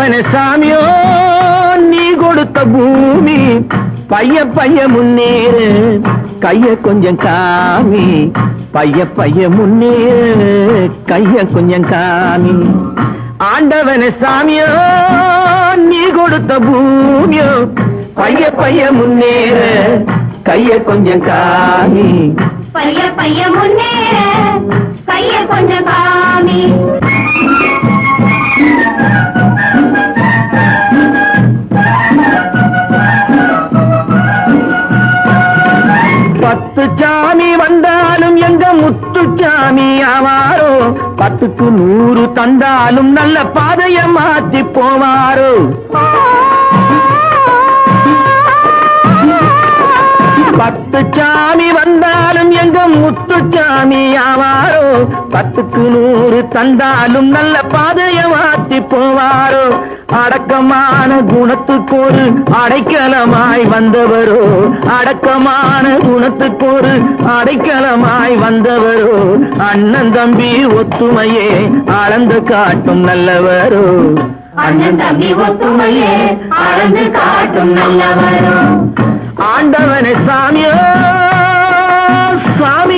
ஆண்டவனே சாமியோ நீ கொடுத்த பூமி பைய பைய முன்னேறு கைய கொஞ்சம் காமி பைய பைய முன்னேறு கைய கொஞ்சம் காமி ஆண்டவனே சாமியோ நீ கொடுத்த பூமியோ பைய பைய முன்னேறு கைய கொஞ்சம் காமி பைய பைய முன்னேற கைய கொஞ்சம் காமி பத்து சாமி வந்தாலும் எங்க முத்துச்சாமி ஆவாரோ பத்துக்கு நூறு தந்தாலும் நல்ல பாதைய மாற்றி போவாரோ பத்து சாமி வந்தாலும் எங்க முத்துச்சாமி ஆவாரோ பத்துக்கு நூறு தந்தாலும் நல்ல பாதைய மாற்றி போவாரோ அடக்கமான குணத்துக்கு ஒரு அடைக்கலமாய் வந்தவரோ அடக்கமான குணத்துக்கு ஒரு அடைக்கலமாய் வந்தவரோ அண்ணன் தம்பி ஒத்துமையே அளந்து காட்டும் நல்லவரோ அண்ணன் தம்பி ஒத்துமையே அளந்து காட்டும் நல்லவரும் ஆண்டவனே சாமியோ சாமி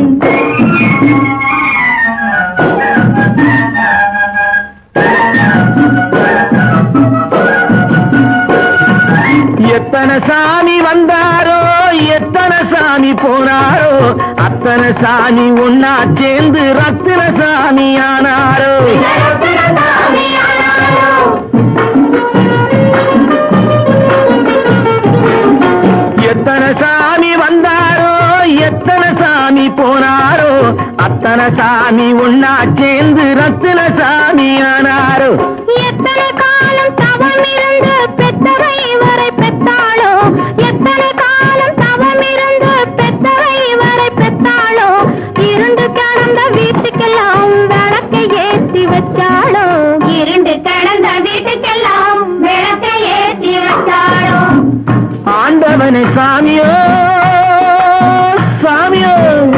எத்தனை சாமி வந்தாரோ எத்தனை சாமி போனாரோ அத்தனை சாமி ஒன்னா சேர்ந்து ரத்தின சாமி ஆனாரோ எத்தனை சாமி வந்தாரோ எத்தனை சாமி போனாரோ அத்தனை சாமி ஒன்னா சேர்ந்து ரத்தின சாமி ஆனாரோ எத்தனை காலம் தவம் இருந்து பெத்தவை வரை பெத்தாளோ எத்தனை காலம் தவம் இருந்து பெத்தவை வரை பெத்தாளோ இருண்டு கடந்த வீட்டுக்கெல்லாம் விளக்கை ஏத்தி வச்சாளோ இருண்டு கடந்த வீட்டுக்கெல்லாம் விளக்கை ஏத்தி வச்சாளோ ஆண்டவனை சாமியோ சாமியோ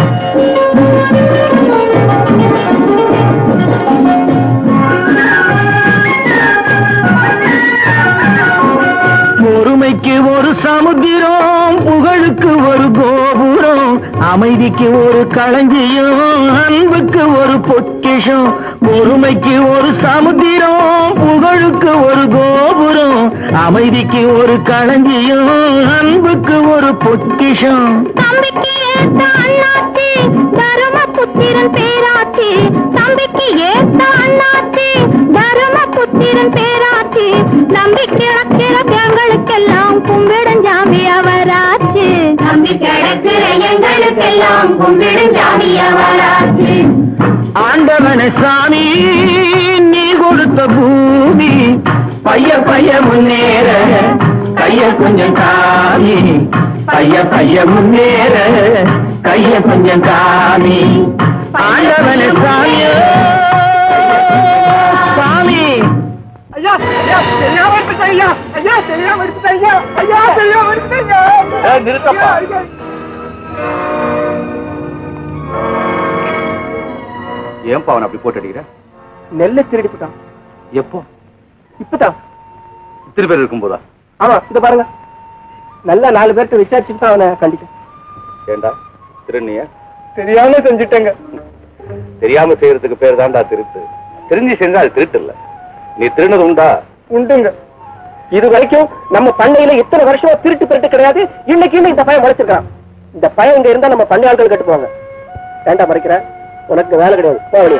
பொறுமைக்கு ஒரு சமுத்திரம் புகழுக்கு ஒரு கோபுரம் அமைதிக்கு ஒரு களஞ்சியம் அன்புக்கு ஒரு பொக்கிஷம் பொறுமைக்கு ஒரு சமுத்திரம் புகழுக்கு ஒரு கோபுரம் அமைதிக்கு ஒரு களஞ்சியம் அன்புக்கு ஒரு பொக்கிஷம் தம்பிக்கு ஏத்த அண்ணாச்சி தரும புத்திரன் பேராச்சி தம்பிக்கு ஏத்த அண்ணாச்சி தரும புத்திரன் பேராச்சி நம்பி கிடக்கிற எங்களுக்கெல்லாம் கும்பிடுஞ்சாமி அவராச்சு நம்பி கிடக்கிற எங்களுக்கெல்லாம் கும்பிடுஞ்சாமி அவராச்சு ஆண்டவன சாமி நீ கொடுத்த பூமி பைய பைய முன்னேற கைய கொஞ்சம் காமி பைய பைய முன்னேற கைய கொஞ்சம் காமி ஆண்டவன சாமியோ சாமி ஐயா ஐயா தெரியாம எடுத்துட்டேன் ஐயா ஐயா தெரியாம எடுத்துட்டேன் ஐயா ஐயா தெரியாம எடுத்துட்டேன் ஐயா ஏய், நிறுத்தப்பா. ஐயா, ஏன்பா அவன் அப்படி போட்டு அடிக்கிற நெல்லை திருடிப்புட்டான் எப்போ இப்பதான் இத்தனை பேர் இருக்கும்போதா ஆமா இத பாருங்க நல்லா நாலு பேர்ட்ட விசாரிச்சுட்டு தான் அவனை கண்டிக்கும் ஏண்டா திருநிய தெரியாம செஞ்சுட்டேங்க தெரியாம செய்யறதுக்கு பேர் தான்டா திருட்டு தெரிஞ்சு செஞ்சா அது திருட்டு இல்ல நீ திருநது உண்டா உண்டுங்க இது வரைக்கும் நம்ம பண்ணையில இத்தனை வருஷமா திருட்டு திருட்டு கிடையாது இன்னைக்கு இன்னும் இந்த பையன் முளைச்சிருக்கான் இந்த பையன் இங்க இருந்தா நம்ம பண்ணை ஆட்கள் கட்டு போவாங்க வேண்டாம் மறைக்கிற உனக்கு வேலை கிடையாது போ வெளியே.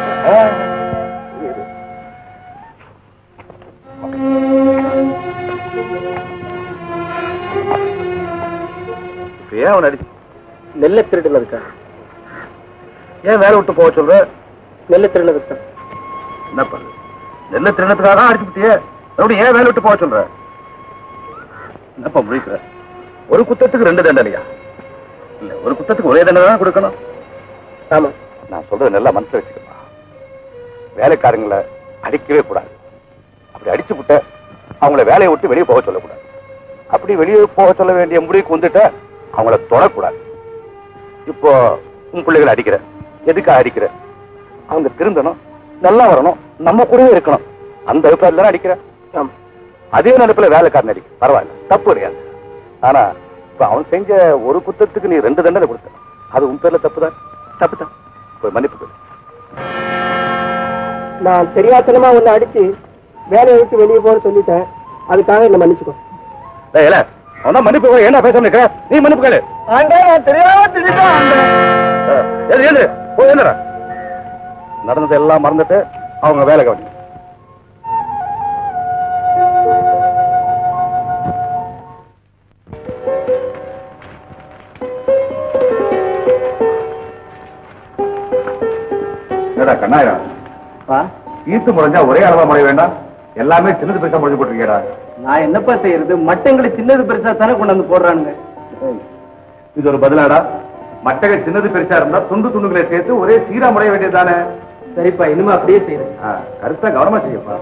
இப்ப ஏன் அவன் அடி நெல்லை திருடுனதுக்கா ஏன் வேலை விட்டு போக சொல்ற நெல்லை திருடுனதுக்கா என்ன பண்ணு நெல்ல திருநத்துக்காக தான் அடிச்சுட்டியே மறுபடியும் ஏன் வேலை விட்டு போக சொல்ற என்னப்பா முழிக்கிற ஒரு குத்தத்துக்கு ரெண்டு தண்டனையா இல்ல ஒரு குத்தத்துக்கு ஒரே தண்டனை தான் கொடுக்கணும் ஆமா நான் சொல்றது நல்லா மனசுல வச்சுக்கமா வேலைக்காரங்களை அடிக்கவே கூடாது அப்படி அடிச்சு விட்ட அவங்கள வேலையை விட்டு வெளியே போக சொல்லக்கூடாது அப்படி வெளியே போக சொல்ல வேண்டிய முடிவுக்கு வந்துட்ட அவங்கள தொடக்கூடாது இப்போ உன் பிள்ளைகளை அடிக்கிற எதுக்காக அடிக்கிற அவங்க திருந்தணும் நல்லா வரணும் நம்ம கூடவே இருக்கணும் அந்த அபிப்பிராயம் தானே அடிக்கிற ஆமா. அதே நினைப்புல வேலைக்காரன் அடிக்க பரவாயில்ல தப்பு கிடையாது ஆனா இப்ப அவன் செஞ்ச ஒரு குத்தத்துக்கு நீ ரெண்டு தண்டனை கொடுத்த அது உன் பேர்ல தப்பு தான் தப்பு தான் போய் மன்னிப்பு கேளு. நான் தெரியாத்தனமா உன்னை அடிச்சு வேலையை விட்டு வெளியே போக சொல்லிட்டேன் அதுக்காக என்ன மன்னிச்சுக்கோ டேய், ஏலே, அவன் தான் மன்னிப்பு கேளு. என்ன பேசாம நிக்கிற? நீ மன்னிப்பு கேளு ஆண்டே நான் தெரியாம திட்டேன் ஆ, எழுந்து, எழுந்து. போய் எழுந்துடா. நடந்தது எல்லாம் மறந்துட்டு அவங்க வேலை கவனி என்னடா கண்ணாயிரம் ஈத்து முறைஞ்சா ஒரே அளவா முறைய வேண்டாம் எல்லாமே சின்னது பெருசா முடிஞ்சு போட்டிருக்கேடா நான் என்னப்பா செய்யறது மட்டங்களை சின்னது பெருசா தானே கொண்டு வந்து போடுறானுங்க இது ஒரு பதிலாடா மட்டகள் சின்னது பெருசா இருந்தா துண்டு துண்டுகளை சேர்த்து ஒரே சீரா முறைய வேண்டியதுதானே சரிப்பா இனிமே அப்படியே செய்யறேன் ஆ, கருத்தா கவனமா செய்யப்பா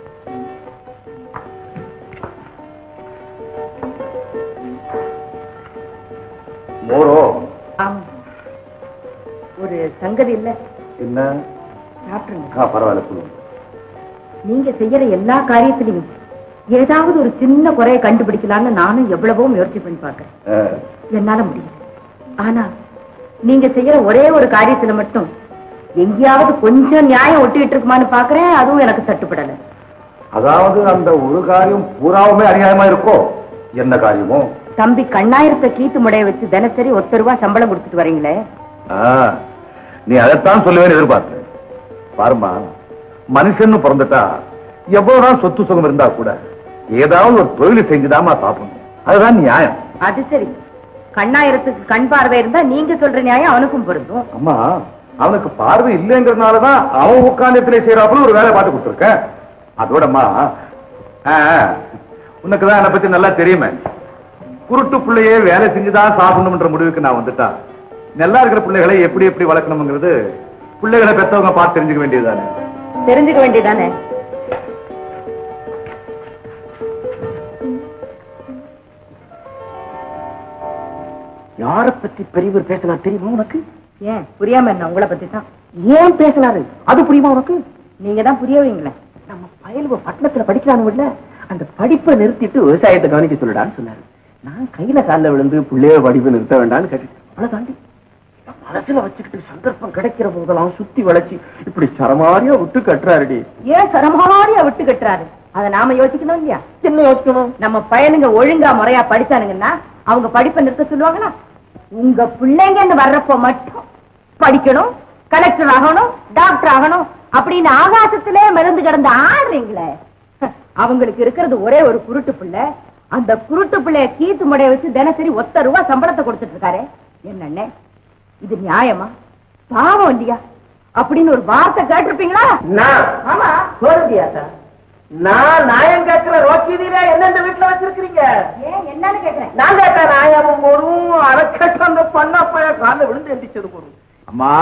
மோரோ ஆமா ஒரு சங்கதி இல்ல என்ன சாப்பிடுங்க ஆ, பரவாயில்ல சொல்லுங்க நீங்க செய்யற எல்லா காரியத்திலையும் ஏதாவது ஒரு சின்ன குறைய கண்டுபிடிக்கலாம்னு நானும் எவ்வளவோ முயற்சி பண்ணி பார்க்கறேன் ஆ, என்னால முடியல ஆனா நீங்க செய்யற ஒரே ஒரு காரியத்துல மட்டும் எங்கேயாவது கொஞ்சம் நியாயம் ஒட்டிட்டு இருக்குமான்னு பாக்குறேன் அதுவும் எனக்கு தட்டுப்படல அதாவது அந்த ஒரு காரியம் பூராவுமே அநியாயமா இருக்கோ என்ன காரியமோ தம்பி கண்ணாயிரத்தை கீத்து முடைய வச்சு தினசரி ஒத்த ரூபா சம்பளம் கொடுத்துட்டு வரீங்களே ஆ, நீ அதைத்தான் சொல்லுவேன்னு எதிர்பார்த்த பாருமா மனுஷன்னு பிறந்துட்டா எவ்வளவுதான் சொத்து சுகம் இருந்தா கூட ஏதாவது ஒரு தொழில் செஞ்சுதாமா சாப்பிடணும் அதுதான் நியாயம் அது சரி கண்ணாயிரத்துக்கு கண் பார்வை இருந்தா நீங்க சொல்ற நியாயம் அவனுக்கும் பொருந்தும் அம்மா அவனுக்கு பார்வை இல்லைங்கிறதுனாலதான் அவன் உட்கார்ந்தத்திலே செய்யறாப்புல ஒரு வேலை பார்த்து கொடுத்துருக்கேன் அதோடம்மா ஆ, உனக்கு தான் என்னை பத்தி நல்லா தெரியுமே குருட்டு பிள்ளையே வேலை செஞ்சுதான் சாப்பிடணும்ன்ற முடிவுக்கு நான் வந்துட்டா நல்லா இருக்கிற பிள்ளைகளை எப்படி எப்படி வளர்க்கணுங்கிறது பிள்ளைகளை பெத்தவங்க பார்த்து தெரிஞ்சுக்க வேண்டியதுதானே தெரிஞ்சுக்க வேண்டியதானே யார பத்தி பெரியவர் பேசினார் தெரியுமா உனக்கு ஏன் புரியாம என்ன உங்களை பத்தி தான் ஏன் பேசினாரு அது புரியுமா உனக்கு நீங்க தான் புரிய வைங்களேன் நம்ம பயலுவ பட்டணத்துல படிக்கிறானுல அந்த படிப்பை நிறுத்திட்டு விவசாயத்தை கவனிக்க சொல்லுடான்னு சொன்னாரு நான் கையில கால்ல விழுந்து பிள்ளைய படிப்பை நிறுத்த வேண்டாம்னு கேட்டுட்டேன் அவ்வளவு தாண்டி மனசுல வச்சுக்கிட்டு சந்தர்ப்பம் கிடைக்கிற போதெல்லாம் சுத்தி வளைச்சு இப்படி சரமாரியா விட்டு கட்டுறாருடி ஏன் சரமாரியா விட்டு கட்டுறாரு அத நாம யோசிக்கணும் இல்லையா என்ன யோசிக்கணும் நம்ம பையனுங்க ஒழுங்கா முறையா படிச்சானுங்கன்னா அவங்க படிப்பை நிறுத்த சொல்லுவாங்களா உங்க பிள்ளைங்கன்னு வர்றப்போ மட்டும் படிக்கணும் கலெக்டர் ஆகணும் டாக்டர் ஆகணும் அப்படின்னு ஆகாசத்திலே மருந்து கிடந்து ஆடுறீங்களே அவங்களுக்கு இருக்கிறது ஒரே ஒரு குருட்டு பிள்ளை அந்த குருட்டு பிள்ளைய கீத்து முடைய வச்சு தினசரி ஒத்த ரூபா சம்பளத்தை கொடுத்துட்டு இருக்காரு என்னண்ணே இது நியாயமா பாவம் இல்லையா அப்படின்னு ஒரு வார்த்தை கேட்டிருப்பீங்களா நான் ஆமா சோழதியாத்தா நான் நாயம் கேட்கிற ரோக்கீதியில என்ன இந்த வீட்டுல வச்சிருக்கீங்க ஏன் என்னன்னு கேக்குறேன் நான் கேட்ட நாயமும் போடும் அரைக்கட்டு அந்த பண்ணப்ப காலில் விழுந்து எந்திரிச்சது போடும் அம்மா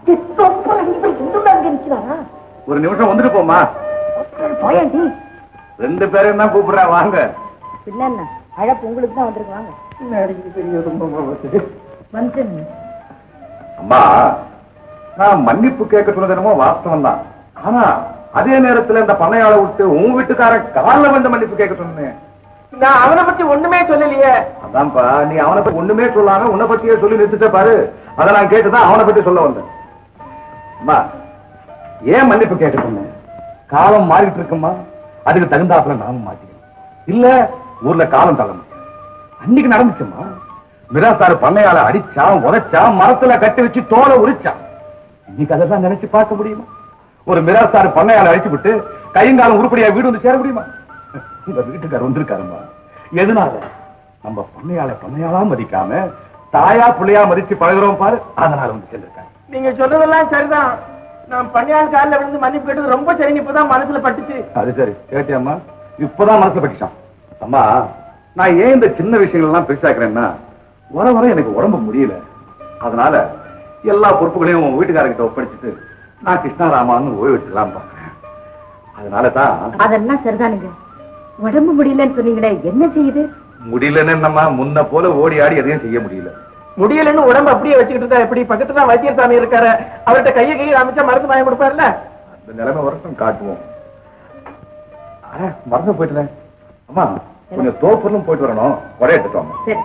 நிக்கிறாரா ஒரு நிமிஷம் வந்துட்டு போமா போயண்டி ரெண்டு பேரும் தான் கூப்பிடுறேன் வாங்க பின்ன என்ன அழப்பு உங்களுக்கு தான் வந்திருக்கு வாங்க வந்து அம்மா நான் மன்னிப்பு கேட்க சொன்னது என்னமோ வாஸ்தவம் தான் ஆனா அதே நேரத்துல இந்த பண்ணையாளை விட்டு உன் வீட்டுக்காரன் காலில் வந்து மன்னிப்பு கேட்க சொன்னேன் நான் அவனை பத்தி ஒண்ணுமே சொல்லலையே அதான்ப்பா நீ அவனை பத்தி ஒண்ணுமே சொல்லாம உன்னை பத்தியே சொல்லி நிறுத்திட்ட பாரு அதை நான் கேட்டுதான் அவனை பத்தி சொல்ல வந்தேன் அம்மா ஏன் மன்னிப்பு கேட்க சொன்னேன் காலம் மாறிட்டு இருக்குமா அதுக்கு தகுந்தாப்புல நாமும் மாத்திக்கணும் இல்ல ஊர்ல காலம் தள்ள முடியும் அன்னைக்கு நடந்துச்சுமா மிராசாரு பண்ணையால அடிச்சான் உதைச்சான் மரத்துல கட்டி வச்சு தோலை உரிச்சான் இன்னைக்கு அதெல்லாம் நினைச்சு பார்க்க முடியுமா ஒரு மிராசாரு பண்ணையால அடிச்சு விட்டு கையங்காலம் உருப்படியா வீடு வந்து சேர முடியுமா உங்க வீட்டுக்காரர் வந்திருக்காருமா எதனால நம்ம பண்ணையாள பண்ணையாளா மதிக்காம தாயா பிள்ளையா மதிச்சு பழகுறோம் பாரு அதனால வந்து சேர்ந்திருக்காங்க நீங்க சொல்றதெல்லாம் சரிதான் நான் பணியாள் காலில் விழுந்து மன்னிப்பு கேட்டது ரொம்ப சரிங்க இப்பதான் மனசுல பட்டுச்சு அது சரி கேட்டியாம்மா இப்பதான் மனசுல பட்டுச்சான் அம்மா நான் ஏன் இந்த சின்ன விஷயங்கள் எல்லாம் பெருசாக்குறேன்னா வர வர எனக்கு உடம்பு முடியல அதனால எல்லா பொறுப்புகளையும் உன் வீட்டுக்காரர்கிட்ட ஒப்படைச்சிட்டு நான் கிருஷ்ணாராமான்னு ஓய்வு எடுத்துக்கலாம் பாக்குறேன் அதனால தான் அதெல்லாம் சரிதானுங்க உடம்பு முடியலன்னு சொன்னீங்களே என்ன செய்யுது முடியலன்னு நம்ம முன்ன போல ஓடி ஆடி எதையும் செய்ய முடியல முடியலன்னு உடம்பு அப்படியே வச்சுக்கிட்டு இருந்தா எப்படி பக்கத்துல தான் வைத்தியர் சாமி இருக்காரு அவர்கிட்ட கையை கையை அமைச்சா மருந்து வாங்கி கொடுப்பாருல்ல அந்த நிலைமை வரட்டும் காட்டுவோம் அட, மறந்து போயிட்டேன் அம்மா கொஞ்சம் தோப்பூர்லும் போயிட்டு வரணும் கொடை எடுத்துட்டு வாங்க சரி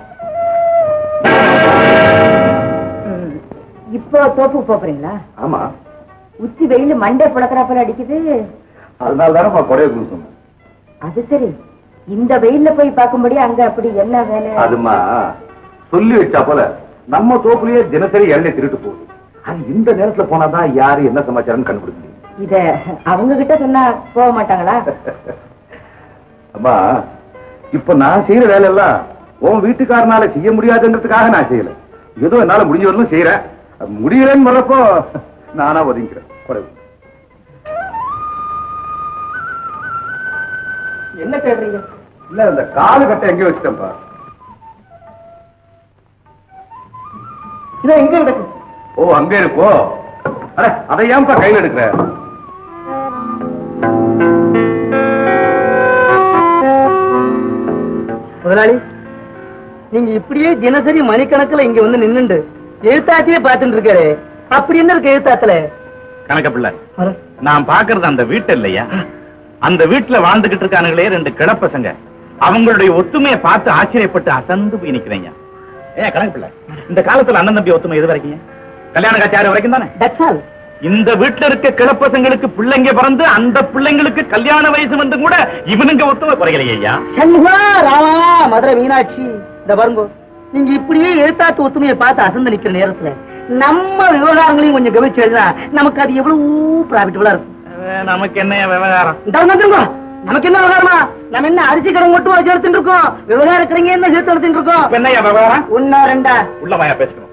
ம், இப்போ தோப்பு போறீங்களா ஆமா உச்சி வெயில் மண்டை புழக்கிறாப்பல அடிக்குது அதனால தானே கொடையை கொடுக்க சொன்னேன் அது சரி இந்த வெயில்ல போய் பார்க்கும்படி அங்க அப்படி என்ன வேலை அதுமா சொல்லி வச்சா போல நம்ம தோப்புலயே தினசரி எண்ணெய் திருட்டு போகுது அது இந்த நேரத்துல போனாதான் யாரு என்ன சமாச்சாரம் கண்டுபிடிக்க முடியும் இத அவங்க கிட்ட சொன்னா போக மாட்டாங்களா அம்மா இப்ப நான் செய்யற வேலை எல்லாம் உன் வீட்டுக்காரனால செய்ய முடியாதுங்கிறதுக்காக நான் செய்யல ஏதோ என்னால முடிஞ்ச வரலும் செய்யறேன் அது முடியலன்னு வரப்போ நானா ஒதுங்கிறேன் கொடை கொடு. என்ன தேடுறீங்க இல்ல இந்த காலு கட்டை எங்க வச்சுட்டேன்ப்பா இதான் எங்க கிடக்கு ஓ அங்க இருக்கோ அட அதை ஏன்பா கையில எடுக்கிற முதலாளி நீங்க இப்படியே தினசரி மணிக்கணக்குல இங்க வந்து நின்னுண்டு எழுத்தாத்தியே பாத்துட்டு இருக்காரு அப்படி என்ன இருக்கு எழுத்தாத்துல கணக்க பிள்ளை நான் பாக்குறது அந்த வீட்டு இல்லையா அந்த வீட்டுல வாழ்ந்துகிட்டு இருக்கானுங்களே ரெண்டு கிளப்பசங்க அவங்களுடைய ஒத்துமையை பார்த்து ஆச்சரியப்பட்டு அசந்து போய் நிக்கிறீங்க ஏன் கணக்கு பிள்ளை இந்த காலத்துல அண்ணன் தம்பி ஒத்துமை எது வரைக்கும் கல்யாண காட்சி வரைக்கும் தானே தட்ஸ் ஆல் இந்த வீட்டுல இருக்க கிளப்பசங்களுக்கு பிள்ளைங்க பிறந்து அந்த பிள்ளைங்களுக்கு கல்யாண வயசு வந்து கூட இவனுங்க ஒத்துமை குறையலையே ஐயா சண்முகா ராமா மதுரை மீனாட்சி இந்த பாருங்க நீங்க இப்படியே எழுத்தாத்து ஒத்துமையை பார்த்து அசந்து நிக்கிற நேரத்துல நம்ம விவகாரங்களையும் கொஞ்சம் கவனிச்சு எழுதினா நமக்கு அது எவ்வளவு ப்ராஃபிட்டபுளா இருக்கும் அஹ் நமக்கு என்ன விவகாரம் இந்த வந்துருங்க நமக்கு என்ன விவகாரமா நம்ம என்ன அரிசி கடன் மட்டும் வச்சு எடுத்துட்டு இருக்கோம் விவகார கடைங்க என்ன சேர்த்து எடுத்துட்டு இருக்கோம் இப்ப என்னய்யா விவகாரம் ஒன்னா ரெண்டா உள்ள வாயா பேசணும்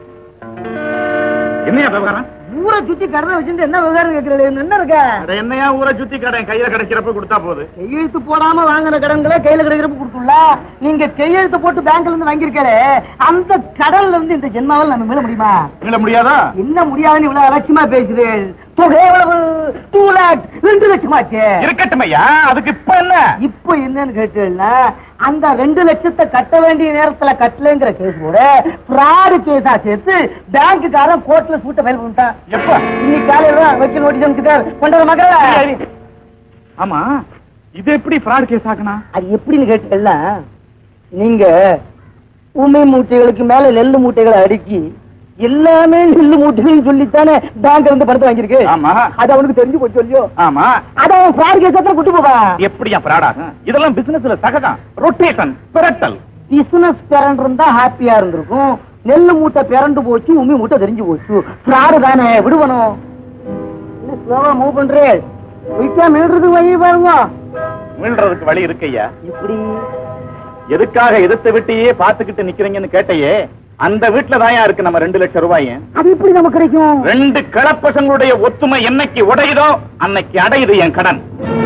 என்னையா விவகாரம் ஊரை சுத்தி கடனை வச்சுட்டு என்ன விவகாரம் கேட்கிறீங்க என்ன இருக்க அட என்னையா ஊரை சுத்தி கடை கையில கிடைக்கிறப்ப கொடுத்தா போகுது கையெழுத்து போடாம வாங்கின கடன்களை கையில கிடைக்கிறப்ப கொடுத்துள்ள நீங்க கையெழுத்து போட்டு பேங்க்ல இருந்து வாங்கியிருக்காரு அந்த கடன்ல இருந்து இந்த ஜென்மாவில் நம்ம மீள முடியுமா மீள முடியாதா என்ன முடியாதுன்னு இவ்வளவு அலட்சியமா பேசுது தொகை எவ்வளவு டூ லேக் ரெண்டு லட்சமாச்சு இருக்கட்டும் ஐயா அதுக்கு இப்ப என்ன இப்போ என்னன்னு கேட்டீங்கன்னா அந்த ரெண்டு லட்சத்தை கட்ட வேண்டிய நேரத்துல கட்டலைங்கிற கேஸ் கூட ஃப்ராடு கேஸா சேர்த்து பேங்க்குக்காரன் கோர்ட்ல சூட்ட ஃபைல் பண்ணிட்டான் எப்ப இன்னைக்கு காலையில தான் வக்கீல் நோட்டீஸ் அனுப்பிச்சிட்டார் கொண்டாட மகள ஆமா இது எப்படி ஃப்ராட் கேஸ் ஆக்கணும் அது எப்படின்னு கேட்டீங்கன்னா நீங்க உமை மூட்டைகளுக்கு மேல நெல்லு மூட்டைகளை அடுக்கி எல்லாமே நெல்லு மூட்டைகள் சொல்லித்தானே பேங்க்ல இருந்து பணத்தை வாங்கியிருக்கு ஆமா. அது அவனுக்கு தெரிஞ்சு போச்சு சொல்லியோ ஆமா அத அவன் ஃப்ராட் கேஸ் தான் கூட்டு போவான் எப்படியா ஃப்ராட் ஆகும் இதெல்லாம் பிசினஸ்ல சகஜம் ரொட்டேஷன் பிரட்டல் பிசினஸ் பேரண்ட் இருந்தா ஹாப்பியா இருந்திருக்கும் நெல்லு மூட்டை பிறண்டு போச்சு உமி மூட்டை தெரிஞ்சு போச்சு ஃப்ராடு தானே விடுவனும் என்ன ஸ்லோவா மூவ் பண்றே குயிக்கா மீடுறதுக்கு வழி பாருங்க மீள்றதுக்கு வழி இருக்கு ஐயா இப்படி எதுக்காக எதிர்த்த வீட்டையே பாத்துக்கிட்டு நிக்கிறீங்கன்னு கேட்டையே அந்த வீட்டுல தாயா இருக்கு நம்ம ரெண்டு லட்சம் ரூபாய் அது எப்படி நமக்கு கிடைக்கும் ரெண்டு கிளப்பசங்களுடைய ஒத்துமை என்னைக்கு உடையுதோ அன்னைக்கு அடையுது என் கடன்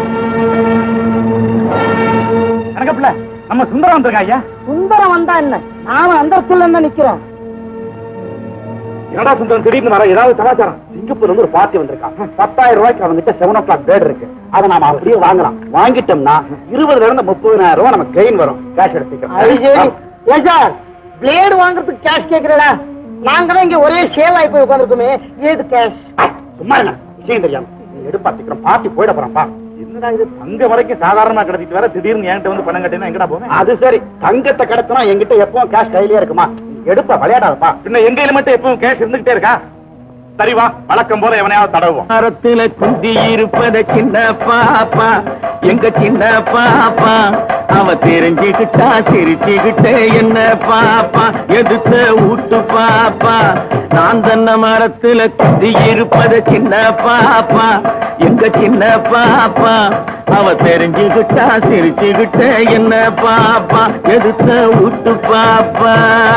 கணக்கப்பிள்ள நம்ம சுந்தரம் வந்திருக்கா ஐயா சுந்தரம் வந்தா என்ன நாம அந்த இடத்துல என்ன நிக்கிறோம் என்னடா சுந்தரம் திடீர்னு வர ஏதாவது சமாச்சாரம் சிங்கப்பூர்ல இருந்து ஒரு பார்ட்டி வந்திருக்கான் பத்தாயிரம் ரூபாய்க்கு அவன்கிட்ட செவன் ஓ கிளாக் பேர்டு இருக்கு அதை நாம அப்படியே வாங்கலாம் வாங்கிட்டோம்னா இருபதுல இருந்து முப்பதாயிரம் ரூபாய் நமக்கு கெயின் வரும் கேஷ் அது சரி எடுத்துக்கலாம் ஏன் சார் பிளேடு வாங்குறதுக்கு கேஷ் கேக்குறடா நாங்க தான் இங்க ஒரே ஷேல் ஆகி போய் உட்காந்துருக்கோமே ஏது கேஷ் சும்மா என்ன விஷயம் தெரியாம நீ எடுப்பா சீக்கிரம் பார்ட்டி போயிட போறான்ப்பா என்னடா இது தங்க வரைக்கும் சாதாரணமா கிடைச்சிட்டு வர திடீர்னு என்கிட்ட வந்து பணம் கட்டினா எங்கடா போவேன் அது சரி தங்கத்தை கடத்தினா என்கிட்ட எப்பவும் கேஷ் கையிலே இருக்குமா எடுப்பா விளையாடாதப்பா பின்ன எங்க கையில மட்டும் எப்பவும் கேஷ் இருந்துகிட்டே இருக்கா சரி வா வழக்கம் போல எவனையாவது தடவுவோம் மரத்துல குந்தி இருப்பத சின்ன பாப்பா எங்க சின்ன பாப்பா அவ தெரிஞ்சுக்கிட்டா சிரிச்சுக்கிட்டே என்ன பாப்பா எதுத்த ஊட்டு பாப்பா நான் தன்ன மரத்துல குந்தி இருப்பத சின்ன பாப்பா எங்க சின்ன பாப்பா அவ தெரிஞ்சுக்கிட்டா சிரிச்சுக்கிட்டே என்ன பாப்பா எதுத்த ஊட்டு பாப்பா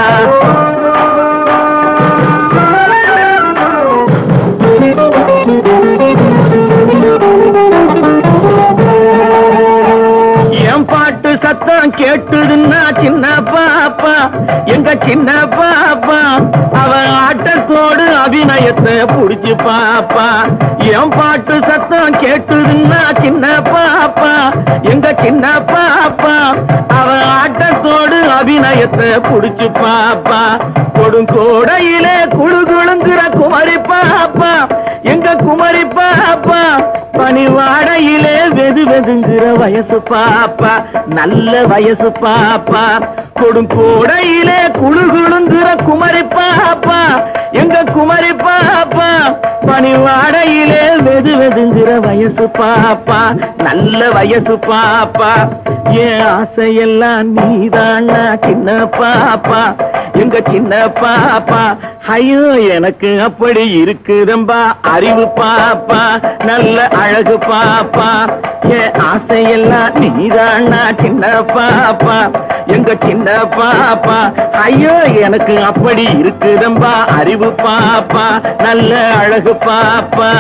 என் பாட்டு சத்தம் கேட்டுதுன்னா சின்ன பாப்பா எங்க சின்ன பாப்பா அவ ஆட்டத்தோடு அபிநயத்தை புடிச்சு பாப்பா என் பாட்டு சத்தம் கேட்டுதுன்னா சின்ன பாப்பா எங்க சின்ன பாப்பா அவ ஆட்டத்தோடு அபிநயத்தை புடிச்சு பாப்பா கொடுங்கோடையிலே குழு குழுங்குற குமரி பாப்பா எங்க குமரி பாப்பா பனிவாடையிலே வெது வெதுங்கிற வயசு பாப்பா நல்ல வயசு பாப்பா கொடுங்கோடையிலே குழு குழுங்குற குமரி பாப்பா எங்க குமரி பாப்பா பனிவாடையிலே வெது வெதுங்கிற வயசு பாப்பா நல்ல வயசு பாப்பா என் ஆசையெல்லாம் நீதானா சின்ன பாப்பா எங்க சின்ன பாப்பா ஐயோ எனக்கு அப்படி இருக்குதம்பா அறிவு பாப்பா நல்ல அழகு பாப்பா என் ஆசையெல்லாம் நீதானா சின்ன பாப்பா எங்க சின்ன பாப்பா ஐயோ எனக்கு அப்படி இருக்குதம்பா அறிவு பாப்பா நல்ல அழகு பாப்பா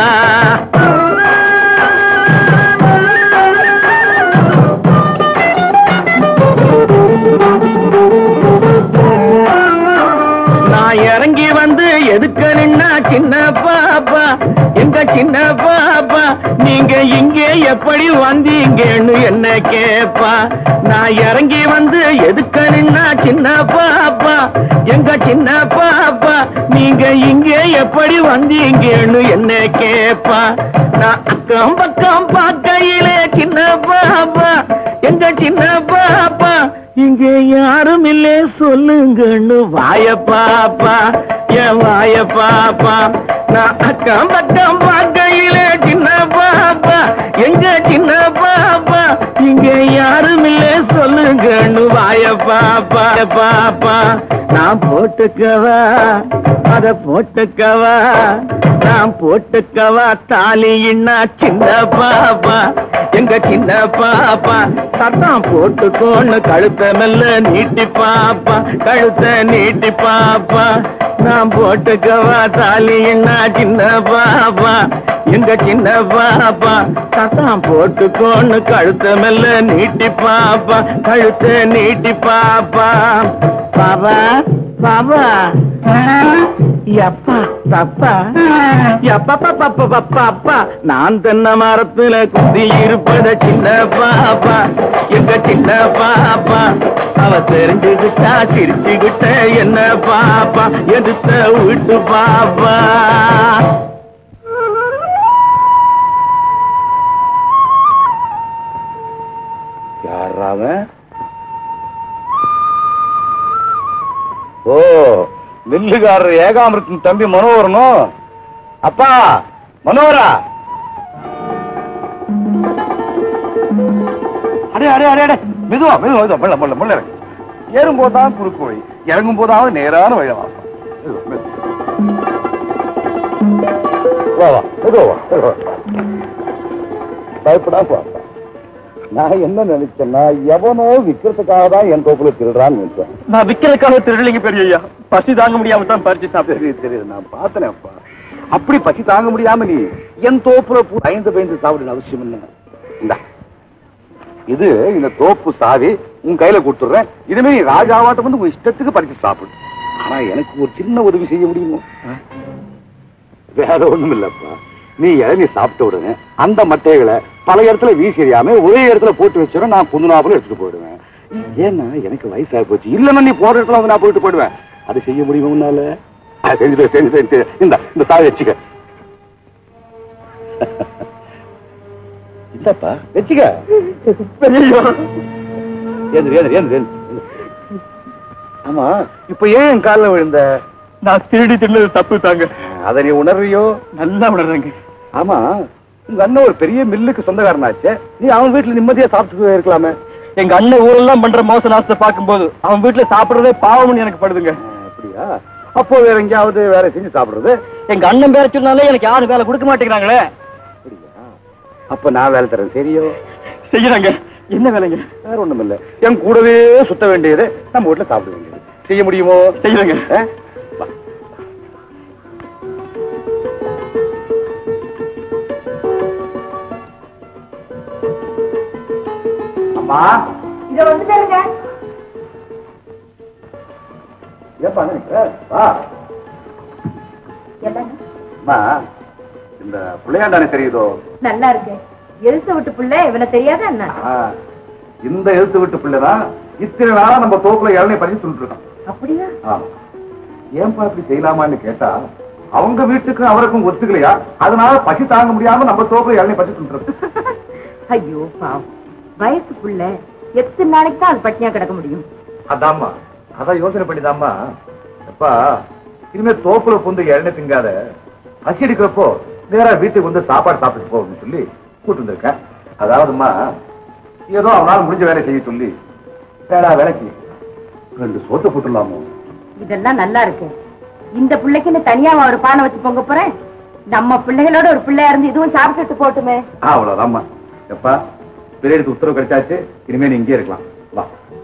நான் இறங்கி வந்து எதுக்க நின்னா சின்ன பாப்பா எங்க சின்ன பாப்பா நீங்க இங்கே எப்படி வந்தீங்கன்னு என்ன கேப்பா நான் இறங்கி வந்து எதுக்க நின்னா சின்ன பாப்பா எங்க சின்ன பாப்பா நீங்க இங்கே எப்படி வந்தீங்கன்னு என்ன கேப்பா நான் அக்கம் பக்கம் பார்க்கையிலே சின்ன பாப்பா எங்க சின்ன பாப்பா இங்க யாரும் இல்லே சொல்லுங்கன்னு வாய பாப்பா என் வாய பாப்பா நான் அக்கம் பக்கம் பார்க்கையிலே சின்ன பாப்பா எங்க சின்ன பாப்பா இங்க யாரும் இல்லே சொல்லுங்கன்னு வாய பாப்பா பாப்பா நான் போட்டுக்கவா அத போட்டுக்கவா நான் போட்டுக்கவா தாலின்னா சின்ன பாப்பா எங்க சின்ன பாப்பா சத்தம் போட்டுக்கோன்னு கழுத்த மெல்ல நீட்டி பாப்பா கழுத்த நீட்டி பாப்பா நான் போட்டுக்கவா தாலின்னா சின்ன பாப்பா எங்க சின்ன பாப்பா சத்தம் போட்டுக்கோன்னு கழுத்த மெல்ல நீட்டி பாப்பா கழுத்த நீட்டி பாப்பா பாபா பாபா எப்பா தப்பா எப்பா பாப்பா பாப்பா அப்பா நான் தென்னை மரத்துல குத்தி இருப்பத சின்ன பாப்பா எங்க சின்ன பாப்பா அவ தெரிஞ்சுக்கிட்டா சிரிச்சுக்கிட்ட என்ன பாப்பா எதிர்த்த விட்டு பாப்பா யாராவன் ஓ மில்லுகாரர் ஏகாமிரத்தின் தம்பி மனோகரனும் அப்பா மனோகரா அடே அடே அடே அடே மெதுவா மெதுவா மெதுவா மெல்ல மெல்ல மெல்ல இறங்கு. ஏறும் போதுதான் குறுக்கு வழி இறங்கும் போதாவது நேரான வழி வா மெதுவா, மெதுவா. வா வா மெதுவா வா மெதுவா. பயப்படாம வா நான் என்ன நினைச்சேன்னா எவனோ விக்கிறதுக்காக தான் என் தோப்புல திருடுறான்னு நினைச்சேன் நான் விக்கிறதுக்காக திருடலிங்க பெரிய ஐயா பசி தாங்க முடியாம தான் பறிச்சு சாப்பிட்டேன் தெரியுது தெரியுது நான் பார்த்தேன் அப்பா அப்படி பசி தாங்க முடியாம நீ என் தோப்புல பூ ஐந்து பயந்து சாப்பிடுற அவசியம் என்ன இந்தா இது இந்த தோப்பு சாவி உன் கையில கொடுத்துடுறேன் இதுமே நீ ராஜாவாட்டம் வந்து உன் இஷ்டத்துக்கு பறிச்சு சாப்பிடு ஆனா எனக்கு ஒரு சின்ன உதவி செய்ய முடியுமோ வேற ஒண்ணும் இல்லப்பா நீ இளநீ சாப்பிட்ட உடனே அந்த மட்டைகளை பல இடத்துல வீசிறியாம ஒரே இடத்துல போட்டு வச்சிடும் நான் புதுநாப்பில் எடுத்துட்டு போயிடுவேன் ஏன்னா எனக்கு வயசாகி போச்சு இல்லைன்னா நீ போற இடத்துல வந்து நான் போயிட்டு போயிடுவேன் அது செய்ய முடியுமா உன்னால ஆ, செஞ்சு செஞ்சு செஞ்சு இந்த இந்த சாவி வச்சுக்க இந்தப்பா வச்சுக்க ஏந்திரு ஏந்திரு ஏந்திரு ஏந்திரு. ஆமா இப்ப ஏன் என் காலில் விழுந்த நான் திருடி தின்னது தப்பு தாங்க அதை நீ உணர்றியோ நல்லா உணர்றேங்க ஆமா உங்க அண்ணன் ஒரு பெரிய மில்லுக்கு சொந்தக்காரனாச்சே நீ அவன் வீட்டுல நிம்மதியா சாப்பிட்டு இருக்கலாமே எங்க அண்ணன் ஊரெல்லாம் பண்ற மோச நாசத்தை பார்க்கும்போது அவன் வீட்டுல சாப்பிடுறதே பாவம்னு எனக்கு படுதுங்க அப்படியா அப்போ வேற எங்கேயாவது வேற செஞ்சு சாப்பிடுறது எங்க அண்ணன் பேர சொன்னாலே எனக்கு யாரும் வேலை கொடுக்க மாட்டேங்கிறாங்களே அப்படியா அப்ப நான் வேலை தரேன் சரியோ செய்யறாங்க என்ன வேலைங்க வேற ஒண்ணும் இல்ல என் கூடவே சுத்த வேண்டியது நம்ம வீட்டுல சாப்பிட வேண்டியது செய்ய முடியுமோ செய்யறேங்க ஆ? வா. அம்மா இத வந்துட்டாருங்க ஏப்பா அங்க நிக்கிற? வா என்னங்க அம்மா இந்த பிள்ளையாண்டானே தெரியுதோ நல்லா இருக்கு எழுத்து விட்டு புள்ள இவனை தெரியாத என்ன ஆ, இந்த எழுத்து விட்டு பிள்ளைதான் இத்தனை நாளா நம்ம தோப்புல இளநீ பறிச்சு சொல்லிட்டு இருக்கோம் அப்படியா ஆமா. ஏன்பா இப்படி செய்யலாமான்னு கேட்டா அவங்க வீட்டுக்கு அவருக்கும் ஒத்துக்கலையா அதனால பசி தாங்க முடியாம நம்ம தோப்புல இளநீ பறிச்சு சொல்லிட்டு ஐயோ பாவம் வயசு புள்ள எத்தனை நாளைக்கு தான் அது பட்டினியா கிடக்க முடியும் அதாம்மா அதான் யோசனை பண்ணிதாம்மா அப்பா இனிமே தோப்புல புந்து இழந்து திங்காத பசி எடுக்கிறப்போ நேரா வீட்டுக்கு வந்து சாப்பாடு சாப்பிட்டு போகணும்னு சொல்லி கூட்டு வந்திருக்கேன் அதாவதுமா ஏதோ அவனால முடிஞ்ச வேலை செய்ய சொல்லி வேடா வேலை செய்ய ரெண்டு சோத்தை போட்டுடலாமோ இதெல்லாம் நல்லா இருக்கு இந்த பிள்ளைக்குன்னு தனியா ஒரு பானை வச்சு பொங்க போறேன் நம்ம பிள்ளைகளோட ஒரு பிள்ளையா இருந்து இதுவும் சாப்பிட்டுட்டு போட்டுமே அவ்வளவுதாம்மா எப்பா பெரியதுக்கு உத்தரவு கிடைச்சாச்சு இனிமே நீ இங்கே இருக்கலாம் வா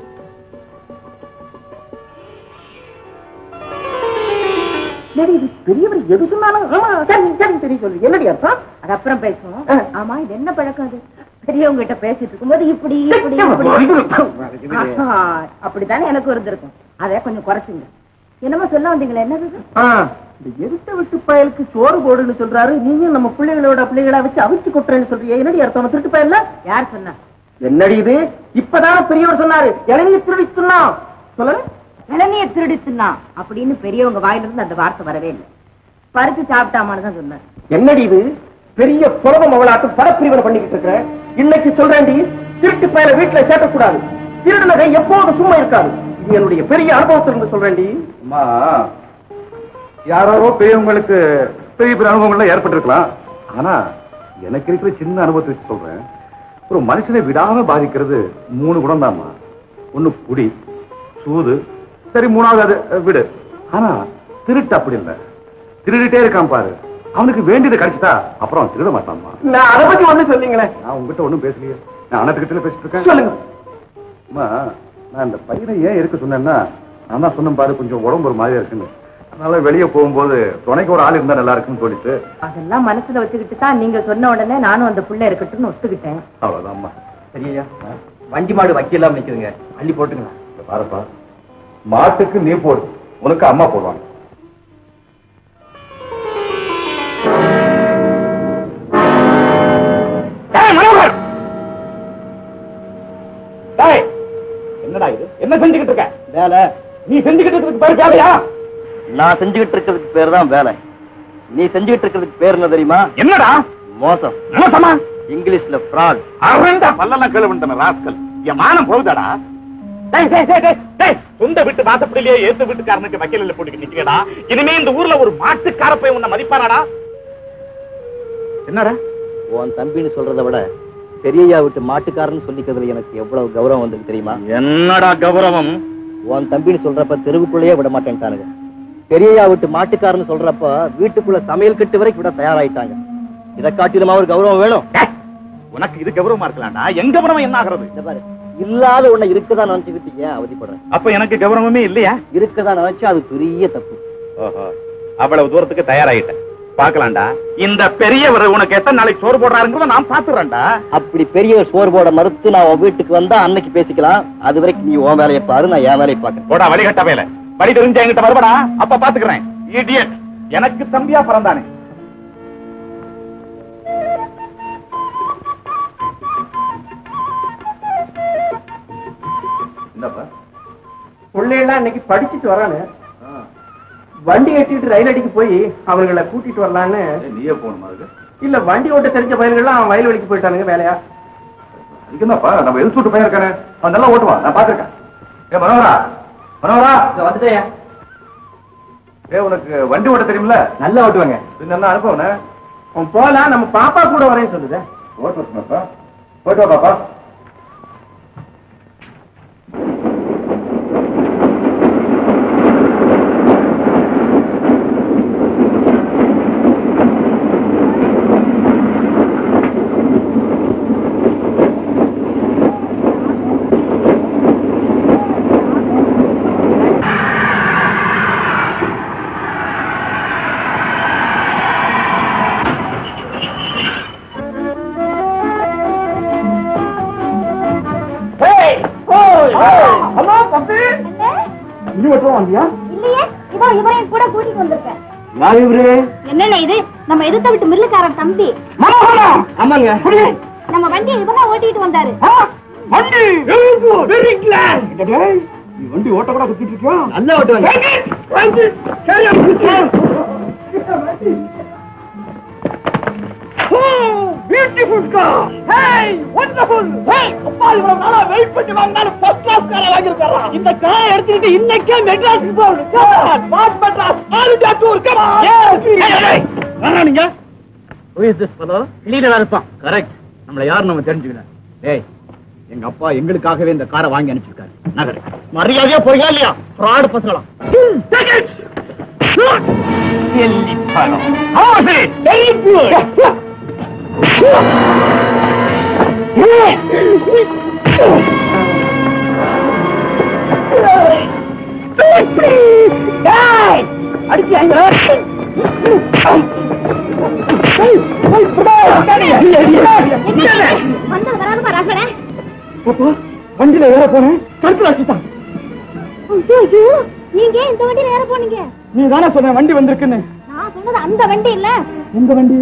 பெரியவர் எது சொன்னாலும் ஆமா சரி சரி சரி சொல்லு என்னடி அர்த்தம் அது அப்புறம் பேசுவோம் ஆ. ஆமா இது என்ன பழக்கம் அது பெரியவங்க கிட்ட பேசிட்டு இருக்கும்போது இப்படி இப்படி இப்படி ஆஹா, அப்படித்தானே எனக்கு இருந்திருக்கும் அதை கொஞ்சம் குறைச்சுங்க என்னமோ சொல்ல வந்தீங்களே என்னது இது? ஆ, இந்த எருத்த விட்டு பயலுக்கு சோறு போடுன்னு சொல்றாரு நீங்க நம்ம பிள்ளைகளோட பிள்ளைகளா வச்சு அவிச்சு கொட்டுறேன்னு சொல்றீங்க என்னடி அர்த்தம் திருட்டு பயல்ல யார் சொன்னா என்னடி இது இப்பதான் பெரியவர் சொன்னாரு இளநீர் திருடி சொன்னா சொல்லுங்க இளநிய திருடிச்சுன்னா அப்படின்னு பெரியவங்க வாயிலிருந்து அந்த வார்த்தை வரவே இல்லை பறிச்சு சாப்பிட்டாமான்னு தான் சொன்னார் என்னடி இது பெரிய புலவம் அவளாட்டு படப்பிரிவினை பண்ணிக்கிட்டு இருக்கிற இன்னைக்கு சொல்றேன்டி திருட்டு பயல வீட்டுல சேர்க்கக்கூடாது திருடுனகை எப்போதும் சும்மா இருக்காது இது என்னுடைய பெரிய அனுபவத்திலிருந்து சொல்றேன்டி அம்மா யாரோ பெரியவங்களுக்கு பெரிய பெரிய அனுபவங்கள்லாம் ஏற்பட்டிருக்கலாம் ஆனா எனக்கு இருக்கிற சின்ன அனுபவத்தை வச்சு சொல்றேன் ஒரு மனுஷனை விடாம பாதிக்கிறது மூணு குணம் தான்மா ஒண்ணு குடி சூது சரி மூணாவது அது அஹ், விடு ஆனா திருட்டு அப்படி இல்லை திருடிட்டே இருக்கான் பாரு அவனுக்கு வேண்டியது கிடைச்சிட்டா அப்புறம் அவன் திருட மாட்டான்மா நான் அதை பத்தி ஒண்ணு சொன்னீங்களே நான் உங்ககிட்ட ஒண்ணும் பேசலையே நான் அண்ணத்துக்கிட்ட பேசிட்டு இருக்கேன் சொல்லுங்க அம்மா நான் இந்த பையனை ஏன் இருக்க சொன்னேன்னா நான் தான் சொன்னேன் பாரு கொஞ்சம் உடம்பு ஒரு மாதிரியா இருக்குன்னு அதனால வெளியே போகும்போது துணைக்கு ஒரு ஆள் இருந்தா நல்லா இருக்குன்னு தோணிட்டு அதெல்லாம் மனசுல வச்சுக்கிட்டு தான் நீங்க சொன்ன உடனே நானும் அந்த புள்ள இருக்கட்டும்னு ஒத்துக்கிட்டேன் அவ்வளவுதான்மா சரியா வண்டி மாடு வைக்கலாம் நிக்குதுங்க அள்ளி போட்டுங்களா இங்க பாருப்பா மாட்டுக்கு நீ போடு உனக்கு அம்மா போடுவாங்க என்னடா இது என்ன செஞ்சுக்கிட்டு இருக்க வேலை நீ செஞ்சுக்கிட்டு இருக்கிறதுக்கு பேரு வேலையா நான் செஞ்சுக்கிட்டு இருக்கிறதுக்கு பேர் தான் வேலை நீ செஞ்சுக்கிட்டு இருக்கிறதுக்கு பேர் என்ன தெரியுமா என்னடா மோசம் மோசமா இங்கிலீஷ்ல ஃப்ராட் அவன்டா பல்லெல்லாம் கேளுவன்டன ராஸ்கல் என் மானம் போகுதாடா டேய் டேய் டேய் டேய் டேய் சொந்த வீட்டு வாசப்படியிலேயே ஏத்து வீட்டுக்காரனுக்கு வக்கீல போட்டு நிக்கிறடா இனிமே இந்த ஊர்ல ஒரு மாட்டுக்கார போய் உன்னை மதிப்பானாடா என்னடா உன் தம்பின்னு சொல்றதை விட பெரியய்யா விட்டு மாட்டுக்காரன்னு சொல்லிக்கிறதுல எனக்கு எவ்வளவு கௌரவம் வந்தது தெரியுமா என்னடா கௌரவம் உன் தம்பின்னு சொல்றப்ப தெருவுக்குள்ளேயே விட மாட்டேன்ட்டானுங்க பெரியய்யா விட்டு மாட்டுக்காரன்னு சொல்றப்ப வீட்டுக்குள்ள சமையல் கட்டு வரைக்கும் விட தயாராயிட்டாங்க இதை காட்டிலுமா ஒரு கௌரவம் வேணும் டேய், உனக்கு இது கௌரவமா இருக்கலாம்டா என் கௌரவம் என்ன ஆகுறது இந்த பாரு இல்லாத உன்னை இருக்கதா நினைச்சுக்கிட்டு ஏன் அவதிப்படுறேன் அப்ப எனக்கு கௌரவமே இல்லையா இருக்கதா நினைச்சா அது பெரிய தப்பு ஓஹோ அவ்வளவு தூரத்துக்கு தயாராயிட்டேன் பாக்கலாம்டா இந்த பெரியவர் உனக்கு எத்தனை நாளைக்கு சோறு போடுறாருங்கிறத நான் பாத்துறேன்டா அப்படி பெரிய சோறு போட மறுத்து நான் உன் வீட்டுக்கு வந்தா அன்னைக்கு பேசிக்கலாம் அது வரைக்கும் நீ உன் வேலையை பாரு நான் என் வேலையை பார்க்கறேன் போடா வழிகட்ட வேலை வழி தெரிஞ்ச என்கிட்ட வருவடா அப்ப பாத்துக்கிறேன் இடியட் எனக்கு தம்பியா பிறந்தானே என்னப்பா பிள்ளைகள்லாம் இன்னைக்கு படிச்சுட்டு வரானு வண்டி ஏற்றிட்டு ரயில் அடிக்கு போய் அவர்களை கூட்டிட்டு வரலான்னு நீயே போகணுமா அதுக்கு இல்ல வண்டி ஓட்ட தெரிஞ்ச பயிர்கள்லாம் வயல்வெளிக்கு போயிட்டானுங்க வேலையா அதுக்குதான்ப்பா நம்ம எது சூட்டு பையன் இருக்கானே அவன் நல்லா ஓட்டுவான் நான் பாத்துருக்கேன் ஏ மனோகரா மனோகரா வந்துட்டேயா ஏ உனக்கு வண்டி ஓட்ட தெரியுமில்ல நல்லா ஓட்டுவாங்க பின்ன என்ன அனுப்பவன அவன் போலாம் நம்ம பாப்பா கூட வரேன்னு சொல்லுது ஓட்டு வரணும்ப்பா போயிட்டு வா பாப்பா ஹலோ தம்பி நீ மட்டும் வந்தியா இல்லையே இதோ இவரையும் கூட கூட்டிட்டு வந்திருக்கேன் யார் இவரு என்னென்ன இது நம்ம எதிர்த்த விட்டு மில்லுக்காரன் தம்பி மனோகரா ஆமாங்க நம்ம வண்டியை இவதான் ஓட்டிட்டு வந்தாரு வண்டி வெரி கிளாட் நீ வண்டி ஓட்ட கூட குத்திட்டு இருக்கியா நல்லா ஓட்டுவாங்க beautiful beautiful car hey wonderful hey அப்பா இவ்வளவு நாளா வெயிட் பண்ணி வாங்கினாலும் ஃபர்ஸ்ட் கிளாஸ் காரை வாங்கிருக்காரா இந்த காரை எடுத்துக்கிட்டு இன்னைக்கே மெட்ராஸ் போகணும் come what Madras all India tour come on நீங்க Who is this fellow? லீடரா இருப்பான் கரெக்ட் நம்மள யார் நம்ம தெரிஞ்சுக்கணும் டேய் எங்க அப்பா எங்களுக்காகவே இந்த காரை வாங்கி அனுப்பிச்சிருக்காரு நகர் மரியாதையா போறீங்களா இல்லையா ஃப்ராட் பசங்களா வெரி குட் வந்தது வராதுமா ராகவனே வண்டியில ஏற போனேன் கருத்துல வச்சுட்டான் ஐயோ ஐயோ நீங்க ஏன் இந்த வண்டியில ஏற போனீங்க நீ தானே சொன்ன வண்டி வந்திருக்குன்னு நான் சொன்னது அந்த வண்டி இல்ல எந்த வண்டி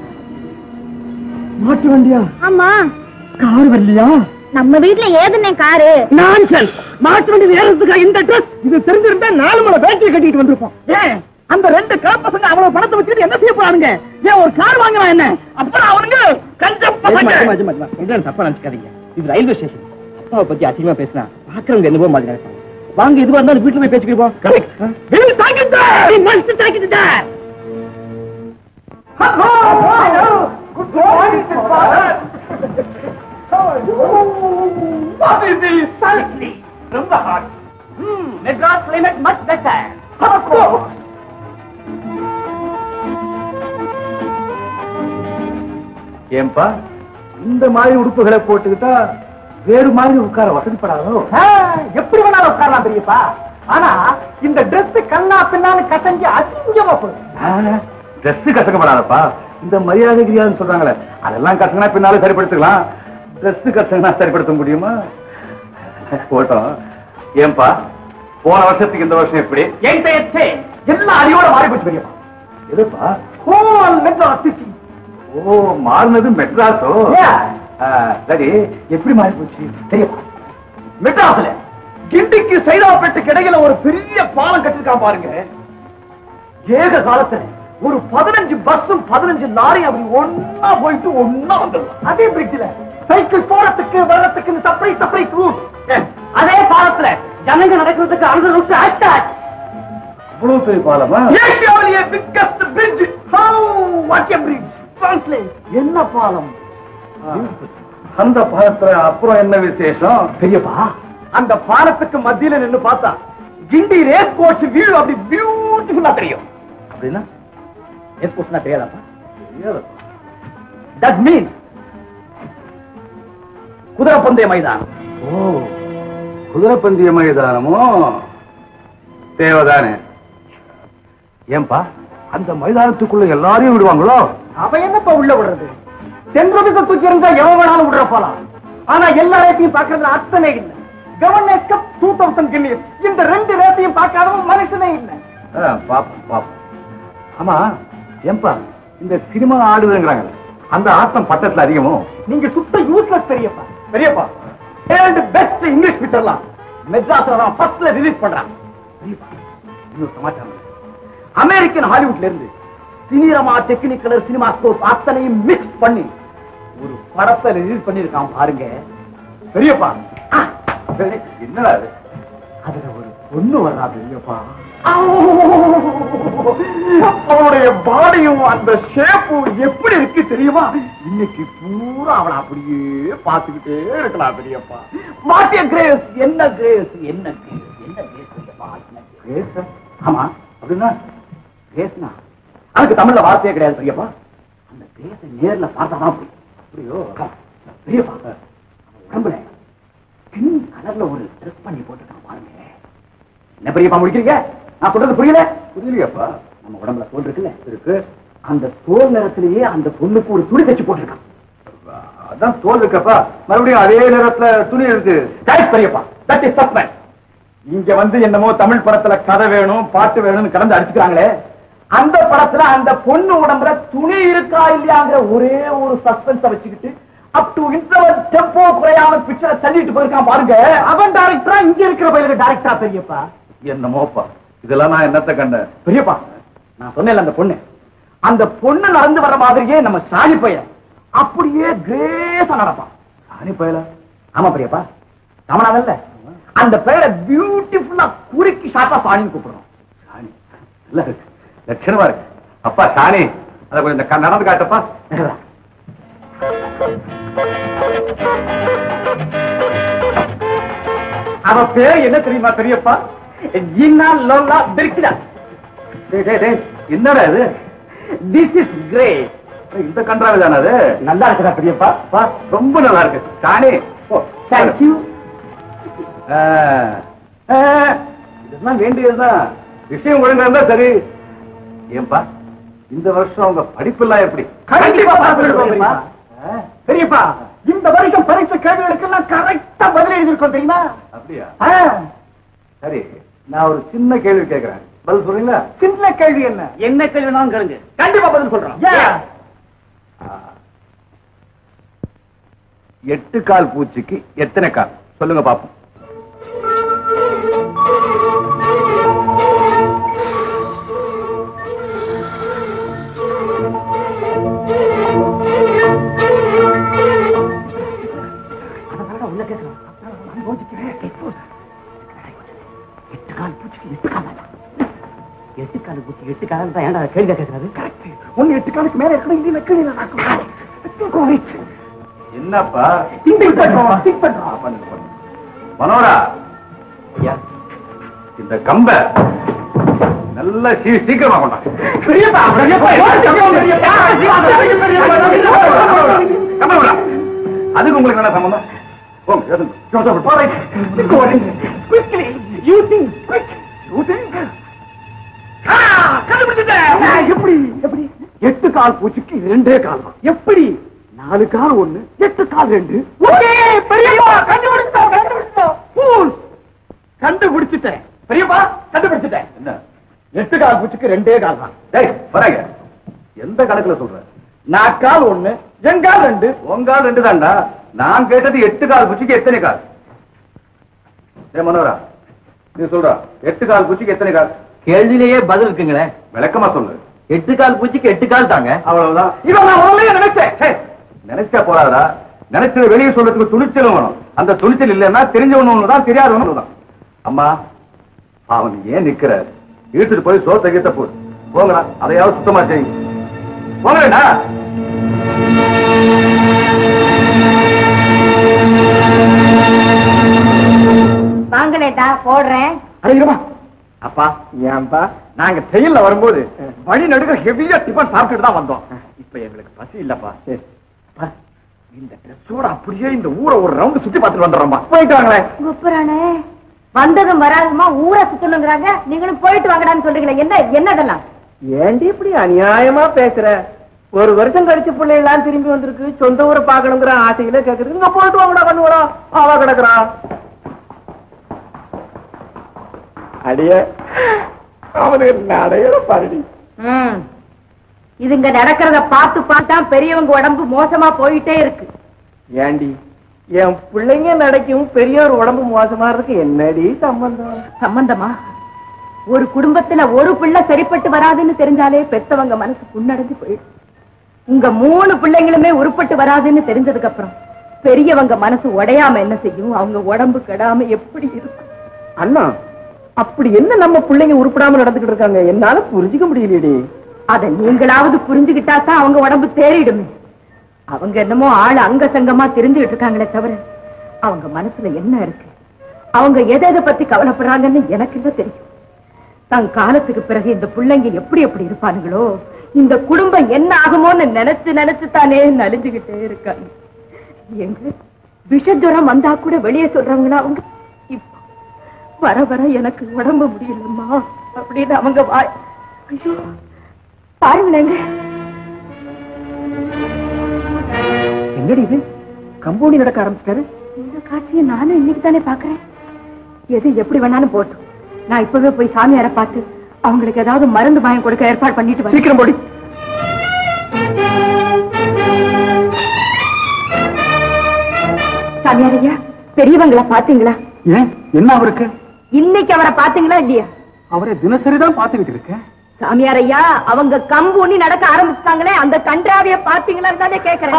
மாட்டு வண்டியா ஆமா கார் வரலையா நம்ம வீட்ல ஏதுனே காரு நான்சென்ஸ் மாட்டு வண்டி ஏறதுக்கு இந்த ட்ரெஸ் இது தெரிஞ்சிருந்தா நாலு மலை பேட்டரி கட்டிட்டு வந்திருப்போம் ஏன் அந்த ரெண்டு காப்பசங்க அவ்வளவு பணத்தை வச்சுட்டு என்ன செய்ய போறானுங்க ஏன் ஒரு கார் வாங்கலாம் என்ன அப்புறம் அவனுங்க கஞ்சம் பசங்க தப்பா நினைச்சுக்காதீங்க இது ரயில்வே ஸ்டேஷன் அப்பாவை பத்தி அதிகமா பேசினா பாக்குறவங்க என்னவோ மாதிரி நினைப்பாங்க வாங்க இதுவா இருந்தாலும் வீட்டுல போய் பேசிக்கிறோம் correct Will take it there! He must take it there! Hello! Good morning, father! What is this? Sultry! From the heart. Hmm, Madras climate much better. Of course. ஏன்பா இந்த மாதிரி உடுப்புகளை போட்டுக்கிட்டா வேறு மாதிரி உட்கார வசதிப்படாதோ ஆ, எப்படி வேணாலும் உட்காரலாம் பெரியப்பா ஆனா இந்த Dress கண்ணா பின்னான்னு கசஞ்சு அசிங்கமா போகுது ட்ரெஸ் கசக்கப்படாதப்பா இந்த மரியாதை கிரியாதுன்னு சொல்றாங்களே அதெல்லாம் கசங்கினா பின்னாலும் சரிப்படுத்திக்கலாம் ட்ரெஸ் கசங்கினா சரிப்படுத்த முடியுமா போட்டோம் ஏன்பா போன வருஷத்துக்கு இந்த வருஷம் எப்படி என்கிட்ட change எல்லாம் அடியோட மாறி போச்சு பெரியப்பா எதுப்பா ஹோல் மெட்ராஸ் சிட்டி ஓ மாறினது மெட்ராஸோ Yeah. ஆ, சரி எப்படி மாறி போச்சு தெரியுமா மெட்ராஸ்ல கிண்டிக்கு சைதாப்பேட்டுக்கு இடையில ஒரு பெரிய பாலம் கட்டிருக்கான் பாருங்க ஏக காலத்துல ஒரு பதினஞ்சு பஸ்ஸும் பதினஞ்சு லாரியும் அப்படி ஒன்னா போயிட்டு ஒன்னா வந்துடலாம் அதே பிரிட்ஜ்ல சைக்கிள் போறதுக்கு வர்றதுக்கு செப்பரேட் செப்பரேட் ரூட் அதே பாலத்துல ஜனங்க நடக்கிறதுக்கு அந்த ரூட் அட்டாச் இவ்வளவு பெரிய பாலமா ஏசியாவிலேயே biggest bridge how what a bridge translate என்ன பாலம் அந்த பாலத்துல அப்புறம் என்ன விசேஷம் பெரியப்பா அந்த பாலத்துக்கு மத்தியில நின்னு பார்த்தா கிண்டி ரேஸ் கோர்ஸ் வியூ அப்படி பியூட்டிஃபுல்லா தெரியும் அப்படின்னா ரேஸ் கோர்ஸ்னா தெரியாதாப்பா தட் மீன் குதிரை பந்தய மைதானம் ஓ குதிரைப்பந்திய மைதானமோ தேவைதானே ஏன்பா அந்த மைதானத்துக்குள்ள எல்லாரையும் விடுவாங்களோ அவன் என்னப்பா உள்ள விடுறது டென் ருபீஸ் தூக்கி இருந்தா எவன் வேணாலும் விடுற போலாம் ஆனா எல்லா ரேட்டையும் பாக்குறதுல அர்த்தமே இல்ல governor cup two thousand Guinness இந்த ரெண்டு ரேட்டையும் பார்க்காதவன் மனுஷனே இல்ல ஆ, பாப்போம் பாப்போம் ஆமா ஏன்பா இந்த சினிமா ஆடுதுங்கிறாங்க அந்த ஆட்டம் பட்டத்துல அதிகமோ நீங்க சுத்த யூஸ்லெஸ் பெரியப்பா பெரியப்பா வேர்ல்டு பெஸ்ட் இங்கிலீஷ் பிக்சர்லாம் மெட்ராஸ்ல தான் ஃபர்ஸ்ட்ல ரிலீஸ் பண்றான் பெரியப்பா, இன்னொரு சமாச்சாரம் இருக்கு. அமெரிக்கன் ஹாலிவுட்ல இருந்து சினிரமா டெக்னிக்கல் சினிமா ஸ்கோப் அத்தனையும் மிக்ஸ் பண்ணி ஒரு படத்தை ரிலீஸ் பண்ணிருக்கான் பாருங்க பெரியப்பா ஆ, பெரிய- என்னடா அது அதுல ஒரு பொண்ணு வர்றா பெரியப்பா அவனுடைய பாடியும் அந்த ஷேப்பும் எப்படி இருக்கு தெரியுமா இன்னைக்கு பூரா அவளை அப்படியே பார்த்துக்கிட்டே இருக்கலாம் பெரியப்பா மாட்டிய கிரேஸ் என்ன கிரேஸ் என்ன கிரேஸ் என்ன கிரேஸ் பெரியப்பா என்ன கிரேஸ் ஆமா அப்படின்னா கிரேஸ்னா அதுக்கு தமிழ்ல வார்த்தையே கிடையாது பெரியப்பா அந்த கிரேஸை நேர்ல பார்த்தாதான் புரியும் புரியோ பெரியப்பா அவன் உடம்புல பிங்க் கலர்ல ஒரு ட்ரெஸ் பண்ணி போட்டுருக்கான் பாருங்க என்ன பெரியப்பா முடிக்கிறீங்க நான் சொல்றது புரியல புரியலையாப்பா நம்ம உடம்புல தோல் இருக்குல்ல இருக்கு அந்த தோல் நிறத்திலேயே அந்த பொண்ணுக்கு ஒரு துணி தச்சு போட்டிருக்கான் அதான் தோல் இருக்கப்பா மறுபடியும் அதே நேரத்துல துணி இருக்கு கரெக்ட் பெரியப்பா தட் இஸ் சஸ்பெண்ட் இங்க வந்து என்னமோ தமிழ் படத்துல கதை வேணும் பாட்டு வேணும்னு கலந்து அடிச்சுக்கிறாங்களே அந்த படத்துல அந்த பொண்ணு உடம்புல துணி இருக்கா இல்லையாங்கிற ஒரே ஒரு சஸ்பென்ஸ வச்சுக்கிட்டு அப் டு இன்டர்வல் டெம்போ குறையாம பிக்சரை தள்ளிட்டு போயிருக்கான் பாருங்க அவன் டைரக்டரா இங்க இருக்கிற பயிலுக்கு டைரக்டரா பெரியப்பா என்னமோப்பா இதெல்லாம் நான் என்னத்த கண்டேன் பெரியப்பா நான் சொன்னேன்ல அந்த பொண்ணு அந்த பொண்ணு நடந்து வர மாதிரியே நம்ம சாலி பையன் அப்படியே கிரேஸா நடப்பான் சாணி பயல ஆமா பெரியப்பா ராமநாதன்ல அந்த பேரை பியூட்டிஃபுல்லா குறுக்கி ஷார்ட்டா சாணின்னு கூப்பிடுறோம் சாணி நல்லா இருக்கு லட்சணமா இருக்கு அப்பா சாணி அதை கொஞ்சம் இந்த க- நடந்து காட்டப்பா அவ பேர் என்ன தெரியுமா பெரியப்பா ஜின்னா லோலா பிரிக்கிடா டேய், டேய், டேய், என்னடா இது திஸ் இஸ் கிரேட் இந்த கன்றாவி தானே அது நல்லா இருக்குதா பெரியப்பா அப்பா, ரொம்ப நல்லா இருக்கு சாணி ஓ, தேங்க்யூ ஆ, ஆ, இதெல்லாம் வேண்டியதுதான் விஷயம் ஒழுங்கா இருந்தா சரி ஏன்பா இந்த வருஷம் உங்க படிப்பெல்லாம் எப்படி கண்டிப்பா பாஸ் பண்ணிடுவோம் பெரியப்பா பெரியப்பா இந்த வருஷம் பரீட்சை கேள்விகளுக்கெல்லாம் கரெக்டா பதில் எழுதிருக்கோம் தெரியுமா அப்படியா ஆ, சரி நான் ஒரு சின்ன கேள்வி கேட்கிறேன் பதில் சொல்றீங்களா சின்ன கேள்வி என்ன என்ன கேள்வினாலும் கேளுங்க கண்டிப்பா பதில் சொல்றோம் ஆ. எட்டு கால் பூச்சிக்கு எத்தனை கால் சொல்லுங்க பாப்போம் உள்ள கேட்கலாம் நான் யோசிக்கிறேன் எட்டு கால் பூச்சிக்கு எட்டு கால் எட்டு கால் பூச்சி எட்டு கால் தான் ஏன்டா கேள்வி கேட்கறது கரெக்ட் ஒன்னு எட்டு காலுக்கு மேல இருக்கணும் இல்லைன்னா கீழே நடக்கும் என்னப்பா திங்க் பண்றோம் திங்க் ஆ, பண்றோம் பண்ணுங்க, பண்ணுங்க. மனோரா ஐயா இந்த கம்ப நல்ல சீ- சீக்கிரமா கொண்டாங்க பெரியப்பா பெரியப்பா பெரியப்பா கம்பை விடா. அதுக்கு உங்களுக்கு என்ன சம்பந்தம் போங்க, எழுதுங்க. Quickly, you think, quick, you think. ஆ, கண்டுபிடிச்சிட்டேன். எப்படி எப்படி எட்டு கால் பூச்சிக்கு ரெண்டே கால் தான். எப்படி நாலு கால் ஒண்ணு எட்டு கால் ரெண்டு ஓகே பெரியப்பா கண்டுபிடிச்சிட்டோம் கண்டுபிடிச்சிட்டோம் Fools. கண்டுபிடிச்சிட்டேன் பெரியப்பா கண்டுபிடிச்சிட்டேன் என்ன எட்டு கால் பூச்சிக்கு ரெண்டே கால் தான் டேய் வராங்க எந்த கணக்குல சொல்ற நான் கால் ஒண்ணு என் கால் ரெண்டு உங்கால் ரெண்டு தான்டா நான் கேட்டது எட்டு கால் குச்சிக்கு எத்தனை கால் ஏ மனோரா நீ சொல்றா எட்டு கால் குச்சிக்கு எத்தனை கால் கேள்வியிலேயே பதில் இருக்குங்களே விளக்கமா சொல்லு எட்டு கால் பூச்சிக்கு எட்டு கால் தாங்க அவ்வளவுதான் இவன் நான் முதல்ல நினைச்சேன் ஹே, நினைச்சா போறாதா நினைச்சது வெளியே சொல்றதுக்கு துணிச்சலும் வேணும் அந்த துணிச்சல் இல்லைன்னா தெரிஞ்சவனு ஒண்ணுதான் தெரியாதவனு ஒண்ணுதான் அம்மா அவன் ஏன் நிக்கிற இழுத்துட்டு போய் சோத்த கீத்த போ போங்கடா அதையாவது சுத்தமா செய்யுங்க போங்கடா வாங்கலேட்டா போடுறேன் அடிக்கிறமா அப்பா ஏன்பா நாங்க செயல்ல வரும்போது வழி நடுக்க ஹெவியா டிஃபன் சாப்பிட்டுட்டு தான் வந்தோம் இப்ப எங்களுக்கு பசி இல்லப்பா அப்பா, இந்த ட்ரெஸ்ஸோட அப்படியே இந்த ஊரை ஒரு ரவுண்ட் சுத்தி பார்த்துட்டு வந்துடுறோம்பா போயிட்டு வாங்களேன் குப்புறானே வந்ததும் வராதுமா ஊரை சுத்தணுங்கிறாங்க நீங்களும் போயிட்டு வாங்கடான்னு சொல்றீங்களே என்ன என்னதெல்லாம் ஏண்டி இப்படி அநியாயமா பேசுற ஒரு வருஷம் கழிச்சு பிள்ளைகளாம் திரும்பி வந்திருக்கு சொந்த ஊரை பாக்கணுங்கிற ஆசையில கேக்குறது இங்க போயிட்டு வாங்கடா கண்ணுடா ஆவா கிடக்குறான் அடிய அவனுக்கு நடையில பாருடி ம். இதுங்க நடக்கிறத பார்த்து பார்த்தா பெரியவங்க உடம்பு மோசமா போயிட்டே இருக்கு ஏண்டி என் பிள்ளைங்க நடக்கும் பெரியோர் உடம்பு மோசமா இருக்கு என்னடி சம்பந்தம் சம்பந்தமா ஒரு குடும்பத்துல ஒரு பிள்ளை சரிப்பட்டு வராதுன்னு தெரிஞ்சாலே பெத்தவங்க மனசு புண்ணடைஞ்சு போயிடும் உங்க மூணு பிள்ளைங்களுமே உருப்பட்டு வராதுன்னு தெரிஞ்சதுக்கு அப்புறம் பெரியவங்க மனசு உடையாம என்ன செய்யும் அவங்க உடம்பு கெடாம எப்படி இருக்கும் அண்ணா அப்படி என்ன நம்ம பிள்ளைங்க உருப்படாம நடந்துகிட்டு இருக்காங்க என்னால புரிஞ்சுக்க முடியலையேடி அத நீங்களாவது புரிஞ்சுகிட்டா தான் அவங்க உடம்பு தேறிடுமே அவங்க என்னமோ ஆள் அங்க சங்கமா தெரிஞ்சுகிட்டு இருக்காங்களே தவிர அவங்க மனசுல என்ன இருக்கு அவங்க எதை எதை பத்தி கவலைப்படுறாங்கன்னு எனக்கு என்ன தெரியும் தன் காலத்துக்கு பிறகு இந்த பிள்ளைங்க எப்படி எப்படி இருப்பானுங்களோ இந்த குடும்பம் என்ன ஆகுமோன்னு நினைச்சு நினைச்சு தானே நலிஞ்சுகிட்டே இருக்காங்க எங்க விஷஜுரம் வந்தா கூட வெளியே சொல்றாங்களா அவங்க இப்ப வர வர எனக்கு உடம்பு முடியலம்மா அப்படின்னு அவங்க வாய் ஐயோ பாருங்களேங்க என்னடி இது கம்பௌண்டி நடக்க ஆரம்பிச்சிட்டாரு இந்த காட்சியை நானும் இன்னைக்கு தானே பாக்குறேன் எது எப்படி வேணாலும் போட்டும் நான் இப்பவே போய் சாமியாரை பார்த்து அவங்களுக்கு ஏதாவது மருந்து வாங்கி கொடுக்க ஏற்பாடு பண்ணிட்டு வரேன் சீக்கிரம் போடி சாமியார் ஐயா பெரியவங்கள பாத்தீங்களா ஏன் என்ன அவருக்கு இன்னைக்கு அவரை பாத்தீங்களா இல்லையா அவரை தினசரி தான் பார்த்துக்கிட்டு இருக்கேன் சாமியார் ஐயா அவங்க கம்பு ஊனி நடக்க ஆரம்பிச்சிட்டாங்களே அந்த கன்றாவிய பாத்தீங்களான்னு தானே கேக்குறேன்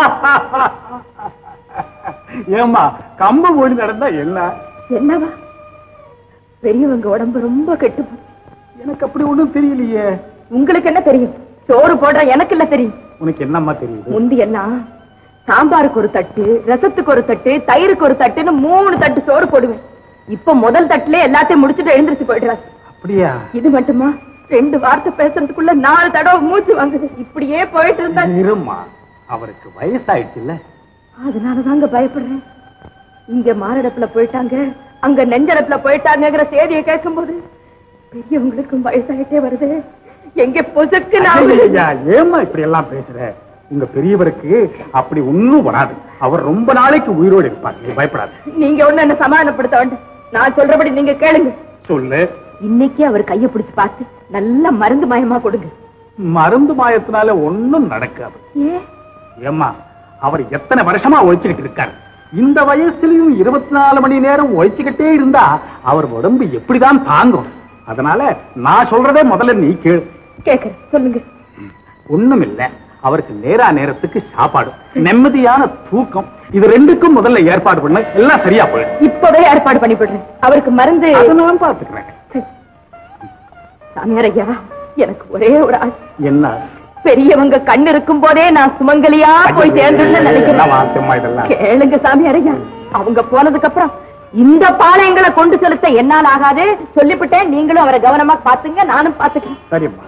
ஏமா கம்பு ஓடி நடந்தா என்ன என்னவா பெரியவங்க உடம்பு ரொம்ப கெட்டு போச்சு எனக்கு அப்படி ஒண்ணும் தெரியலையே உங்களுக்கு என்ன தெரியும் சோறு போடுற எனக்கு இல்ல தெரியும் உனக்கு என்னம்மா தெரியுது முந்தி எல்லாம் சாம்பாருக்கு ஒரு தட்டு ரசத்துக்கு ஒரு தட்டு தயிருக்கு ஒரு தட்டுன்னு மூணு தட்டு சோறு போடுவேன் இப்ப முதல் தட்டுல எல்லாத்தையும் முடிச்சுட்டு எழுந்திருச்சு போயிடுறாரு அப்படியா இது மட்டுமா ரெண்டு வார்த்தை பேசுறதுக்குள்ள நாலு தடவை மூச்சு வாங்குது இப்படியே போயிட்டு இருந்தா இருமா அவருக்கு வயசாயிடுச்சுல்ல அதனாலதாங்க பயப்படுறேன் இங்க மாரடப்புல போயிட்டாங்க அங்க நெஞ்சரப்புல போயிட்டாங்கங்கிற செய்தியை கேட்கும்போது பெரியவங்களுக்கும் வயசாயிட்டே வருது எங்க பொசுக்கு ஐயா, ஏம்மா இப்படி எல்லாம் பேசுற உங்க பெரியவருக்கு அப்படி ஒண்ணும் வராது அவர் ரொம்ப நாளைக்கு உயிரோடு இருப்பார் நீ பயப்படாத நீங்க ஒண்ணு என்ன சமாதானப்படுத்த வேண்டாம் நான் சொல்றபடி நீங்க கேளுங்க சொல்லு இன்னைக்கு அவர் கைய பிடிச்சு பார்த்து நல்ல மருந்து மயமா கொடுங்க மருந்து மாயத்தினால ஒண்ணும் நடக்காது ஏன் ஏம்மா அவர் எத்தனை வருஷமா ஒழிச்சுக்கிட்டு இருக்காரு இந்த வயசுலயும் இருபத்தி நாலு மணி நேரம் ஒழிச்சுக்கிட்டே இருந்தா அவர் உடம்பு எப்படிதான் தாங்கும் அதனால நான் சொல்றதே முதல்ல நீ கேளு கேக்குறேன் சொல்லுங்க ஒண்ணும் இல்ல அவருக்கு நேரா நேரத்துக்கு சாப்பாடு நிம்மதியான தூக்கம் இது ரெண்டுக்கும் முதல்ல ஏற்பாடு பண்ண எல்லாம் சரியா போயிடும் இப்பவே ஏற்பாடு பண்ணி போடுறேன் அவருக்கு மருந்து அதை நான் பாத்துக்கிறேன் சாமியார் ஐயா எனக்கு ஒரே ஒரு ஆசை என்ன பெரியவங்க கண் இருக்கும் போதே நான் சுமங்கலியா போய் சேர்ந்துன்னு என்ன நினைக்கிறேன் வார்த்தைம்மா இதெல்லாம் கேளுங்க சாமியார் ஐயா அவங்க போனதுக்கு அப்புறம் இந்த பாளையங்களை கொண்டு செலுத்த என்னால் ஆகாது சொல்லிவிட்டேன் நீங்களும் அவரை கவனமா பாத்துங்க நானும் பாத்துக்கிறேன் சரிம்மா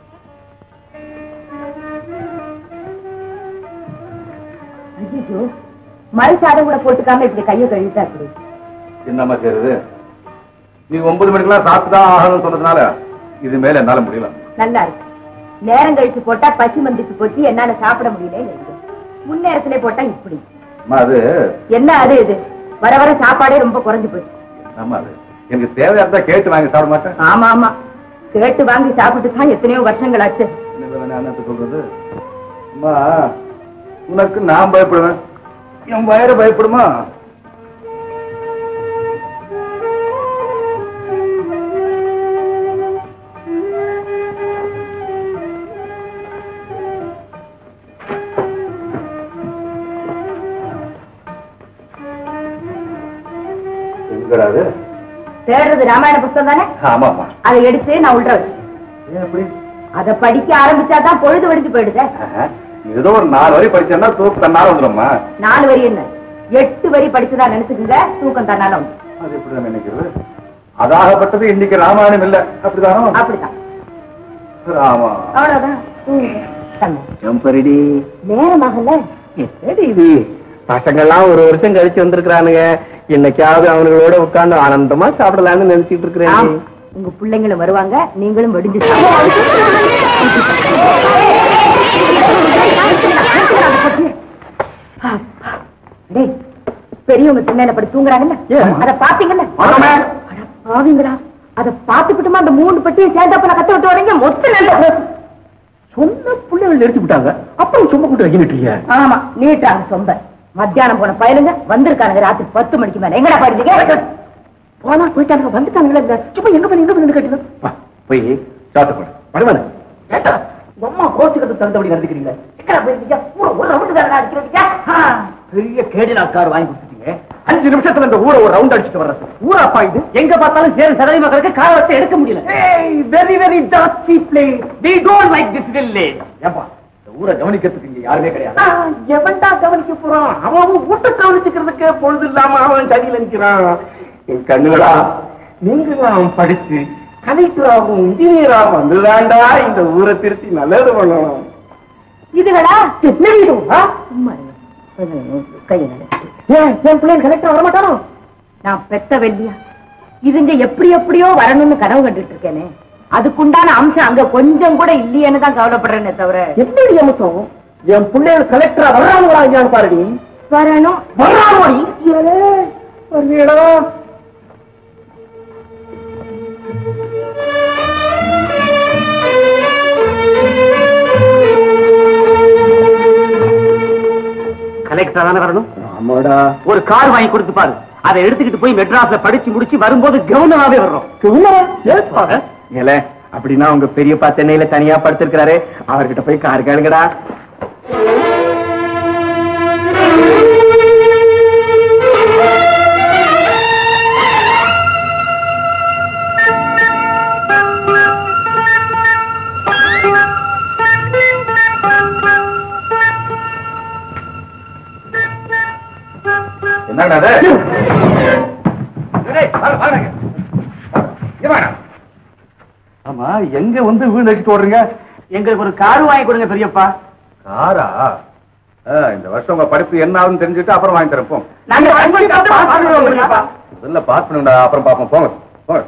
ஐயோ மறு சாதம் கூட போட்டுக்காம இப்படி கையை கழுவிட்டா அப்படி என்னம்மா செய்யறது நீ ஒன்பது மணிக்கெல்லாம் சாப்பிட்டுதான் ஆகணும்னு சொன்னதுனால இது மேல என்னால முடியல நல்லா இருக்கு நேரம் கழிச்சு போட்டா பசி மந்திச்சு போச்சு என்னால சாப்பிட முடியல முன்னேரத்திலே போட்டா இப்படி அம்மா அது என்ன அது இது வர வர சாப்பாடே ரொம்ப குறைஞ்சு போச்சு ஆமா அது எனக்கு தேவையா இருந்தா கேட்டு வாங்கி சாப்பிட மாட்டேன் ஆமா ஆமா கேட்டு வாங்கி சாப்பிட்டு தான் எத்தனையோ வருஷங்கள் ஆச்சு என்ன நான் என்னத்த சொல்றது அம்மா உனக்கு நான் பயப்படுவேன் என் வயிறு பயப்படுமா எங்கடா அது தேடுறது ராமாயண புத்தகம் தானே ஆமாமா அதை எடுத்து நான் உள்ள வச்சேன் ஏன் அப்படி அதை படிக்க ஆரம்பிச்சாதான் பொழுது வெடிஞ்சு போயிடுதே ஆஹா. ஏதோ ஒரு நாலு வரை படிச்சேன்னா தூக்கு தன்னால வந்துடும்மா நாலு வரி என்ன எட்டு வரி படிச்சதா நினைச்சுக்குங்க தூக்கம் தன்னால வந்து அது எப்படிதான் நினைக்கிறது அதாகப்பட்டது இன்னைக்கு ராமாயணம் இல்ல அப்படிதானோ அப்படித்தான் ராமா அவ்வளவுதான் தூங்குங்க. தங்க. ஜம்பரிடி நேரமாகல என்னடி இது பசங்கள்லாம் ஒரு வருஷம் கழிச்சு வந்திருக்கிறானுங்க இன்னைக்காவது அவங்களோட உட்கார்ந்து ஆனந்தமா சாப்பிடலாம்னு நினைச்சிட்டு இருக்கிறேன் ஆம். உங்க பிள்ளைங்களும் வருவாங்க நீங்களும் வெடிஞ்சு சாப்பிடுங்க. டேய், பெரியவங்க திண்ணையில படி தூங்குறாங்கல்ல ஏன்? அத பாத்தீங்கல்ல ஆமாமே. அட பாவிங்களா அத பாத்துக்கிட்டுமா அந்த மூணு பெட்டியை சேர்ந்தப்ப நான் கத்த விட்டு வரீங்க மொத்த நல்ல சொன்ன பிள்ளைகள் எடுத்து விட்டாங்க அப்புறம் சும்மா கூட்டு வைக்கிட்டீங்க ஆமா நீட்டாங்க சொம்ப மத்தியானம் போன பயலுங்க வந்திருக்கானுங்க ராத்திரி பத்து மணிக்கு மேல எங்கடா போயிருந்தீங்க போனா போயிட்டாங்க வந்துட்டாங்களே சும்மா எங்க போய் எங்க போய் கட்டணும் போய் சாப்பிட்டு போடு படுவானு ஏட்டா உங்க அம்மா கோச்சுக்கிறது தகுந்தபடி நடந்துக்கிறீங்க எங்கடா போயிருந்தீங்க பூரா ஒரு ரவுண்டு தானடா அடிக்கிறீங்க பெரிய கேடினா கார் வாங்கி கொடுத்துட்டீங்க அஞ்சு நிமிஷத்துல இந்த ஊரை ஒரு ரவுண்ட் அடிச்சுட்டு வர்றது ஊரா அப்பா இது எங்க பார்த்தாலும் சேரும் சதவீத மக்களுக்கு கார் வச்சு எடுக்க முடியல very very tasty play we don't like this village ஏப்பா இந்த ஊரை கவனிக்கிறதுக்கு இங்க யாருமே கிடையாது எவன்டா கவனிக்க போறான் அவன் அவன் வீட்டை கவனிச்சுக்கிறதுக்கு பொழுது இல்லாம அவன் சடியில நிக்கிறான் என் கண்ணுகளா நீங்களாம் படிச்சு கலெக்டராகவும் இன்ஜினியராகவும் வந்துதான்டா இந்த ஊரை திருத்தி நல்லது பண்ணணும் இதுகளா என்ன வீடு ஆ? சும்மா இருங்க. கையை நடு. ஏன் என் பிள்ளைங்க கலெக்டர் வரமாட்டானோ நான் பெத்த வெள்ளியா இதுங்க எப்படி எப்படியோ வரணும்னு கனவு கண்டுட்டு இருக்கேனே அதுக்குண்டான அம்சம் அங்க கொஞ்சம் கூட இல்லையேன்னு தான் கவலைப்படுறேனே தவிர எப்படி அம்சம் என் பிள்ளைகள் கலெக்டரா வர்றாங்களா இல்லையான்னு பாருடி வரணும் வர்றாமோடி வருவீடா கலெக்டரா தானே வரணும் ஆமாடா ஒரு கார் வாங்கி கொடுத்து பாரு அதை எடுத்துக்கிட்டு போய் மெட்ராஸ்ல படிச்சு முடிச்சு வரும்போது கவர்னராவே வர்றோம் ஏப்பா ஏல அப்படின்னா உங்க பெரியப்பா சென்னையில தனியா படுத்திருக்கிறாரு அவர்கிட்ட போய் கார் கேளுங்கடா என்னடா அது? டேய், வாங்க, வாங்க. இங்க வாங்க. ஆமா எங்க வந்து வீடு வச்சுட்டு ஓடுறீங்க எங்களுக்கு ஒரு கார் வாங்கி கொடுங்க பெரியப்பா காரா ஆ, இந்த வருஷம் உங்க படிப்பு என்ன ஆகுதுன்னு தெரிஞ்சுட்டு அப்புறம் வாங்கி தரேன் போங்க நாங்க பெரியப்பா முதல்ல பாஸ் பண்ணுங்கடா அப்புறம் பாப்போம் போங்க போங்க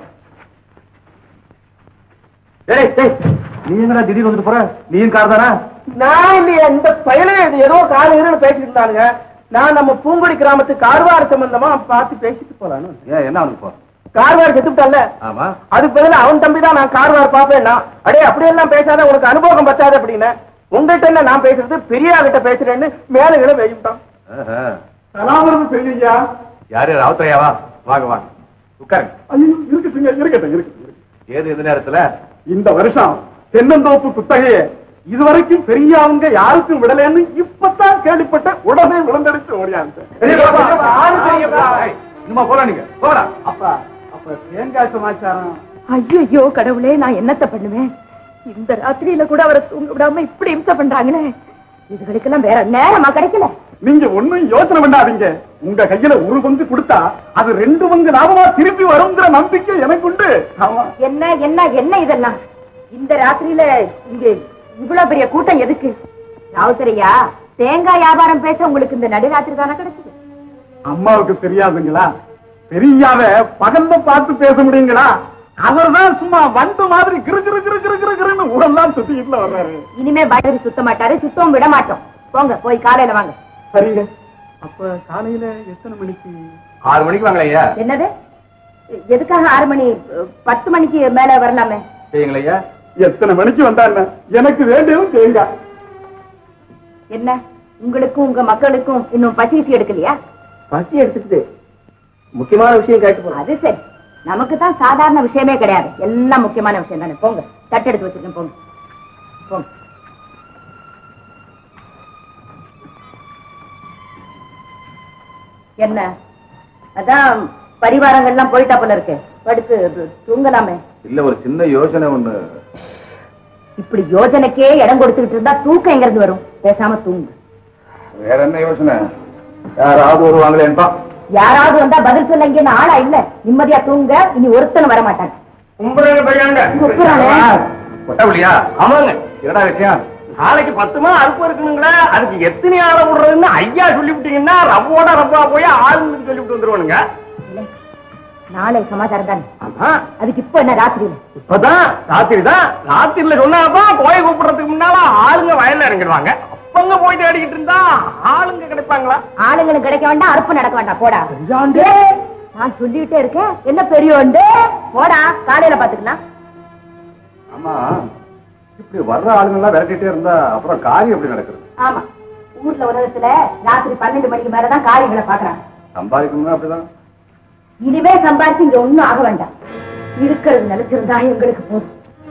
டேய் டேய் நீ என்னடா திடீர்னு வந்துட்டு போற நீயும் கார் தானா நான் இல்லையா இந்த பயலே இது ஏதோ கார் இருன்னு பேசிட்டு இருந்தாங்க நான் நம்ம பூங்குடி கிராமத்து கார்வார் சம்பந்தமா பார்த்து பேசிட்டு போலான்னு ஏன் என்ன வந்து போ கார்வார் செத்துட்டான்ல ஆமா அதுக்கு பதிலா அவன் தம்பி தான் நான் கார்வார் பாப்பேன்னா அடே அப்படியெல்லாம் பேசாத உனக்கு அனுபவம் பத்தாது அப்படின்னு உங்ககிட்ட என்ன நான் பேசுறது பெரியா கிட்ட பேசுறேன்னு மேல கீழ பேசிவிட்டான் ஆஹா. சலாமரம் பெரியா யாரு ராவுத்தரையாவா வாங்க வாங்க உட்காருங்க ஐயோ இருக்கட்டுங்க இருக்கட்டும் இருக்கட்டும் ஏது எந்த நேரத்துல இந்த வருஷம் தென்னந்தோப்பு குத்தகையை இதுவரைக்கும் பெரியவங்க யாருக்கும் விடலைன்னு இப்பதான் கேள்விப்பட்ட உடனே விழுந்தடிச்சு ஓடியாங்க இன்னுமா போலாம் நீங்க போடா அப்பா அப்ப தேங்காய் சமாச்சாரம் ஐயோ கடவுளே நான் என்னத்த பண்ணுவேன் இந்த ராத்திரியில கூட அவரை தூங்க விடாம இப்படி இம்சை பண்றாங்களே இதுகளுக்கெல்லாம் வேற நேரமா கிடைக்கல நீங்க ஒண்ணும் யோசனை பண்ணாதீங்க உங்க கையில ஒரு பங்கு கொடுத்தா அது ரெண்டு பங்கு லாபமா திருப்பி வருங்கிற நம்பிக்கை எனக்கு உண்டு ஆமா என்ன என்ன என்ன இதெல்லாம் இந்த ராத்திரியில இங்க இவ்வளவு பெரிய கூட்டம் எதுக்கு ராவுத்தரையா தேங்காய் வியாபாரம் பேச உங்களுக்கு இந்த நடுராத்திரி தானே கிடைச்சது அம்மாவுக்கு தெரியாதுங்களா பெரியாவ பகல்ல பார்த்து பேச முடியுங்களா அவர்தான் சும்மா வண்டு மாதிரி கிரு கிரு கிரு கிரு கிரு கிருன்னு ஊரெல்லாம் சுத்திக்கிட்டு வர்றாரு இனிமே பட்டரி சுத்த மாட்டாரு சுத்தவும் விட மாட்டோம் போங்க போய் காலையில வாங்க சரிங்க அப்ப காலையில எத்தனை மணிக்கு ஆறு மணிக்கு வாங்களே ஐயா என்னது எதுக்காக ஆறு மணி பத்து மணிக்கு மேல வரலாமே செய்யுங்களே ஐயா எத்தனை மணிக்கு வந்தாங்க எனக்கு வேண்டியதும் தேங்காய் என்ன உங்களுக்கும் உங்க மக்களுக்கும் இன்னும் பசிசி எடுக்கலையா பசி எடுத்துக்கிட்டு முக்கியமான விஷயம் கேட்டு போறேன் அது சரி நமக்கு தான் சாதாரண விஷயமே கிடையாது எல்லாம் முக்கியமான விஷயம் தானே போங்க தட்டு எடுத்து வச்சிருக்கேன் போங்க போங்க என்ன அதான் பரிவாரங்கள்லாம் போயிட்டா போல இருக்கு படுத்து து- தூங்கலாமே இல்ல ஒரு சின்ன யோசனை ஒண்ணு இப்படி யோஜனைக்கே இடம் கொடுத்துக்கிட்டு இருந்தா தூக்கம் எங்க இருந்து வரும் பேசாம தூங்கு வேற என்ன யோசனை யாராவது வருவாங்களேன்பா யாராவது வந்தா பதில் சொல்ல இங்க ஆளா இல்ல நிம்மதியா தூங்க இனி ஒருத்தனும் வர மாட்டாங்க கும்புறாங்க பையாங்க கூப்பிடுறானே. கொட்டவழியா ஆமாங்க என்னடா விஷயம் நாளைக்கு பத்துமா அறுப்பு இருக்கணுங்களா அதுக்கு எத்தனை ஆளை விடுறதுன்னு ஐயா சொல்லிவிட்டீங்கன்னா ரவ்வோட ரவ்வா போய் ஆளுங்களுக்கு சொல்லிவிட்டு வந்துருவானுங்க இல்ல, நாளை சமாச்சாரம் தானே ஆமா அதுக்கு இப்ப என்ன ராத்திரியில இப்பதான் ராத்திரி தான் ராத்திரில சொன்னாதான் கோயை கூப்பிடுறதுக்கு முன்னால ஆளுங்க வயல்ல இறங்கிடுவாங்க அப்பங்க போய் தேடிக்கிட்டு இருந்தா ஆளுங்க கிடைப்பாங்களா ஆளுங்களுக்கு கிடைக்க வேண்டாம் அறுப்பு நடக்க வேண்டாம் போடா டேய், நான் சொல்லிட்டே இருக்கேன் என்ன பெரியவண்டு போடா காலையில பாத்துக்கலாம் ஆமா இப்படி வர்ற ஆளுங்க எல்லாம் விரட்டிட்டே இருந்தா அப்புறம் காரியம் எப்படி நடக்குது ஆமா ஊர்ல உலகத்துல ராத்திரி பன்னெண்டு மணிக்கு மேலதான் காரியங்களை பாக்குறாங்க சம்பாதிக்கணும்னா அப்படிதான் இனிமே சம்பாதிச்சு இங்க ஒண்ணும் ஆக வேண்டாம் இருக்கிறது நினைச்சிருந்தா எங்களுக்கு போதும்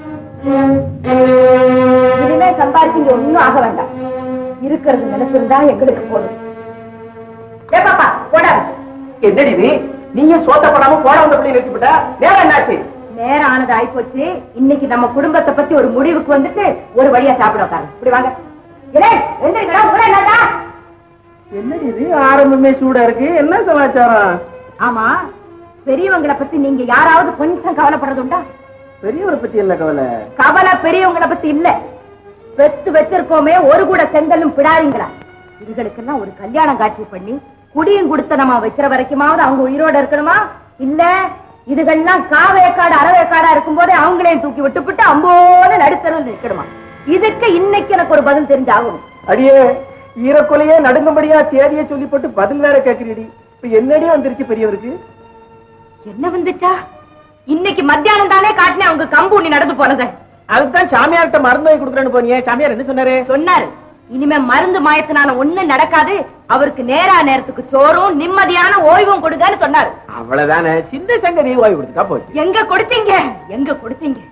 இனிமே சம்பாதிச்சு இங்க ஒண்ணும் ஆக வேண்டாம் இருக்கிறது நினைச்சிருந்தா எங்களுக்கு போதும் ஏ பாப்பா போடா என்னடி நீ நீங்க சோத்த போடாம போட வந்த பிள்ளை நிறுத்திவிட்ட நேரம் என்னாச்சு நேரம் ஆனது ஆயிப்போச்சு இன்னைக்கு நம்ம குடும்பத்தை பத்தி ஒரு முடிவுக்கு வந்துட்டு ஒரு வழியா சாப்பிட உட்காரு இப்படி வாங்க இலே, எந்திரிக்கடா, உள்ள என்னடா? என்னடி இது ஆரம்பமே சூடா இருக்கு என்ன சமாச்சாரம் ஆமா பெரியவங்களை பத்தி நீங்க யாராவது கொஞ்சம் கவலைப்படுறது உண்டா பெரியவரை பத்தி என்ன கவலை கவலை பெரியவங்களை பத்தி இல்ல பெத்து வச்சிருக்கோமே ஒரு கூட செங்கலும் பிடாரிங்களா இதுகளுக்கெல்லாம் ஒரு கல்யாணம் காட்சி பண்ணி குடியும் கொடுத்த நம்ம வைக்கிற வரைக்குமாவது அவங்க உயிரோட இருக்கணுமா இல்ல இதுகள்லாம் காவேக்காடு அறவேக்காடா இருக்கும்போதே அவங்களையும் தூக்கி விட்டுவிட்டு அம்போல நடுத்தரவில் நிக்கணுமா இதுக்கு இன்னைக்கு எனக்கு ஒரு பதில் தெரிஞ்சாகணும் அடியே ஈரக்கொலையே நடுங்கும்படியா தேதிய சொல்லி போட்டு பதில் வேற கேக்குறீடி இப்ப என்னடி வந்துருச்சு பெரியவருக்கு என்ன வந்துச்சா இன்னைக்கு மத்தியானம் தானே காட்டினேன் அவங்க கம்பு உண்ணி நடந்து போனதை அதுதான் சாமியார்கிட்ட மருந்து வாங்கி கொடுக்குறேன்னு போனியே சாமியார் என்ன சொன்னாரு சொன்னாரு இனிமே மருந்து மாயத்தினால ஒண்ணும் நடக்காது அவருக்கு நேரா நேரத்துக்கு சோறும் நிம்மதியான ஓய்வும் கொடுங்கன்னு சொன்னாரு அவ்வளவுதானே சின்ன சங்கதி ஓய்வு கொடுத்துக்கா போச்சு எங்க கொடுத்தீங்க எங்க கொடுத்தீங்க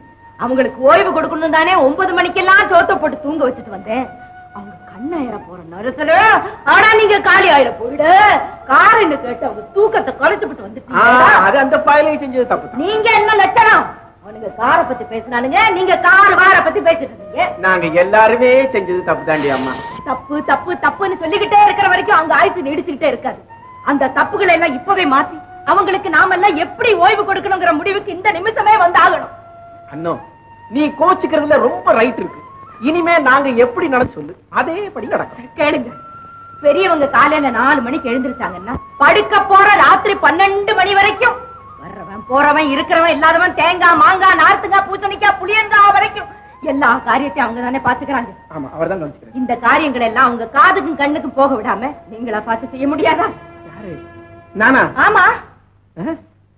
அவங்களுக்கு ஓய்வு கொடுக்கணும் தானே ஒன்பது மணிக்கெல்லாம் சோத்த போட்டு தூங்க வச்சுட்டு வந்தேன் அவங்க கண்ணாயிர போற நேரத்துல ஆனா நீங்க காலி ஆயிர போயிடு காரன்னு கேட்டு அவங்க தூக்கத்தை குறைச்சுட்டு வந்துட்டீங்க அது அந்த பயலை செஞ்சது தப்பு நீங்க என்ன லட்சணம் அவனுங்க கார பத்தி பேசினானுங்க நீங்க கார் வார பத்தி பேசிட்டு இருந்தீங்க நாங்க எல்லாருமே செஞ்சது தப்பு தாண்டி அம்மா தப்பு தப்பு தப்புன்னு சொல்லிக்கிட்டே இருக்கிற வரைக்கும் அவங்க ஆயுசு நீடிச்சுக்கிட்டே இருக்காது அந்த தப்புகளை எல்லாம் இப்பவே மாத்தி அவங்களுக்கு நாமெல்லாம் எப்படி ஓய்வு கொடுக்கணுங்கிற முடிவுக்கு இந்த நிமிஷமே வந்து ஆகணும் அண்ணோ நீ கோச்சுக்கிறதுல ரொம்ப ரைட் இருக்கு இனிமே நாங்க எப்படி நடந்து சொல்லு அதேபடி நடக்கும் கேளுங்க பெரியவங்க காலையில நாலு மணிக்கு எழுந்திருச்சாங்கன்னா படுக்க போற ராத்திரி பன்னெண்டு மணி வரைக்கும் வர்றவன் போறவன் இருக்கிறவன் இல்லாதவன் தேங்காய் மாங்காய் நார்த்துங்காய் பூசணிக்காய் புளியங்காய் வரைக்கும் எல்லா காரியத்தையும் அவங்க தானே பாத்துக்கிறாங்க ஆமா அவர் தான் கவனிச்சுக்கிறேன் இந்த காரியங்கள் எல்லாம் அவங்க காதுக்கும் கண்ணுக்கும் போக விடாம நீங்களா பார்த்து செய்ய முடியாதா யாரு நானா ஆமா அஹ்?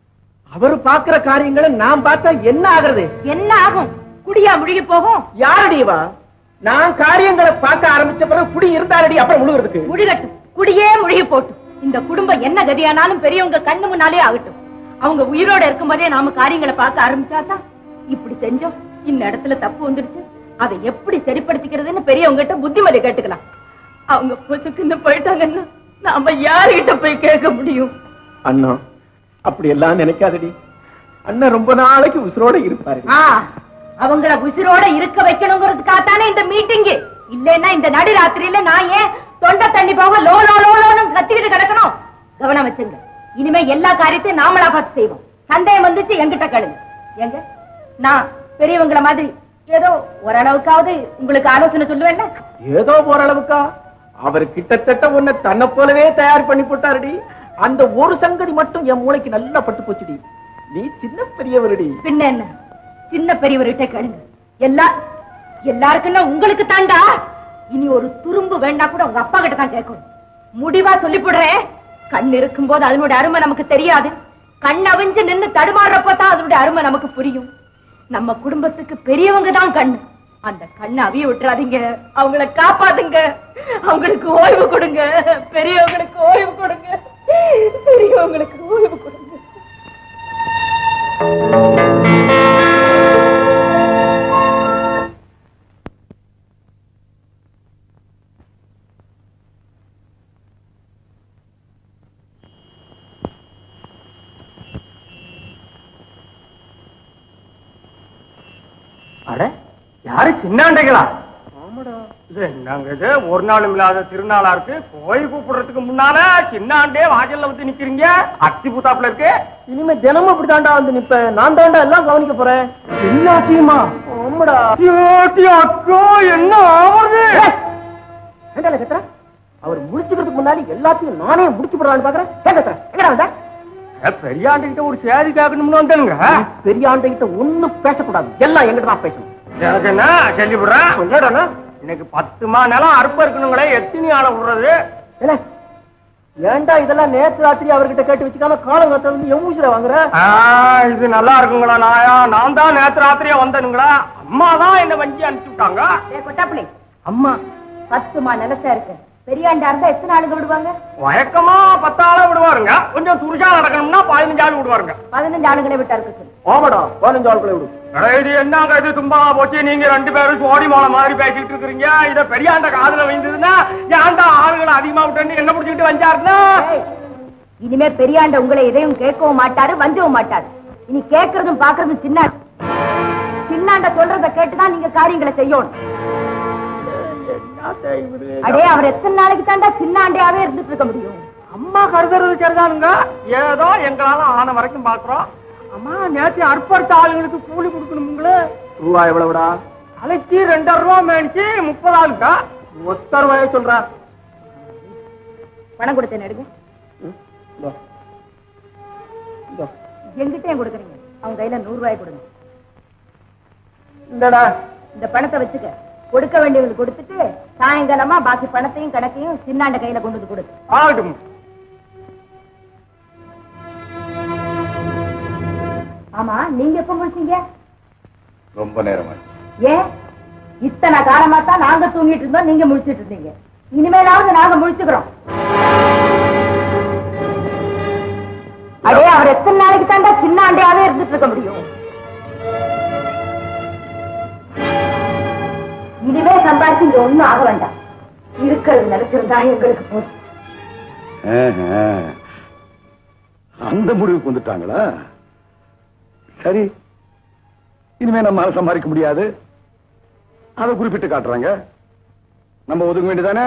அவரு பாக்குற காரியங்களை நான் பார்த்தா என்ன ஆகுறது என்ன ஆகும் குடியா முழுகி போகும் யாரடிவா நான் காரியங்களை பார்க்க ஆரம்பிச்ச பிறகு குடி இருந்தாரடி அப்புறம் முழுகிறதுக்கு முழுகட்டும் குடியே முழுகி போட்டும் இந்த குடும்பம் என்ன கதியானாலும் பெரியவங்க கண்ணு முன்னாலே ஆகட்டும் அவங்க உயிரோட இருக்கும்போதே நாம காரியங்களை பார்க்க ஆரம்பிச்சாதான் இப்படி செஞ்சோம் இந்த இடத்துல தப்பு வந்துடுச்சு அதை எப்படி சரிப்படுத்திக்கிறதுன்னு பெரியவங்க கிட்ட புத்திமதி கேட்டுக்கலாம் அவங்க பொசுக்குன்னு போயிட்டாங்கன்னா நாம யாருகிட்ட போய் கேட்க முடியும் அண்ணா அப்படி எல்லாம் நினைக்காதடி அண்ணன் ரொம்ப நாளைக்கு உசுரோட இருப்பாரு ஆ, அவங்கள உசிரோட இருக்க வைக்கணுங்கிறதுக்காகத்தானே இந்த மீட்டிங் இல்லைன்னா இந்த நடுராத்திரியில நான் ஏன் தொண்டை தண்ணி போக லோ லோ லோ லோன்னு கத்திக்கிட்டு கிடக்கணும் கவனம் வச்சுங்க இனிமே எல்லா காரியத்தையும் நாமளா பார்த்து செய்வோம் சந்தேகம் வந்துச்சு என்கிட்ட கேளுங்க எங்க நான் பெரியவங்கள மாதிரி ஏதோ ஓரளவுக்காவது உங்களுக்கு ஆலோசனை சொல்லுவேன்ல ஏதோ ஓரளவுக்கா அவர் கிட்டத்தட்ட உன்னை தன்னை போலவே தயார் பண்ணி போட்டாருடி அந்த ஒரு சங்கதி மட்டும் என் மூளைக்கு நல்லா பட்டு போச்சுடி நீ சின்ன பெரியவருடி பின்ன என்ன சின்ன பெரியவர்கிட்ட கேளுங்க எல்லா எல்லாருக்குன்னா உங்களுக்கு தாண்டா இனி ஒரு துரும்பு வேண்டா கூட உங்க அப்பா கிட்ட தான் கேட்கணும் முடிவா சொல்லி போடுறேன் கண் இருக்கும்போது அதனுடைய அருமை நமக்கு தெரியாது கண் அவிஞ்சு நின்னு தடுமாறுறப்ப தான் அதனுடைய அருமை நமக்கு புரியும் நம்ம குடும்பத்துக்கு பெரியவங்க தான் கண்ணு அந்த கண்ணை அவிய விட்டுறாதீங்க அவங்கள காப்பாத்துங்க அவங்களுக்கு ஓய்வு கொடுங்க பெரியவங்களுக்கு ஓய்வு கொடுங்க பெரியவங்களுக்கு ஓய்வு கொடுங்க அட யாரு சின்னாண்டைகளா இது என்னங்க இது ஒரு நாளும் இல்லாத திருநாளா இருக்கு கோயில் கூப்பிடுறதுக்கு முன்னால சின்னாண்டே வாசல்ல வந்து நிக்கிறீங்க அத்தி பூத்தாப்புல இருக்கு இனிமே தினமும் இப்படி தாண்டா வந்து நிப்ப நான் தாண்டா எல்லாம் கவனிக்க போறேன் எல்லாத்தையுமா ஆமாடா அக்கா என்ன ஆகுது ஏன்டா கத்துற அவர் முடிச்சுக்கிறதுக்கு முன்னாடி எல்லாத்தையும் நானே முடிச்சு போடுறான்னு பாக்குறேன் ஏன் கத்துற எங்கடா வந்த பெரியாண்டு கிட்ட ஒரு சேதி கேட்கணும்னு வந்தேனுங்க பெரிய ஆண்டைகிட்ட ஒண்ணும் பேசக்கூடாது எல்லாம் எங்கிட்ட தான் பேசணும் எனக்கு என்ன சொல்லி விடுறேன் என்னடா இன்னைக்கு பத்து மா நிலம் அறுப்ப இருக்கணுங்களே எத்தனை ஆளை விடுறது என்ன ஏன்டா இதெல்லாம் நேத்து ராத்திரி அவர்கிட்ட கேட்டு வச்சுக்காம காலம் கத்த வந்து எவ்வளவு வாங்குற ஆ, இது நல்லா இருக்குங்களா நாயா நான் தான் நேத்து ராத்திரியே வந்தேனுங்களா அம்மா தான் என்ன வண்டி அனுப்பிச்சு விட்டாங்க ஏ கொட்டாப்புளி அம்மா பத்துமா நிலசா இருக்கு பெரியாண்டா இருந்தா எத்தனை ஆளுங்க விடுவாங்க வழக்கமா பத்தாள விடுவாருங்க கொஞ்சம் துரிசா நடக்கணும்னா பதினஞ்சு ஆள் விடுவாருங்க பதினஞ்சு ஆளுங்களை விட்டா இருக்கு சொல்லு ஆமாடா பதினஞ்சு ஆட்களை விடு அட, இது என்னங்க இது தும்பா போச்சு நீங்க ரெண்டு பேரும் சோடி மோள மாதிரி பேசிட்டு இருக்கிறீங்க இத பெரியாண்ட காதுல வைந்ததுன்னா ஏன்டா ஆளுகளை அதிகமா விட்டு என்ன பிடிச்சிட்டு வந்தாருன்னா ஏய், இனிமே பெரியாண்ட உங்களை எதையும் கேட்கவும் மாட்டாரு வஞ்சவும் மாட்டாரு இனி கேட்கறதும் பாக்குறதும் சின்ன சின்னாண்ட சொல்றத கேட்டுதான் நீங்க காரியங்களை செய்யணும் அடே அவர் எத்தனை நாளைக்கு தாண்டா சின்னாண்டையாவே இருந்துட்டு இருக்க முடியும் அம்மா கருதுறது சரிதானுங்க ஏதோ எங்களால ஆன வரைக்கும் பாக்குறோம் அம்மா நேற்று அற்படுத்த ஆளுங்களுக்கு கூலி கொடுக்கணுங்களே ரூபா எவ்வளவுடா தலைக்கு ரெண்டாயிரம் ரூபா மேடிச்சு முப்பது ஆளுக்கா ஒத்த ரூபாய சொல்றா பணம் கொடுத்தேன் எடுங்க ம், இந்தா. இந்தா. எங்கிட்டயும் கொடுக்குறீங்க அவங்க கையில நூறு ரூபாய் கொடுங்க இந்தடா இந்த பணத்தை வச்சுக்க கொடுக்க வேண்டியவங்களுக்கு கொடுத்துட்டு சாயங்காலமா பாக்கி பணத்தையும் கணக்கையும் சின்னாண்ட கையில கொண்டு வந்து கொடு ஆகட்டும் ஆமா நீங்க எப்ப முடிச்சீங்க ரொம்ப நேரமாச்சு ஏன் இத்தனை காலமா தான் நாங்க தூங்கிட்டு இருந்தோம் நீங்க முழிச்சிட்டு இருந்தீங்க இனிமேலாவது நாங்க முழிச்சுக்கிறோம் அடே அவர் எத்தனை நாளைக்கு தாண்டா சின்ன ஆண்டையாவே இருந்துட்டு இருக்க முடியும் ஒண்ணும் ஆக வேண்டாம் இருக்கிறது நினைச்சிருந்தா எங்களுக்கு போதும் ஆஹா. அந்த முடிவுக்கு வந்துட்டாங்களா சரி இனிமே நம்ம சம்பாதிக்க முடியாது அதை குறிப்பிட்டு காட்டுறாங்க நம்ம ஒதுங்க வேண்டியதானே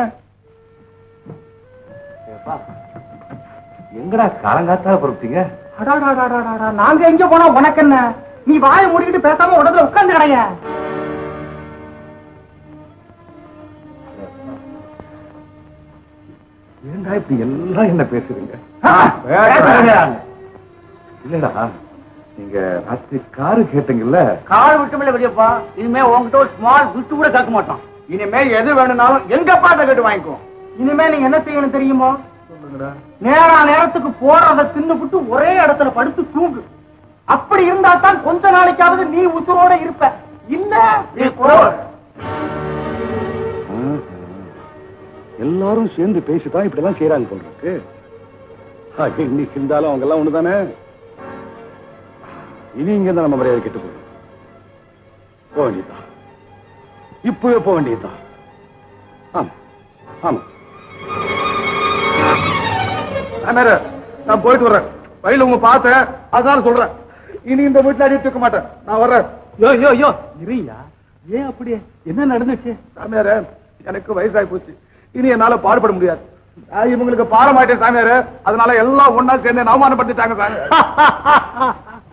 எங்கடா காலங்காத்தால பொறுத்தீங்க அடாடாடாடாடா, நாங்க எங்க போனா உனக்கு என்ன நீ வாயை மூடிக்கிட்டு பேசாம உடத்துல உட்கார்ந்து கிடையா ஏண்டா இப்படி எல்லாம் என்ன பேசுறீங்க இல்லடா நீங்க ராத்திரி காரு கேட்டீங்கல்ல கால் விட்டுமில்ல பெரியப்பா இனிமே உங்ககிட்ட ஒரு ஸ்மால் துட்டு கூட கேட்க மாட்டோம் இனிமே எது வேணும்னாலும் எங்க பாட்ட கேட்டு வாங்கிக்குவோம் இனிமே நீங்க என்ன செய்யணும் தெரியுமோ நேரா நேரத்துக்கு போறத தின்னுபிட்டு ஒரே இடத்துல படுத்து தூங்கு அப்படி இருந்தா தான் கொஞ்ச நாளைக்காவது நீ உசுரோட இருப்ப இல்ல நீ குறவு ஆஹா. எல்லாரும் சேர்ந்து பேசிதான் இப்படி எல்லாம் செய்யறாங்க போல இருக்கு ஆ, இன்னைக்கு இருந்தாலும் அவங்க எல்லாம் ஒண்ணுதானே இனி இங்க இருந்தா நம்ம மரியாதை கெட்டு போயிடும் போக வேண்டியதுதான் இப்பவே போக வேண்டியதுதான் ஆமா ஆமா அண்ணாரு, நான் போயிட்டு வர்றேன் வழியில உங்க பார்த்தேன் அதான் சொல்றேன் இனி இந்த வீட்டுல அடி தூக்க மாட்டேன் நான் வர்றேன் யோ யோ யோ இருயா ஏன் அப்படியே என்ன நடந்துச்சு சாமியார எனக்கு வயசாகி போச்சு இனி என்னால பாடுபட முடியாது நான் இவங்களுக்கு பாரமாட்டேன் சாமியார அதனால எல்லாம் ஒன்னா சேர்ந்து என்ன அவமானப்படுத்திட்டாங்க சாமி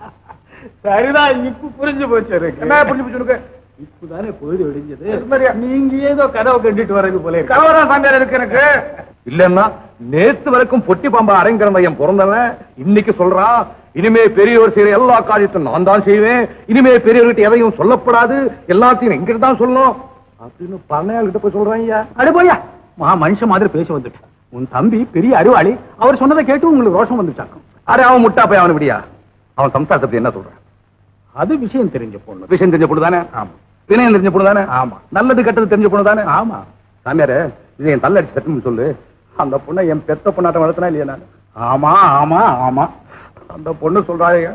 சரிதான் இப்ப புரிஞ்சு போச்சு என்ன புரிஞ்சு போச்சு உனக்கு இப்பதானே பொழுது விடிஞ்சது நீங்க ஏதோ கதவை கட்டிட்டு வர்றது போல கதவை சாமியார் இருக்கு எனக்கு இல்லன்னா நேத்து வரைக்கும் பொட்டி பாம்பா அரங்கிற என் பிறந்தவன் இன்னைக்கு சொல்றான் இனிமே பெரியவர் செய்யற எல்லா காரியத்தையும் நான் தான் செய்வேன் இனிமே பெரியவர்கிட்ட எதையும் சொல்லப்படாது எல்லாத்தையும் எங்கிட்ட தான் சொல்லணும் அப்படின்னு பண்ணையாள் கிட்ட போய் சொல்றான் ஐயா அடு போயா மா மனுஷன் மாதிரி பேச வந்துட்டேன் உன் தம்பி பெரிய அறிவாளி அவர் சொன்னதை கேட்டு உங்களுக்கு ரோஷம் வந்துச்சாக்கும் அரே அவன் முட்டா போய் அவனு விடியா அவன் சம்சாரத்தை பத்தி என்ன சொல்றான் அது விஷயம் தெரிஞ்ச பொண்ணு விஷயம் தெரிஞ்ச பொண்ணு தானே ஆமா வினயம் தெரிஞ்ச பொண்ணு தானே ஆமா. நல்லது கெட்டது தெரிஞ்ச பொண்ணு தானே ஆமா சாமியாரே இது என் தள்ள அடிச்சு சத்தம்னு சொல்லு அந்த பொண்ணை என் பெத்த பொண்ணாட்டம் வளர்த்தனா இல்லையா நான் ஆமா ஆமா ஆமா அந்த பொண்ணு சொல்றாங்க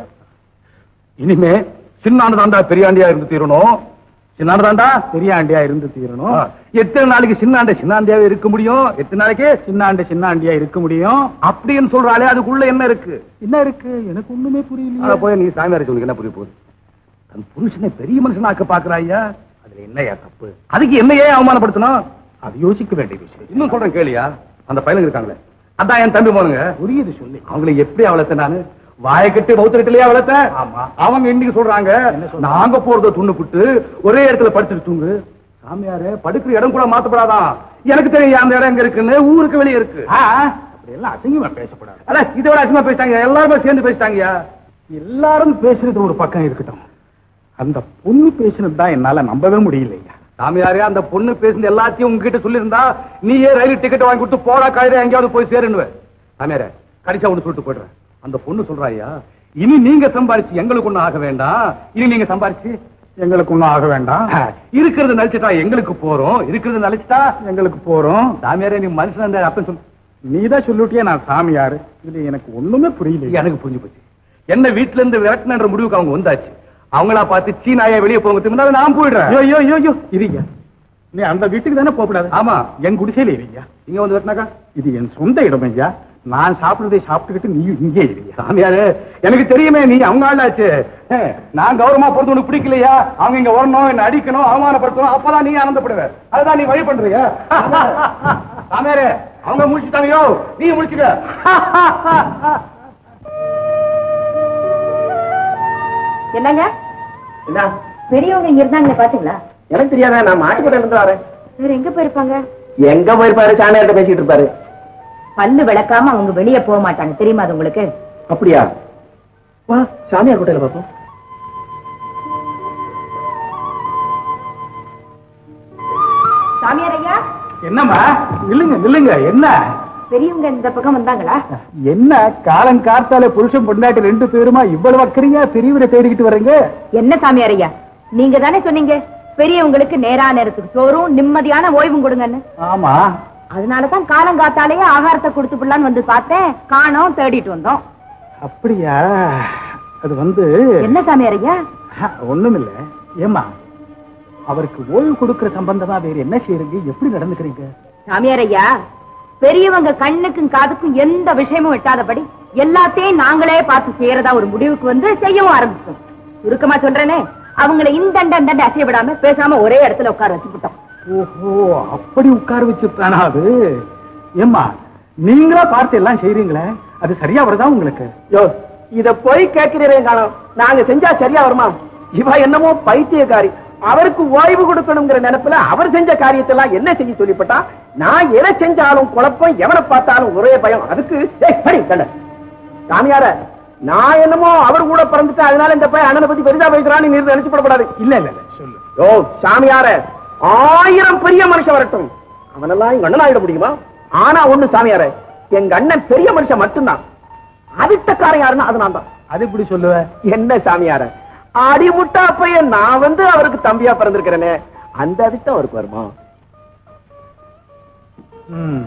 இனிமே சின்னாண்டு தாண்டா பெரியாண்டியா இருந்து தீரணும் சின்னாண்டு தாண்டா பெரியாண்டியா இருந்து தீரணும் எத்தனை நாளைக்கு சின்னாண்ட சின்னாண்டியாவே இருக்க முடியும் எத்தனை நாளைக்கு சின்னாண்டு சின்னாண்டியா இருக்க முடியும் அப்படின்னு சொல்றாளே அதுக்குள்ள என்ன இருக்கு என்ன இருக்கு எனக்கு ஒண்ணுமே அட புரியல போய் நீ சாமியார் சொல்லுங்க என்ன புரிய போகுது தன் புருஷனை பெரிய மனுஷனாக்க பாக்குறாய்யா அதுல என்னையா தப்பு அதுக்கு என்னையே அவமானப்படுத்தணும் அது யோசிக்க வேண்டிய விஷயம் இன்னும் சொல்றேன் கேளியா அந்த பையனுங்க இருக்காங்களே அதான் என் தம்பி போனுங்க புரியுது சொல்லி அவங்களை எப்படி வளர்த்தேன் நானு வாயக்கட்டு பௌத்தரிட்டிலேயே வளர்த்தேன் ஆமா. அவங்க இன்னைக்கு சொல்றாங்க என்ன சொல்றாங்க? நாங்க போறத துண்ணுக்குட்டு ஒரே இடத்துல படுத்துட்டு தூங்கு சாமியாரே படுக்கிற இடம் கூட மாத்தப்படாதான் எனக்கு தெரியும் அந்த இடம் எங்க இருக்குன்னு ஊருக்கு வெளியே இருக்கு ஆ, அப்படி எல்லாம் அசிங்கமா பேசக்கூடாது அட இதை விட அசிங்கமா பேசிட்டாங்க எல்லாருமே சேர்ந்து பேசிட்டாங்கயா எல்லாரும் பேசுறது ஒரு பக்கம் இருக்கட்டும் அந்த பொண்ணு பேசுனது தான் என்னால நம்பவே முடியலையா சாமியாரே அந்த பொண்ணு பேசுன எல்லாத்தையும் உங்ககிட்ட சொல்லியிருந்தா நீயே ரயில் டிக்கெட் வாங்கி கொடுத்து போடா காயில எங்கேயாவது போய் சேருன்னு சாமியாரே கடிச்சா ஒண்ணு சொல்லிட்டு போயிடுறேன் அந்த பொண்ணு சொல்றாயா இனி நீங்க சம்பாரிச்சு எங்களுக்கு ஒண்ணும் ஆக வேண்டாம் இனி நீங்க சம்பாரிச்சு எங்களுக்கு ஒண்ணும் ஆக வேண்டாம் இருக்கிறது நினைச்சிட்டா எங்களுக்கு போறோம் இருக்கிறது நினைச்சிட்டா எங்களுக்கு போறோம் சாமியாரே நீ மனுஷன் அந்த அப்பன் சொல்லு நீதான் சொல்லிட்டியே நான் சாமியாரு இது எனக்கு ஒண்ணுமே புரியல எனக்கு புரிஞ்சு போச்சு என்ன வீட்டுல இருந்து விரட்டணுன்ற முடிவுக்கு அவங்க வந்தாச்சு அவங்களா பார்த்து சீனாயா வெளியே போகிறதுக்கு முன்னால நான் போயிடுறேன் ஐயோ ஐயோ ஐயோ, ஐயோ இருங்க நீ அந்த வீட்டுக்கு தானே போகக்கூடாது ஆமா என் குடிசையில இருங்க இங்க வந்து வெட்டினாக்கா இது என் சொந்த இடம் ஐயா நான் சாப்பிடுறதை சாப்பிட்டுக்கிட்டு நீ இங்கே இருங்க சாமியாரு எனக்கு தெரியுமே நீ அவங்க ஆளாச்சு ஏ, நான் கௌரவமா போறது உனக்கு பிடிக்கலையா அவங்க இங்க வரணும் என்ன அடிக்கணும் அவமானப்படுத்தணும் அப்பதான் நீ ஆனந்தப்படுவ அதுதான் நீ வழி பண்றியா சாமியாரு அவங்க முடிச்சுட்டாங்கயோ நீ முடிச்சுக்க என்னங்க என்ன பெரியவங்க இங்க இருந்தாங்க பாத்தீங்களா எனக்கு தெரியாத நான் மாட்டுக்கடையில இருந்து வரேன் வேற எங்க போயிருப்பாங்க எங்க போயிருப்பாரு சாமியார்ட்ட பேசிட்டு இருப்பாரு பல்லு விளக்காம அவங்க வெளியே போக மாட்டாங்க தெரியுமா அது உங்களுக்கு அப்படியா வா சாமியார் கூட்டையில பாப்போம் சாமியார் ஐயா என்னம்மா நில்லுங்க நில்லுங்க என்ன பெரியவங்க இந்த பக்கம் வந்தாங்களா என்ன காலம் காத்தால புருஷன் பொண்டாட்டி ரெண்டு பேருமா இவ்வளவு அக்கறையா பெரியவரை தேடிக்கிட்டு வர்றீங்க என்ன சாமியார் ஐயா நீங்க தானே சொன்னீங்க பெரியவங்களுக்கு நேரா நேரத்துக்கு சோறும் நிம்மதியான ஓய்வும் கொடுங்கன்னு ஆமா அதனாலதான் காலங்காத்தாலேயே ஆகாரத்தை கொடுத்து வந்து பார்த்தேன் காணோம் தேடிட்டு வந்தோம் அப்படியா அது வந்து என்ன சாமியார் ஐயா ஒண்ணும் இல்ல ஏமா அவருக்கு ஓய்வு கொடுக்கிற சம்பந்தமா வேற என்ன செய்யறீங்க எப்படி நடந்துக்கிறீங்க சாமியார் ஐயா பெரியவங்க கண்ணுக்கும் காதுக்கும் எந்த விஷயமும் எட்டாதபடி எல்லாத்தையும் நாங்களே பார்த்து செய்யறதா ஒரு முடிவுக்கு வந்து செய்யவும் ஆரம்பிச்சோம் சுருக்கமா சொல்றேனே அவங்களை இந்தண்ட அசைய விடாம பேசாம ஒரே இடத்துல உட்கார வச்சுக்கிட்டோம் ஓஹோ அப்படி உட்கார வச்சுட்டானா அது ஏம்மா நீங்களா பார்த்து எல்லாம் செய்றீங்களே அது சரியா வருதா உங்களுக்கு யோ இத போய் கேட்கிறீரே காலம் நாங்க செஞ்சா சரியா வருமா இவ என்னமோ பைத்தியக்காரி அவருக்கு ஓய்வு கொடுக்கணுங்கிற நினைப்புல அவர் செஞ்ச காரியத்தெல்லாம் என்ன செய்ய சொல்லிப்பட்டா நான் எதை செஞ்சாலும் குழப்பம் எவனை பார்த்தாலும் ஒரே பயம் அதுக்கு ஏய், படி கண்ண சாமியார நான் என்னமோ அவர் கூட பிறந்துட்டேன் அதனால இந்த பையன் அண்ணனை பத்தி பெரிதா பேசுறான்னு நீ நினைச்சு போடப்படாது இல்ல இல்ல இல்ல சொல்லு யோ சாமியார ஆயிரம் பெரிய மனுஷன் வரட்டும் அவனெல்லாம் எங்க அண்ணன் ஆயிட முடியுமா ஆனா ஒண்ணு சாமியார எங்க அண்ணன் பெரிய மனுஷன் மட்டும்தான் அதிர்ஷ்டக்காரன் யாருன்னா அது நான் தான் அது இப்படி சொல்லுவ என்ன சாமியார அடிமுட்டா பையன் நான் வந்து அவருக்கு தம்பியா பிறந்திருக்கிறேனே அந்த அதிர்ஷ்டம் அவருக்கு வருமா ம்.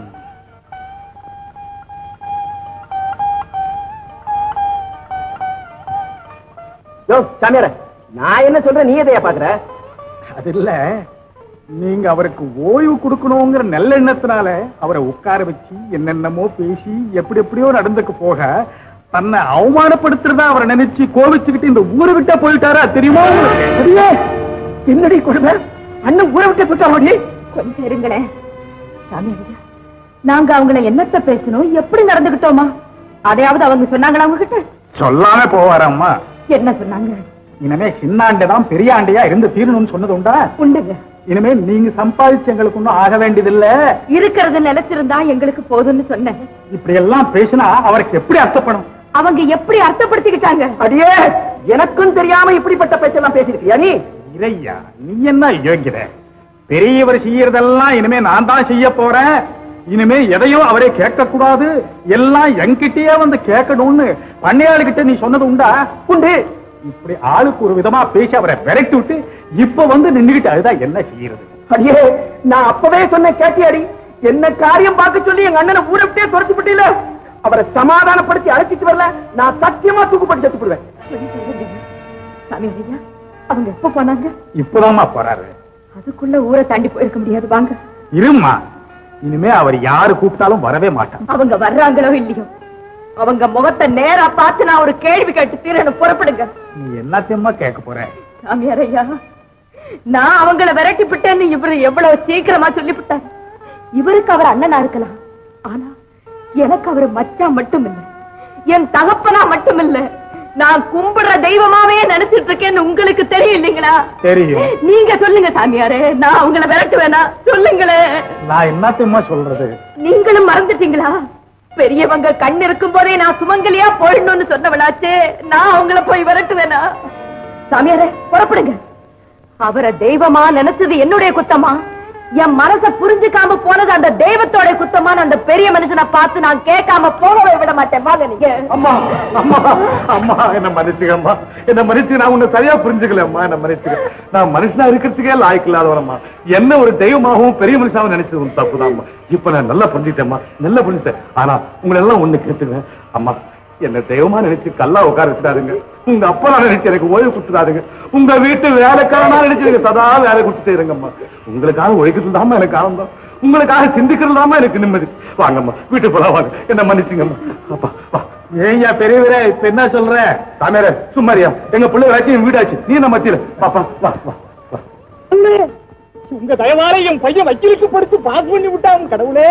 யோ சாமியார நான் என்ன சொல்றேன் நீ எதையா பாக்குற அது இல்ல நீங்க அவருக்கு ஓய்வு கொடுக்கணுங்கிற நல்ல எண்ணத்தினால அவரை உட்கார வச்சு என்னென்னமோ பேசி எப்படி எப்படியோ நடந்துக்க போக தன்னை அவமானப்படுத்துறதா அவரை நினைச்சு கோவிச்சுக்கிட்டு இந்த ஊரை விட்டா போயிட்டாரா தெரியுமா உங்களுக்கு? அடியே என்னடி கொடுமை அண்ணன் ஊரை விட்டு சுட்டாமடி கொஞ்சம் இருங்களேன் சாமியார் ஐயா நாங்க அவங்கள என்னத்த பேசணும் எப்படி நடந்துகிட்டோமா அதையாவது அவங்க சொன்னாங்களா அவங்க கிட்ட சொல்லாம போவாரம்மா என்ன சொன்னாங்க இனிமே சின்னாண்டே தான் பெரிய ஆண்டையா இருந்து தீரணும்னு சொன்னது உண்டா உண்டுங்க இனிமே நீங்க சம்பாதிச்சு எங்களுக்கு ஒண்ணும் ஆக வேண்டியதில்ல இருக்கிறது நிலைச்சிருந்தா எங்களுக்கு போதும்னு சொன்னேன் இப்படி எல்லாம் பேசினா அவருக்கு எப்படி அர்த்தப்படும் அவங்க எப்படி அர்த்தப்படுத்திக்கிட்டாங்க அடியே எனக்கும் தெரியாம இப்படிப்பட்ட பேச்செல்லாம் பேசிருக்கியா நீ இறையா நீ என்ன யோகிற பெரியவர் செய்யறதெல்லாம் இனிமே நான் தான் செய்ய போறேன் இனிமே எதையும் அவரே கேட்க கூடாது எல்லாம் என்கிட்டயே வந்து கேட்கணும்னு பண்ணையாளு கிட்ட நீ சொன்னது உண்டா உண்டு இப்படி ஆளுக்கு ஒரு விதமா பேசி அவரை விரட்டி விட்டு இப்ப வந்து நின்னுகிட்டு அதுதான் என்ன செய்யறது அடியே நான் அப்பவே சொன்ன கேட்டியாடி என்ன காரியம் பார்க்க சொல்லி எங்க அண்ணனை ஊரை விட்டே துரத்து விட்டீல அவரை சமாதானப்படுத்தி அழைச்சிட்டு வரல நான் சத்தியமா தூக்குப்பட்டு செத்து போடுவேன் சாமியார் ஐயா அவங்க எப்ப போனாங்க இப்பதாம்மா போறாரு அதுக்குள்ள ஊரை தாண்டி போயிருக்க முடியாது வாங்க இருமா இனிமே அவர் யாரு கூப்பிட்டாலும் வரவே மாட்டான் அவங்க வர்றாங்களோ இல்லையோ அவங்க முகத்தை நேரா பார்த்து நான் ஒரு கேள்வி கேட்டு தீரணும் புறப்படுங்க நீ எல்லாத்தையுமா கேட்க போற சாமியார் ஐயா நான் அவங்கள விரட்டி விட்டேன்னு இவரு எவ்வளவு சீக்கிரமா சொல்லிவிட்டார் இவருக்கு அவர் அண்ணனா இருக்கலாம் ஆனா எனக்கு அவர் மச்சான் மட்டும் இல்ல என் தகப்பனா மட்டும் இல்ல நான் கும்பிடுற தெய்வமாவே நினைச்சிட்டு இருக்கேன்னு உங்களுக்கு தெரியும் இல்லைங்களா தெரியும் நீங்க சொல்லுங்க சாமியாரே நான் அவங்கள விரட்டு வேணா சொல்லுங்களே நான் என்னத்தையுமா சொல்றது நீங்களும் மறந்துட்டீங்களா பெரியவங்க கண் இருக்கும் போதே நான் சுமங்கலியா போயிடணும்னு சொன்னவளாச்சே நான் அவங்கள போய் விரட்டுவேனா சாமியாரே புறப்படுங்க அவரை தெய்வமா நினைச்சது என்னுடைய குத்தமா என் மனச புரிஞ்சுக்காம போனது அந்த தெய்வத்தோட குத்தமான அந்த பெரிய மனுஷனை பார்த்து நான் கேட்காம போகவே விட மாட்டேன் வாங்க நீங்க அம்மா அம்மா அம்மா என்ன மன்னிச்சுக்கம்மா என்ன மன்னிச்சு நான் உன்னை சரியா புரிஞ்சுக்கல அம்மா என்ன மன்னிச்சுக்க நான் மனுஷனா இருக்கிறதுக்கே லாய்க்கு இல்லாதவரம்மா என்ன ஒரு தெய்வமாகவும் பெரிய மனுஷாவும் நினைச்சது உன் தப்புதான்மா இப்ப நான் நல்லா புரிஞ்சுட்டேம்மா நல்லா புரிஞ்சுட்டேன் ஆனா உங்களை எல்லாம் ஒண்ணு கேட்டுவேன் அம்மா என்ன தெய்வமா நினைச்சு கல்லா உட்கார வச்சிடாதுங்க உங்க அப்பா நினைச்சு எனக்கு ஓய்வு கொடுத்துடாதுங்க உங்க வீட்டு வேலைக்காரனா நினைச்சு எனக்கு சதா வேலை கொடுத்துட்டே இருங்கம்மா உங்களுக்காக உழைக்கிறது தாம்மா எனக்கு ஆனந்தம் உங்களுக்காக சிந்திக்கிறது தாம்மா எனக்கு நிம்மதி வாங்கம்மா வீட்டுக்கு போலாம் வாங்க என்ன மன்னிச்சுங்கம்மா அப்பா வா ஏய்யா பெரியவரே இப்ப என்ன சொல்ற சாமியாரே சும்மாரியா எங்க பிள்ளை வச்சு என் வீடாச்சு நீ நம்ம மத்தியில பாப்பா வா வா வா உங்க தயவால என் பையன் வக்கீலுக்கு படுத்து பாஸ் பண்ணி விட்டான் கடவுளே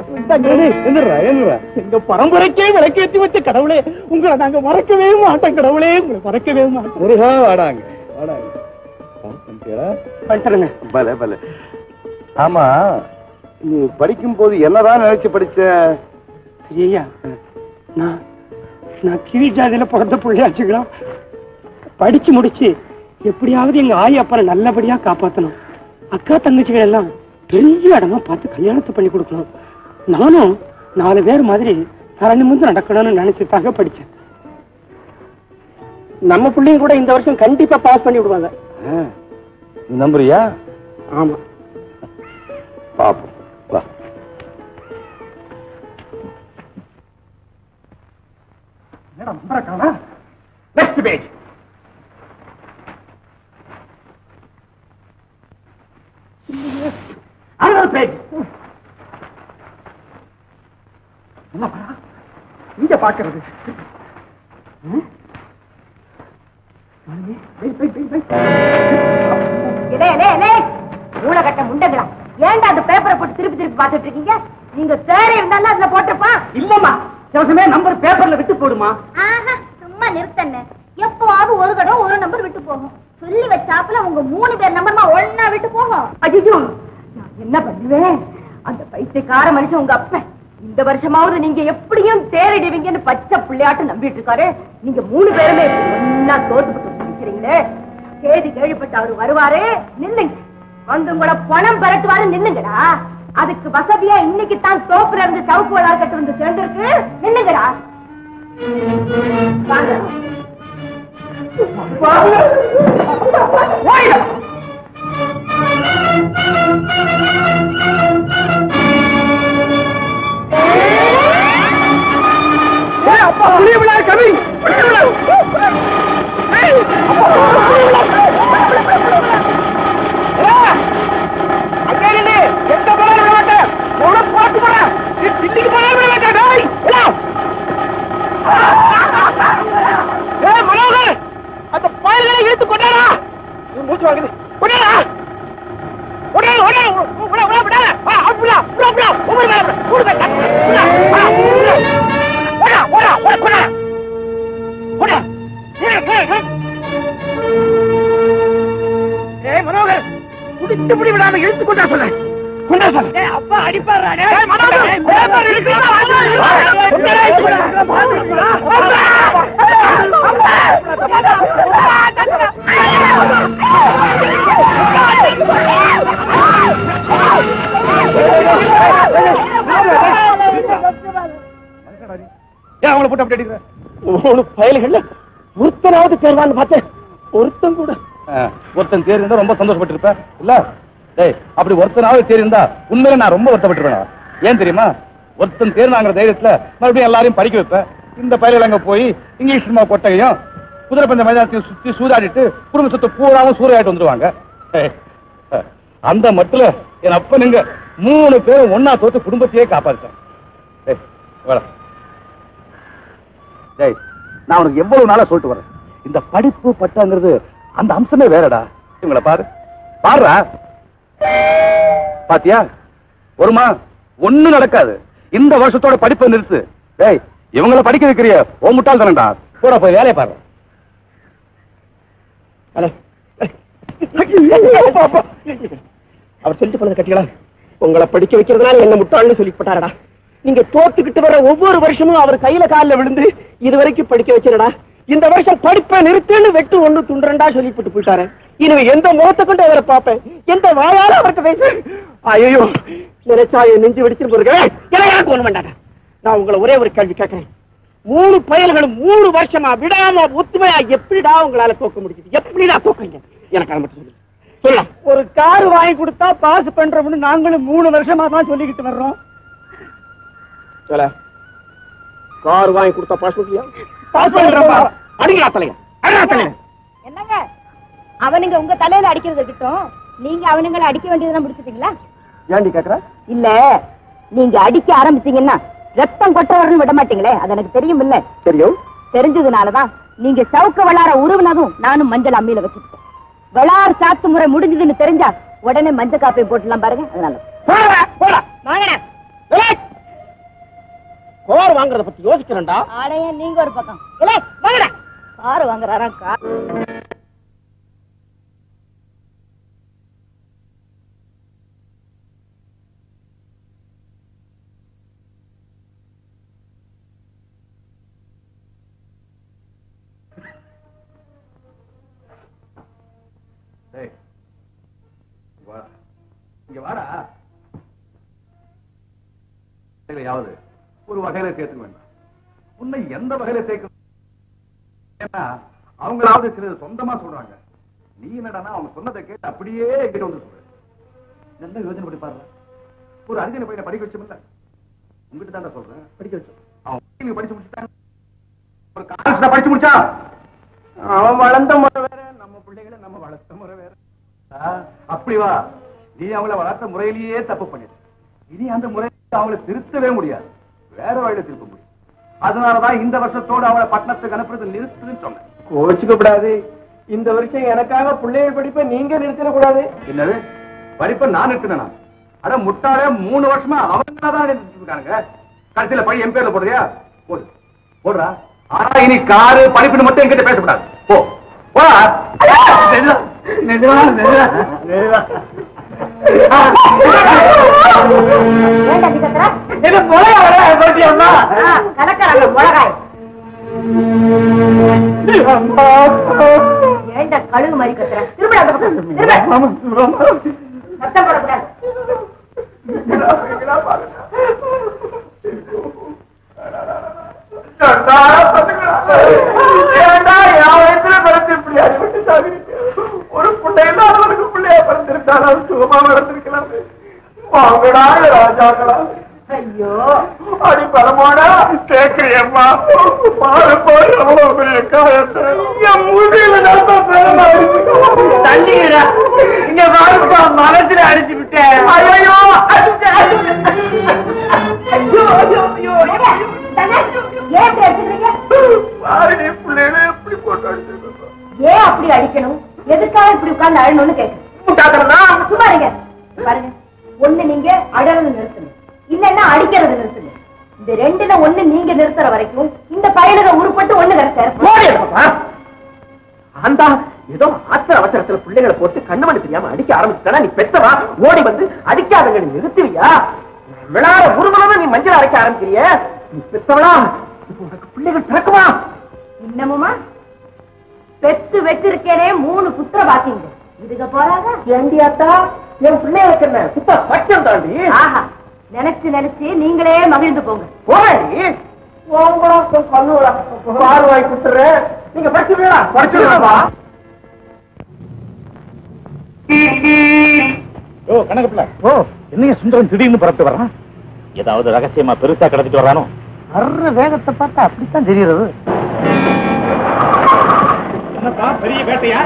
எங்க பரம்பரைக்கே விளக்கேற்றி வச்ச கடவுளே உங்களை நாங்க மறக்கவே மாட்டோம் கடவுளே உங்களை மறக்கவே மாட்டோம் முருகா வாடாங்க வாடாங்க பண்றேங்க பல பல ஆமா நீ படிக்கும் போது என்னதான் நினைச்சு படிச்ச ஐயா நான் நான் கிரி ஜாதியில பிறந்த பிள்ளையாச்சுங்களா படிச்சு முடிச்சு எப்படியாவது எங்க ஆயி அப்பனை நல்லபடியா காப்பாத்தணும் அக்கா தங்கச்சிகள் எல்லாம் பெரிய இடமா பார்த்து கல்யாணத்தை பண்ணி கொடுக்கணும் நானும் நாலு பேர் மாதிரி தரணி முந்து நடக்கணும்னு நினைச்சுட்டாங்க படிச்சேன் நம்ம பிள்ளைங்க கூட இந்த வருஷம் கண்டிப்பா பாஸ் பண்ணி விடுவாங்க நீ நம்புறியா ஆமா பாப்போம் வா நெக்ஸ்ட் பேஜ் நல்லா பாரா. இங்க பாக்குறது ம்? மாலினி, வை, வை, வை, வை. இலே இலே இலே மூளைகட்ட முண்டங்களா ஏன்டா அந்த பேப்பரை போட்டு திருப்பி திருப்பி பார்த்துட்டு இருக்கீங்க நீங்க தேடி இருந்தாலும் அதுல போட்டிருப்பான் இல்லம்மா சிவசமே நம்பர் பேப்பர்ல விட்டு போடுமா ஆஹா சும்மா நிறுத்தண்ணே எப்பவாவது ஒரு தடவை ஒரு நம்பர் விட்டு போகும் சொல்லி வச்சாப்புல உங்க மூணு பேர் நம்பர்மா ஒன்னா விட்டு போகும் ஐயோ நான் என்ன பண்ணுவேன் அந்த பைத்தியக்கார மனுஷன் உங்க அப்பன் இந்த வருஷமாவது நீங்க எப்படியும் தேறிடுவீங்கன்னு பச்சை பிள்ளையாட்டு நம்பிட்டு இருக்காரு நீங்க மூணு பேருமே ஒன்னா தோத்துக்கிட்டு நிக்கிறீங்களே தேதி கேள்விப்பட்டு அவரு வருவாரு நில்லுங்க வந்து உங்களோட பணம் பரட்டுவாரு நில்லுங்கடா அதுக்கு வசதியா இன்னைக்கு தான் தோப்புல இருந்து சவுக்கு விளாக்கட்டு வந்து சேர்ந்திருக்கு நில்லுங்கடா வாங்க ஓடிடும் அந்த பயல்களை இழுத்து கொண்டாடா மூச்சு வாங்குது கொண்டாடா உடனே உடனே உடனே உடனே விடாத வா அப்படியா புறா புறா ஒவ்வொரு மேல கூடு மேல புறா வா புறா ஓடா ஓடா ஓடா ஓடா ஏய் மனோகர் குடிச்சு முடி விடாம இழுத்து கொண்டா சொல்ல கொண்டா சொல்ல ஏய் அப்பா அடிப்பாரா டேய் மனோகர் பேப்பர் இழுத்து ஏன் அவங்கள போட்டு அப்படி அடிக்கிற மூணு பயல்கள்ல ஒருத்தனாவது தேர்வான்னு பார்த்தேன் ஒருத்தன் கூட ஒருத்தன் தேறி இருந்தா ரொம்ப சந்தோஷப்பட்டு இருப்ப இல்ல டேய் அப்படி ஒருத்தனாவது தேறி இருந்தா உண்மையில நான் ரொம்ப வருத்தப்பட்டிருப்பேன் ஏன் தெரியுமா ஒருத்தன் தேர்னாங்கிற தைரியத்துல மறுபடியும் எல்லாரையும் படிக்க வைப்பேன் இந்த பயிர்கள் அங்க போய் இங்கிலீஷ் சினிமா கொட்டையும் குதிரை பந்த மைதானத்தையும் சுத்தி சூதாடிட்டு குடும்ப சொத்து பூராவும் சூறையாட்டு வந்துருவாங்க டேய், அந்த மட்டுல என் அப்பனுங்க மூணு பேரும் ஒன்னா தோத்து குடும்பத்தையே காப்பாத்தேன் டேய், வாடா. டேய் நான் உனக்கு எவ்வளவு நாளா சொல்லிட்டு வரேன் இந்த படிப்பு பட்டங்கிறது அந்த அம்சமே வேறடா இவங்கள பாரு பாருடா பாத்தியா வருமா ஒண்ணும் நடக்காது இந்த வருஷத்தோட படிப்பை நிறுத்து டேய் இவங்கள படிக்க வைக்கிறிய ஓ முட்டாள் தானடா போடா போய் வேலையை பாரு அவர் சொல்லிட்டு போனது கட்டிகளா உங்களை படிக்க வைக்கிறதுனால என்ன முட்டாள்னு சொல்லி போட்டாரடா நீங்க தோத்துக்கிட்டு வர ஒவ்வொரு வருஷமும் அவர் கையில காலில் விழுந்து இது வரைக்கும் படிக்க வச்சிருடா இந்த வருஷம் படிப்பை நிறுத்துன்னு வெட்டு ஒண்ணு துண்டுறண்டா சொல்லி போட்டு போயிட்டாரு இனிமே எந்த முகத்தை கொண்டு அவரை பார்ப்பேன் எந்த வாயால அவர்கிட்ட பேசுவேன் ஐயோ நினைச்சா என் நெஞ்சு வெடிச்சிட்டு போயிருக்கேன் எனக்கு ஒண்ணு வேண்டாடா நான் உங்களை ஒரே ஒரு கேள்வி கேட்கிறேன் மூணு பயல்களும் மூணு வருஷமா விடாம ஒத்துமையா எப்படிடா உங்களால தோக்க முடியுது எப்படிடா தோக்குறீங்க எனக்கு அதை மட்டும் சொல்லுங்க சொல்லலாம் ஒரு கார் வாங்கி கொடுத்தா பாஸ் பண்றோம்னு நாங்களும் மூணு வருஷமா தான் சொல்லிக்கிட்டு வர்றோம் சொல்ல கார் வாங்கி கொடுத்தா பாஸ் பண்ணியா பாஸ் பண்றப்பா அடிங்களா தலையா அடிங்களா தலையா என்னங்க அவனுங்க உங்க தலையில அடிக்கிறது இருக்கட்டும் நீங்க அவனுங்களை அடிக்க வேண்டியதெல்லாம் முடிச்சிட்டீங்களா ஏண்டி கேக்குற இல்ல நீங்க அடிக்க ஆரம்பிச்சீங்கன்னா ரத்தம் கொட்ட வரணும் விட மாட்டீங்களே அது எனக்கு தெரியும் இல்ல தெரியும் தெரிஞ்சதுனாலதான் நீங்க சவுக்க வளார உருவினதும் நானும் மஞ்சள் அம்மியில வச்சுட்டேன் வளார் சாத்து முறை முடிஞ்சதுன்னு தெரிஞ்சா உடனே மஞ்சள் காப்பி போட்டுலாம் பாருங்க அதனால போடா போடா வாங்கடா கார் வாங்குறத பத்தி யோசிக்கிறேன்டா ஆடையா நீங்க ஒரு பக்கம் இல்ல வாங்கடா காரு வாங்குறாரா கார் டேய், வா. இங்க வாடா யாவது ஒரு வகையில சேர்த்துக்க வேண்டாம் உன்னை எந்த வகையில சேர்க்க ஏன்னா அவங்களாவது சிலது சொந்தமா சொல்றாங்க நீ என்னடான்னா அவங்க சொன்னதை கேட்டு அப்படியே என்கிட்ட வந்து சொல்ற நல்ல யோசனை பண்ணி பாரு ஒரு அறிஞனை பையனை படிக்க வச்சோம்ல உங்ககிட்ட தான் சொல்றேன் படிக்க வச்சோம் அவன் நீங்க படிச்சு முடிச்சுட்டாங்க ஒரு காலேஜ்ல படிச்சு முடிச்சா அவன் வளர்ந்த முறை வேற நம்ம பிள்ளைகளை நம்ம வளர்த்த முறை வேற ஆ, அப்படி வா நீ அவங்கள வளர்த்த முறையிலேயே தப்பு பண்ணிட்ட இனி அந்த முறை அவங்கள திருத்தவே முடியாது வேற வழியில திருப்ப முடியும் அதனாலதான் இந்த வருஷத்தோட அவளை பட்டணத்துக்கு அனுப்புறது நிறுத்துன்னு சொன்னேன் கோச்சுக்க கூடாது இந்த வருஷம் எனக்காக பிள்ளைகள் படிப்பை நீங்க நிறுத்திட கூடாது என்னது படிப்பை நான் நிறுத்தினா அட முட்டாளே மூணு வருஷமா அவங்க தான் இருக்கானுங்க கடைசியில பையன் என் பேர்ல போடுறியா போடு போடுறா ஆனா இனி காரு படிப்புன்னு மட்டும் என்கிட்ட பேசக்கூடாது போ போடா நெல்லா, நெல்லா, நெல்லா, நெல்லா. ஏன்டா நீ கத்துற? இது முளைய வர போட்டியம்மா ஆ, கலக்கறாங்க மிளகாய் ஏன்டா கழுகு மாதிரி கத்துற திரும்ப அந்த பக்கம் திரும்ப சத்தம் போடக்கூடாது ஒரு பிள்ளைல அவனுக்கு பிள்ளைய பிறந்திருந்தாலும் சுகமா வளர்ந்திருக்கலாம் வாங்கடா ராஜாங்களா ஐயோ அடி பரமாடா கேக்குறியம்மா பாரு பாரு அவ்வளவு பெரிய காயத்தை என் முதுகில நடந்த பெருமா தள்ளிடா இங்க பாருப்பா மனசுல அடிச்சு விட்டேன் ஐயோ ஐயோ ஐயோ ஐயோ தங்க, ஏன் இப்படி அடிச்சுக்கிறீங்க பாருடி பிள்ளைகளை எப்படி போட்டு அடிச்சிருக்கோம் ஏன் அப்படி அடிக்கணும் எதுக்காக இப்படி உட்கார்ந்து அழணும்னு கேட்கணும் சும்மா இருங்க பாருங்க ஒண்ணு நீங்க அழறது நிறுத்துங்க இல்லன்னா அடிக்கிறது நிறுத்துங்க இந்த ரெண்டுல ஒண்ணு நீங்க நிறுத்துற வரைக்கும் இந்த பயலுக உருப்பட்டு ஒண்ணு கிடைச்சாரு அந்த ஏதோ ஆத்திர அவசரத்துல பிள்ளைகளை போட்டு கண்ணு மணி தெரியாம அடிக்க ஆரம்பிச்சுட்டா நீ பெத்தவா ஓடி வந்து அடிக்காதங்க நீ நிறுத்துவியா விழாட உருவலமா நீ மஞ்சள் அரைக்க ஆரம்பிக்கிறிய நீ பெத்தவளா இப்ப உனக்கு பிள்ளைகள் பிறக்குமா இன்னமுமா பெத்து வச்சிருக்கேனே மூணு புத்திர பாக்கிங்க இதுக போறாங்க ஏண்டியாத்தா என் பிள்ளைய வைக்கிறேன் சுத்த பட்சம் தாண்டி ஆஹா நினைச்சு நினைச்சு நீங்களே மகிழ்ந்து போங்க போறேன் கண்ணுடா பார்வாய் குத்துறேன் நீங்க படிச்சுடுவா படிச்சுடுவா ஓ கணக்குல ஓ என்னைய சுந்தரம் திடீர்னு புறப்பட்டு வர்றான் ஏதாவது ரகசியமா பெருசா கடத்திட்டு வர்றானோ வர்ற வேகத்தை பார்த்தா அப்படித்தான் தெரியுது என்னப்பா பெரிய வேட்டையா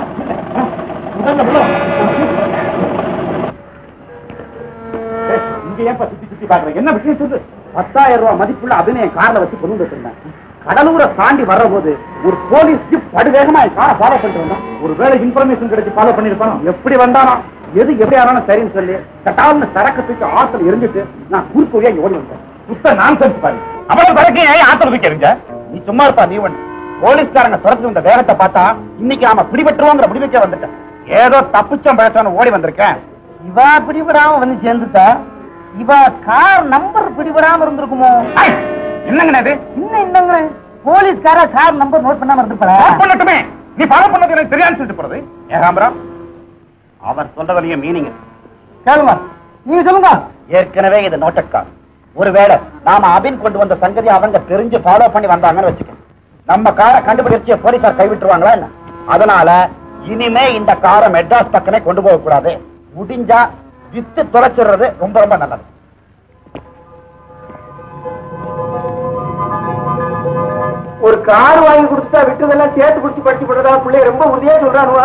இங்க ஏன்பா சுத்தி சுத்தி பாக்குறேன் என்ன விஷயம் சொல்லு பத்தாயிரம் ரூபாய் மதிப்புள்ள அபிநயம் கார்ல வச்சு கொண்டு வச்சிருந்தேன் கடலூரை தாண்டி வர்ற போது ஒரு போலீஸ் ஜிப் படுவேகமா என் காரை ஃபாலோ பண்ணிட்டு வந்தான் ஒருவேளை இன்ஃபர்மேஷன் கிடைச்சு ஃபாலோ பண்ணிருப்பானோ எப்படி வந்தானோ எது எப்படி ஆனாலும் சரின்னு சொல்லி கட்டால்னு சரக்கு தூக்கி ஆத்துல எரிஞ்சிட்டு நான் குறுக்கு வழியா இங்க ஓடி வந்தேன் சுத்த நான் பாரு அவ்வளவு பழக்கம் ஏன் ஆத்திர தூக்கி எறிஞ்ச நீ சும்மா இருப்பா நீ ஒண்ணு போலீஸ்காரங்க துரத்து வந்த வேகத்தை பார்த்தா இன்னைக்கு நாம பிடிபட்டுருவோங்கிற முடிவுக்கே வந்துட்டேன் ஏதோ தப்பிச்சம் பழச்சான்னு ஓடி வந்திருக்கேன் இவா பிடிபடாம வந்து சேர்ந்துட்டா இவ கார் நம்பர் பிடிபடாம இருந்திருக்குமோ என்னங்கண்ணே இது இன்னும் இன்னங்க போலீஸ்கார கார் நம்பர் நோட் பண்ணாம இருந்துப்பா Stop பண்ணட்டுமே நீ ஃபாலோ பண்ணது எனக்கு தெரியாதுன்னு சொல்லிட்டு போறது ஏகாம்பரம் அவர் சொல்றதுலயும் மீனிங் கேளுங்க நீங்க சொல்லுங்க ஏற்கனவே இது நோட்டட் கார் ஒருவேளை நாம அபின் கொண்டு வந்த சங்கதி அவங்க தெரிஞ்சு ஃபாலோ பண்ணி வந்தாங்கன்னு வச்சுக்கோங்க நம்ம காரை கண்டுபிடிச்சு போலீசார் கைவிட்டுருவாங்களா என்ன அதனால இனிமே இந்த காரை மெட்ராஸ் பக்கமே கொண்டு போக கூடாது முடிஞ்சா வித்து தொலைச்சிடுறது ரொம்ப ரொம்ப நல்லது ஒரு கார் வாங்கி கொடுத்தா விட்டதெல்லாம் சேர்த்து குடிச்சு படிச்சு போடுறதா பிள்ளை ரொம்ப உறுதியா சொல்றானுவா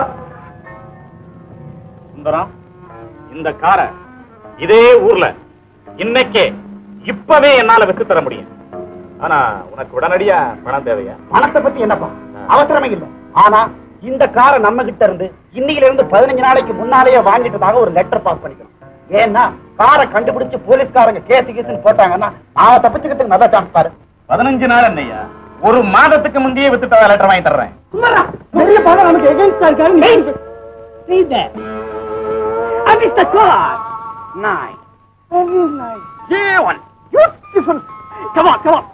சுந்தரம் இந்த காரை இதே ஊர்ல இன்னைக்கே இப்பவே என்னால வித்து தர முடியும் ஆனா உனக்கு உடனடியா பணம் தேவையா பணத்தை பத்தி என்னப்பா அவசரமே இல்லை ஆனா இந்த காரை நம்ம கிட்ட இருந்து இன்னையில இருந்து பதினஞ்சு நாளைக்கு முன்னாலேயே வாங்கிட்டதாக ஒரு லெட்டர் பாஸ் பண்ணிக்கணும் ஏன்னா காரை கண்டுபிடிச்சு போலீஸ்காரங்க கேஸ் கீசுன்னு போட்டாங்கன்னா அவன் தப்பிச்சுக்கிறதுக்கு நல்ல சான்ஸ் பாரு பதினஞ்சு நாள் என்னையா ஒரு மாதத்துக்கு முந்தையே வித்து தர லெட்டர் வாங்கி தர்றேன் பெரிய பணம் நமக்கு எகென்ஸ்டா இருக்காரு See there. And it's the car. Nice. Very nice. Yeah, one. Beautiful. Come on, come on.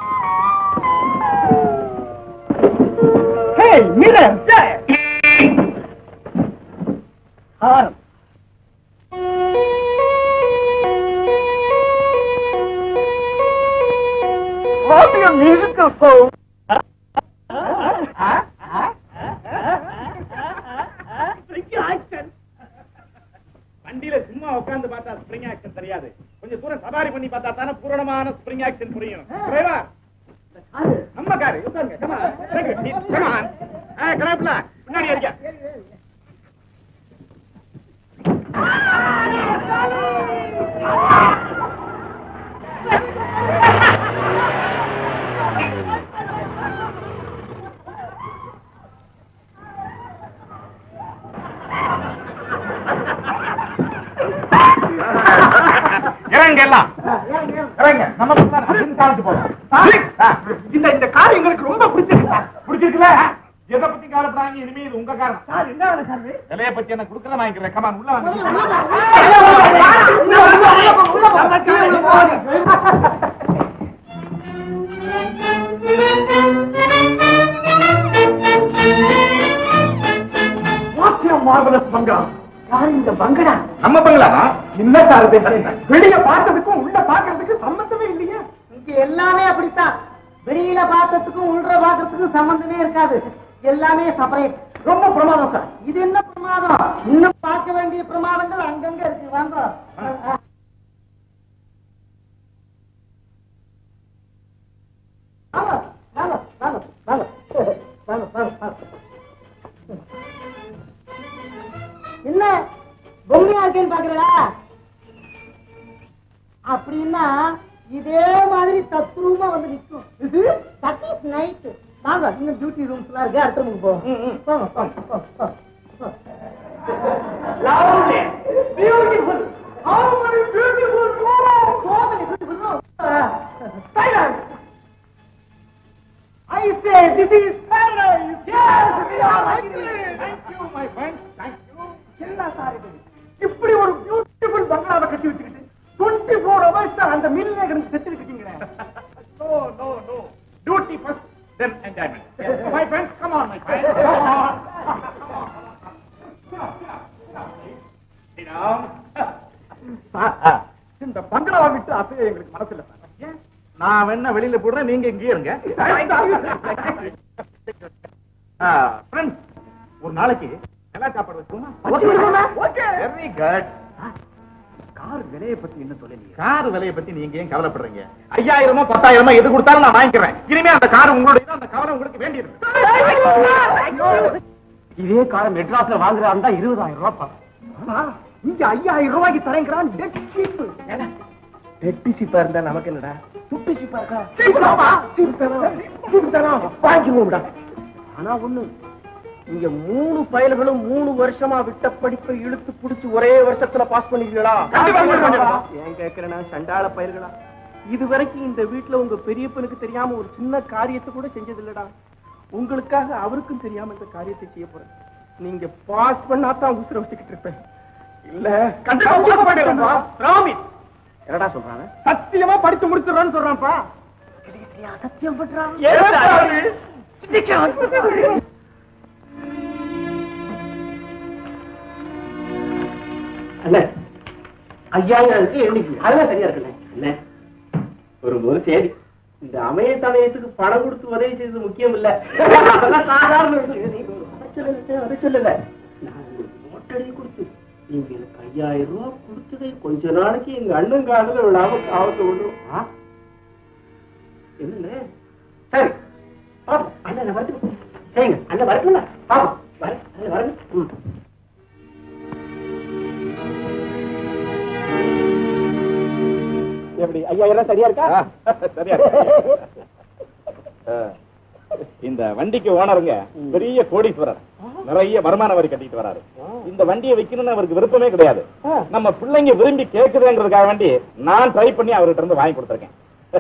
Hey, mirror, there. Harm. What your musical phone? வண்டியில சும்மா உட்கார்ந்து பார்த்தா ஸ்ப்ரிங் ஆக்ஷன் தெரியாது கொஞ்சம் தூரம் சவாரி பண்ணி பார்த்தா தானே பூரணமான ஸ்ப்ரிங் ஆக்ஷன் புரியும் டிரைவா நம்ம காரு உட்காருங்க come on. Take it, seat. Come on. ஆ, கிளம்புல. பின்னாடி இருக்க இறங்குங்க எல்லாம் இறங்க நம்ம காலத்து போறோம் இந்த இந்த கார் எங்களுக்கு ரொம்ப பிடிச்சிருக்கு சார் பிடிச்சிருக்கல எதை பத்தி கவலைப்படாங்க இனிமே இது உங்க காரணம் சார் என்ன வேலை சார் விலைய பத்தி என்ன கொடுக்கல வாங்கிக்கிறேன் கமான் உள்ள வாங்க மார்வலஸ் பங்கா யார் இந்த பங்கடா நம்ம பங்களாவா என்ன சார் இது வெளிய பார்த்ததுக்கும் உள்ள பாக்குறதுக்கு சம்பந்தமே இல்லையா இங்க எல்லாமே அப்படித்தான் வெளியில பாக்கிறதுக்கும் உள்ள பாக்கிறதுக்கும் சம்பந்தமே இருக்காது எல்லாமே செப்பரேட் ரொம்ப பிரமாதம் சார் இது என்ன பிரமாதம் இன்னும் பார்க்க வேண்டிய பிரமாதங்கள் அங்கங்க இருக்கு வாங்க வாங்க, வாங்க, வாங்க, வாங்க. வாங்க, வாங்க, வாங்க. என்ன பொம்மையா இருக்கேன்னு பாக்குறா அப்படின்னா இதே மாதிரி தத்ரூபமா வந்து நிற்கும் இது தட் இஸ் நைட் வாங்க இன்னும் டியூட்டி ரூம்ஸ் எல்லாம் இருக்கு அடுத்த ரூமுக்கு போவோம் போங்க போங்க போங்க, போங்க போங்க. Beautiful how many beautiful flowers So many beautiful rooms. Silence! I say this is paradise. Yes, we are agree. Thank you, my friend. Thank you. என்ன சார் இது இப்படி ஒரு பியூட்டிஃபுல் பங்களாவை கட்டி வச்சுக்கிட்டு டுவெண்ட்டி ஃபோர் ஹவர்ஸ் அந்த மில் நேகரம் செத்து இருக்கீங்களே No, no, no. Duty first, then enjoyment. Yes, my friends, come on, my friends. Come on. Sit down. Sir இந்த பங்களாவை விட்டு அசைய எங்களுக்கு மனசில்ல சார் ஏன் நான் வேணா வெளியில போடுறேன் நீங்க இங்கே இருங்க ஃப்ரெண்ட்ஸ் ஒரு நாளைக்கு எல்லா சாப்பாடு வச்சுக்கோமா ஓகே வெரி குட் கார் விலையை பத்தி என்ன சொல்லலையே கார் விலையை பத்தி நீங்க ஏன் கவலைப்படுறீங்க ஐயாயிரமோ பத்தாயிரமோ எது கொடுத்தாலும் நான் வாங்கிக்கிறேன் இனிமே அந்த கார் உங்களுடைய அந்த கவலை உங்களுக்கு வேண்டியது இதே காலம் மெட்ராஸ்ல வாங்குறா இருந்தா இருபதாயிரம் ரூபாய் பா. ஆனா, இங்க ஐயாயிரம் ரூபாய்க்கு தரேங்கிறான் டெட் சீப்பு டெட் சீப்பா இருந்தா நமக்கு என்னடா சுட்டு சீப்பா இருக்கா வாங்கிக்கோங்கடா ஆனா ஒண்ணு இங்க மூணு பயல்களும் மூணு வருஷமா விட்ட படிப்பை இழுத்து புடிச்சு ஒரே வருஷத்துல பாஸ் பண்ணிருக்கீங்களா கண்டிப்பா பண்ணிருக்கோம். ஏன் கேக்குறேன்னா சண்டாள பயிர்களா இது வரைக்கும் இந்த வீட்டுல உங்க பெரியப்பனுக்கு தெரியாம ஒரு சின்ன காரியத்தை கூட செஞ்சது இல்லடா உங்களுக்காக அவருக்கும் தெரியாம இந்த காரியத்தை செய்ய போறேன் நீங்க பாஸ் பண்ணாதான் உசுர வச்சுக்கிட்டு இருப்பேன் இல்ல கண்டிப்பா pass பண்ணிடுறேன்ப்பா. Promise. என்னடா சொல்றாங்க சத்தியமா படிச்சு முடிச்சிடறான்னு சொல்றான்ப்பா சத்தியம் பண்றான் அண்ணே ஐயாயிரம் இருக்கு எண்ணிக்கை அதெல்லாம் சரியா இருக்குண்ணே அண்ணே ஒரு ஒரு சரி இந்த அமைய சமயத்துக்கு பணம் கொடுத்து உதவி செய்தது முக்கியம் இல்ல அதெல்லாம் சாதாரண விஷயம். அதை சொல்லல, அதை சொல்லல நான் உங்களுக்கு நோட்டடி கொடுத்து நீங்க எனக்கு ஐயாயிரம் ரூபாய் கொடுத்ததை கொஞ்ச நாளைக்கு எங்க அண்ணன் காதல விடாம காவத்தை விடுறோம் என்னண்ணே சரி பாப்போம் அண்ணன் வரட்டு சரிங்க அண்ணன் வரட்டுங்களா பாப்போம் வர அண்ணன் வரணும் ம் எப்படி ஐயாயிரம் சரியா இருக்கா சரியா இருக்கு. ஆ. இந்த வண்டிக்கு ஓனருங்க பெரிய கோடீஸ்வரர் நிறைய வருமான வரி கட்டிட்டு வராரு இந்த வண்டியை வைக்கணும்னு அவருக்கு விருப்பமே கிடையாது நம்ம பிள்ளைங்க விரும்பி கேக்குதுங்கிறதுக்காக வேண்டி நான் ட்ரை பண்ணி அவர்கிட்ட இருந்து வாங்கி கொடுத்துருக்கேன்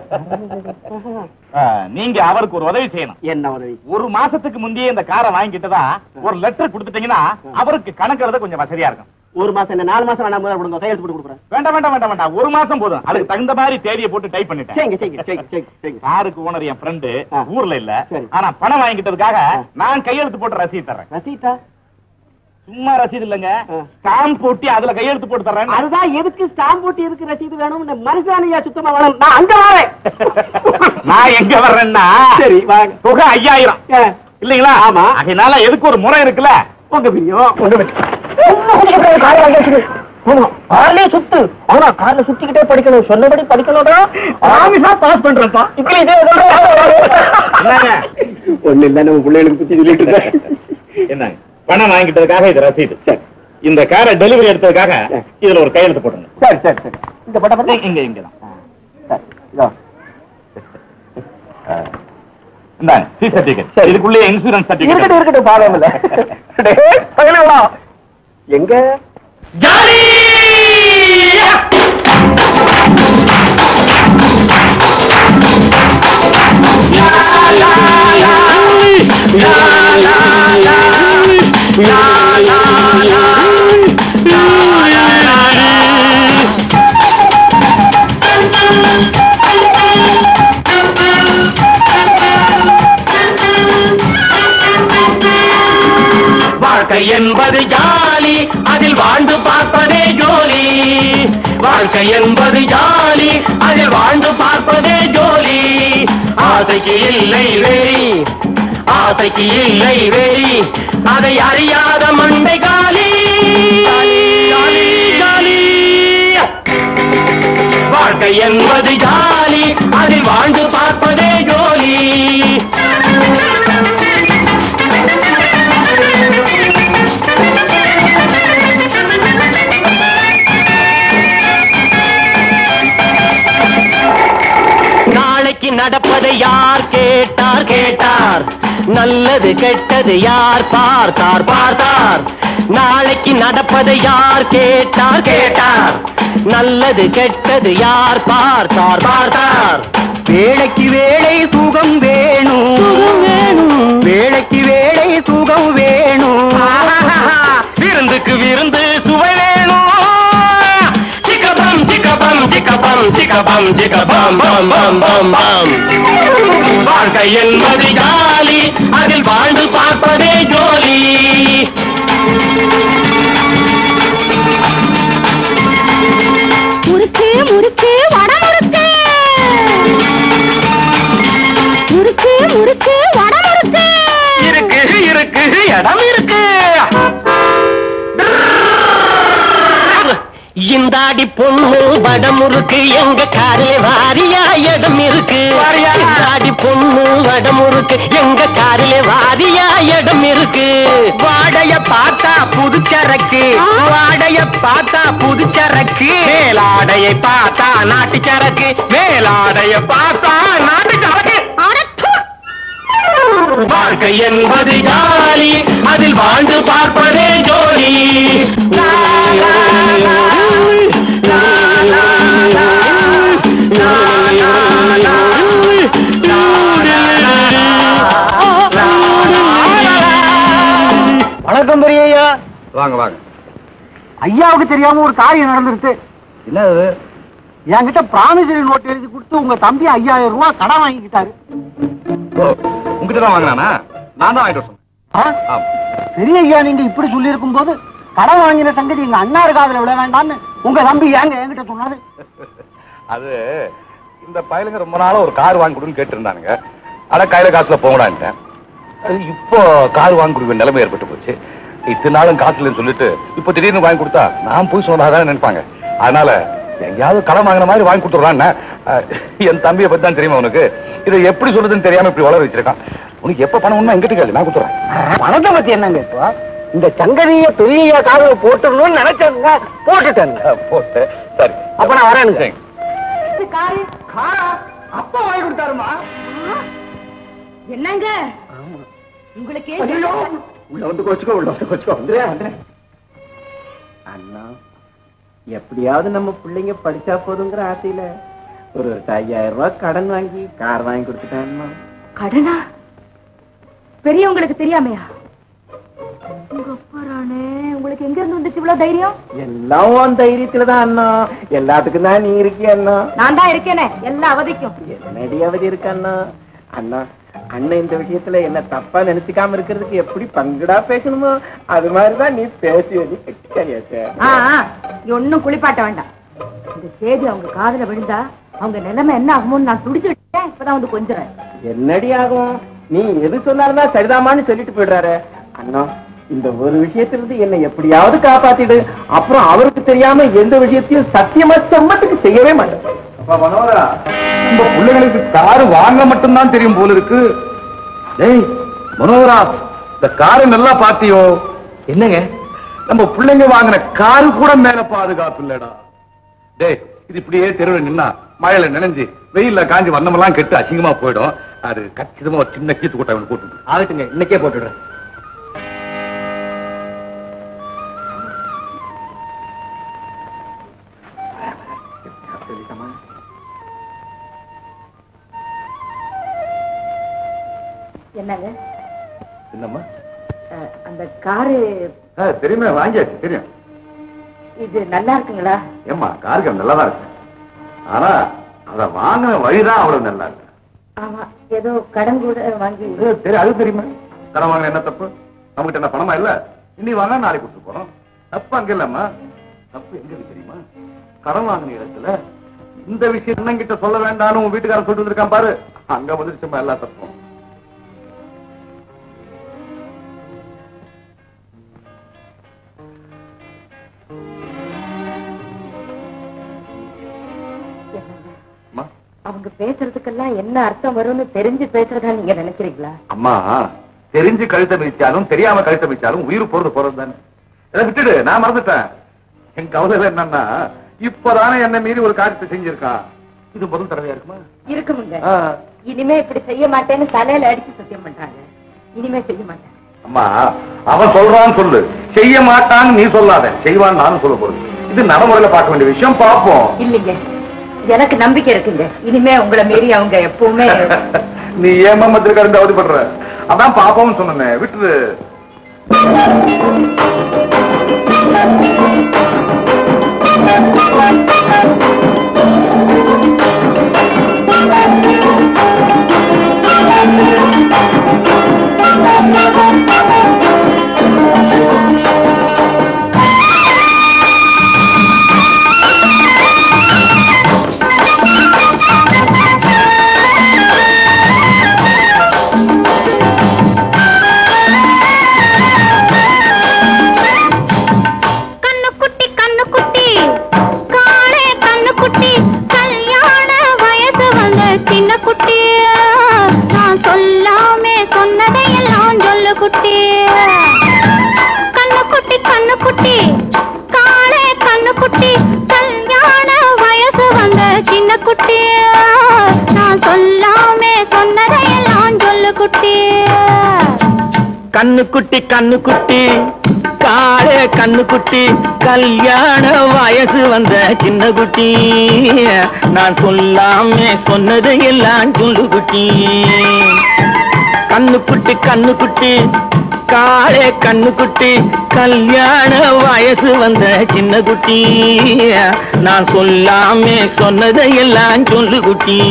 ஆ, நீங்க அவருக்கு ஒரு உதவி செய்யணும் என்ன உதவி ஒரு மாசத்துக்கு முந்தையே இந்த காரை வாங்கிட்டுதா ஒரு லெட்டர் கொடுத்துட்டீங்கன்னா அவருக்கு கணக்குறது கொஞ்சம் வசதியா இருக்கும் ஒரு மாசம் என்ன நாலு மாசம் வேணாம் முதல்ல கொடுங்க கையெழுத்து போட்டு கொடுக்குறேன் வேண்டாம் வேண்டாம் வேண்டாம் வேண்டாம் ஒரு மாசம் போதும் அதுக்கு தகுந்த மாதிரி தேதியை போட்டு டைப் பண்ணிட்டேன் சரிங்க சரிங்க சரிங்க சரிங்க சரிங்க காருக்கு ஓனர் என் ஃப்ரெண்டு ஆ. ஊர்ல இல்ல சரி. ஆனா பணம் வாங்கிட்டதுக்காக நான் கையெழுத்து போட்டு ரசீது தர்றேன் ரசீதா சும்மா ரசீது இல்லங்க ஆ. ஸ்டாம்ப் போட்டி அதுல கையெழுத்து போட்டு தர்றேன் அதுதான் எதுக்கு ஸ்டாம்ப் போட்டு எதுக்கு ரசீது வேணும் இந்த மனுஷானியா சுத்தமா வேணும் நான் அங்க வரேன் நான் எங்க வர்றேன்னா சரி வாங்க தொகை ஐயாயிரம் ஆ. இல்லீங்களா ஆமா. அதனால எதுக்கு ஒரு முறை இருக்குல்ல உங்க பிரியம் கார்லயே சுத்து ஆனா கார்ல சுத்திக்கிட்டே படிக்கணும் சொன்னபடி படிக்கணும்டா ஆமிஷா பாஸ் பண்றேன்ப்பா இங்கிலீஷே என்னங்க? ஒண்ணு இல்ல நம்ம பிள்ளைகளுக்கு பத்தி சொல்லிட்டு இருக்கேன் என்னங்க பணம் வாங்கிட்டதுக்காக இது ரசீது இந்த காரை டெலிவரி எடுத்ததுக்காக இதுல ஒரு கையெழுத்து போடுங்க சரி சரி சரி இந்த பட்ட பட்ட இங்க இங்க தான் சரி இதோ இந்தாங்க சி சர்டிபிகேட் இதுக்குள்ளே இன்சூரன்ஸ் இருக்கட்டும் சர்டிபிகேட் இருக்கட்டும் பாவம் இல்ல டேய், பகலவா. எங்க ஜாலி லா, லா, லா, லா, லா, லா, லா. வாழ்க்கை என்பது ஜாலி அதில் வாழ்ந்து பார்ப்பதே ஜோலி வாழ்க்கை என்பது ஜாலி அதில் வாழ்ந்து பார்ப்பதே ஜோலி ஆசைக்கு இல்லை வெறி ஆசைக்கு இல்லை வெறி அதை அறியாத மண்டை காலி காலி, காலி. வாழ்க்கை என்பது ஜாலி அதில் வாழ்ந்து பார்ப்பதே ஜோலி நாளைக்கு நடப்பதை யார் கேட்டார் கேட்டார் நல்லது கெட்டது யார் பார்த்தார் பார்த்தார் நாளைக்கு நடப்பதை யார் கேட்டார் கேட்டார் நல்லது கெட்டது யார் பார்த்தார் பார்த்தார் வேலைக்கு வேலை சுகம் வேணும் வேணும் வேலைக்கு வேலை சுகம் வேணும் விருந்துக்கு விருந்து சுவை வேணும் சிக்கபம் சிக்கபம் சிக்கபம் சிக்கபம் சிக்கபம் பம் பம் பம் பம் வாழ்க்கை என்பது ஜாலி அதில் வாழ்ந்து பார்ப்பதே ஜோலி முறுக்கு முறுக்கு வட முறுக்கு முறுக்கு முறுக்கு வட முறுக்கு இருக்கு இருக்கு இடம் இருக்கு இந்தாடி பொண்ணு வடமுறுக்கு எங்க காரே வாரியா இடம் இருக்கு இந்தாடி பொண்ணு வடமுறுக்கு எங்க காரிலே வாரியா இடம் இருக்கு வாடைய பார்த்தா புதுச்சரக்கு வாடைய பார்த்தா புதுச்சரக்கு மேலாடையை பார்த்தா நாட்டு சரக்கு மேலாடைய பார்த்தா நாட்டு சரக்கு வாழ்க்கை என்பது ஜாலி அதில் வாழ்ந்து பார்ப்பதே ஜோலி லா, லா, லா, லா, லா, லா, லா, லா, லா, லா, லா, லா, வணக்கம் பெரியய்யா வாங்க வாங்க ஐயாவுக்கு தெரியாம ஒரு காரியம் நடந்துருச்சு என்னது என்கிட்ட ப்ராமிசரி நோட் எழுதி கொடுத்து உங்க தம்பி ஐயாயிரம் ரூபாய் கடன் வாங்கிக்கிட்டாரு உங்ககிட்ட தான் வாங்கினானா நான் தான் வாங்கிட்டு வர சொன்னேன் ஆ? ஆமா. பெரிய ஐயா நீங்க இப்படி சொல்லி இருக்கும் போது கடன் வாங்கின சங்கதி எங்க அண்ணாரு காதுல விட வேண்டாம்னு உங்க தம்பி ஏங்க என்கிட்ட சொன்னாரு அது இந்த பயலுங்க ரொம்ப நாளா ஒரு கார் வாங்கி கொடுன்னு கேட்டிருந்தானுங்க ஆனா கையில காசுல போங்கடான்ட்டேன் அது இப்போ கார் வாங்கி கொடுக்க நிலைமை ஏற்பட்டு போச்சு இத்தனை நாளும் காசுலன்னு சொல்லிட்டு இப்போ திடீர்னு வாங்கி கொடுத்தா நான் போய் சொன்னதாக நினைப்பாங்க அதனால எங்கேயாவது கடன் வாங்கின மாதிரி வாங்கி கொடுத்துட்றான்னு என் தம்பியை பத்தி தான் தெரியுமா உனக்கு இதை எப்படி சொல்றதுன்னு தெரியாம இப்படி வளர வச்சிருக்கான் உனக்கு எப்ப பணம் ஒண்ணா எங்கிட்ட கேளு நான் கொடுத்துறேன் பணத்தை பத்தி என்னங்க இப்போ இந்த சங்கதிய பெரிய ஐயா காதுல போட்டுடணும்னு நினைச்சாங்க போட்டுட்டேங்க போட்டு சரி அப்ப நான் வரேனுங்க. சரி. காரு அப்பா வாங்கி கொடுத்தாருமா என்னங்க உங்களுக்கு உள்ள வந்து கோச்சுக்கோ உள்ள வந்து கோச்சுக்கோ வந்துடுறேன் வந்துடுறேன் அண்ணா எப்படியாவது நம்ம பிள்ளைங்க படிச்சா போதுங்கிற ஆசையில ஒரு ஒரு ஐயாயிரம் ரூபாய் கடன் வாங்கி கார் வாங்கி கொடுத்துட்டேன்மா கடனா பெரியவங்களுக்கு தெரியாமையா உங்க அப்பா ராணே உங்களுக்கு எங்க இருந்து வந்துச்சு இவ்வளவு தைரியம் எல்லாம் உன் தைரியத்துல தான் அண்ணா எல்லாத்துக்கும் தான் நீ இருக்கிய அண்ணா நான் தான் இருக்கேனே எல்லா அவதிக்கும் என்னடி அவதி இருக்கு அண்ணா அண்ணா அண்ணன் இந்த விஷயத்துல என்ன தப்பா நினைச்சுக்காம இருக்கிறதுக்கு எப்படி பங்குடா பேசணுமோ அது மாதிரிதான் நீ பேசி நீ கட்டிக்காரியாச்சே ஆ ஆ, இங்க ஒண்ணும் குளிப்பாட்ட வேண்டாம் இந்த செய்தி அவங்க காதுல விழுந்தா அவங்க நிலைமை என்ன ஆகுமோன்னு நான் துடிச்சு விட்டேன் இப்பதான் வந்து கொஞ்சறேன் என்னடி ஆகும் நீ எது சொன்னாருன்னா சரிதாமான்னு சொல்லிட்டு போயிடுறாரு அண்ணா இந்த ஒரு விஷயத்திலிருந்து என்னை எப்படியாவது காப்பாத்திடு அப்புறம் அவருக்கு தெரியாம எந்த விஷயத்தையும் சத்தியமா செம்மத்துக்கு செய்யவே மாட்டேன் அப்பா மனோகரா நம்ம பிள்ளைகளுக்கு காரு வாங்க மட்டும்தான் தெரியும் போல இருக்கு டேய் மனோகரா இந்த காரை நல்லா பாத்தியோ என்னங்க நம்ம பிள்ளைங்க வாங்கின காரு கூட மேல பாதுகாப்பு இல்லடா டேய் இது இப்படியே தெருவில் நின்னா மழையில நினைஞ்சு வெயில்ல காஞ்சி வண்ணமெல்லாம் கெட்டு அசிங்கமா போயிடும் அது கச்சிதமா ஒரு சின்ன கீத்து கூட்டம் போட்டு ஆகட்டுங்க இன்னைக்கே போட்டுடுறேன் என்னங்க என்னம்மா அஹ், அந்த காரு ஆ, தெரியுமே வாங்கியாச்சு தெரியும் இது நல்லா இருக்குங்களா ஏம்மா காருக்கு நல்லா தான் இருக்கு ஆனா அத வாங்கின வழிதான் அவ்வளவு நல்லா இருக்கு ஆமா ஏதோ கடன் கூட வாங்கி அது தெரியும் அது தெரியுமா கடன் வாங்கின என்ன தப்பு நம்மகிட்ட என்ன பணமா இல்ல இன்னி வாங்க நாளைக்கு கொடுத்து போறோம் தப்பு அங்க இல்லம்மா தப்பு எங்க இருக்கு தெரியுமா கடன் வாங்கின இடத்துல இந்த விஷயம் அண்ணங்கிட்ட சொல்ல வேண்டாம்னு உன் வீட்டுக்காரன் சொல்லிட்டு இருக்கான் பாரு அங்க வந்துருச்சுமா எல்லா தப்பும் அம்மா அவங்க பேசுறதுக்கெல்லாம் என்ன அர்த்தம் வரும்னு தெரிஞ்சு பேசுறதா நீங்க நினைக்கிறீங்களா அம்மா தெரிஞ்சு கழுத்தை மிதிச்சாலும் தெரியாம கழுத்தை மிதிச்சாலும் உயிர் போறது போறது தானே இதை விட்டுடு நான் மறந்துட்டேன் என் கவலையில என்னன்னா இப்பதானே என்ன மீறி ஒரு காரியத்தை செஞ்சிருக்கான் இது முதல் தடவையா இருக்குமா இருக்குமுங்க ஆ. இனிமே இப்படி செய்ய மாட்டேன்னு தலையில அடிச்சு சத்தியம் பண்றாங்க இனிமே செய்ய மாட்டேன் அம்மா அவன் சொல்றான்னு சொல்லு செய்ய மாட்டான்னு நீ சொல்லாத செய்வான்னு நானும் சொல்ல போறது இது நடைமுறையில பார்க்க வேண்டிய விஷயம் பார்ப்போம் இல்லைங்க எனக்கு நம்பிக்கை இருக்குங்க இனிமே உங்களை மீறி அவங்க எப்பவுமே நீ ஏமாமத்திற்கு இருந்து அவதிப்படுற அதான் பாப்போம்னு சொன்னேன் விட்டுரு கண்ணுக்குட்டி கண்ணுக்குட்டி காளே கண்ணுக்குட்டி கல்யாண வயசு வந்த சின்ன குட்டி நான் சொல்லாமே சொன்னதையெல்லாம் சொல்லு குட்டி கண்ணுக்குட்டி கண்ணுக்குட்டி காளே கண்ணுக்குட்டி கல்யாண வயசு வந்த சின்ன குட்டி நான் சொல்லாமே சொன்னதையெல்லாம் சொல்லு குட்டி கண்ணுக்குட்டி கண்ணுக்குட்டி காளே கண்ணுக்குட்டி கல்யாண வயசு வந்த சின்ன குட்டி நான் சொல்லாமே சொன்னது எல்லாம் சொல்லு குட்டி கண்ணுக்குட்டி கண்ணுக்குட்டி காளே கண்ணுக்குட்டி கல்யாண வயசு வந்த சின்ன குட்டி நான் சொல்லாமே சொன்னதை எல்லாம் சொல்லு குட்டி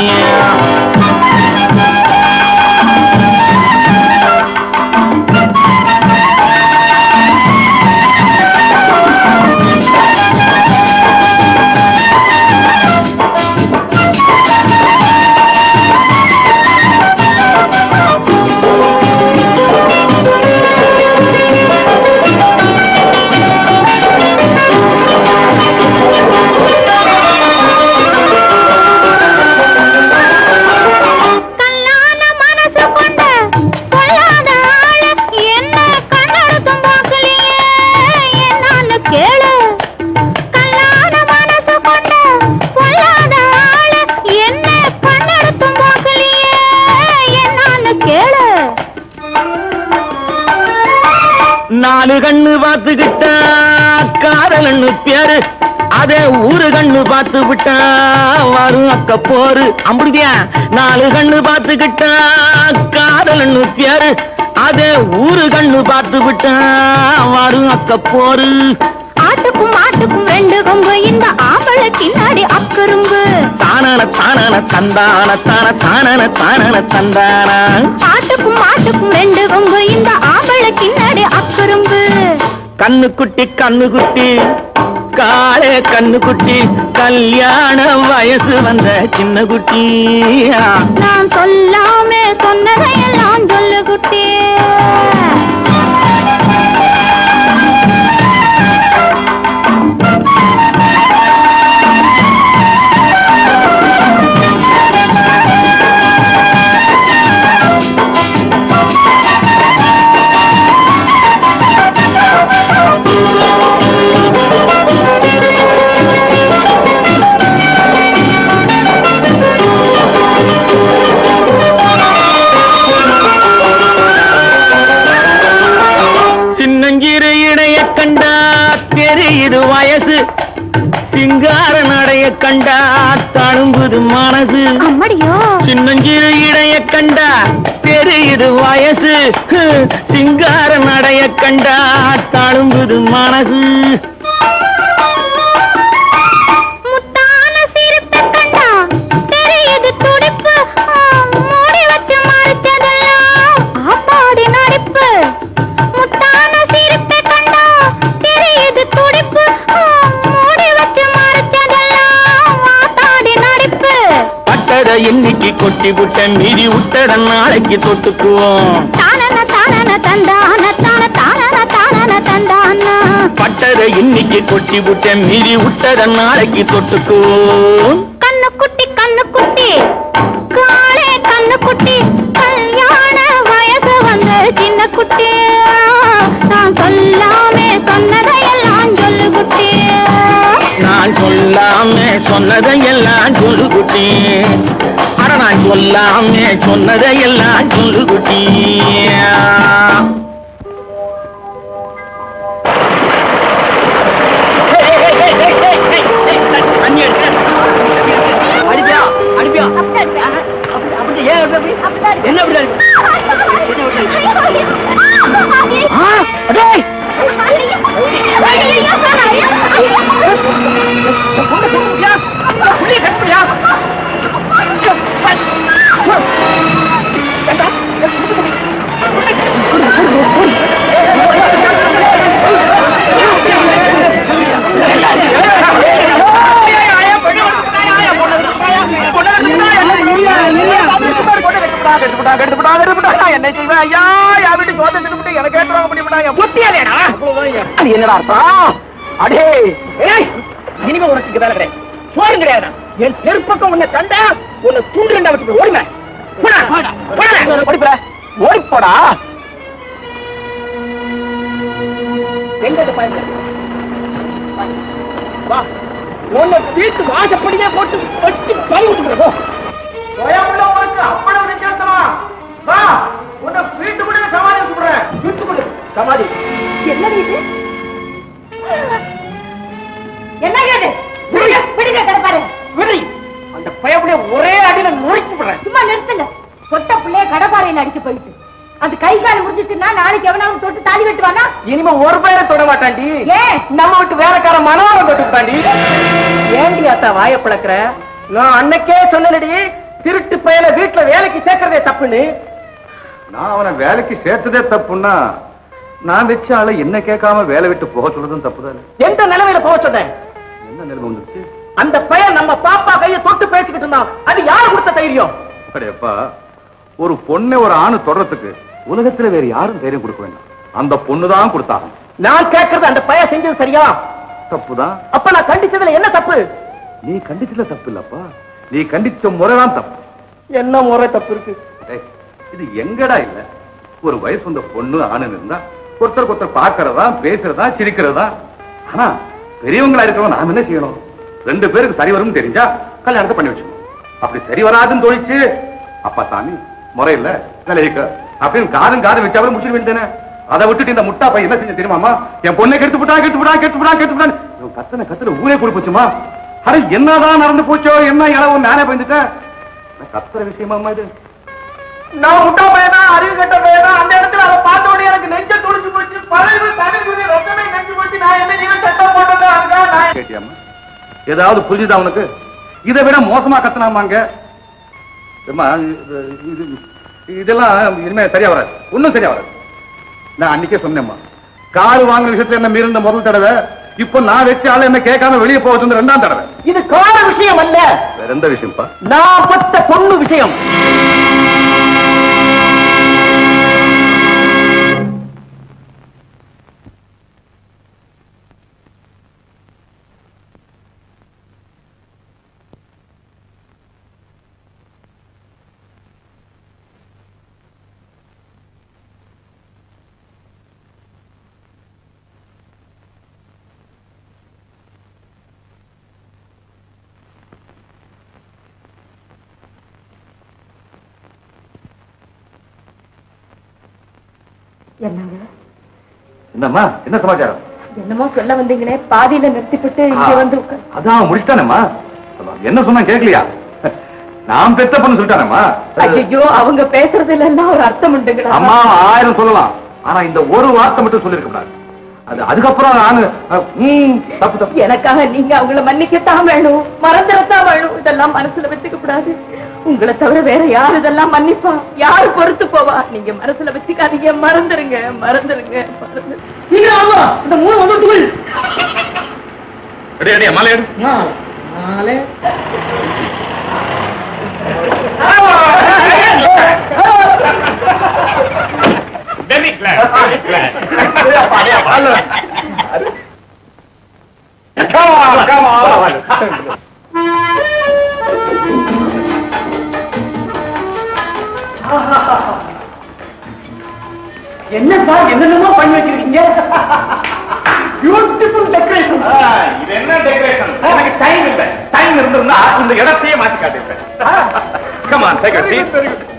கல்லான மனசு கொண்ட பொல்லாத ஆளு என்ன கண்ணெடுத்தும் பார்க்கலையே என்னன்னு கேளு கல்லான மனசு கொண்ட பொல்லாத ஆளு என்ன கண்ணெடுத்தும் பார்க்கலையே என்னன்னு கேளு நாலு கண்ணு பார்த்துக்கிட்டா காதலன்னு பேரு அதே ஊரு கண்ணு பார்த்து விட்டா வரும் அக்க போரு அம்புடியா நாலு கண்ணு பார்த்துக்கிட்டா காதலன்னு பேரு அதே ஊரு கண்ணு பார்த்து விட்டா வரும் அக்க போரு ஆட்டுக்கும் மாட்டுக்கும் ரெண்டு கொம்பு இந்த ஆம்பளை பின்னாடி அக்கரும்பு தானன தானன தந்தான தான தானன தானன தந்தான ஆட்டுக்கும் மாட்டுக்கும் ரெண்டு கொம்பு இந்த ஆம்பளை பின்னாடி அக்கரும்பு கண்ணுக்குட்டி கண்ணுக்குட்டி காளே கண்ணுக்குட்டி கல்யாண வயசு வந்த சின்ன குட்டி நான் சொல்லாமே சொன்னதையெல்லாம் சொல்லு குட்டி சின்னஞ்சிறு இடைய கண்டா தெரியுது வயசு சிங்கார நடைய நடைய கண்டா தழும்புது மனசு அம்மடியோ சின்னஞ்சிறு இடைய கண்டா தெரியுது வயசு ஹ், சிங்கார நடைய கண்டா தழும்புது மனசு முத்தான சிரிப்பை கண்டா தெரியுது துடிப்பு ஆ, மூடி வச்சு மறைச்சதெல்லாம் ஆப்பாடி நடிப்பு முத்தான சிரிப்பை கண்டா தெரியுது துடிப்பு ஆ, மூடி வச்சு மறைச்சதெல்லாம் ஆத்தாடி நடிப்பு பட்டத இன்னைக்கு கொட்டி புட்ட மீதி உட்டட நாளைக்கு தொட்டுக்குவோம் தானன தானன தந்தான தான தானன தானன தந்தான பட்டத இன்னைக்கு கொட்டி புட்ட மீதி உட்டட நாளைக்கு தொட்டுக்குவோம் கண்ணு குட்டி கண்ணு குட்டி காளே கண்ணு குட்டி கல்யாண வயசு வந்த சின்ன குட்டி நான் சொல்லாமே சொன்னதையெல்லாம் சொல்லு குட்டி நான் சொல்லாம சொன்னதையெல்லாம் சொல்லு குட்டி அட நான் சொல்லாம சொன்னதையெல்லாம் சொல்லு குட்டி அடிப்பியா அடிப்பியா அப்படி ஏன் அப்படி என்ன அப்படி ஆ அடேய் என்ன செய்வேன் ஐயா என் வீட்டு சோதனை தின்னுபிட்டு எனக்கு ஏற்றுவாங்க பண்ணிவிட்டாங்க புத்தியாதேடா அது என்னடா அர்த்தம் அடே ஏய் இனிமே உனக்கு இங்க வேலை கிடையாது சோறும் கிடையாது என் தெருப்பக்கம் உன்னை கண்டா உன்னை தூண்டு ரெண்டா வச்சுட்டு ஓடுங்க போடா போடா ஓடிப்பட ஓடிப்போடா எங்க இந்த பையன் வா உன்னை வீட்டு வாசப்படியே போட்டு வச்சு பறி விட்டுக்கிறோம் அப்படம் நிக்கிறதுமா வா உன்னை வீட்டுக்குள்ளே சமாதி சொல்றேன் வீட்டுக்குள்ளே சமாதி என்னது இது என்ன கேடு விடுங்க விடுங்க கிடப்பாரு விடு அந்த பயப்புடைய ஒரே அடியில நுழைச்சு விடுறேன் சும்மா நிறுத்துங்க சொட்ட பிள்ளைய கடப்பாறையில அடிக்க போயிட்டு அது கை கால் முடிஞ்சிச்சுன்னா நாளைக்கு எவனாவது தொட்டு தாலி வெட்டுவானா இனிமே ஒரு பேரை தொட மாட்டாண்டி ஏன் நம்ம விட்டு வேலைக்கார மனோரம் தொட்டுட்டாண்டி ஏண்டி அத்தா வாய பிளக்குற நான் அன்னைக்கே சொன்னடி திருட்டு பயல வீட்டுல வேலைக்கு சேர்க்கறதே தப்புன்னு நான் அவனை வேலைக்கு சேர்த்ததே தப்புன்னா நான் வச்ச ஆளை என்ன கேட்காம வேலை விட்டு போக சொல்றதும் தப்புதானே எந்த நிலைமையில போக சொன்னேன் என்ன நிலைமை வந்துருச்சு அந்த பையன் நம்ம பாப்பா கைய தொட்டு பேசிக்கிட்டு இருந்தான் அது யாரு கொடுத்த தைரியம் அடையப்பா ஒரு பொண்ணை ஒரு ஆணு தொடறதுக்கு உலகத்துல வேற யாரும் தைரியம் கொடுக்க வேண்டாம் அந்த பொண்ணு தான் கொடுத்தாங்க நான் கேட்கறது அந்த பையன் செஞ்சது சரியா தப்புதான் அப்ப நான் கண்டிச்சதுல என்ன தப்பு நீ கண்டிச்சதுல தப்பு இல்லப்பா நீ கண்டிச்ச முறைதான் தப்பு என்ன முறை தப்பு இருக்கு டேய், இது எங்கடா இல்ல ஒரு வயசு வந்த பொண்ணு ஆணுன்னு இருந்தா ஒருத்தருக்கு ஒருத்தர் பாக்குறதா பேசுறதா சிரிக்கிறதா ஆனா பெரியவங்களா இருக்கிறவங்க நாம என்ன செய்யணும் ரெண்டு பேருக்கு சரி வரும்னு தெரிஞ்சா கல்யாணத்தை பண்ணி வச்சுக்கணும் அப்படி சரி வராதுன்னு தோணிச்சு அப்பா சாமி முறை இல்ல நிலைக்க அப்படின்னு காதும் காதும் வச்சாவே முடிச்சிட வேண்டியதானே அதை விட்டுட்டு இந்த முட்டா பையன் என்ன செஞ்ச தெரியுமாமா என் பொண்ணை கெடுத்து விட்டா கெடுத்து விட்டா கெடுத்து விட்டா கெடுத்து விட்டான் இவன் கத்தனை கத்துல ஊரே கூடி போச்சுமா அட என்னதான் நடந்து போச்சோ என்ன இளவு நானே பயந்துட்டேன் கத்துற விஷயமா இது நான் முட்டா பையனா அறிவு கட்ட பையனா அந்த இடத்துல அதை பார்த்த உடனே எனக்கு நெஞ்ச துடிச்சு போச்சு பழைய தனி குதி ரத்தமே நெஞ்சு போச்சு நான் என்ன செய்வேன் சட்டம் போட்டது அதுக்காக நான் கேட்டியாமா ஏதாவது புரிஞ்சுதா உனக்கு இதை விட மோசமா கத்துனாமாங்க அம்மா, இது- இது- இதெல்லாம் இனிமே சரியா வராது ஒண்ணும் சரியா வராது நான் அன்னைக்கே சொன்னேம்மா கார் வாங்குற விஷயத்துல என்ன மீறிந்த முதல் தடவை இப்போ நான் வச்ச ஆளு என்ன கேட்காம வெளியே போக சொன்ன ரெண்டாம் தடவை இது கார விஷயம் அல்ல வேற எந்த விஷயம்ப்பா நான் பத்த பொண்ணு விஷயம் என்னங்க என்னம்மா என்ன சமாச்சாரம் என்னமோ சொல்ல வந்தீங்களே பாதியில நிறுத்திவிட்டு இங்க வந்து உட்கார் அதான் முடிச்சிட்டானம்மா என்ன சொன்னா கேட்கலையா நான் பெத்த பொண்ணு சொல்லிட்டானம்மா ஐயோ அவங்க பேசுறதுல எல்லாம் ஒரு அர்த்தம் உண்டுங்களா அம்மா ஆயிரம் சொல்லலாம் ஆனா இந்த ஒரு வார்த்தை மட்டும் சொல்லிருக்க கூடாது அது அதுக்கப்புறம் நானு அஹ், ம், தப்பு தப்பு எனக்காக நீங்க அவங்கள மன்னிக்கத்தான் வேணும் மறந்துடத்தான் வேணும் இதெல்லாம் மனசுல வச்சுக்க கூடாது உங்களை தவிர வேற யார் இதெல்லாம் மன்னிப்பா யாரு பொறுத்து போவா நீங்க மனசுல வச்சுக்காதீங்க மறந்துருங்க மறந்துருங்க மறந்து சீக்கிரம் வாங்க இந்த மூணு வந்துட்டு அடே அடே மலை எடு நாலு வெரி கிளாஸ் என்ன சார் என்னென்னமோ பண்ணி வச்சிருக்கீங்க பியூட்டிஃபுல் டெக்கரேஷன் இது என்ன டெக்கரேஷன் எனக்கு டைம் இல்ல டைம் இருந்திருந்தா இந்த இடத்தையே மாத்தி காட்டியிருப்பேன் come on take a seat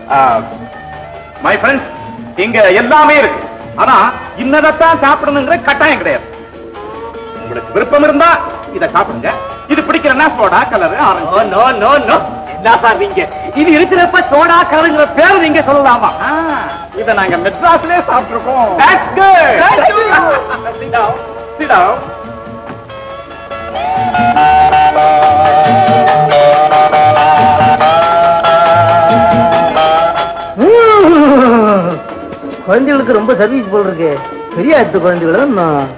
my friends இங்க எல்லாமே இருக்கு ஆனா இன்னதான் சாப்பிடணுங்கிற கட்டாயம் கிடையாது உங்களுக்கு விருப்பம் இருந்தா இத சாப்பிடுங்க இது பிடிக்கிறன்னா soda colour orange no no no என்ன சார் நீங்க இது இருக்கிறப்ப சோடா கலருங்கிற பேர் நீங்க சொல்லலாமா இத நாங்க மெட்ராஸ்லயே சாப்பிட்டுருக்கோம் That's good. Thank you. Sit down. Sit down. குழந்தைகளுக்கு ரொம்ப சர்வீஸ் போல் இருக்கு பெரிய ஆத்து குழந்தைகளும்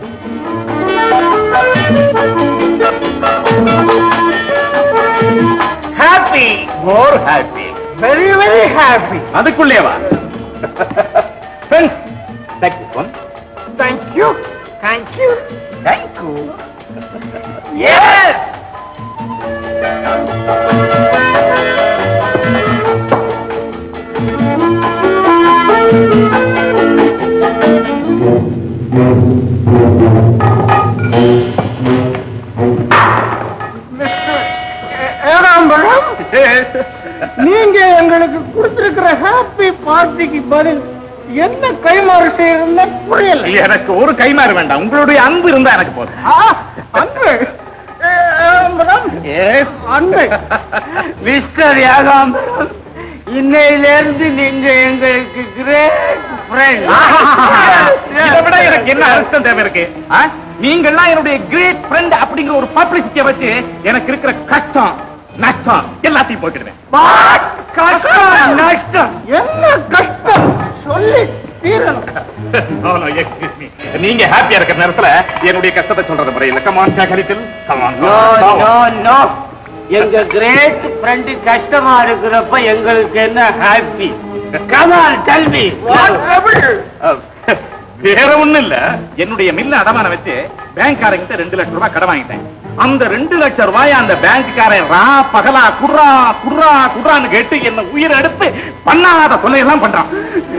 happy more happy very very happy அதுக்குள்ளே வா friends take this one thank you thank you thank you yes Ekambaram நீங்க எங்களுக்கு கொடுத்திருக்கிற ஹாப்பி பார்ட்டிக்கு பதில் என்ன கைமாறு செய்யறதுன்னு புரியல எனக்கு ஒரு கைமாறு வேண்டாம் உங்களுடைய அன்பு இருந்தா எனக்கு போதும் ஆ, அன்பு ஏகாம்பரம் அன்பு மிஸ்டர் ஏகாம்பரம் இன்னையில இருந்து நீங்க எங்களுக்கு கிரேட் ஃப்ரெண்ட் இதை விட எனக்கு என்ன அர்த்தம் தேவை இருக்கு ஆ? நீங்கெல்லாம் என்னுடைய கிரேட் ஃப்ரெண்ட் அப்படிங்கிற ஒரு பப்ளிசிட்டியை வச்சு எனக்கு இருக்கிற கஷ்டம் நஷ்டம் எல்லாத்தையும் போட்டுடுவேன் கஷ்டம் நஷ்டம் என்ன கஷ்டம் சொல்லி தீரணும் No, no, excuse me. நீங்க ஹாப்பியா இருக்கிற நேரத்துல என்னுடைய கஷ்டத்தை சொல்றது முறையில் கமான் சாகரித்தில் கமான் நோ நோ நோ எங்க கிரேட் ஃப்ரெண்ட் கஷ்டமா இருக்கிறப்ப எங்களுக்கு என்ன ஹாப்பி கமான் டெல் மீ வேற ஒண்ணும் இல்ல என்னுடைய மில்ல அடமான வச்சு பேங்க்காரங்கிட்ட ரெண்டு லட்சம் ரூபாய் கடன் வாங்கிட்டேன் அந்த ரெண்டு லட்சம் ரூபாய் அந்த பேங்க்காரன் ரா பகலா குர்ரா குர்ரா குர்ரான்னு கேட்டு என்ன உயிர் எடுத்து பண்ணாத தொல்லையெல்லாம் பண்றான்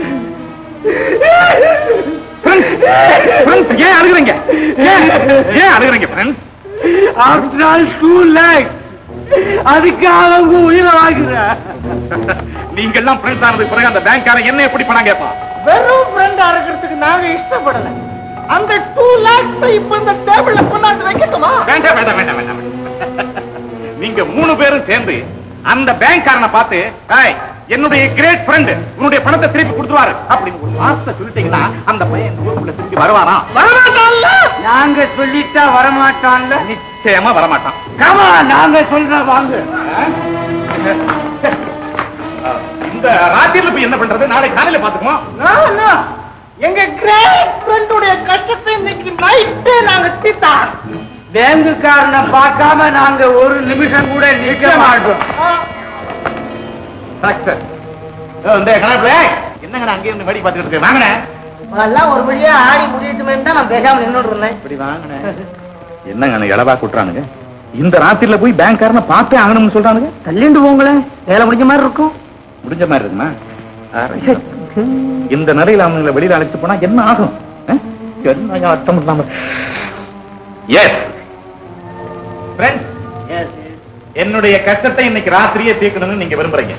Friends, friends, ஏன் அழுகுறீங்க ஏன் ஏன் அழுகுறீங்க friends after all too late அதுக்காக அவங்க உயிரை வாங்குற நீங்க எல்லாம் ஃப்ரெண்ட்ஸ் ஆனதுக்கு பிறகு அந்த பேங்க்காரன் என்ன எப்படி பணம் கேட்பான் வெறும் ஃப்ரெண்டா இருக்கிறதுக்கு நாங்க இஷ்டப்படல அந்த டூ லேக்ஸ் இப்ப இந்த டேபிள்ல கொண்டாந்து வைக்கட்டுமா வேண்டாம் வேண்டாம் வேண்டாம் வேண்டாம் நீங்க மூணு பேரும் சேர்ந்து அந்த பேங்க்காரனை பார்த்து "ஏய், என்னுடைய கிரேட் ஃப்ரெண்ட் உன்னுடைய பணத்தை திருப்பி கொடுத்துருவாரு அப்படின்னு ஒரு வார்த்தை சொல்லிட்டீங்கன்னா அந்த பையன் இந்த ஊருக்குள்ள திரும்பி வருவானா வரமாட்டான்ல நாங்க சொல்லிட்டா வரமாட்டான்ல நிச்சயமா வரமாட்டான் கமா நாங்க சொல்ற வாங்க இந்த ராத்திரில போய் என்ன பண்றது நாளை காலையில பாத்துக்குவோம் No, no. எங்க கிரேட் ஃப்ரெண்டுடைய கஷ்டத்தை இன்னைக்கு நைட்டு நாங்க தீர்த்தான் பேங்குக்காரனை பார்க்காம நாங்க ஒரு நிமிஷம் கூட நிக்க மாட்டோம் டாக்டர் இந்த கணக்குல என்னங்க அங்கே இருந்து வேடி பார்த்துட்டு இருக்கு வாங்கினே அதெல்லாம் ஒரு வழியா ஆடி முடியட்டுமே தான் நான் பேசாம நின்னுட்டு இருந்தேன் இப்படி வாங்கினேன் என்னங்க இளவா கூட்டுறானுங்க இந்த ராத்திரில போய் பேங்க்காரனை பார்த்தே ஆகணும்னு சொல்றானுங்க தள்ளிண்டு போங்களேன் வேலை முடிஞ்ச மாதிரி இருக்கும் முடிஞ்ச மாதிரி இருக்குமா ஆ, இந்த நிலையில அவங்களை வெளியில அழைச்சு போனா என்ன ஆகும் ஆ? என்ன அர்த்தம் இல்லாம எஸ் என்னுடைய கஷ்டத்தை இன்னைக்கு ராத்திரியே தீர்க்கணும்னு நீங்க விரும்புறீங்க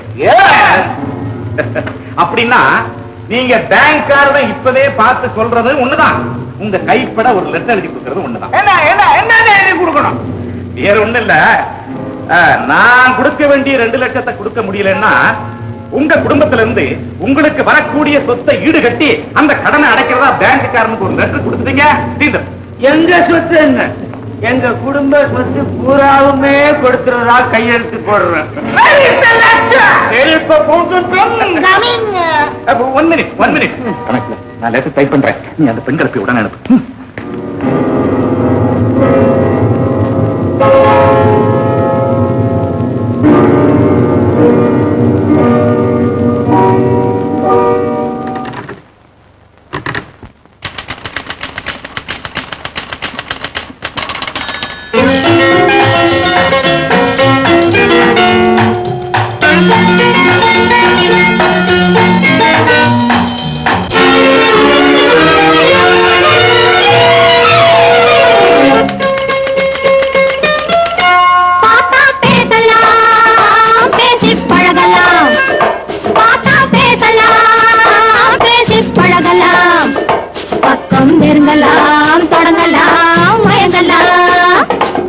அப்படின்னா நீங்க பேங்க்காரனை இப்பவே பார்த்து சொல்றது ஒண்ணுதான் உங்க கைப்பட ஒரு லெட்டர் எழுதி கொடுக்கறது ஒண்ணுதான் என்ன என்ன என்ன எழுதி கொடுக்கணும் வேற ஒண்ணு இல்ல அஹ், நான் கொடுக்க வேண்டிய ரெண்டு லட்சத்தை கொடுக்க முடியலன்னா உங்க குடும்பத்துல இருந்து உங்களுக்கு வரக்கூடிய சொத்தை ஈடு கட்டி அந்த கடனை அடைக்கிறதா பேங்க்குக்காரனுக்கு ஒரு லெட்டர் கொடுத்துட்டீங்க தீர்ந்தது. எங்க சொத்து என்ன எங்க குடும்ப சொத்து பூராவுமே கொடுத்துறதா கையெழுத்து போடுறேன் சரி, இப்ப போட்டுட்டோம். அப்ப one minute, one minute. கணக்குல நான் லெட்டர் டைப் பண்றேன் நீ அந்த பெண்களை போய் உடனே அனுப்பு ம். பார்த்தா பேசலாம் பேசி பழகலாம் பார்த்தா பேசலாம் பேசி பழகலாம் பக்கம் நெருங்கலாம் தொடங்கலாம் மயங்கலாம்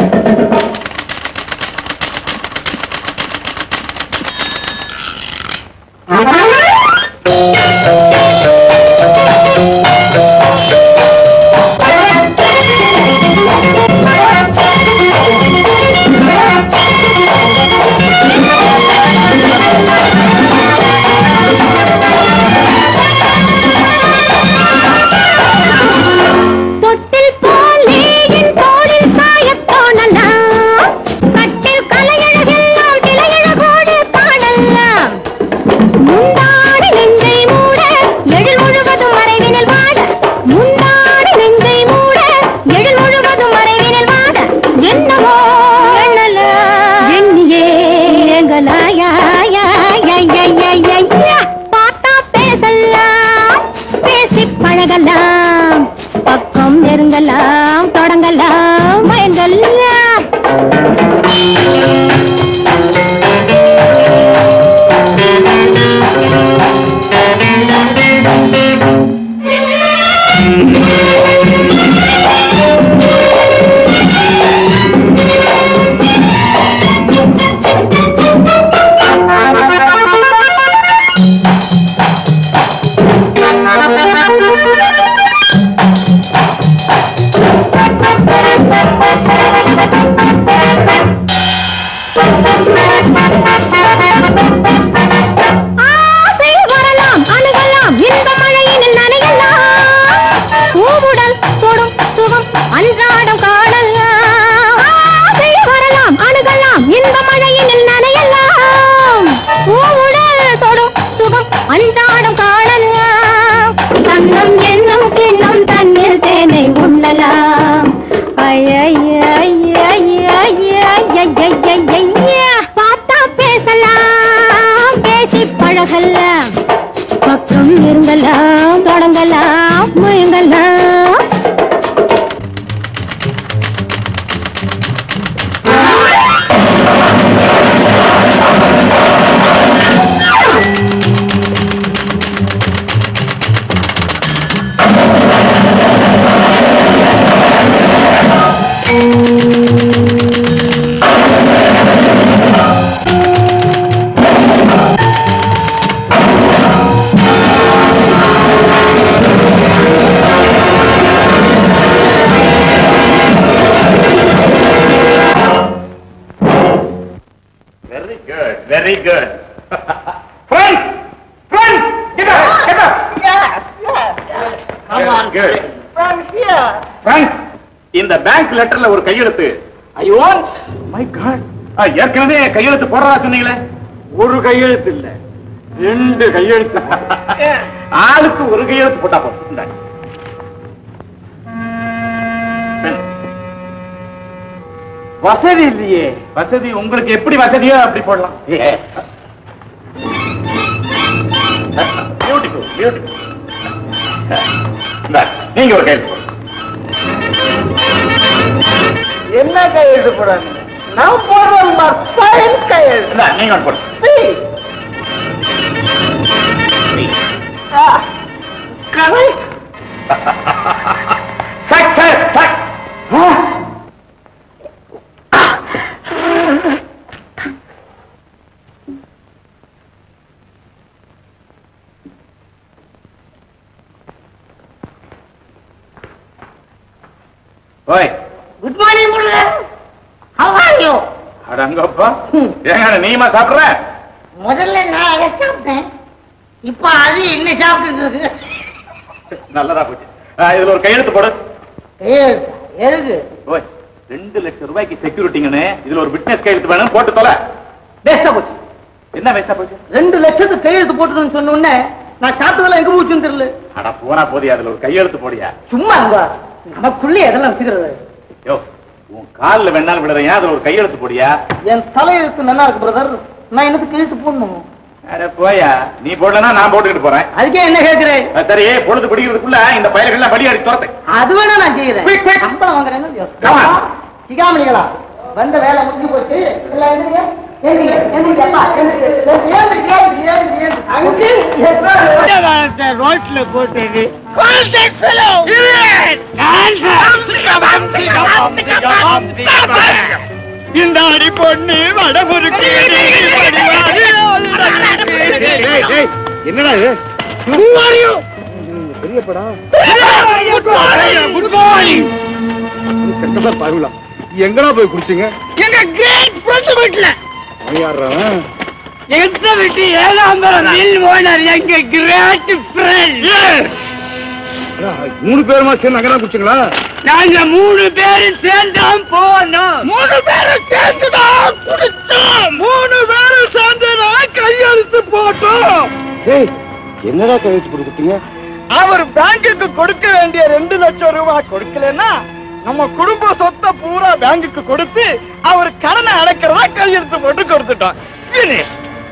தொட்டில் போலே என் தோளில் சாயத் தோணலாம் கட்டில் கலையழகெல்லாம் கிளையழகோடு காணலாம் முந்தாடி நெஞ்சை மூட எழில் முழுவதும் மறைவினில் வாட முந்தாடி நெஞ்சை மூட எழில் முழுவதும் மறைவினில் வாட என்னவோ எண்ணலாம் எண்ணியே எங்கலாயா யா யா யா யா யா யா பார்த்தா பேசலாம் பேசி பழகலாம் பக்கம் நெருங்கலாம் தொடங்கலாம் மயங்கலாம் ஆசை வரலாம் அணுகலாம் இன்ப மழையினில் நனையலாம் பூவுடல் தொடும் சுகம் அன்றாடம் காணலாம் ஆசை வரலாம் அணுகலாம் இன்ப மழையினில் நனையலாம் பூவுடல் தொடும் சுகம் அன்றாடம் காணலாம் கண்ணம் என்னும் கிண்ணம் தண்ணீர் தேனை உண்ணலாம் பார்த்தா பேசலாம் பேசி பழகலாம் பக்கம் நெருங்கலாம் தொடங்கலாம் முயங்கலாம் Very good, very good. Friends! Friends! Get up! Get up! Come on, good. Friends! இந்த பேங்க் லெட்டர்ல ஒரு கையெழுத்து ஐ வாண்ட் மை காட் ஏற்கனவே கையெழுத்து போடுறதா சொன்னீங்களே ஒரு கையெழுத்து இல்ல ரெண்டு கையெழுத்து ஆளுக்கு ஒரு கையெழுத்து போட்டா போதும் இந்தாங்க. Pen. வசதி இல்லையே வசதி உங்களுக்கு எப்படி வசதியோ அப்படி போடலாம் பியூட்டிஃபுல் பியூட்டிஃபுல் நீங்க ஒரு கையெழுத்து போடுங்க. என்ன கையெழுத்து போடாங்க நான் போடுறேன் ஃபைன் கையெழுத்து இந்தா, நீங்க ஒன்று போடுங்க கரெக்ட் Fact, fact, fact. ஓய் good morning brother how are you அடங்கப்பா ஏங்க நீமா சாப்பிடுற முதல்ல நான் அதை சாப்பிட்டேன் இப்ப அது என்ன சாப்பிட்டு இருக்கு நல்லதா போச்சு ஆ, இதுல ஒரு கையெழுத்து போடு ஏய், எதுக்கு ஓய் ரெண்டு லட்சம் ரூபாய்க்கு செக்யூரிட்டிங்கன்னு இதுல ஒரு விட்னஸ் கையெழுத்து வேணும் போட்டு தொலை வேஸ்டா போச்சு என்ன வேஸ்டா போச்சு ரெண்டு லட்சத்துக்கு கையெழுத்து போட்டுன்னு சொன்ன உடனே நான் சாப்பிட்டதெல்லாம் எங்க போச்சுன்னு தெரியல அட போனா போதியா அதுல ஒரு கையெழுத்து போடியா சும்மா இருங்க நமக்குள்ளே எதெல்லாம் வச்சுக்கிறது யோ உன் கால்ல வேணாலும் விடுறேன் அதுல ஒரு கையெழுத்து போடியா என் தலையெழுத்து நல்லா இருக்கு பிரதர் நான் எனக்கு கையெழுத்து போடணும் அட போயா நீ போடலன்னா நான் போட்டுக்கிட்டு போறேன் அதுக்கே என்ன கேட்கிறேன் ஆ, சரி பொழுது பிடிக்கிறதுக்குள்ள இந்த பயல்கள்லாம் படி அடி துரத்து அது வேணா நான் செய்யறேன் Quick, quick. சம்பளம் வாங்குறேன்னு Come on. சிகாமணிகளா வந்த வேலை முடிஞ்சு போச்சு எல்லாம் எந்திரிங்க எந்திரிங்க எந்திரிங்க அப்பா எந்திரிங்க ஏந்திரிங்க ஏந்திரிங்க ஏந்திரிங்க ரோட்ல போட்டது இந்த அடி பொண்ணு வடமுறுக்கு என்னடா இது பெரிய படம் குட் மார்னிங் கெட்டதா பாருலாம் எங்கடா போய் குடிச்சீங்க எங்க கிரேட் ஃப்ரெண்ட் வீட்ல யாடுறான் எந்த வீட்டு ஏழாம் மில் ஓனர் எங்க கிரேட் ஃப்ரெண்ட் மூணு பேருமா சேர்ந்து அங்கதான் குடிச்சீங்களா நாங்க மூணு பேரும் சேர்ந்தான் போனோம் மூணு பேரும் சேர்ந்துதான் குடிச்சோம் மூணு பேரும் சேர்ந்துதான் கையெழுத்து போட்டோம் ஏய் என்னடா கழிச்சு கொடுத்துட்டீங்க அவர் பேங்குக்கு கொடுக்க வேண்டிய ரெண்டு லட்சம் ரூபாய் கொடுக்கலன்னா நம்ம குடும்ப சொத்தை பூரா பேங்குக்கு கொடுத்து அவர் கடனை அடைக்கிறதா கையெழுத்து போட்டு கொடுத்துட்டோம் Finish.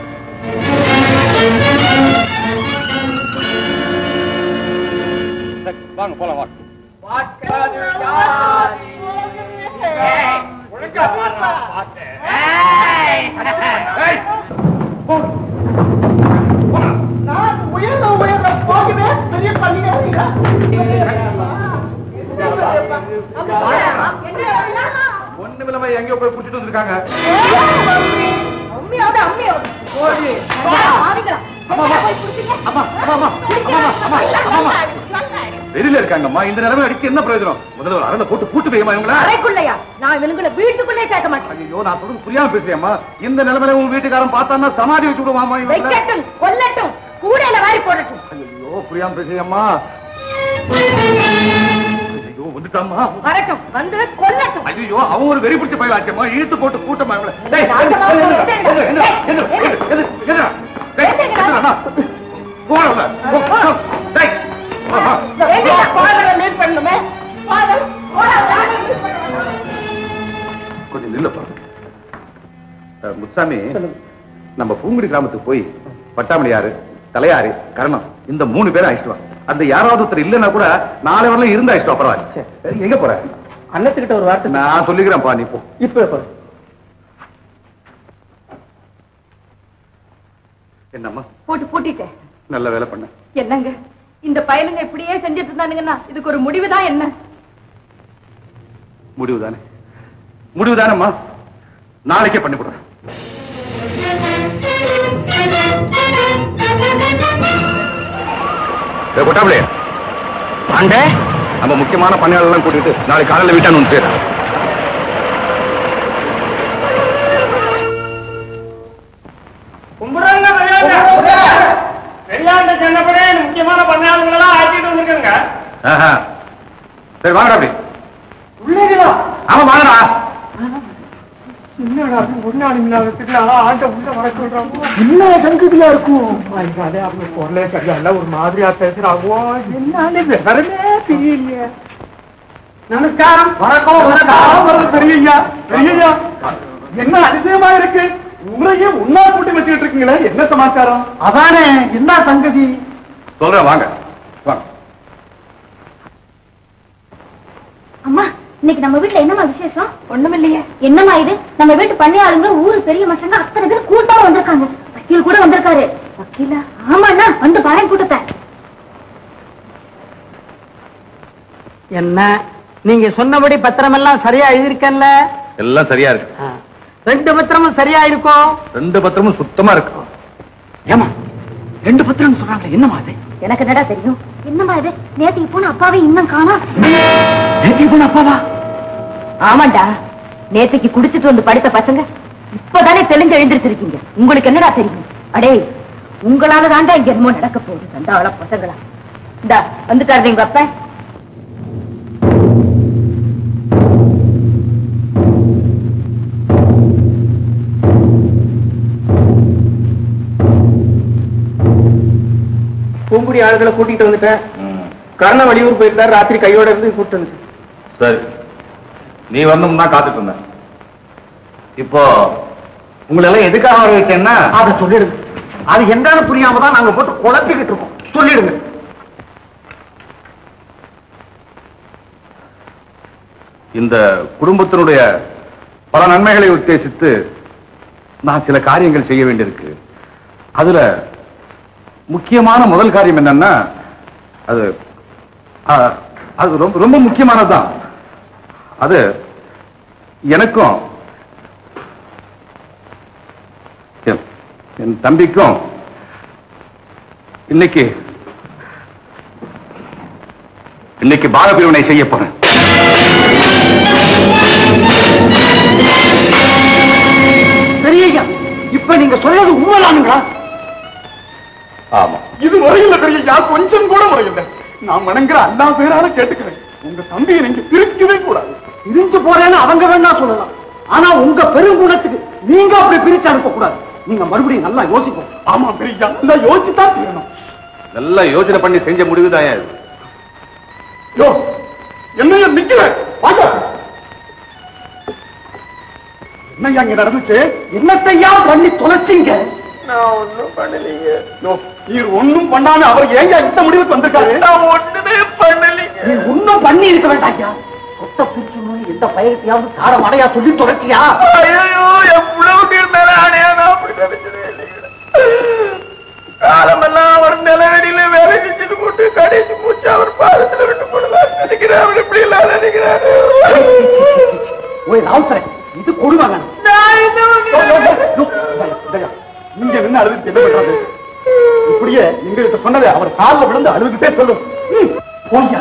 வாங்க போலாம் வாங்க நான் உயர்ந்த உயர்ந்த போகவே பெரிய பண்ணிக்கிறீங்க ஒண்ணுமில்லாம எங்கேயோ போய் குடிச்சிட்டு வந்திருக்காங்க அம்மியோட அம்மியோட வெளியில இருக்காங்கம்மா இந்த நிலைமை அடிச்சு என்ன பிரயோஜனம் முதல்ல ஒரு அறல போட்டு பூட்டு வைமா இவங்கள அறைக்குள்ளையா நான் இவனுங்களை வீட்டுக்குள்ளே சேர்க்க மாட்டேன் ஐயோ நான் சொல்றது புரியாம பேசுறியம்மா இந்த நிலைமையில உங்க வீட்டுக்காரன் பார்த்தான்னா சமாதி வச்சு விடுவாமா இவங்கள வைக்கட்டும் கொல்லட்டும் கூடையில வாரி போடட்டும் ஐயோ புரியாம பேசுறியம்மா ஐயோ வந்துட்டாம்மா வரட்டும் வந்து கொல்லட்டும் ஐயோ அவன் ஒரு வெறி பிடிச்ச பயிலாச்சம்மா இழுத்து போட்டு கூட்டமா இவங்கள டேய், நாட்டமா எந்திரா, எந்திரா, எந்திரா, எந்திரா, எந்திரா, எந்திரா, எந்திரா, எந்திரா. டேய், எந்திரா. எந்திரா, அண்ணா. போடா உள்ள. போ, போ. டேய். ஆஹா. எங்க ஃபாதரை மீட் பண்ணுமே ஃபாதர் மீட் பண்ணுமே கொஞ்சம் நில்லுப்பா அஹ், முத்துசாமி நம்ம பூங்குடி கிராமத்துக்கு போய் பட்டாமணியாறு தலையாறு கரணம் இந்த மூணு பேரும் அழைச்சிட்டு வா அந்த யாராவது ஒருத்தர் இல்லைன்னா கூட நாளை வரலாம் இருந்து அழைச்சிட்டு வா பரவாயில்ல சரி, எங்க போற அண்ணத்துக்கிட்ட ஒரு வார்த்தை நான் சொல்லிக்கிறேன்ப்பா நீ போ இப்ப இப்ப என்னம்மா போட்டு பூட்டிட்டேன் நல்ல வேலை பண்ண என்னங்க இந்த பயலுங்க இப்படியே செஞ்சுட்டு இருந்தானுங்கன்னா இதுக்கு ஒரு முடிவுதான் என்ன முடிவு தானே முடிவு தானேம்மா நாளைக்கே பண்ணி கொடுறேன் கொட்டாமலே ஆண்டே நம்ம முக்கியமான பணியாளர் எல்லாம் கூட்டிட்டு நாளைக்கு காலையில வீட்டான்னு வந்து சேரு கும்பிடுறாங்க வெளியாண்ட சொன்னபடியே முக்கியமான பண்ணாளுங்களெல்லாம் ஆக்கிட்டு வந்திருக்காங்க ஆஹா. சரி வாங்கடா அப்படி உள்ளேங்களா ஆமா வாங்கடா என்னடா முன்னாடி ஆண்ட உள்ள வர சொல்றாங்க என்ன சங்கதியா இருக்கும் அதே அவங்க பொருளே சரியா ஒரு மாதிரியா பேசுறாங்க என்னன்னு விவரமே தெரியலையே நமஸ்காரம் வணக்கம் வணக்கம் பெரியய்யா பெரியய்யா என்ன அதிசயமா இருக்கு உங்களையே உன்னா கூட்டி வச்சுக்கிட்டு இருக்கீங்களே என்ன சமாச்சாரம் அதானே என்ன சங்கதி சொல்றேன் வாங்க வாங்க அம்மா இன்னைக்கு நம்ம வீட்டுல என்னம்மா விசேஷம் ஒண்ணுமில்லையே என்னம்மா இது நம்ம வீட்டு பண்ணையாளுங்க ஊரு பெரிய மனுஷங்க அத்தனை பேர் கூட்டமா வந்திருக்காங்க வக்கீல் கூட வந்திருக்காரு வக்கீலா ஆமாண்ணா வந்து பாயன் கூட்டத்தை என்ன நீங்க சொன்னபடி பத்திரம் எல்லாம் சரியா எழுதிருக்கல்ல எல்லாம் சரியா இருக்கு ரெண்டு பத்திரமும் சரியா இருக்கும் ரெண்டு பத்திரமும் சுத்தமா இருக்கு ஏமா ரெண்டு பத்திரம் சொல்றாங்க என்னமா அது எனக்கு என்னடா தெரியும் என்னம்மா இது நேத்துக்கு போன அப்பாவே இன்னும் காணோம் நேத்தி போன அப்பாவா ஆமாண்டா நேத்துக்கு குடிச்சிட்டு வந்து படுத்த பசங்க இப்பதானே தெளிஞ்சு எழுந்திருச்சிருக்கீங்க உங்களுக்கு என்னடா தெரியும் அடே உங்களால தாண்டா இங்க என்னமோ நடக்க போகுது சண்டாவள பசங்களா இந்தா வந்துட்டாரு எங்க அப்ப பூங்குடி ஆளுகளை கூட்டிட்டு வந்துட்டேன் கர்ண வெளியூர் போயிருந்தாரு ராத்திரி கையோட இருந்து கூட்டு வந்து சரி நீ வரணும் தான் காத்துட்டு இருந்தேன் இப்போ உங்களை எல்லாம் எதுக்காக வர வச்சேன்னா அதை சொல்லிடுங்க அது என்னன்னு புரியாம தான் நாங்க போட்டு குழப்பிக்கிட்டு இருக்கோம் சொல்லிடுங்க இந்த குடும்பத்தினுடைய பல நன்மைகளை உத்தேசித்து நான் சில காரியங்கள் செய்ய வேண்டியிருக்கு அதுல முக்கியமான முதல் காரியம் என்னன்னா அது ஆ, அது ரொம்ப ரொம்ப முக்கியமானதுதான் அது எனக்கும் என்- என் தம்பிக்கும் இன்னைக்கு இன்னைக்கு பாகப்பிரிவினை செய்ய போறேன் பெரியய்யா இப்ப நீங்க சொல்றது உண்மைதானுங்களா ஆமா இது முறையில்ல பெரியய்யா கொஞ்சம் கூட முறையில்லை நான் வணங்குற அல்லா பேரால கேட்டுக்கிறேன் உங்க தம்பியை நீங்க பிரிக்கவே கூடாது பிரிஞ்சு போறேன்னு அவங்க வேணா சொல்லலாம் ஆனா உங்க பெருங்குணத்துக்கு நீங்க அப்படி பிரிச்சு அனுப்ப கூடாது நீங்க மறுபடியும் நல்லா யோசிப்போம் ஆமா பெரியய்யா நல்லா யோசிச்சுதான் செய்யணும் நல்லா யோசனை பண்ணி செஞ்ச முடிவுதான் இது. யோ என்னையா நிக்கிற வாங்க என்னய்யா இங்க நடந்துச்சு என்னத்தையா பண்ணி தொலைச்சிங்க நான் ஒண்ணும் பண்ணலீங்க யோ நீர் ஒண்ணும் பண்ணாம அவர் ஏங்க இந்த முடிவுக்கு வந்திருக்காரு நான் ஒண்ணுமே பண்ணலீங்க நீ ஒண்ணும் பண்ணி இருக்க வேண்டாம்யா கொத்த பிடிக்கணும்னு எந்த பயத்தையாவது சார மடையா சொல்லி தொலைச்சியா ஐயோ எவ்வளவு மேல ஆணையா நான் அப்படி நினைச்சதே இல்லைங்க காலமெல்லாம் அவர் நிலவெடியில வேலை செஞ்சுட்டு போட்டு கடைசி மூச்சு அவர் பாதத்துல விட்டு போடலாம் நினைக்கிறேன் அவர் இப்படி எல்லாம் நினைக்கிறாரு ஓய் ராவுத்தரே இது கொடுவாங்க நான் என்ன இங்க நின்று அழுது என்ன பண்றது இப்படியே எங்க சொன்னதை அவர் காலில் விழுந்து அழுதுகிட்டே சொல்லும் ம், போய்யா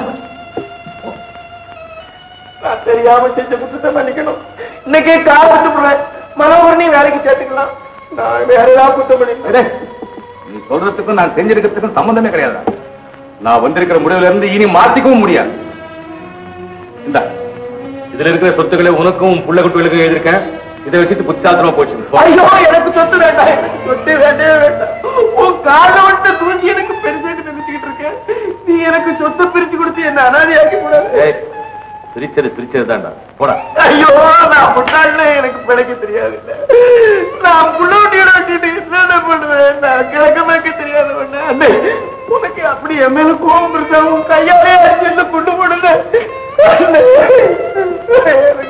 நான் தெரியாம செஞ்ச குற்றத்தை மன்னிக்கணும் இன்னைக்கே கால் விட்டு போடுறேன் மனோகரனையும் வேலைக்கு சேர்த்துக்கலாம் நான் வேற ஏதாவது குற்றம் பண்ணிக்கிறேன் நீ சொல்றதுக்கும் நான் செஞ்சிருக்கிறதுக்கும் சம்பந்தமே கிடையாது நான் வந்திருக்கிற முடிவுல இருந்து இனி மாத்திக்கவும் முடியாது இந்த இதுல இருக்கிற சொத்துக்களை உனக்கும் உன் புள்ள குட்டிகளுக்கும் எழுதிருக்கேன் இதை வச்சுட்டு புச்சாத்திரமா போச்சு போ. ஐயோ எனக்கு சொத்து வேண்டாம் எனக்கு சொத்து வேண்டவே வேண்டாம் உன் காலை விட்டு தூக்கி எனக்கு பெருசாட்டு நினைச்சுக்கிட்டு இருக்கேன் நீ எனக்கு சொத்தை பிரிச்சு கொடுத்து என்ன அனாதையாக்கி கூடாது ஏய், பிரிச்சது பிரிச்சது தான்டா போடா ஐயோ நான் முன்னாடில எனக்கு பிழைக்க தெரியாது நான் புள்ளோட்டியோட வச்சுட்டு என்ன பண்ணுவேன் நான் கிழக்க மேய்க்க தெரியாது ஒண்ணு அண்ணே, உனக்கு அப்படி என் மேல கோபம் இருந்தா உன் கையாலே அடிச்சு என்ன கொண்டு போடுங்க அண்ணே, எனக்கு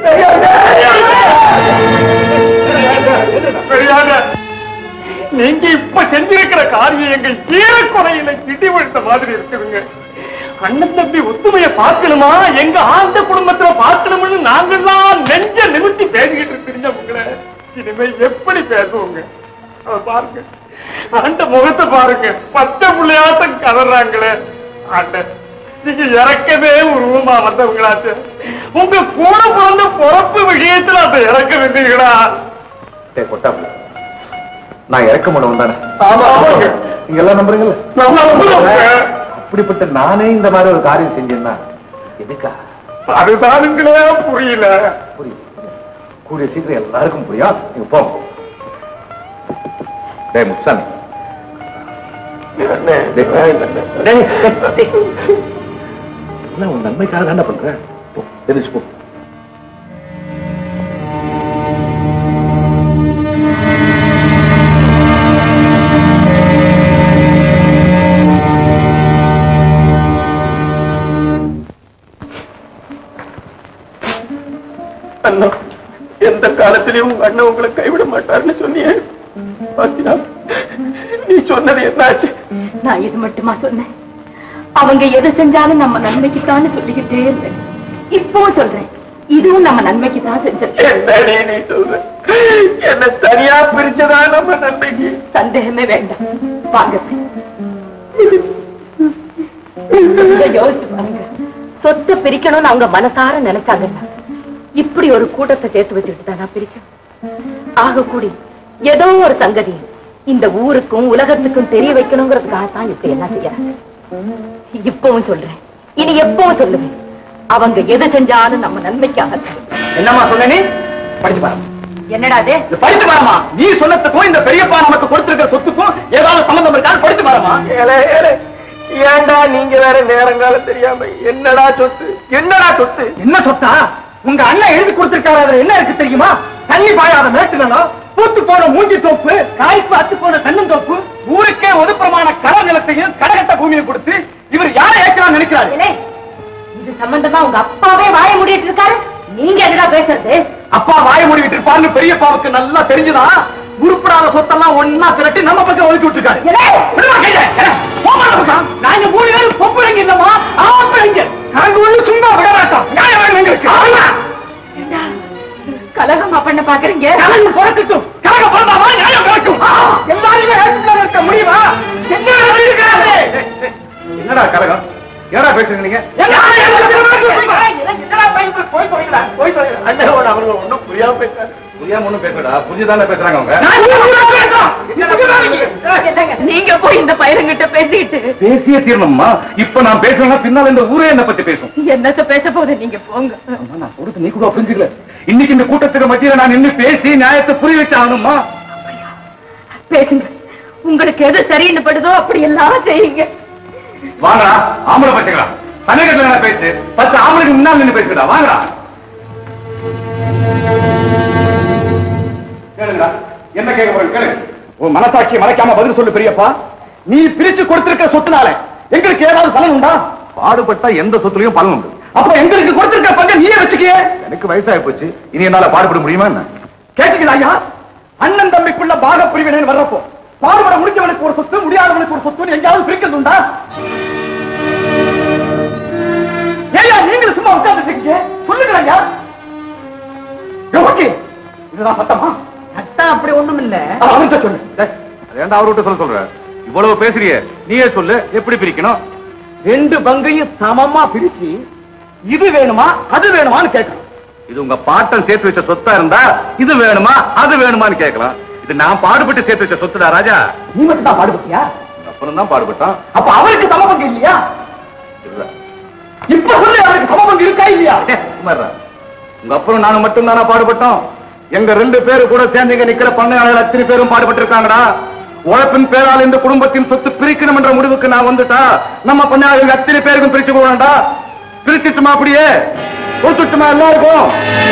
தெரியாது. நீங்க இப்ப செஞ்சிருக்கிற காரியம் எங்க ஈரக்குறையில கிட்டி விழுத்த மாதிரி இருக்குதுங்க அண்ணன் தம்பி ஒத்துமையை பார்க்கணுமா எங்க ஆண்ட குடும்பத்துல பார்க்கணும்னு நாங்கெல்லாம் நெஞ்ச நிமித்தி பேசிக்கிட்டு இருக்கிறீங்க உங்களை இனிமே எப்படி பேசுவோங்க அத பாருங்க ஆண்ட முகத்தை பாருங்க பச்சை புள்ளையாட்டம் கதறாங்களே ஆண்ட நீங்க இறக்கவே உருவமா வந்தவங்களாச்சு உங்க கூட பிறந்த பொறப்பு விஷயத்துல அந்த இறக்க வந்தீங்களா டேய், கொட்டாப்புல. நான் இறக்க முடியும் தானே ஆமா ஆமாங்க நீங்க எல்லாம் நம்புறீங்கல்ல நம்ம நம்புறோங்க. அப்படிப்பட்ட நானே இந்த மாதிரி ஒரு காரியம் செஞ்சேன்னா எதுக்கா அதுதானுங்களே புரியல புரியுது புரியுது. கூடிய சீக்கிரம் எல்லாருக்கும் புரியும் நீங்க போங்க டேய் முத்தாமி எல்லாம் உன் நன்மைக்காக தானே பண்றேன் போ, தெரிஞ்சு போ அண்ணா எந்த காலத்திலயும் உங்க அண்ணன் உங்களை கைவிட மாட்டாருன்னு சொன்னியே பாத்தியா நீ சொன்னது என்னாச்சு நான் இது மட்டுமா சொன்னேன் அவங்க எது செஞ்சாலும் நம்ம நன்மைக்குத்தான்னு சொல்லிக்கிட்டே இருந்தேன் இப்பவும் சொல்றேன் இதுவும் நம்ம நன்மைக்கு தான் செஞ்சது என்னடி நீ சொல்ற என்ன சரியா பிரிச்சதா நம்ம நன்மைக்கு சந்தேகமே வேண்டாம் வாங்க இத யோசிச்சு பாருங்க சொத்தை பிரிக்கணும்னு அவங்க மனசார நினைச்சாங்கன்னா இப்படி ஒரு கூட்டத்தை சேர்த்து வச்சுக்கிட்டு தானா பிரிக்கும் ஆக கூடி ஏதோ ஒரு சங்கதி இந்த ஊருக்கும் உலகத்துக்கும் தெரிய வைக்கணுங்கிறதுக்காக தான் இப்படி எல்லாம் செய்யறாங்க இப்பவும் சொல்றேன் இனி எப்பவும் சொல்லுவேன் அவங்க எது செஞ்சாலும் நம்ம நன்மைக்காக என்னம்மா சொன்ன நீ படிச்சு பாரு என்னடா அது இது படிச்சு பாருமா நீ சொன்னதுக்கும் இந்த பெரியப்பா நமக்கு கொடுத்திருக்கிற சொத்துக்கும் ஏதாவது சம்பந்தம் இருக்கான்னு படிச்சு பாருமா ஏண்டா நீங்க வேற நேரங்காலம் தெரியாம என்னடா சொத்து என்னடா சொத்து என்ன சொத்தா உங்க அண்ணன் எழுதி கொடுத்திருக்காரு அதுல என்ன இருக்கு தெரியுமா தண்ணி பாயாத மேட்டு நிலம் பூத்து போன மூஞ்சி தோப்பு காய்ப்பு அத்து போன தென்னந்தோப்பு ஊருக்கே ஒதுப்புறமான கடல் நிலத்தையும் கடகட்ட பூமியும் கொடுத்து இவர் யாரை ஏற்கலாம் நினைக்கிறாரு இலே, இது சம்பந்தமா உங்க அப்பாவே வாய மூடிட்டு இருக்காரு நீங்க என்னடா பேசுறது அப்பா வாய மூடிட்டு இருப்பாருன்னு பெரியப்பாவுக்கு நல்லா தெரிஞ்சுதான் உருப்படாத சொத்தெல்லாம் ஒன்னா திரட்டி நம்ம பக்கம் ஒதுக்கி விட்டுருக்காரு விடுமா கையில? ஏ, போம்மா அந்த பக்கம். நாங்க மூணு பேரும் பொம்பளைங்க இல்லம்மா ஆம்பளைங்க நாங்க ஒண்ணு சும்மா விட மாட்டோம் நியாயம் வேணும் எங்களுக்கு ஆமா. கலகமா பண்ண பாக்குறீங்க கலகம் பிறக்கட்டும் கலகம் பிறந்தாமா நியாயம் பிறக்கும் எல்லாருமே ஏற்றுக்கொள்ள இருக்க முடியுமா என்ன இருக்கிறாரு என்னடா கலகம் என்னடா பேசுறீங்க நீங்க ஒன்னும் புரியாம பேசுறாரு புரியாம ஒண்ணும் பேசடா புரிஞ்சுதானே பேசுறாங்க அவங்க நீங்க போய் இந்த பயிரங்கிட்ட பேசிக்கிட்டு பேசிய தீரணும்மா இப்ப நான் பேசுறேன்னா பின்னால இந்த ஊரே என்ன பத்தி பேசும் என்னத்த பேச போது நீங்க போங்க அம்மா, நான் சொல்றது நீ கூட புரிஞ்சுக்கல இன்னைக்கு இந்த கூட்டத்துக்கு மத்தியில நான் நின்னு பேசி நியாயத்தை புரிய வச்சு ஆகணுமா பேசுங்க உங்களுக்கு எது சரின்னு படுதோ அப்படி எல்லாம் செய்யுங்க வாங்கடா ஆம்பளை பச்சைங்களா தமிழகத்துல என்ன பேசு பத்து ஆம்பளைக்கு முன்னால் நின்னு பேசுடா வாங்கடா கேளுங்கடா என்ன கேட்க போறேன் கேளு உன் மனசாட்சியை மறைக்காம பதில் சொல்லு பெரியப்பா நீ பிரிச்சு கொடுத்திருக்க சொத்துனால எங்களுக்கு ஏதாவது பலன் உண்டா பாடுபட்டா எந்த சொத்துலயும் பலன் உண்டு அப்ப எங்களுக்கு கொடுத்திருக்க பங்கு நீயே வச்சுக்கிய எனக்கு வயசாகி போச்சு இனி என்னால பாடுபட முடியுமா என்ன கேட்டுக்கிறா ஐயா அண்ணன் தம்பிக்குள்ள பாக பிரிவினை வர்றப்போ பாடுபட முடிஞ்சவனுக்கு ஒரு சொத்து முடியாதவனுக்கு ஒரு சொத்து எங்கேயாவது பிரிக்கிறது உண்டா ஏயா நீங்களும் சும்மா உட்கார்ந்து இருக்கீங்க சொல்லுங்க ஐயா ஓகே இதுதான் சத்தமா சட்டம் அப்படி ஒண்ணும் இல்ல அவன்கிட்ட சொல்லு ஏன்டா அவர்கிட்ட சொல்ல சொல்ற இவ்வளவு பேசுறிய நீயே சொல்லு எப்படி பிரிக்கணும் ரெண்டு பங்கையும் சமமா பிரிச்சு இது வேணுமா அது வேணுமான்னு கேட்கணும் இது உங்க பாட்டன் சேர்த்து வச்ச சொத்தா இருந்தா இது வேணுமா அது வேணுமான்னு கேட்கலாம் இது நான் பாடுபட்டு சேர்த்து வச்ச சொத்துடா ராஜா நீ மட்டும் தான் பாடுபட்டியா அப்புறம் தான் பாடுபட்டான் அப்ப அவருக்கு சம பங்கு இல்லையா இல்ல இப்ப சொல்லு அவருக்கு சம பங்கு இருக்கா இல்லையா ஏ, சும்மா இருடா. உங்க அப்புறம் நானும் மட்டும் தானா பாடுபட்டோம் எங்க ரெண்டு பேரு கூட சேர்ந்து இங்க நிக்கிற பண்ணையாளர்கள் அத்தனை பேரும் பாடுபட்டு இருக்காங்கடா உழைப்பின் பேரால் இந்த குடும்பத்தின் சொத்து பிரிக்கணும் என்ற முடிவுக்கு நான் வந்துட்டா நம்ம பண்ணையாளர்கள் அத்தனை பேருக்கும் பிரிச்சு போவேண்டா பிரிச்சுட்டுமா அப்படியே கொடுத்துட்டுமா எல்லாருக்கும்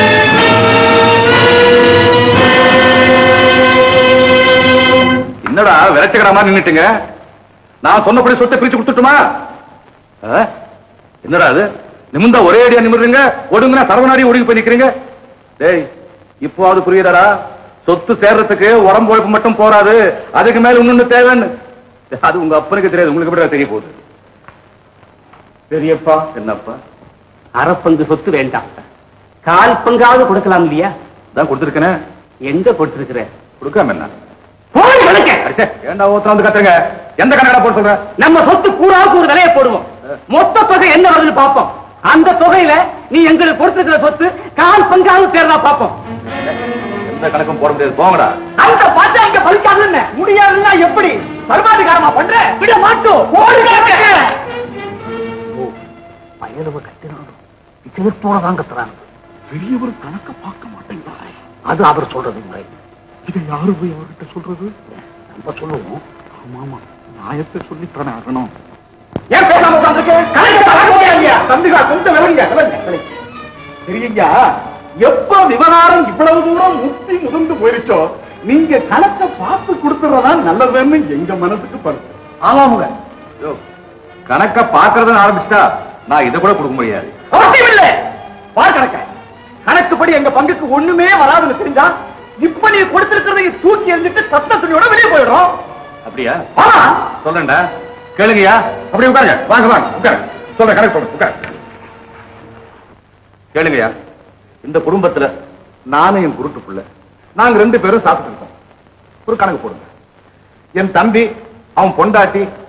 என்னடா விளைச்சக்கடா மாதிரி நின்னுட்டுங்க நான் சொன்னபடி சொத்தை பிரிச்சு கொடுத்துட்டுமா ஆ? என்னடா அது நிமிந்தா ஒரே அடியா நிமிடுறீங்க ஒடுங்குனா சரவணாடி ஒடுங்கி போய் நிக்கிறீங்க டேய் இப்போது புரியுதாடா சொத்து சேர்றதுக்கு உடம்பு உழைப்பு மட்டும் போறாது அதுக்கு மேல இன்னொன்னு தேவைன்னு அது உங்க அப்பனுக்கு தெரியாது உங்களுக்கு எப்படி தெரிய போகுது பெரியப்பா என்னப்பா அரைப்பங்கு சொத்து வேண்டாம் கால் பங்காவது கொடுக்கலாம் இல்லையா தான் கொடுத்துருக்கனே எங்க கொடுத்திருக்கிற கொடுக்காம என்ன போய் விளக்க அடிச்சே, ஏன்டா ஓத்துல வந்து கத்துங்க எந்த கணக்கடா போட்டு சொல்ற நம்ம சொத்து கூறாவுக்கு ஒரு விலையை போடுவோம் மொத்த தொகை என்ன வருதுன்னு பார்ப்போம் அந்த தொகையில நீ எங்களுக்கு கொடுத்திருக்கிற சொத்து கால் பங்காவது சேர்றா பார்ப்போம் எந்த கணக்கும் போட முடியாது போங்கடா அந்த பாட்டா இங்க பலிக்காதுன்னு முடியாதுன்னா எப்படி பரமாதிகாரமா பண்ற விட மாட்டோம் ஓடு கிடக்க. பயலுவ கத்தினாலும் எதிர்ப்போட தான் கத்துறாங்க பெரியவர் கணக்க பார்க்க மாட்டேங்கிறாரே அது அவர் சொல்றது முறை இது யாரு போய் அவர்கிட்ட சொல்றது நம்ம சொல்லுவோம் ஆமாமா நியாயத்தை சொல்லித்தானே ஆகணும் ஏன் பேசாம உட்கார்ந்திருக்க? கலைஞர் வர முடியாதுயா? தம்பிகளா, கொஞ்சம் விளைவிங்க, விளைவிங்க. பெரியய்யா எப்ப விவகாரம் இவ்வளவு தூரம் முத்தி முதிர்ந்து போயிருச்சோ நீங்க கணக்க பார்த்து கொடுத்துறதா நல்லதுன்னு எங்க மனசுக்கு படுத்து ஆமாமுங்க கணக்க பாக்குறதுன்னு ஆரம்பிச்சுட்டா நான் இதை கூட கொடுக்க முடியாது அவசியம் இல்லை பார் கணக்க கணக்குப்படி எங்க பங்குக்கு ஒண்ணுமே வராதுன்னு தெரிஞ்சா இப்ப நீ கொடுத்திருக்கிறதை தூக்கி எறிஞ்சிட்டு சத்த துணியோட வெளியே போயிடும் அப்படியா ஆமா சொல்றேன்டா கேளுங்கய்யா அப்படி உட்காருங்க வாங்க வாங்க உட்காருங்க சொல்றேன் கணக்கு சொல்றேன் உட்காருங்க கேளுங்கய்யா இந்த குடும்பத்துல நானும் என் குருட்டு புள்ள நாங்க ரெண்டு பேரும் சாப்பிட்டு இருக்கோம் ஒரு கணக்கு போடுங்க என் தம்பி அவன் பொண்டாட்டி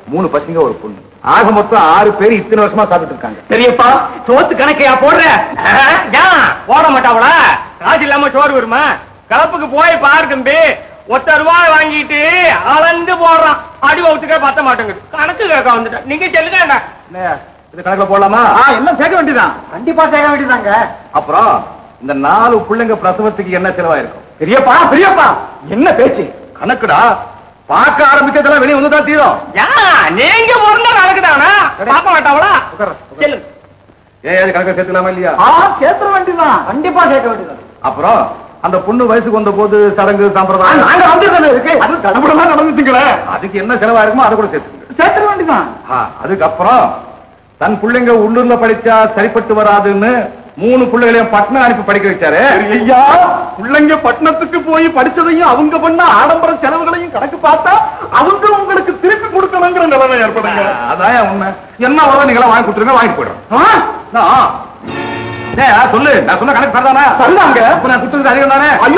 மூணு பசங்க ஒரு பொண்ணு ஆக மொத்தம் ஆறு பேர் இத்தனை வருஷமா சாப்பிட்டு இருக்காங்க பெரியப்பா சோத்து கணக்கையா போடுற ஏன் போட மாட்டாவளா காசு இல்லாம சோறு வருமா கலப்புக்கு போய் பாரு தம்பி ஒத்த ரூபாய் வாங்கிட்டு அளந்து போடுறான் அடி வகுத்துக்கே பத்த மாட்டேங்குது கணக்கு கேட்க வந்துட்டேன் நீங்க சொல்லுங்க என்ன என்னய்யா, இது கணக்குல போடலாமா எல்லாம் சேர்க்க வேண்டியதான் கண்டிப்பா சேர்க்க வேண்டியதாங்க அப்புறம் இந்த நாலு பிள்ளைங்க பிரசவத்துக்கு என்ன செலவாயிருக்கும் பெரியப்பா பெரியப்பா என்ன பேச்சு கணக்குடா பார்க்க ஆரம்பிச்சதெல்லாம் வெளியே வந்துதான் தீரும் ஏன் நீங்க பிறந்த கணக்குதானா பார்க்க மாட்டாவளா உட்கார்றேன், உட்கார்றேன். சொல்லுங்க ஏன் அது கணக்கு சேர்த்துக்கலாமா இல்லையா ஆ சேர்த்த வேண்டியதான் கண்டிப்பா சேர்க்க வேண்டியதான் அப்புறம் அந்த பொண்ணு வயசுக்கு வந்த போது சடங்கு சம்பிரதாயம் நாங்க வந்து இருக்கு அது தடபடமா நடந்துச்சுங்களே அதுக்கு என்ன செலவா இருக்குமோ அதை கூட சேர்த்துக்கங்க சேர்த்த வேண்டியதான் ஆ, அதுக்கப்புறம் தன் பிள்ளைங்க உள்ளூர்ல படிச்சா சரிப்பட்டு வராதுன்னு மூணு பிள்ளைகளையும் பட்னம் அனுப்பி படிக்க வச்சாரு ஐயா பிள்ளைங்க பட்டணத்துக்கு போய் படிச்சதையும் அவங்க பண்ண ஆடம்பர செலவுகளையும் கணக்கு பார்த்தா அவங்க உங்களுக்கு திருப்பி கொடுக்கணுங்கிற நிலைமை ஏற்படுங்க அதான் உண்மை என்ன வரும் நீங்க வாங்கி கொடுத்துருங்க வாங்கிட்டு போயிடுறோம் நான், ஏய், சொல்லு நான் சொன்ன கணக்கு சரிதானா சரிதாங்க. அப்ப நான் கொடுத்தது அதிகம் தானே ஐயோ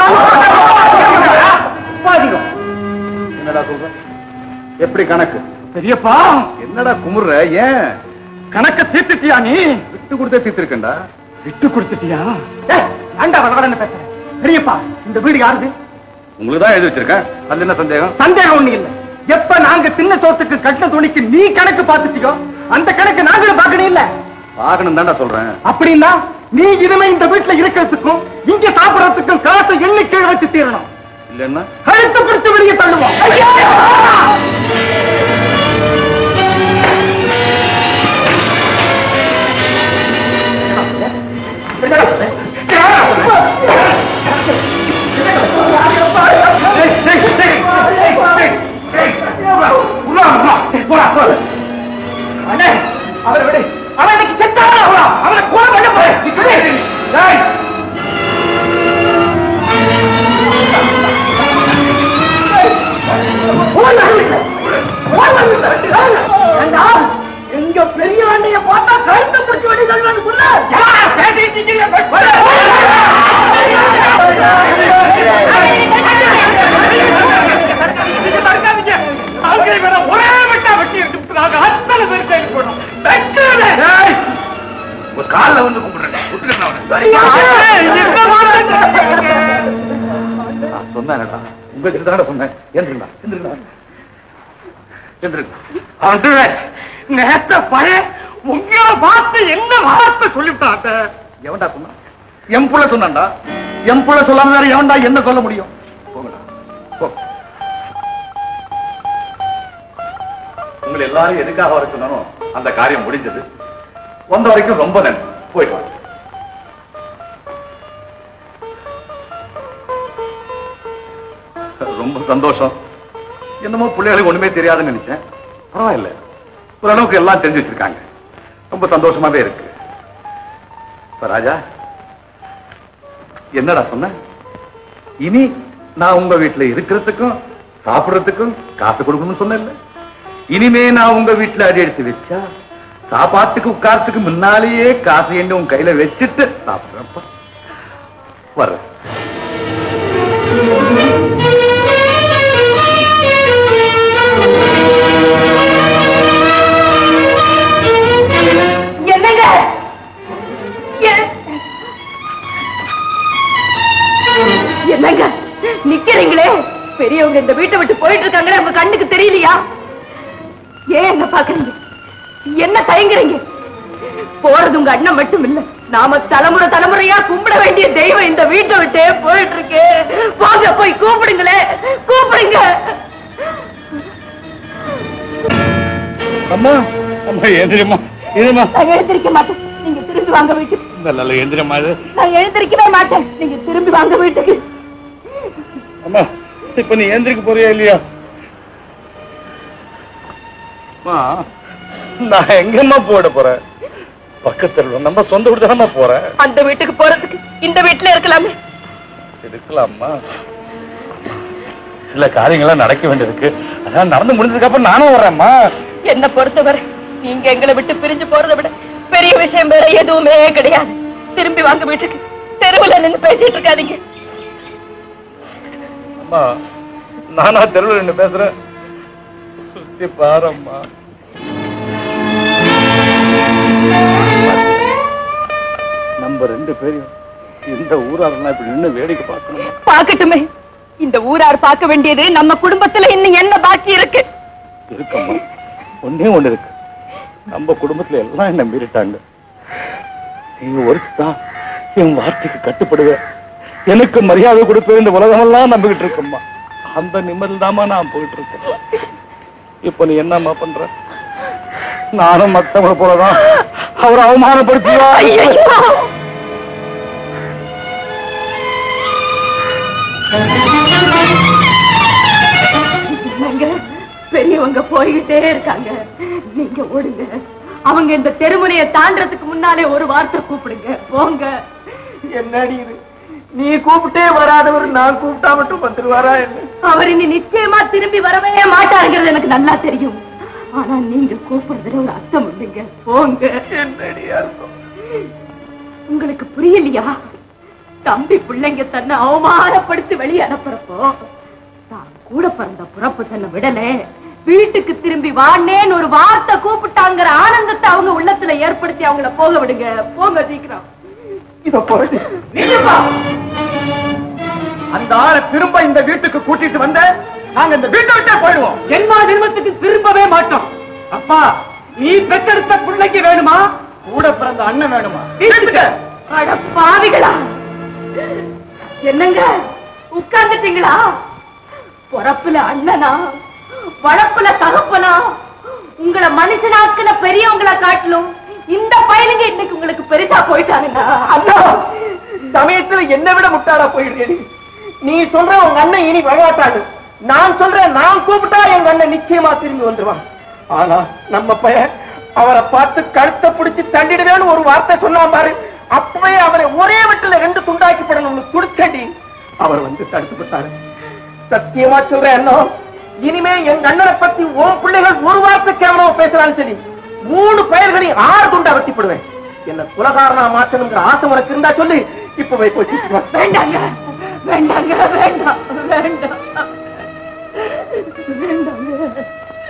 என்னடா சொல்ற எப்படி கணக்கு பெரியப்பா என்னடா குமுற ஏன் கணக்க தீர்த்துட்டியா நீ விட்டு கொடுத்தே தீர்த்திருக்கேன்டா விட்டு கொடுத்துட்டியா ஏண்டா வளவடன்னு பேசுறேன் பெரியப்பா இந்த வீடு யாருது உங்களுக்கு தான் எழுதி வச்சிருக்கேன் அது என்ன சந்தேகம் சந்தேகம் ஒண்ணு இல்ல எப்ப நாங்க சின்ன சோத்துக்கு கட்டின துணிக்கு நீ கணக்கு பார்த்துட்டியோ அந்த கணக்கு நாங்களும் பார்க்கணும் இல்ல பார்க்கணும் தான்டா சொல்றேன் அப்படின்னா நீ இனிமே இந்த வீட்டுல இருக்கிறதுக்கும் இங்க சாப்பிடறதுக்கும் காசை எண்ணிக்கை வச்சு தீரணும் இல்லன்னா கழுத்து பிடிச்சு வெளியே தள்ளுவோம் அவரை விடு அவன் இன்னைக்கு செத்தானா அவனை கொலை பண்ண போறேன் எங்க பெரிய வண்டிய பார்த்தா கழுத்து பிடிச்சி வண்டி தள்ளுவானுக்குள்ள ஒரே வெட்டா வெட்டி இருக்கு நாங்க அத்தனை பேர் தேடி போனோம் ஒரு காலில் வந்து கும்பிடுறேன் விட்டுருங்க அவனை. நான் சொன்னேன்டா உங்களுக்கு தானே சொன்னேன் எந்திருந்தா எந்திருந்தா எந்திருங்க நேத்த பய உங்களை பார்த்து என்ன வார்த்தை சொல்லிவிட்டாட்ட எவன்டா சொன்னா என் புள்ள சொன்னான்டா என் புள்ள சொல்லாம வேற எவன்டா என்ன சொல்ல முடியும் போங்கடா போ உங்களை எல்லாரும் எதுக்காக வர சொன்னானோ அந்த காரியம் முடிஞ்சது வந்த வரைக்கும் ரொம்ப நன்றி போயிட்டு வாங்க. ரொம்ப சந்தோஷம் என்னமோ பிள்ளைகளுக்கு ஒண்ணுமே தெரியாதுன்னு நினைச்சேன் பரவாயில்ல ஓரளவுக்கு எல்லாம் தெரிஞ்சு வச்சிருக்காங்க ரொம்ப சந்தோஷமாவே இருக்கு இப்ப ராஜா என்னடா சொன்ன இனி நான் உங்க வீட்டுல இருக்கிறதுக்கும் சாப்பிடுறதுக்கும் காசு கொடுக்கணும்னு சொன்னேன்ல இனிமே நான் உங்க வீட்டுல அடி எடுத்து வச்சா சாப்பாட்டுக்கு உட்காரத்துக்கு முன்னாலேயே காசு எண்ணி உன் கையில வச்சுட்டு சாப்பிடுறப்ப வர்றேன் என்னங்க எ- என்னங்க நிக்கிறீங்களே பெரியவங்க இந்த வீட்டை விட்டு போயிட்டு இருக்காங்களே உங்க கண்ணுக்கு தெரியலையா ஏன் என்ன பாக்குறீங்க என்ன தயங்குறீங்க போறது உங்க அண்ணன் மட்டும் இல்ல நாம தலைமுறை தலைமுறையா கும்பிட வேண்டிய தெய்வம் இந்த வீட்டை விட்டே போயிட்டு இருக்கு போங்க போய் கூப்பிடுங்களே கூப்பிடுங்க அம்மா அம்மா எந்திரம்மா இதுமா நான் எழுந்திருக்க மாட்டேன் நீங்க திரும்பி வாங்க வீட்டுக்கு நல்ல எந்திரம்மா இது நான் எழுந்திருக்கவே மாட்டேன் நீங்க திரும்பி வாங்க வீட்டுக்கு அம்மா இப்ப நீ எந்திரிக்க போறியா இல்லையா அம்மா, நான் எங்கம்மா போட போறேன் பக்கத்துல நம்ம சொந்த வீடு தானம்மா போறேன் அந்த வீட்டுக்கு போறதுக்கு இந்த வீட்டுல இருக்கலாமே இருக்கலாம்மா சில காரியங்கள்லாம் நடக்க வேண்டியிருக்கு அதான் நடந்து முடிஞ்சதுக்கு அப்புறம் நானும் வர்றேம்மா என்ன பொறுத்தவரை நீங்க எங்களை விட்டு பிரிஞ்சு போறதை விட பெரிய விஷயம் வேற எதுவுமே கிடையாது திரும்பி வாங்க வீட்டுக்கு தெருவுல நின்னு பேசிட்டு இருக்காதீங்க அம்மா நானா தெருவில் நின்று பேசுறேன் எட்டி பாரம்மா நம்ம ரெண்டு பேரையும் இந்த ஊராரெல்லாம் இப்படி நின்று வேடிக்கை பார்க்கணும் பாக்கட்டுமே இந்த ஊரார் பார்க்க வேண்டியது நம்ம குடும்பத்துல இன்னும் என்ன பாக்கி இருக்கு இருக்கம்மா ஒன்னே ஒண்ணு இருக்கு நம்ம குடும்பத்துல எல்லாம் என்ன மீறிட்டாங்க நீங்க ஒருத்தா என் வார்த்தைக்கு கட்டுப்படுவ எனக்கு மரியாதை கொடுப்பேன் இந்த உலகமெல்லாம் நம்பிக்கிட்டு இருக்கம்மா அந்த நிம்மதிதாம்மா நான் போயிட்டு இருக்கேன் இப்ப நீ என்னம்மா பண்ற நானும் மத்தவங்கள போலதான் அவரை அவமானப்படுத்தியா என்னங்க, பெரியவங்க போய்கிட்டே இருக்காங்க நீங்க ஓடுங்க அவங்க இந்த தெருமுனையை தாண்டறதுக்கு முன்னாலே ஒரு வார்த்தை கூப்பிடுங்க போங்க என்னடி இது நீ கூப்பிட்டே வராதவர் நான் கூப்பிட்டா மட்டும் வந்துருவாரா என்ன அவர் இனி நிச்சயமா திரும்பி வரவே மாட்டாருங்கிறது எனக்கு நல்லா தெரியும் ஆனா நீங்க கூப்பிடுறதுல ஒரு அர்த்தம் இல்லைங்க போங்க என்னடி அர்த்தம் உங்களுக்கு புரியலையா தம்பி பிள்ளைங்க தன்னை அவமானப்படுத்தி வெளியே அனுப்புறப்போ தான் கூட பிறந்த புறப்பு தன்னை விடல வீட்டுக்கு திரும்பி வானேன்னு ஒரு வார்த்தை கூப்பிட்டாங்கிற ஆனந்தத்தை அவங்க உள்ளத்துல ஏற்படுத்தி அவங்கள போக விடுங்க போங்க சீக்கிரம் இத போயிட்டு அந்த ஆளை திரும்ப இந்த வீட்டுக்கு கூட்டிட்டு வந்த நாங்க இந்த வீட்டை விட்டே போயிடுவோம் என்ன ஜென்மத்துக்கு திரும்பவே மாட்டோம் அப்பா நீ பெற்றெடுத்த பிள்ளைக்கு வேணுமா கூட பிறந்த அண்ணன் வேணுமா எடுத்துக்க. அட பாவிகளா என்னங்க உட்கார்ந்துட்டீங்களா பொறப்புல அண்ணனா வளப்புல தகப்பனா உங்களை மனுஷனாக்குன பெரியவங்கள காட்டிலும் இந்த பயலுங்க இன்னைக்கு உங்களுக்கு பெருசா போயிட்டாங்கன்னா அண்ணா சமயத்துல என்ன விட முட்டாளா போயிடுறேன் நீ சொல்ற உங்க அண்ணன் இனி வரமாட்டாரு நான் சொல்றேன் நான் கூப்பிட்டா எங்க அண்ணன் நிச்சயமா திரும்பி வந்துருவான் ஆனா நம்ம பையன் அவரை பார்த்து கழுத்தை பிடிச்சு தண்டிடுவேன்னு ஒரு வார்த்தை சொன்னான் பாரு அப்பவே அவரை ஒரே வீட்டுல ரெண்டு துண்டாக்கி போடணும்னு துடிச்சடி அவர் வந்து தடுத்து விட்டாரு சத்தியமா சொல்றேன் என்ன இனிமே எங்க அண்ணனை பத்தி உன் பிள்ளைகள் ஒரு வார்த்தை கேவலமா பேசுறான்னு சரி மூணு பெயர்களையும் ஆறு துண்டா வெட்டி போடுவேன் என்ன குலகாரனா மாத்தணுங்கிற ஆசை உனக்கு இருந்தா சொல்லி இப்ப போய் சீக்கிரம் வா. வேண்டாங்க வேண்டாங்க வேண்டாம் வேண்டாம் வேண்டாங்க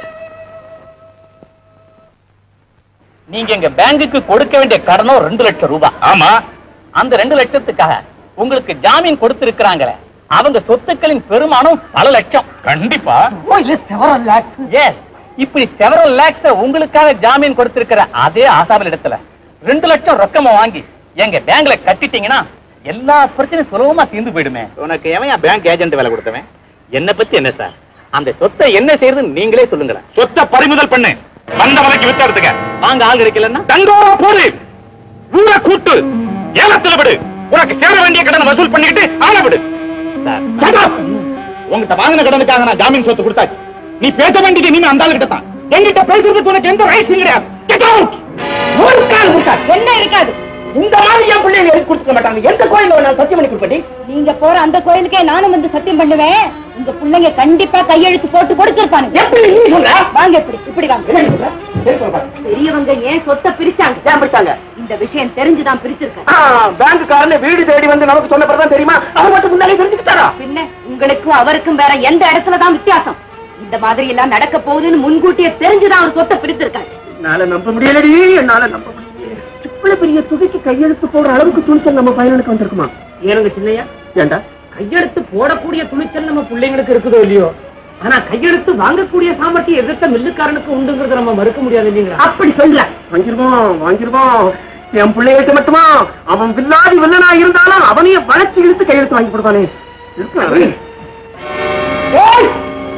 நீங்க எங்க பேங்குக்கு கொடுக்க வேண்டிய கடனும் ரெண்டு லட்சம் ரூபாய் ஆமா அந்த ரெண்டு லட்சத்துக்காக உங்களுக்கு ஜாமீன் கொடுத்திருக்கிறாங்களே அவங்க சொத்துக்களின் பெருமானம் பல லட்சம் கண்டிப்பா எஸ் இப்படி செவரல் லேக்ஸ் உங்களுக்காக ஜாமீன் கொடுத்திருக்கிற அதே ஆசாமல் இடத்துல ரெண்டு லட்சம் ரொக்கமா வாங்கி எங்க பேங்க்ல கட்டிட்டீங்கன்னா எல்லா பிரச்சனையும் சுலபமா தீர்ந்து போயிடுமே உனக்கு எவன் பேங்க் ஏஜென்ட் வேலை கொடுத்தவன் என்ன பத்தி என்ன சார் அந்த சொத்தை என்ன செய்யறது நீங்களே சொல்லுங்களேன் சொத்தை பறிமுதல் பண்ணு வந்த விலைக்கு வித்தறதுக்க வாங்க ஆள் கிடைக்கலன்னா தங்கோரா போடு ஊரை கூட்டு ஏலத்துல விடு உனக்கு சேர வேண்டிய கடனை வசூல் பண்ணிக்கிட்டு ஆள விடு சார் Shut up! உன்கிட்ட வாங்கின கடனுக்காக நான் ஜாமீன் சொத்து கொடுத்தாச்சு நீ பேச வேண்டியது நீ அந்த ஆளுகிட்ட தான் என்கிட்ட பேசுறதுக்கு உனக்கு எந்த ரைட்ஸும் கிடையாது Get out! ஒரு கால் முட்டாள். என்ன இருக்காது இந்த மாதிரி என் பிள்ளைங்க எழுதி கொடுக்க மாட்டாங்க எந்த கோயில்ல நான் சத்தியம் பண்ணி கொடுப்படி நீங்க போற அந்த கோயிலுக்கே நானும் வந்து சத்தியம் பண்ணுவேன் உங்க பிள்ளைங்க கண்டிப்பா கையெழுத்து போட்டு கொடுத்திருப்பானுங்க எப்படி நீ சொல்ற வாங்க இப்படி இப்படி வாங்க என்ன நீ சொல்ற? சரி, சொல்றேன். பெரியவங்க ஏன் சொத்தை பிரிச்சாங்க ஏன் பிடிச்சாங்க இந்த விஷயம் தெரிஞ்சுதான் பிரிச்சிருக்காங்க பேங்குக்காரன் வீடு தேடி வந்து நமக்கு சொன்ன பிறகு தெரியுமா அது மட்டும் முன்னாலே தெரிஞ்சுக்கிட்டாரா பின்ன உங்களுக்கும் அவருக்கும் வேற எந்த இடத்துல தான் வித்தியாசம் இந்த மாதிரி எல்லாம் நடக்க போகுதுன்னு முன்கூட்டியே தெரிஞ்சுதான் அவர் சொத்தை பிரிச்சிருக்காங்க என்னால நம்ப முடியலடி என்னால நம்ப முடியல இவ்வளவு பெரிய தொகைக்கு கையெழுத்து போடுற அளவுக்கு துணிச்சல் நம்ம பயனுக்கு வந்திருக்குமா ஏனுங்க சின்னையா ஏண்டா கையெழுத்து போடக்கூடிய துணிச்சல் நம்ம பிள்ளைங்களுக்கு இருக்குதோ இல்லையோ ஆனா கையெழுத்து வாங்கக்கூடிய சாமர்த்தியம் எதிர்த்த மில்லுக்காரனுக்கு உண்டுங்கிறத நம்ம மறுக்க முடியாது இல்லைங்களா அப்படி சொல்ல வாங்கிருவோம் வாங்கிருவோம் என் பிள்ளைகிட்ட மட்டுமா அவன் வில்லாதி வில்லனா இருந்தாலும் அவனையும் வளர்ச்சி இழுத்து கையெழுத்து வாங்கி கொடுப்பானே இருக்காரு ஏய்!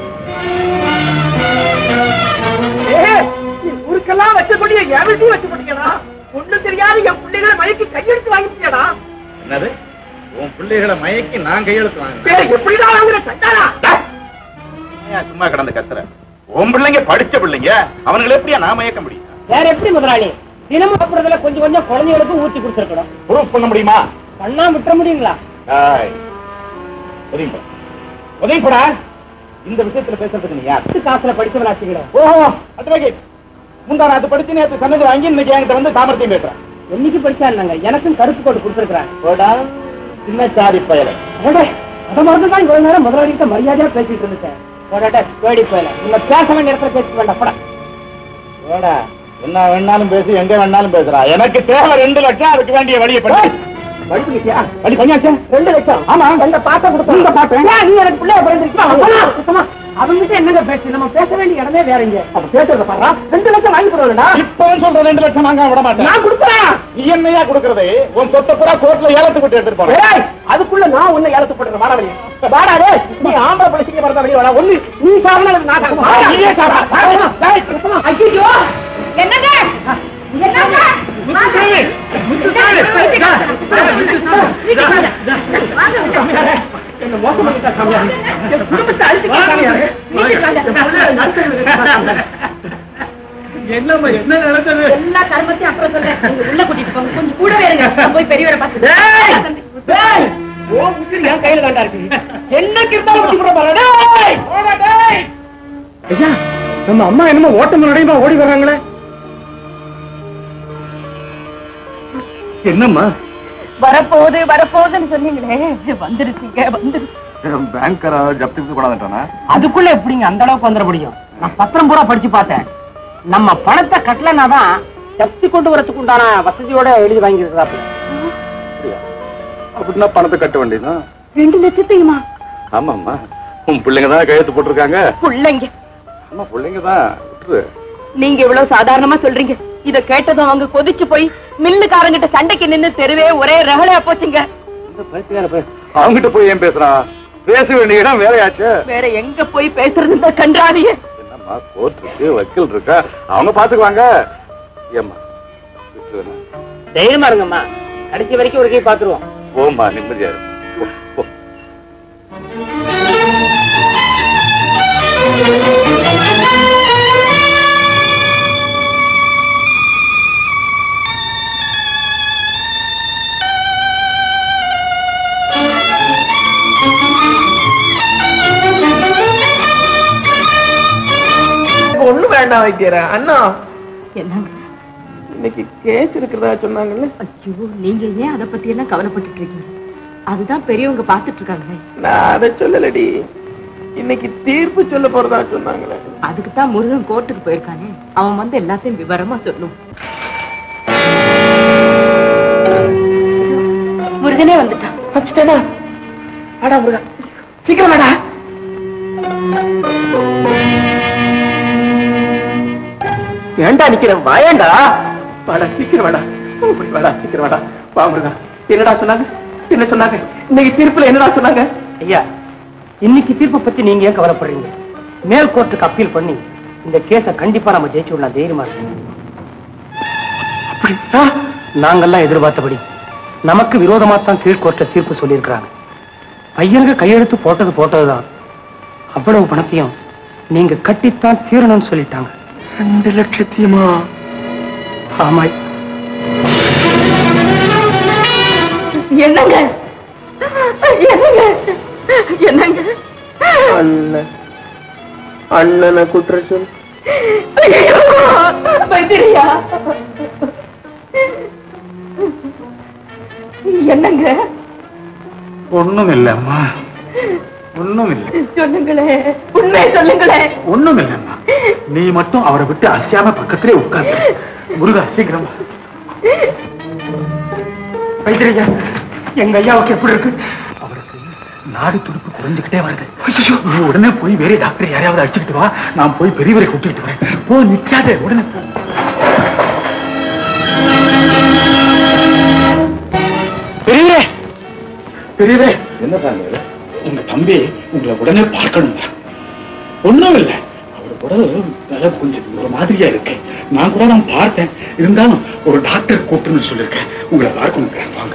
ஏய், நீ ஊருக்கெல்லாம் வச்ச கொடிய எவழ்த்தையும் வச்சு கொடிக்கடா ஒண்ணு தெரியாது என் பிள்ளைகளை மயக்கி கையெழுத்து வாங்கிட்டியடா என்னது உன் பிள்ளைகளை மயக்கி நான் கையெழுத்து வாங்கினேன் ஏய், எப்படிடா வாங்குற சண்டாடா ஏன் சும்மா கடந்து கத்துற உன் பிள்ளைங்க படிச்ச பிள்ளைங்க அவனுங்களை எப்படியா நான் மயக்க முடியும் வேற எப்படி முதலாளி தினமும் சாப்பிடுறதுல கொஞ்சம் கொஞ்சம் குழந்தைகளுக்கு ஊத்தி கொடுத்துருக்கணும் ப்ரூஃப் பண்ண முடியுமா பண்ணா விட்டுற முடியுங்களா ஏய், உதவி போ. உதவி போடா இந்த விஷயத்துல பேசுறதுக்கு நீ யார் பத்து காசுல படிச்சவனாச்சுங்களா ஓஹோ அட்வொகேட் முந்தா நான் படிச்சு நேற்று சன்னதி வாங்கி இன்னைக்கு என்கிட்ட வந்து சாமர்த்தியம் பேசுறேன் என்னைக்கு படிச்சா இல்லைங்க எனக்கும் கருப்பு கோடு கொடுத்துருக்காங்க போடா சின்ன சாதி பயல அட அத மாதிரி தான் இவ்வளவு நேரம் முதலாளி கிட்ட மரியாதையா பேசிட்டு இருந்துட்டேன் வேடி போயில இந்த பேச வேண்டிய இடத்துல பேச வேண்டாம் போடா ஏடா என்ன வேணாலும் பேசி எங்க வேணாலும் பேசுறா எனக்கு தேவை ரெண்டு லட்சம் அதுக்கு வேண்டிய வழியை பண்ணி படிச்சுக்கிட்டியா வழி பண்ணியாச்சே ரெண்டு லட்சம் ஆமா அந்த பாட்டை கொடுத்தோம் இந்த பாட்டு நீ எனக்கு பிள்ளைய பிறந்திருக்கா சுத்தமா அவங்கிட்ட என்னங்க பேசு நம்ம பேச வேண்டிய இடமே வேற இங்க அப்ப பேசுறத பாரு ரெண்டு லட்சம் வாங்கி போடுவேன்டா இப்பவும் சொல்ற ரெண்டு லட்சம் வாங்க விட மாட்டேன் நான் கொடுக்குறேன் நீ என்னையா கொடுக்கறது உன் சொத்தை பூரா கோர்ட்ல ஏலத்துக்கு விட்டு எடுத்துட்டு போறேன் ஏய், அதுக்குள்ள நான் உன்னை ஏலத்து போட்டுறேன் வாடா வெளியே வாடா டேய் நீ ஆம்பளை பிள்ளைங்க வரதா வெளியே வாடா ஒண்ணு நீ சாவனா இல்ல நான் சாவனா? வாடா, நீயே சாவா. வாடா, டேய், சுத்தமா. ஐயோ என்னங்க என்னங்க முத்துசாமி, முத்துசாமி. என்ன மோசம் பண்ணிட்டா சாமியார் என் குடும்பத்தை அழிச்சுட்டா சாமியார் என்னம்மா என்ன நடந்தது எல்லா கர்மத்தையும் அப்புறம் சொல்றேன் நீங்க உள்ள கூட்டிட்டு போங்க கொஞ்சம் கூடவே இருங்க நான் போய் பெரியவரை பார்த்து டேய், டேய், உன் புத்தி என் கையில தாண்டா இருக்கு என்னைக்கு இருந்தாலும் ஊத்தி விட போறேன். டேய், போடா, டேய். ஐயா நம்ம அம்மா என்னமோ ஓட்டம் நடையுமா ஓடி வர்றாங்களே என்னம்மா வரப்போகுது வரப்போகுதுன்னு சொன்னீங்களே வந்துருச்சுங்க வந்துருச்சு பேங்கரா ஜப்தி கொண்டாந்துட்டானா அதுக்குள்ள எப்படிங்க அந்த அளவுக்கு வந்துட முடியும் நான் பத்திரம் பூரா படிச்சு பார்த்தேன் நம்ம பணத்தை கட்டலனா தான் ஜப்தி கொண்டு வரதுக்கு உண்டான வசதியோட எழுதி வாங்கி இருக்கிறாப்பு அப்படின்னா பணத்தை கட்ட வேண்டியதுதான் ரெண்டு லட்சத்தையுமா ஆமாம்மா உன் பிள்ளைங்க தான் கையெழுத்து போட்டிருக்காங்க பிள்ளைங்க ஆமா பிள்ளைங்க தான் விட்டுரு நீங்க இவ்வளவு சாதாரணமா சொல்றீங்க இத கேட்டதும் அவங்க கொதிச்சு போய் மில்லுக்காரங்கிட்ட சண்டைக்கு நின்னு தெருவே ஒரே ரகலையா போச்சுங்க அவங்கிட்ட போய் ஏன் பேசுறான் பேச வேண்டிய இடம் வேலையாச்சு வேற எங்க போய் பேசுறது இந்த கன்றாவிய என்னம்மா கோர்ட் இருக்கு வக்கீல் இருக்கா அவங்க பாத்துக்குவாங்க ஏம்மா விட்டுருவேனா? தைரியமா இருங்கம்மா கடைசி வரைக்கும் ஒரு கை பாத்துருவோம் போம்மா நிம்மதியா இரு. போ, போ. ஒண்ணு வேண்டாம் வைக்கிறேன் அண்ணா என்னங்க இன்னைக்கு கேஸ் இருக்கிறதா சொன்னாங்கல்ல ஐயோ நீங்க ஏன் அத பத்தி எல்லாம் கவலைப்பட்டுட்டு இருக்கீங்க அதுதான் பெரியவங்க பாத்துட்டு இருக்காங்களே நான் அதை சொல்லலடி இன்னைக்கு தீர்ப்பு சொல்ல போறதா சொன்னாங்களே அதுக்கு தான் முருகன் கோர்ட்டுக்கு போயிருக்கானே அவன் வந்து எல்லாத்தையும் விவரமா சொல்லும் முருகனே வந்துட்டான் வச்சுட்டேனா வாடா முருகா சீக்கிரம் வாடா ஏண்டா நிக்கிறேன் வாயேண்டா வாடா சீக்கிரம் வாடா போய் வாடா சீக்கிரம் வாடா வா முருகா என்னடா சொன்னாங்க என்ன சொன்னாங்க இன்னைக்கு தீர்ப்புல என்னடா சொன்னாங்க ஐயா இன்னைக்கு தீர்ப்பை பத்தி நீங்க ஏன் கவலைப்படுறீங்க மேல் கோர்ட்டுக்கு அப்பீல் பண்ணி இந்த கேஸ கண்டிப்பா நம்ம ஜெயிச்சு விடலாம் தைரியமா இருக்கு நாங்கெல்லாம் எதிர்பார்த்தபடி நமக்கு விரோதமா தான் கீழ்கோர்ட்ல தீர்ப்பு சொல்லியிருக்கிறாங்க பையனுக்கு கையெழுத்து போட்டது போட்டதுதான் அவ்வளவு பணத்தையும் நீங்க கட்டித்தான் தீரணும்னு சொல்லிட்டாங்க ரெண்டு லட்சத்தியமா ஆமா என்னங்க என்னங்க என்னங்க அண்ணன் அண்ணனை குற்ற சொல் ஐயோ, வைத்திரியா என்னங்க ஒண்ணும் இல்லம்மா ஒண்ணும் இல்ல சொல்லுங்களே உண்மையை சொல்லுங்களே ஒண்ணும் இல்லம்மா நீ மட்டும் அவரை விட்டு அசையாம பக்கத்திலே உட்கார்ந்து முருகா சீக்கிரமா வைத்திரையா எங்க ஐயாவுக்கு எப்படி இருக்கு அவருக்கு நாடி துடிப்பு குறைஞ்சுக்கிட்டே வருது ஐயோ, நீ உடனே போய் வேற டாக்டர் யாரையாவது அடிச்சுக்கிட்டு வா நான் போய் பெரியவரை கூட்டிட்டு வரேன் போ நிக்காதே உடனே போ பெரியவரே பெரியவரே என்ன சாமி இது? உங்க தம்பி உங்களை உடனே பார்க்கணும் ஒண்ணும் இல்ல அவர் உடல் தலை கொஞ்சம் ஒரு மாதிரியா இருக்கு நான் கூட நான் பார்த்தேன் இருந்தாலும் ஒரு டாக்டர் கூப்பிட்டுன்னு சொல்லியிருக்கேன் உங்களை பார்க்கணும் வாங்க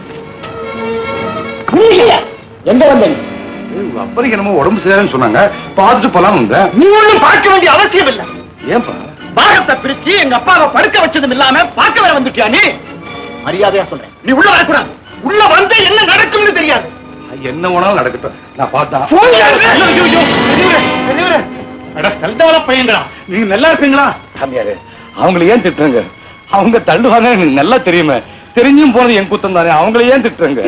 எங்க வந்தீங்க உங்க அப்பனுக்கு என்னமோ உடம்பு சரியாதுன்னு சொன்னாங்க பார்த்துட்டு போலாம் வந்தேன் நீ ஒண்ணும் பார்க்க வேண்டிய அவசியம் இல்லை ஏன்பா பாகத்தை பிரிச்சு எங்க அப்பாவை படுக்க வச்சதும் இல்லாம பார்க்க வர வந்துட்டியா நீ மரியாதையா சொல்றேன் நீ உள்ள வரக்கூடாது உள்ள வந்து என்ன நடக்கும்னு தெரியாது என்ன வேணாலும் நடக்கட்டும் நான் பார்த்தா கல்தால பையன்டா நீங்க நல்லா இருப்பீங்களா சாமியாரு அவங்கள ஏன் திட்டுறங்க அவங்க தள்ளுவாங்க எனக்கு நல்லா தெரியுமே தெரிஞ்சும் போனது என் குத்தம் தானே அவங்கள ஏன் திட்டுறங்க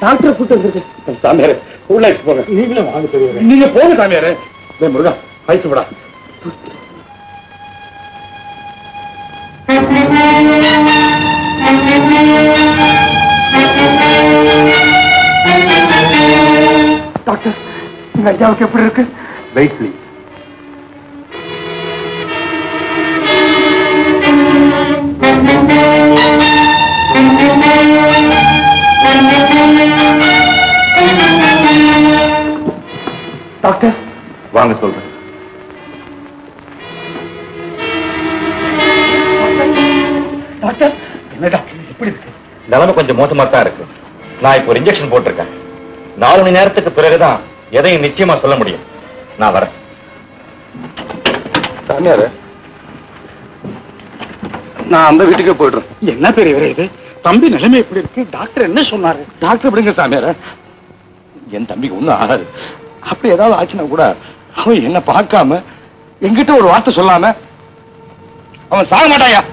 டாக்டரை கூட்டு வந்திருக்கேன் சாமியாரே உள்ள அழைச்சிட்டு போங்க நீங்களும் வாங்க பெரியவரே நீங்க போங்க சாமியாரே டேய் முருகா பைசு விடா டாக்டர் உங்க ஐயாவுக்கு எப்படி இருக்கு வெயிட் ப்ளீஸ் டாக்டர் வாங்க சொல்றேன் டாக்டர் என்ன டாக்டர் எப்படி இருக்கு நிலைமை கொஞ்சம் மோசமா தான் இருக்கு நான் இப்போ ஒரு இன்ஜெக்ஷன் போட்டிருக்கேன் நாலு மணி நேரத்துக்கு பிறகுதான் எதையும் நிச்சயமா சொல்ல முடியும் நான் வரேன் சாமியாரே நான் அந்த வீட்டுக்கே போயிடுறேன் என்ன பெரியவரே இது தம்பி நிலைமை எப்படி இருக்கு டாக்டர் என்ன சொன்னாரு டாக்டர் எப்படிங்க சாமியாரே என் தம்பிக்கு ஒண்ணும் ஆகாது அப்படி ஏதாவது ஆச்சுன்னா கூட அவன் என்ன பார்க்காம என்கிட்ட ஒரு வார்த்தை சொல்லாம அவன் சாக மாட்டாயா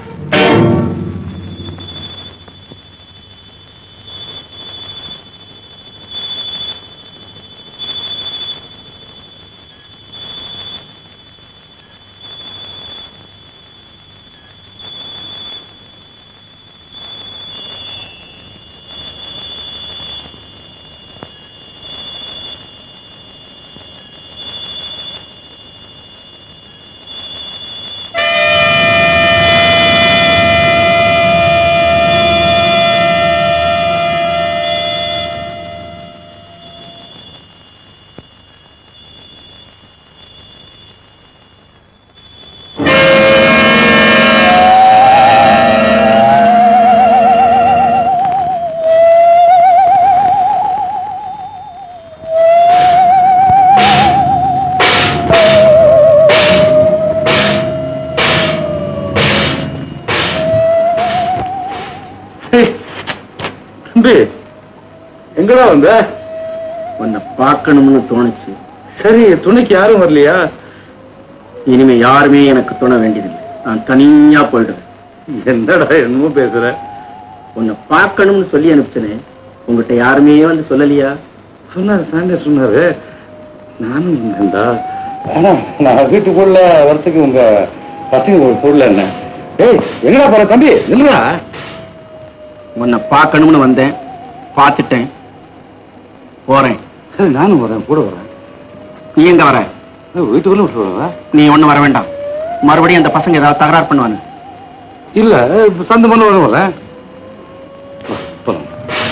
தம்பி எங்கடா வந்த உன்னை பார்க்கணும்னு தோணுச்சு சரி துணைக்கு யாரும் வரலையா இனிமே யாருமே எனக்கு தோண வேண்டியதில்லை நான் தனியா போயிடுவேன் என்னடா என்னமோ பேசுற உன்னை பார்க்கணும்னு சொல்லி அனுப்பிச்சனே உங்ககிட்ட யாருமே வந்து சொல்லலையா சொன்னாரு சாங்க சொன்னாரு நானும் வந்தேன்டா ஆனா நான் வீட்டுக்குள்ள வரத்துக்கு உங்க பசங்க ஒரு பொருள் என்ன ஏய் எங்கடா போற தம்பி நில்லுடா உன்னை பார்க்கணும்னு வந்தேன் பார்த்துட்டேன் போறேன் சரி நானும் வரேன் கூட வரேன் நீ எங்க வர வீட்டுக்குள்ள விட்டு வரவா நீ ஒண்ணும் வர வேண்டாம் மறுபடியும் அந்த பசங்க ஏதாவது தகராறு பண்ணுவானு இல்ல இப்ப சந்து பண்ண வர வரேன் வா, போலாம்.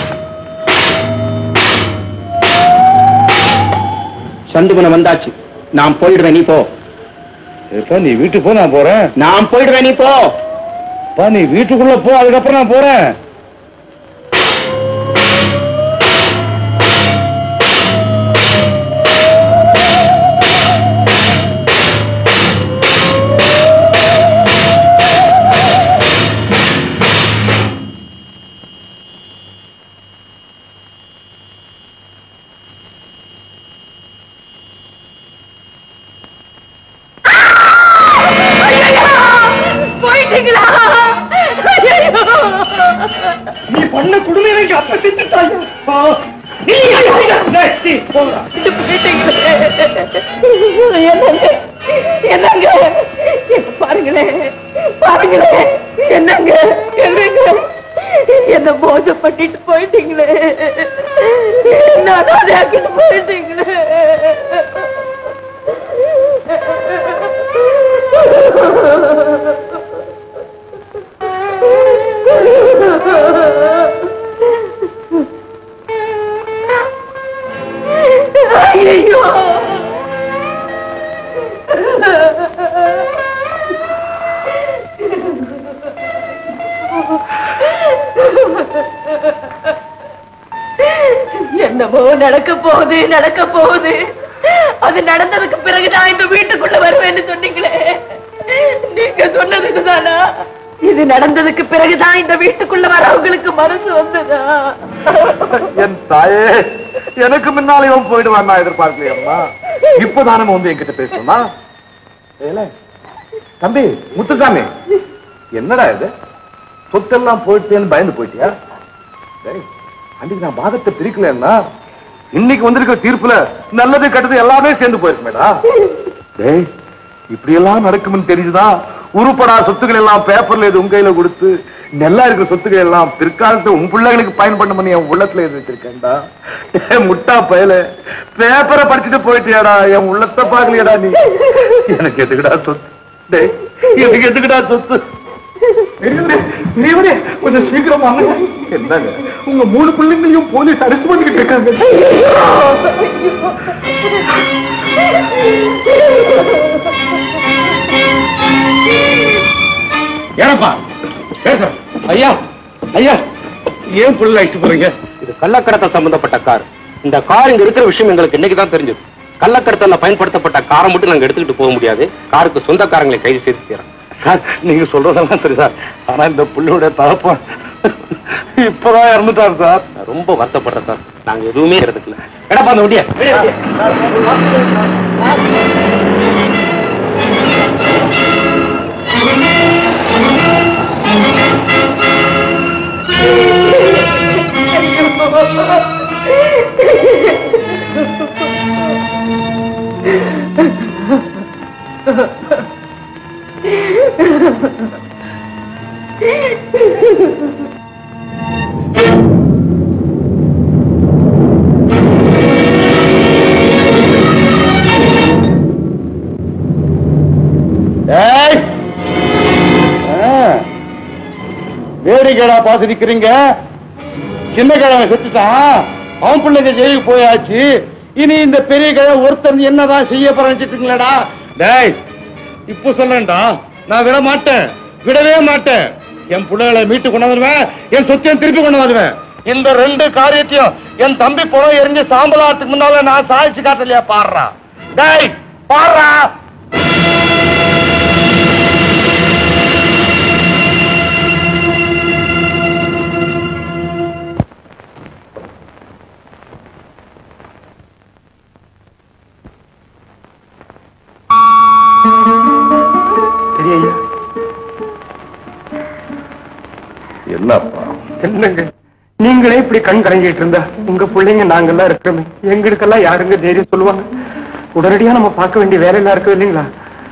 சந்துகுணம் வந்தாச்சு நான் போயிடுவேன் நீ போ இப்ப நீ வீட்டுக்கு போ நான் போறேன் நான் போயிடுவேன் நீ போ பா நீ வீட்டுக்குள்ள போ அதுக்கப்புறம் நான் போறேன் போயிட்டீங்களா ஐயையோ! நீ பண்ண குடும்பம் எனக்கு அப்ப திட்டாயா விட்டு போயிட்டீங்களே. என்னங்க என்னங்க என்ன பாருங்களேன் பாருங்களேன் என்னங்க என்னங்க என்ன மோசப்பட்டுட்டு போயிட்டீங்களே என்ன அனாதையாக்கிட்டு போயிட்டீங்களே ஐயோ என்னமோ நடக்க போகுது நடக்க போகுது அது நடந்ததுக்கு பிறகு நான் இந்த வீட்டுக்குள்ள வருவேன்னு சொன்னீங்களே நீங்க சொன்னது இதுதானா இது நடந்ததுக்கு பிறகுதான் இந்த வீட்டுக்குள்ள வரவங்களுக்கு மனசு வந்ததா என் தாயே எனக்கு முன்னாலே இவன் போயிடுவான் நான் எதிர்பார்க்கலையம்மா இப்பதானே வந்து என்கிட்ட பேசணுமா ஏலே, தம்பி முத்துசாமி என்னடா இது சொத்தெல்லாம் போயிட்டேன்னு பயந்து போயிட்டியா டேய், அன்னைக்கு நான் வாதத்தை பிரிக்கலன்னா இன்னைக்கு வந்திருக்க தீர்ப்புல நல்லது கெட்டது எல்லாமே சேர்ந்து போயிருக்குமேடா டேய் இப்படி எல்லாம் நடக்கும்னு தெரிஞ்சுதான் உருப்படா சொத்துக்கள் எல்லாம் பேப்பர்ல இது உங்க கையில கொடுத்து நல்லா இருக்கிற சொத்துக்கள் எல்லாம் பிற்காலத்துல உன் பிள்ளைகளுக்கு பயன்படும் பண்ணி என் உள்ளத்துல எது வச்சிருக்கேன்டா டேய், முட்டா பயல பேப்பரை படிச்சுட்டு போயிட்டியாடா என் உள்ளத்தை பாக்கலையாடா நீ எனக்கு எதுக்குடா சொத்து டேய் எனக்கு எதுக்குடா சொத்து நீவனே கொஞ்சம் சீக்கிரம் வாங்க என்னங்க உங்க மூணு பிள்ளைங்களையும் போலீஸ் அரெஸ்ட் பண்ணிக்கிட்டு இருக்காங்க ஏனப்பா பேச ஐயா ஐயா ஏன் புள்ள அழைச்சு போறீங்க இது கள்ளக்கடத்தல் சம்பந்தப்பட்ட கார் இந்த கார் இங்க இருக்கிற விஷயம் எங்களுக்கு இன்னைக்கு தான் தெரிஞ்சது கள்ளக்கடத்தல்ல பயன்படுத்தப்பட்ட காரை மட்டும் நாங்க எடுத்துக்கிட்டு போக முடியாது காருக்கு சொந்தக்காரங்களை கைது செய்து தீரோம் சார் நீங்க சொல்றதெல்லாம் சரி சார் ஆனா இந்த புள்ளியோட தகப்பன் இப்பதான் இறந்துட்டார் சார் நான் ரொம்ப வருத்தப்படுறேன் சார் நாங்க எதுவுமே எடுத்துக்கல எடப்பா அந்த வண்டியை ஏய்! ஆ. வேடிக்கைடா பார்த்து நிக்கிறீங்க சின்ன கிழமை செத்துட்டான் அவன் பிள்ளைங்க ஜெயிலுக்கு போயாச்சு இனி இந்த பெரிய கிழமை ஒருத்தர் என்னதான் செய்ய போறேன்னுங்களா டேய் இப்ப சொல்லேன்டா நான் விட மாட்டேன் விடவே மாட்டேன் என் பிள்ளைகளை மீட்டு கொண்டு வருவேன் என் சொத்தையும் திருப்பி கொண்டு வருவேன் இந்த ரெண்டு காரியத்தையும் என் தம்பி புறம் எரிஞ்சு சாம்பலாத்துக்கு முன்னால நான் சாதிச்சு காட்டலையா பாடுறா டேய் பாடுறா சரி ஐயா என்னப்பா என்னங்க நீங்களே இப்படி கண் கலங்கிட்டு இருந்தா உங்க பிள்ளைங்க நாங்கெல்லாம் இருக்கிறோமே எங்களுக்கெல்லாம் யாருங்க தைரியம் சொல்லுவாங்க உடனடியா நம்ம பார்க்க வேண்டிய வேலையெல்லாம் இருக்கு இல்லைங்களா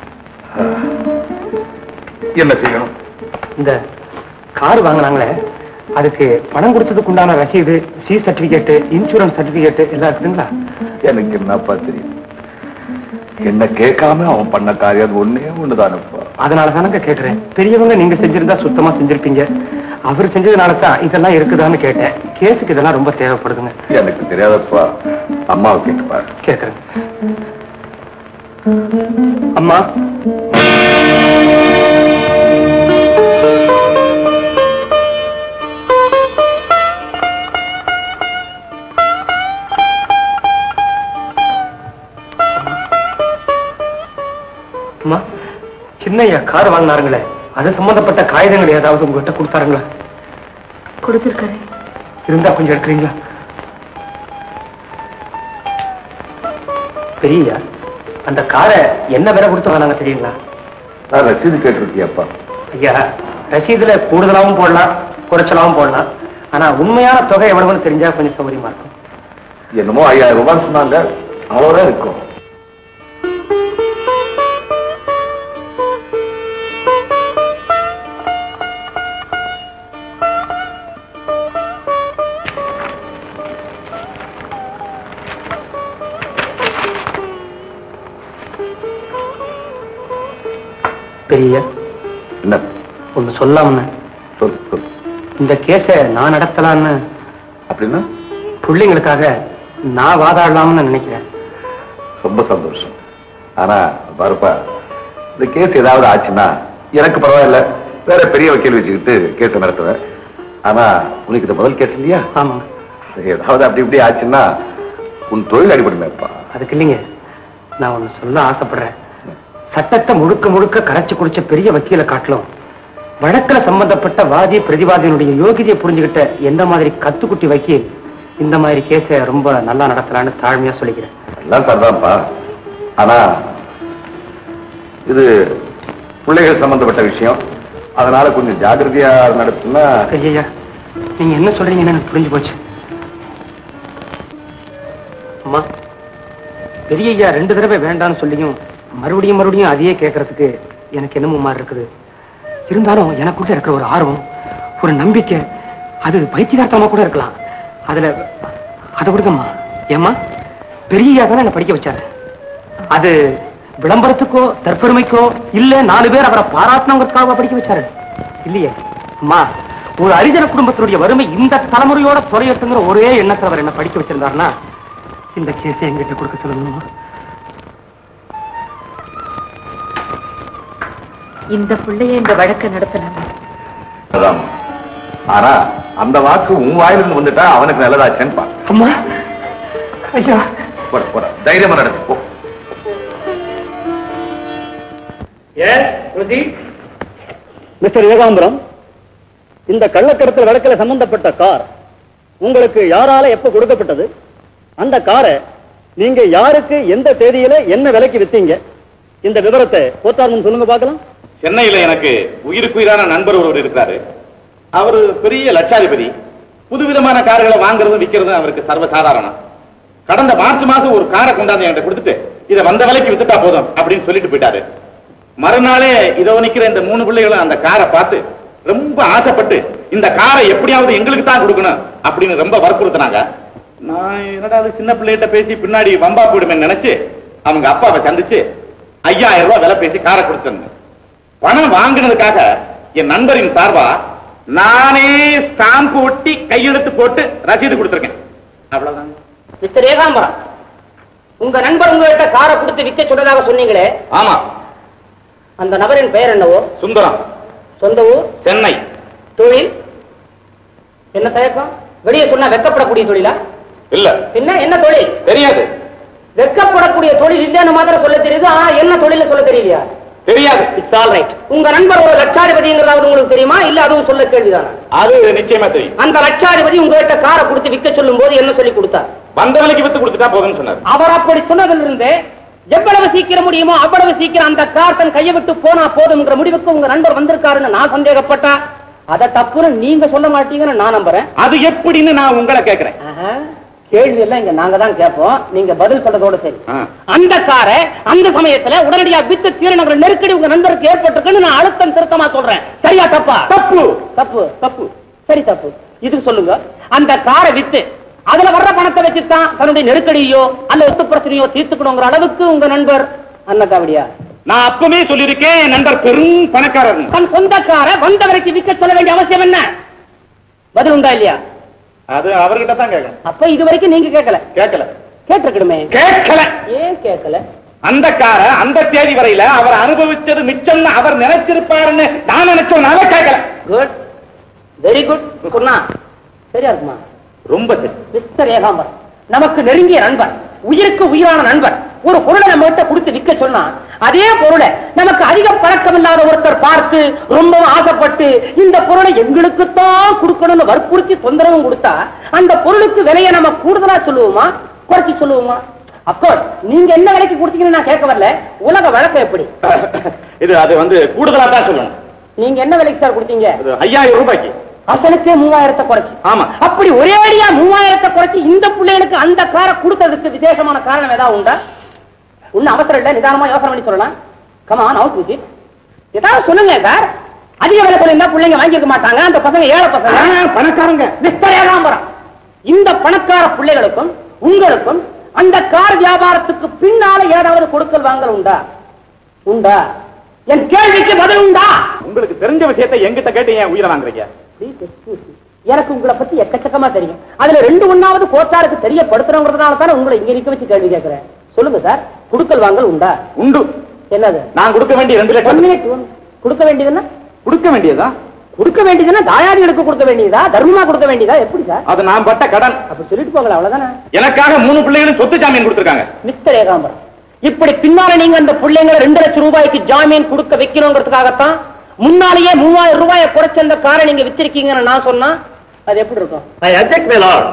என்ன செய்யணும் இந்த கார் வாங்கினாங்களே அதுக்கு பணம் கொடுத்ததுக்கு உண்டான ரசீது சி சர்டிபிகேட் இன்சூரன்ஸ் சர்டிபிகேட் எல்லாம் இருக்குதுங்களா எனக்கு என்னப்பா தெரியும் என்ன கேட்காம அவன் பண்ண காரியம் அது ஒண்ணே ஒண்ணுதானப்பா அதனால தானங்க கேக்குறேன் பெரியவங்க நீங்க செஞ்சிருந்தா சுத்தமா செஞ்சிருப்பீங்க அவர் செஞ்சதுனால தான் இதெல்லாம் இருக்குதான்னு கேட்டேன் கேஸுக்கு இதெல்லாம் ரொம்ப தேவைப்படுதுங்க எனக்கு தெரியாதப்பா அம்மாவை கேட்டுப்பா கேக்குறேன் அம்மா அம்மா சின்னையா கார் வாங்கினாருங்களே அது சம்பந்தப்பட்ட காகிதங்கள் ஏதாவது உங்ககிட்ட கொடுத்தாருங்களா கொடுத்திருக்காரு இருந்தா கொஞ்சம் எடுக்கிறீங்களா பெரிய அந்த காரை என்ன விலை கொடுத்து வாங்கினாங்க தெரியுங்களா நான் ரசீது கேட்டிருக்கியப்பா ஐயா ரசீதுல கூடுதலாவும் போடலாம் குறைச்சலாவும் போடலாம் ஆனா உண்மையான தொகை எவ்வளவுன்னு தெரிஞ்சா கொஞ்சம் சௌகரியமா இருக்கும் என்னமோ ஐயாயிரம் ரூபாய் சொன்னாங்க அவ்வளவுதான் இருக்கும் பெரிய என்ன ஒண்ணு சொல்லாம சொல் சொல் இந்த கேஸை நான் நடத்தலான்னு அப்படின்னா பிள்ளைங்களுக்காக நான் வாதாடலாம்னு நினைக்கிறேன் ரொம்ப சந்தோஷம் ஆனா பாருப்பா இந்த கேஸ் ஏதாவது ஆச்சுன்னா எனக்கு பரவாயில்ல வேற பெரிய வக்கீல் வச்சுக்கிட்டு கேஸ் நடத்துவேன் ஆனா உனக்கு இது முதல் கேஸ் இல்லையா ஆமா ஏதாவது அப்படி இப்படி ஆச்சுன்னா உன் தொழில் அடிபடுமேப்பா அதுக்கு இல்லைங்க நான் ஒண்ணு சொல்ல ஆசைப்படுறேன் சட்டத்தை முழுக்க முழுக்க கரைச்சு குடிச்ச பெரிய வக்கீல காட்டிலும் வழக்குல சம்பந்தப்பட்ட வாதி பிரதிவாதியினுடைய யோகிதையை புரிஞ்சுக்கிட்ட எந்த மாதிரி கத்துக்குட்டி வக்கீல் இந்த மாதிரி கேஸை ரொம்ப நல்லா நடத்தலான்னு தாழ்மையா சொல்லிக்கிறேன் எல்லாம் சரிதான்ப்பா ஆனா இது பிள்ளைகள் சம்பந்தப்பட்ட விஷயம் அதனால கொஞ்சம் ஜாக்கிரதையா நடத்துனா ஐயா நீங்க என்ன சொல்றீங்கன்னு எனக்கு புரிஞ்சு போச்சு பெரிய ஐயா ரெண்டு தடவை வேண்டாம்னு சொல்லியும் மறுபடியும் மறுபடியும் அதையே கேட்கறதுக்கு எனக்கு என்னமோ மாதிரி இருக்குது இருந்தாலும் எனக்குள்ள இருக்கிற ஒரு ஆர்வம் ஒரு நம்பிக்கை அது பைத்தியகார்த்தமா கூட இருக்கலாம் அதுல அதை விடுங்கம்மா ஏம்மா பெரிய ஐயா தானே என்னை படிக்க வச்சாரு அது விளம்பரத்துக்கோ தற்பெருமைக்கோ இல்ல நாலு பேர் அவரை பாராட்டணுங்கிறதுக்காக படிக்க வச்சாரு இல்லையே அம்மா ஒரு அரிஜன குடும்பத்தினுடைய வறுமை இந்த தலைமுறையோட துறையட்டுங்கிற ஒரே எண்ணத்தை அவர் என்ன படிக்க வச்சிருந்தாருன்னா இந்த கேஸை எங்கிட்ட கொடுக்க சொல்லணுமா இந்த பிள்ளைய இந்த வழக்க நடத்தினாங்க அதான். ஆனா அந்த வாக்கு உன் வாயிலிருந்து வந்துட்டா அவனுக்கு நல்லதாச்சேன்னு பாரு. அம்மா ஐயா போட போட தைரியமா நடந்து போ மிஸ்டர் ஏகாம்பரம் இந்த கள்ளக்கடத்தல் வழக்கில் சம்பந்தப்பட்ட கார் உங்களுக்கு யாரால எப்ப கொடுக்கப்பட்டது அந்த காரை நீங்க யாருக்கு எந்த தேதியில என்ன விலைக்கு வித்தீங்க இந்த விவரத்தை கோத்தார் முன் சொல்லுங்க பார்க்கலாம் சென்னையில எனக்கு உயிருக்குயிரான நண்பர் ஒருவர் இருக்கிறாரு அவரு பெரிய லட்சாதிபதி புதுவிதமான கார்களை வாங்குறதும் விற்கிறதும் அவருக்கு சர்வசாதாரணம் கடந்த மார்ச் மாசம் ஒரு காரை கொண்டாந்து என்கிட்ட கொடுத்துட்டு இதை வந்த விலைக்கு வித்துட்டா போதும் அப்படின்னு சொல்லிட்டு போயிட்டாரு மறுநாளே இதோ நிக்கிற இந்த மூணு பிள்ளைகளும் அந்த காரை பார்த்து ரொம்ப ஆசைப்பட்டு இந்த காரை எப்படியாவது எங்களுக்கு தான் கொடுக்கணும் அப்படின்னு ரொம்ப வற்புறுத்தினாங்க நான் என்னடா அது சின்ன பிள்ளைகிட்ட பேசி பின்னாடி வம்பா போடுமே நினைச்சு அவங்க அப்பாவை சந்திச்சு ஐயாயிரம் ரூபாய் விலை பேசி காரை கொடுத்துருந்தேன் பணம் வாங்கினதுக்காக என் நண்பரின் சார்பா நானே ஸ்டாம்பு ஒட்டி கையெழுத்து போட்டு ரசீது கொடுத்திருக்கேன் அவ்வளவுதான் மிஸ்டர் ஏகாம்பரம் உங்க நண்பர் உங்ககிட்ட காரை கொடுத்து விற்க சொன்னதாக சொன்னீங்களே ஆமா அந்த நபரின் பெயர் என்னவோ சுந்தரம் சொந்த ஊர் சென்னை தொழில் என்ன தயக்கம் வெளியே சொன்னா வெக்கப்படக்கூடிய தொழிலா இல்ல பின்ன என்ன தொழில் தெரியாது வெக்கப்படக்கூடிய தொழில் இல்லைன்னு மாத்திரம் சொல்ல தெரியுது ஆனா என்ன தொழில் சொல்ல தெரியலையா தெரியாது இட்ஸ் ஆல் ரைட் உங்க நண்பர் ஒரு லட்சாதிபதிங்கிறதாவது உங்களுக்கு தெரியுமா இல்ல அதுவும் சொல்ல கேள்விதானா அது நிச்சயமா தெரியும் அந்த லட்சாதிபதி உங்ககிட்ட காரை கொடுத்து விற்க சொல்லும் போது என்ன சொல்லி கொடுத்தார் வந்த விலைக்கு வித்து கொடுத்துட்டா போதும்னு சொன்னார் அவர் அப்படி சொன்னதிலிருந்து எவ்வளவு சீக்கிரம் முடியுமோ அவ்வளவு சீக்கிரம் அந்த கார் தன் கையை விட்டு போனா போதும்ங்கிற முடிவுக்கு உங்க நண்பர் வந்திருக்காருன்னு நான் சந்தேகப்பட்டா அதை தப்புன்னு நீங்க சொல்ல மாட்டீங்கன்னு நான் நம்புறேன் அது எப்படின்னு நான் உங்களை கேட்கிறேன் ஆஹா, கேள்வி எல்லாம் இங்க நாங்க தான் கேட்போம் நீங்க பதில் சொல்றதோட சரி ஆ. அந்த காரை அந்த சமயத்துல உடனடியா வித்து தீரணுங்கிற நெருக்கடி உங்க நண்பருக்கு ஏற்பட்டிருக்குன்னு நான் அழுத்தம் திருத்தமா சொல்றேன் சரியா தப்பா தப்பு தப்பு தப்பு சரி தப்பு இதுக்கு சொல்லுங்க அந்த காரை வித்து அதுல வர்ற பணத்தை வச்சுதான் தன்னுடைய நெருக்கடியோ அல்ல ஒத்து பிரச்சனையோ தீர்த்துக்கணுங்கிற அளவுக்கு உங்க நண்பர் அன்னக்காவடியா நான் அப்பவே சொல்லியிருக்கேன் என் நண்பர் பெரும் பணக்காரர் தன் சொந்தக்கார வந்த வரைக்கும் விற்க சொல்ல வேண்டிய அவசியம் என்ன பதில் உண்டா இல்லையா அது அவர்கிட்ட தான் கேட்கணும் அப்ப இது வரைக்கும் நீங்க கேட்கல கேட்கல கேட்டிருக்கணுமே கேட்கல ஏன் கேட்கல அந்த கார அந்த தேதி வரையில அவர் அனுபவிச்சது மிச்சம்னு அவர் நினைச்சிருப்பாருன்னு நான் நினைச்சோம்னால கேட்கல குட் வெரி குட் சொன்னா சரியா இருக்குமா ரொம்ப சரி மிஸ்டர் ஏகாம்பரம் நமக்கு நெருங்கிய நண்பர் உயிருக்கு உயிரான நண்பர் ஒரு பொருளை நம்ம கிட்ட கொடுத்து விற்க சொன்னா அதே பொருளை நமக்கு அதிக பழக்கம் இல்லாத ஒருத்தர் பார்த்து ரொம்பவும் ஆசைப்பட்டு இந்த பொருளை எங்களுக்குத்தான் கொடுக்கணும்னு வற்புறுத்தி தொந்தரவும் கொடுத்தா அந்த பொருளுக்கு விலையை நம்ம கூடுதலா சொல்லுவோமா குறைச்சி சொல்லுவோமா அப்கோர்ஸ் நீங்க என்ன விலைக்கு கொடுத்தீங்கன்னு நான் கேட்க வரல உலக வழக்கம் எப்படி இது அது வந்து கூடுதலா தான் சொல்லணும் நீங்க என்ன விலைக்கு சார் கொடுத்தீங்க அது ஐயாயிரம் ரூபாய்க்கு அசலுக்கே மூவாயிரத்தை குறைச்சு ஆமா அப்படி ஒரே அடியா மூவாயிரத்தை குறைச்சு இந்த பிள்ளைகளுக்கு அந்த காரை கொடுத்ததுக்கு விசேஷமான காரணம் ஏதாவது உண்டா ஒண்ணு அவசரம் இல்ல நிதானமா யோசனை பண்ணி சொல்லலாம் கமான் அவுட் வித் ஏதாவது சொல்லுங்க சார் அதிக விலை சொல்லியிருந்தா பிள்ளைங்க வாங்கியிருக்க மாட்டாங்க அந்த பசங்க ஏழை பசங்க பணக்காரங்க மிஸ்டர் ஏகாம்பரம் இந்த பணக்கார பிள்ளைகளுக்கும் உங்களுக்கும் அந்த கார் வியாபாரத்துக்கு பின்னால ஏதாவது கொடுக்கல் வாங்கல் உண்டா உண்டா என் கேள்விக்கு பதில் உண்டா உங்களுக்கு தெரிஞ்ச விஷயத்தை எங்கிட்ட கேட்டு ஏன் உயிரை வாங்குறீங்க Please excuse me. எனக்கு உங்களை பத்தி எக்கச்சக்கமா தெரியும் அதுல ரெண்டு ஒண்ணாவது கோத்தாருக்கு தெரியப்படுத்துறோங்கிறதுனால தானே உங்களை இங்க நிக்க வச்சு கேள்வி கேட்கிறேன் சொல்லுங்க சார் குடுக்கல் வாங்கல் உண்டா உண்டு என்னது நான் கொடுக்க வேண்டிய ரெண்டு ஒன் லட்சம் மினிட் கொடுக்க வேண்டியதுன்னா கொடுக்க வேண்டியதா கொடுக்க வேண்டியதுன்னா தாயாதிகளுக்கு கொடுக்க வேண்டியதா தர்மமா கொடுக்க வேண்டியதா எப்படி சார் அது நான் பட்ட கடன் அப்ப சொல்லிட்டு போங்களேன் அவ்வளவுதானே எனக்காக மூணு பிள்ளைகளும் சொத்து ஜாமீன் கொடுத்திருக்காங்க மிஸ்டர் ஏகாம்பரம் இப்படி பின்னால நீங்க அந்த பிள்ளைங்களை ரெண்டு லட்சம் ரூபாய்க்கு ஜாமீன் கொடுக்க வைக்கணுங்கிறதுக்காகத்தான் முன்னாலேயே மூவாயிரம் ரூபாயை குறைச்ச அந்த காரை நீங்க வித்திருக்கீங்கன்னு நான் சொன்னா அது எப்படி இருக்கும் ஐ அப்ஜெக்ட் மிலாட்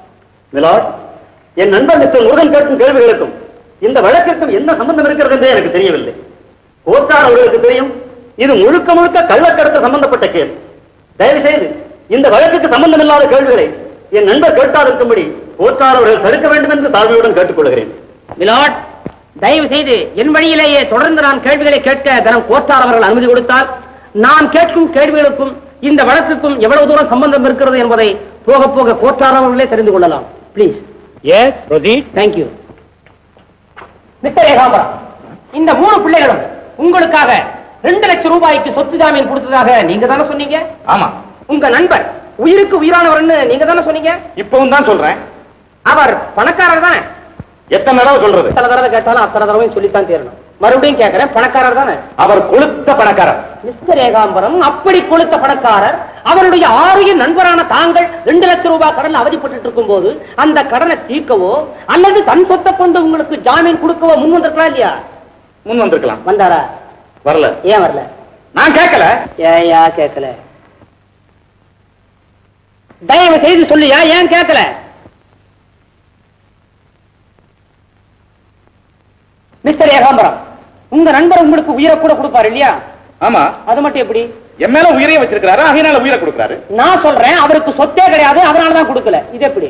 மிலாட் என் நண்பர் மிஸ்டர் முருகன் கேட்கும் கேள்விகளுக்கும் இந்த வழக்கிற்கும் என்ன சம்பந்தம் இருக்கிறது என்றே எனக்கு தெரியவில்லை கோத்தார் அவர்களுக்கு தெரியும் இது முழுக்க முழுக்க கள்ளக்கடத்து சம்பந்தப்பட்ட கேள்வி தயவு செய்து இந்த வழக்குக்கு சம்பந்தமில்லாத கேள்விகளை என் நண்பர் கேட்டாதிருக்கும்படி கோத்தார் அவர்கள் தடுக்க வேண்டும் என்று தாழ்மையுடன் கேட்டுக்கொள்கிறேன் மிலாட் தயவு செய்து என் வழியிலேயே தொடர்ந்து நான் கேள்விகளை கேட்க தனம் கோட்டார் அவர்கள் அனுமதி கொடுத்தால் நான் கேட்கும் கேள்விகளுக்கும் இந்த வழக்குக்கும் எவ்வளவு தூரம் சம்பந்தம் இருக்கிறது என்பதை போக போக கோட்டார் அவர்களே தெரிந்து கொள்ளலாம் please yes proceed thank you mister Ekambaram இந்த மூணு பிள்ளைகளும் உங்களுக்காக ரெண்டு லட்சம் ரூபாய்க்கு சொத்து ஜாமீன் கொடுத்ததாக நீங்க தானே சொன்னீங்க ஆமா உங்க நண்பர் உயிருக்கு உயிரானவர்னு நீங்க தானே சொன்னீங்க இப்பவும் தான் சொல்றேன் அவர் பணக்காரர் தானே எத்தனை தடவை சொல்றது எத்தனை தடவை கேட்டாலும் அத்தனை தடவையும் சொல்லித்தான் தீரணும் மறுபடியும் கேட்கிறேன் பணக்காரர் தானே அவர் கொளுத்த பணக்காரர் மிஸ்டர் ஏகாம்பரம் அப்படி கொளுத்த பணக்காரர் அவருடைய ஆரிய நண்பரான தாங்கள் ரெண்டு லட்சம் ரூபாய் கடன்ல அவதிப்பட்டு இருக்கும் போது அந்த கடனை தீர்க்கவோ அல்லது தன் சொத்தை கொண்டு உங்களுக்கு ஜாமீன் கொடுக்கவோ முன் வந்திருக்கலாம் இல்லையா முன் வந்திருக்கலாம் வந்தாரா வரல ஏன் வரல நான் கேட்கல ஏயா கேட்கல தயவு செய்து சொல்லியா ஏன் கேட்கல மிஸ்டர் ஏகாம்பரம் உங்க நண்பர் உங்களுக்கு உயிரை கூட கொடுப்பாரு இல்லையா ஆமா அது மட்டும் எப்படி என் மேல உயிரையே வச்சிருக்காரு அதனால உயிரை கொடுக்குறாரு நான் சொல்றேன் அவருக்கு சொத்தே கிடையாது அதனாலதான் கொடுக்கல இது எப்படி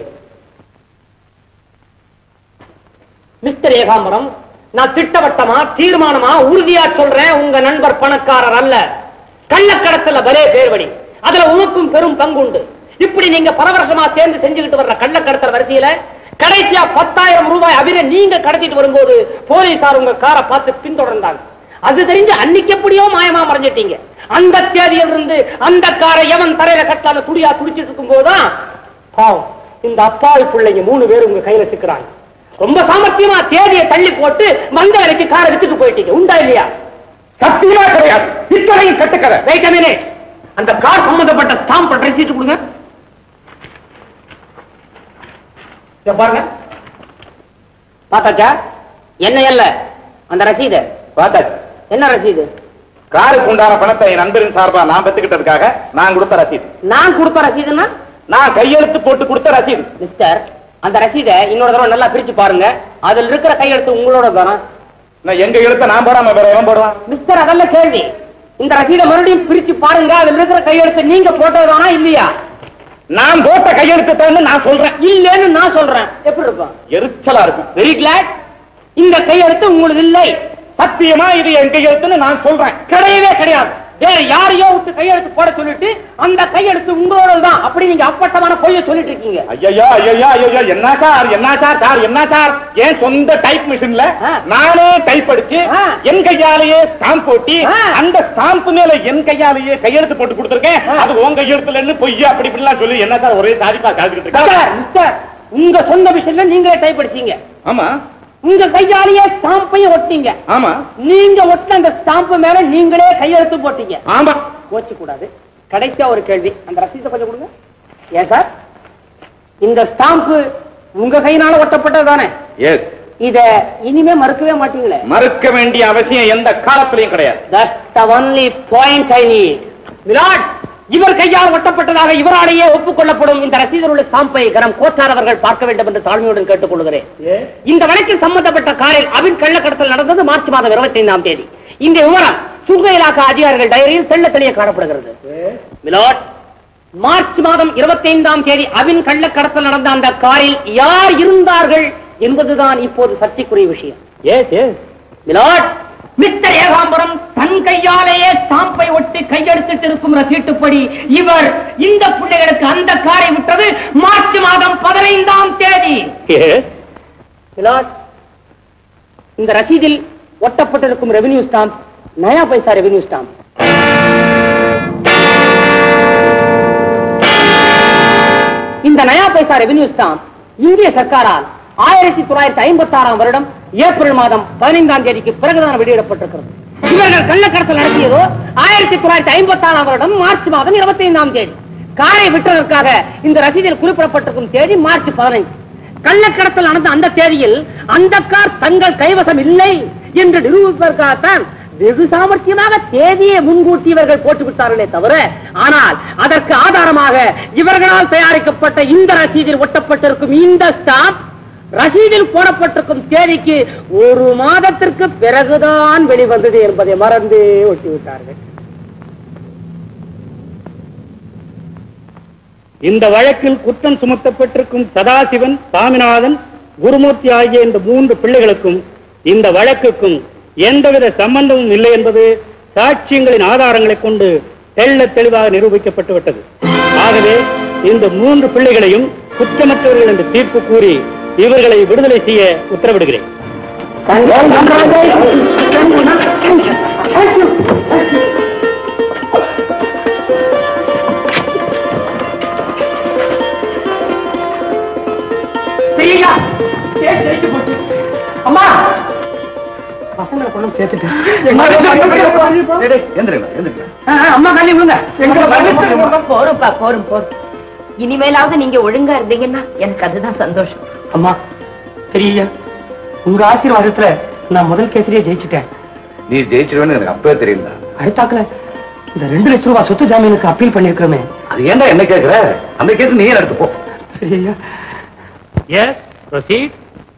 மிஸ்டர் ஏகாம்பரம் நான் திட்டவட்டமா தீர்மானமா உறுதியா சொல்றேன் உங்க நண்பர் பணக்காரர் அல்ல கள்ளக்கடத்தல பலே பேர்வழி அதுல உனக்கும் பெரும் பங்கு உண்டு இப்படி நீங்க பரவரசமா சேர்ந்து செஞ்சுக்கிட்டு வர்ற கள்ளக்கடத்தல் வரிசையில கடைசியா பத்தாயிரம் ரூபாய் அபிர நீங்க கடத்திட்டு வரும்போது போலீசார் உங்க காரை பார்த்து பின்தொடர்ந்தாங்க அது தெரிஞ்சு அன்னைக்கு எப்படியோ மாயமா மறைஞ்சிட்டீங்க அந்த தேதியில் இருந்து அந்த காரை எவன் தரையில கட்டால துடியா துடிச்சிட்டு இருக்கும் போதுதான் பாவம் இந்த அப்பாவி பிள்ளைங்க மூணு பேர் உங்க கையில சிக்கிறாங்க ரொம்ப சாமர்த்தியமா தேதியை தள்ளி போட்டு மந்த விலைக்கு காரை வித்துட்டு போயிட்டீங்க உண்டா இல்லையா சத்தியமா கிடையாது இத்தனையும் கட்டுக்கதை வெயிட் மினிட் அந்த கார் சம்பந்தப்பட்ட ஸ்டாம்ப் ரெசிப்ட் கொடுங்க இத பாருங்க பார்த்தாச்சா என்ன இல்ல அந்த ரசீது பார்த்தாச்சு என்ன ரசீது காருக்கு உண்டான பணத்தை என் நண்பரின் சார்பா நான் பெற்றுக்கிட்டதுக்காக நான் கொடுத்த ரசீது நான் கொடுத்த ரசீதுன்னா நான் கையெழுத்து போட்டு கொடுத்த ரசீது மிஸ்டர் அந்த ரசீதை இன்னொரு தடவை நல்லா பிரிச்சு பாருங்க அதுல இருக்கிற கையெழுத்து உங்களோட தானே நான் எங்க எழுத்த நான் போடாம வேற எவன் போடுவான் மிஸ்டர் அதல்ல கேள்வி இந்த ரசீதை மறுபடியும் பிரிச்சு பாருங்க அதுல இருக்கிற கையெழுத்து நீங்க போட்டதுதானா இல்லையா நான் போட்ட கையெழுத்து தான் நான் சொல்றேன் இல்லன்னு நான் சொல்றேன் எப்படி இருக்கும் எரிச்சலா இருக்கும் வெரி கிளாட் இந்த கையெழுத்து உங்களுக்கு இல்லை சத்தியமா இது என் கையெழுத்துன்னு நான் சொல்றேன் கிடையவே கிடையாது வேற யாரையோ விட்டு கையெழுத்து போட சொல்லிட்டு அந்த கையெழுத்து உங்களோட தான் அப்படி நீங்க அப்பட்டமான பொய்ய சொல்லிட்டு இருக்கீங்க ஐயோ ஐயோ ஐயோ என்ன சார் என்ன சார் சார் என்ன சார் என் சொந்த டைப் மிஷின்ல ஆ. நானே டைப் அடிச்சு ஆ. என் கையாலேயே ஸ்டாம்ப் போட்டி ஆ. அந்த ஸ்டாம்ப் மேல என் கையாலேயே கையெழுத்து போட்டு கொடுத்துருக்கேன் ஆ. அது உன் கையெழுத்துல இருந்து பொய் அப்படி இப்படிலாம் சொல்லி என்ன சார் ஒரே சாதிப்பா காத்துக்கிட்டு மிஸ்டர், இருக்காங்க மிஸ்டர், உங்க சொந்த விஷயம்ல நீங்களே டைப் அடிச்சீங்க ஆமா உங்க கையாலேயே ஸ்டாம்பையும் ஒட்டிங்க ஆமா நீங்க ஒட்டின அந்த ஸ்டாம்ப் மேல நீங்களே கையெழுத்து போட்டீங்க ஆமா கோச்சு கூடாது கடைசியா ஒரு கேள்வி அந்த ரசீதை கொஞ்சம் கொடுங்க ஏன் சார் இந்த ஸ்டாம்ப் உங்க கையினால ஒட்டப்பட்டது தானே எஸ் இத இனிமே மறுக்கவே மாட்டீங்களே மறுக்க வேண்டிய அவசியம் எந்த காலத்திலையும் கிடையாது That's the only point I need. Virat இவர் கையால் ஒட்டப்பட்டதாக இவராலேயே ஒப்புக்கொள்ளப்படும் இந்த ரசீதில் உள்ள ஸ்டாம்பை கரம் கோச்சார் அவர்கள் பார்க்க வேண்டும் என்று தாழ்மையுடன் கேட்டுக் கொள்கிறேன் இந்த வழக்கில் சம்பந்தப்பட்ட காரில் அபின் கள்ளக்கடத்தல் நடந்தது மார்ச் மாதம் இருபத்தி ஐந்தாம் தேதி இந்த விவரம் சுங்க இலாக்கா அதிகாரிகள் டைரியில் தெள்ள தெளிய காணப்படுகிறது மிலாட் மார்ச் மாதம் இருபத்தி ஐந்தாம் தேதி அபின் கள்ளக்கடத்தல் நடந்த அந்த காரில் யார் இருந்தார்கள் என்பதுதான் இப்போது சர்ச்சைக்குரிய விஷயம் yes yes milord mister Ekambaram தன் கையாலேயே ஸ்டாம்பை ஒட்டி கையெழுத்திட்டு இருக்கும் ரசீட்டுப்படி இவர் இந்த பிள்ளைகளுக்கு அந்த காரை விட்டது மார்ச் மாதம் பதினைந்தாம் தேதி மிலாட் இந்த ரசீதில் ஒட்டப்பட்டிருக்கும் revenue stamp naya paisa revenue stamp இந்த நயா பைசா ரெவென்யூ ஸ்டாம்ப் இந்திய சர்க்காரால் ஆயிரத்தி தொள்ளாயிரத்தி ஐம்பத்தி ஆறாம் வருடம் ஏப்ரல் மாதம் பதினைந்தாம் தேதிக்கு பிறகுதான் வெளியிடப்பட்டிருக்கிறது இவர்கள் கள்ளக்கடத்தல் நடத்தியதோ ஆயிரத்தி தொள்ளாயிரத்தி ஐம்பத்தி ஆறாம் வருடம் மார்ச் மாதம் இருபத்தி ஐந்தாம் தேதி காரை விட்டதற்காக இந்த ரசீதில் குறிப்பிடப்பட்டிருக்கும் தேதி மார்ச் பதினைந்து கள்ளக்கடத்தல் நடந்த அந்த தேதியில் அந்த கார் தங்கள் கைவசம் இல்லை என்று நிரூபிப்பதற்காகத்தான் வெகு சாமர்த்தியமாக தேதியை முன்கூட்டி இவர்கள் போட்டு விட்டார்களே தவிர ஆனால் அதற்கு ஆதாரமாக இவர்களால் தயாரிக்கப்பட்ட இந்த ரசீதில் ஒட்டப்பட்டிருக்கும் இந்த ஸ்டாம்ப் ரசீதில் போடப்பட்டிருக்கும் தேதிக்கு ஒரு மாதத்திற்கு பிறகுதான் வெளிவந்தது என்பதை மறந்து ஒட்டி விட்டார்கள் இந்த வழக்கில் குற்றம் சுமத்தப்பட்டிருக்கும் சதாசிவன் சாமிநாதன் குருமூர்த்தி ஆகிய இந்த மூன்று பிள்ளைகளுக்கும் இந்த வழக்குக்கும் எந்தவித சம்பந்தமும் இல்லை என்பது சாட்சியங்களின் ஆதாரங்களை கொண்டு தெள்ளத் தெளிவாக நிரூபிக்கப்பட்டு விட்டது ஆகவே இந்த மூன்று பிள்ளைகளையும் குற்றமற்றவர்கள் என்று தீர்ப்பு கூறி இவர்களை விடுதலை செய்ய உத்தரவிடுகிறேன் அம்மா பசங்களை கொண்டு வந்து சேர்த்துட்டு எந்திரிங்களா எந்திரிங்களா ஆ, ஆ, அம்மா காலி விழுங்க போரும்பா போரும் போரும் இனிமேலாவது நீங்க ஒழுங்கா இருந்தீங்கன்னா எனக்கு அதுதான் சந்தோஷம் அம்மா பெரிய உங்க ஆசீர்வாதத்துல நான் முதல் கேசரியே ஜெயிச்சுட்டேன் நீ ஜெயிச்சிருவேன்னு எனக்கு அப்பவே தெரியுதா அடுத்தாக்குல இந்த ரெண்டு லட்சம் ரூபாய் சொத்து ஜாமீனுக்கு அப்பீல் பண்ணிருக்கிறோமே அது ஏன்டா என்ன கேக்குற அந்த கேஸ் நீயே எடுத்து போ பெரிய yes proceed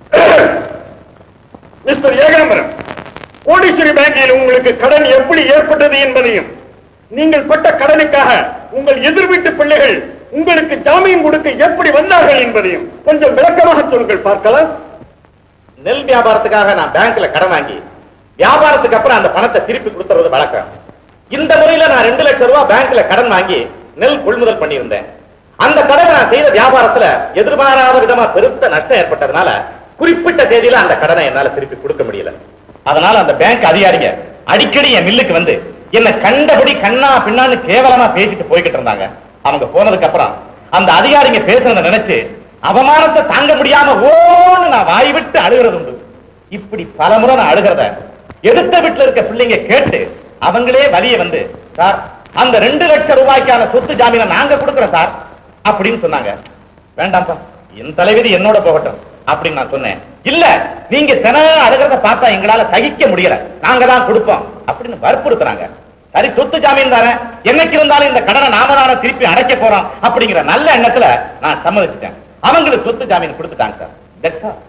mister Ekambaram Kodeeswari பேங்கில் உங்களுக்கு கடன் எப்படி ஏற்பட்டது என்பதையும் நீங்கள் பட்ட கடனுக்காக உங்கள் எதிர் வீட்டு பிள்ளைகள் உங்களுக்கு ஜாமீன் கொடுக்க எப்படி வந்தார்கள் என்பதையும் கொஞ்சம் விளக்கமாக சொல்லுங்கள் பார்க்கலாம் நெல் வியாபாரத்துக்காக நான் பேங்க்ல கடன் வாங்கி வியாபாரத்துக்கு அப்புறம் அந்த பணத்தை திருப்பி கொடுத்துறது வழக்கம் இந்த முறையில நான் ரெண்டு லட்சம் ரூபாய் பேங்க்ல கடன் வாங்கி நெல் கொள்முதல் பண்ணியிருந்தேன் அந்த கடனை நான் செய்த வியாபாரத்துல எதிர்பாராத விதமா பெருத்த நஷ்டம் ஏற்பட்டதுனால குறிப்பிட்ட தேதியில அந்த கடனை என்னால திருப்பி கொடுக்க முடியல அதனால அந்த பேங்க் அதிகாரிங்க அடிக்கடி என் மில்லுக்கு வந்து என்ன கண்டபடி கண்ணா பின்னான்னு கேவலமா பேசிட்டு போய்கிட்டு இருந்தாங்க அவங்க போனதுக்கு அப்புறம் அந்த அதிகாரிங்க பேசுறத நினைச்சு அவமானத்தை தாங்க முடியாம ஓன்னு நான் வாய் விட்டு அழுகிறது உண்டு இப்படி பலமுறை நான் அழுகிறத எதிர்த்த வீட்டுல இருக்க பிள்ளைங்க கேட்டு அவங்களே வலிய வந்து சார் அந்த ரெண்டு லட்சம் ரூபாய்க்கான சொத்து ஜாமீனை நாங்க கொடுக்கிறோம் சார் அப்படின்னு சொன்னாங்க வேண்டாம்ப்பா என் தலைவிதி என்னோட போகட்டும் அப்படின்னு நான் சொன்னேன் இல்ல நீங்க தினம் அழுகிறத பார்த்தா எங்களால சகிக்க முடியல நாங்க தான் கொடுப்போம் அப்படின்னு வற்புறுத்துறாங்க சரி சொத்து ஜாமீன் தரேன் என்னைக்கு இருந்தாலும் இந்த கடனை நாம தானே திருப்பி அடைக்க போறோம் அப்படிங்கிற நல்ல எண்ணத்துல நான் சம்மதிச்சிட்டேன் அவங்களுக்கு சொத்து ஜாமீன் கொடுத்துட்டாங்க sir That's all.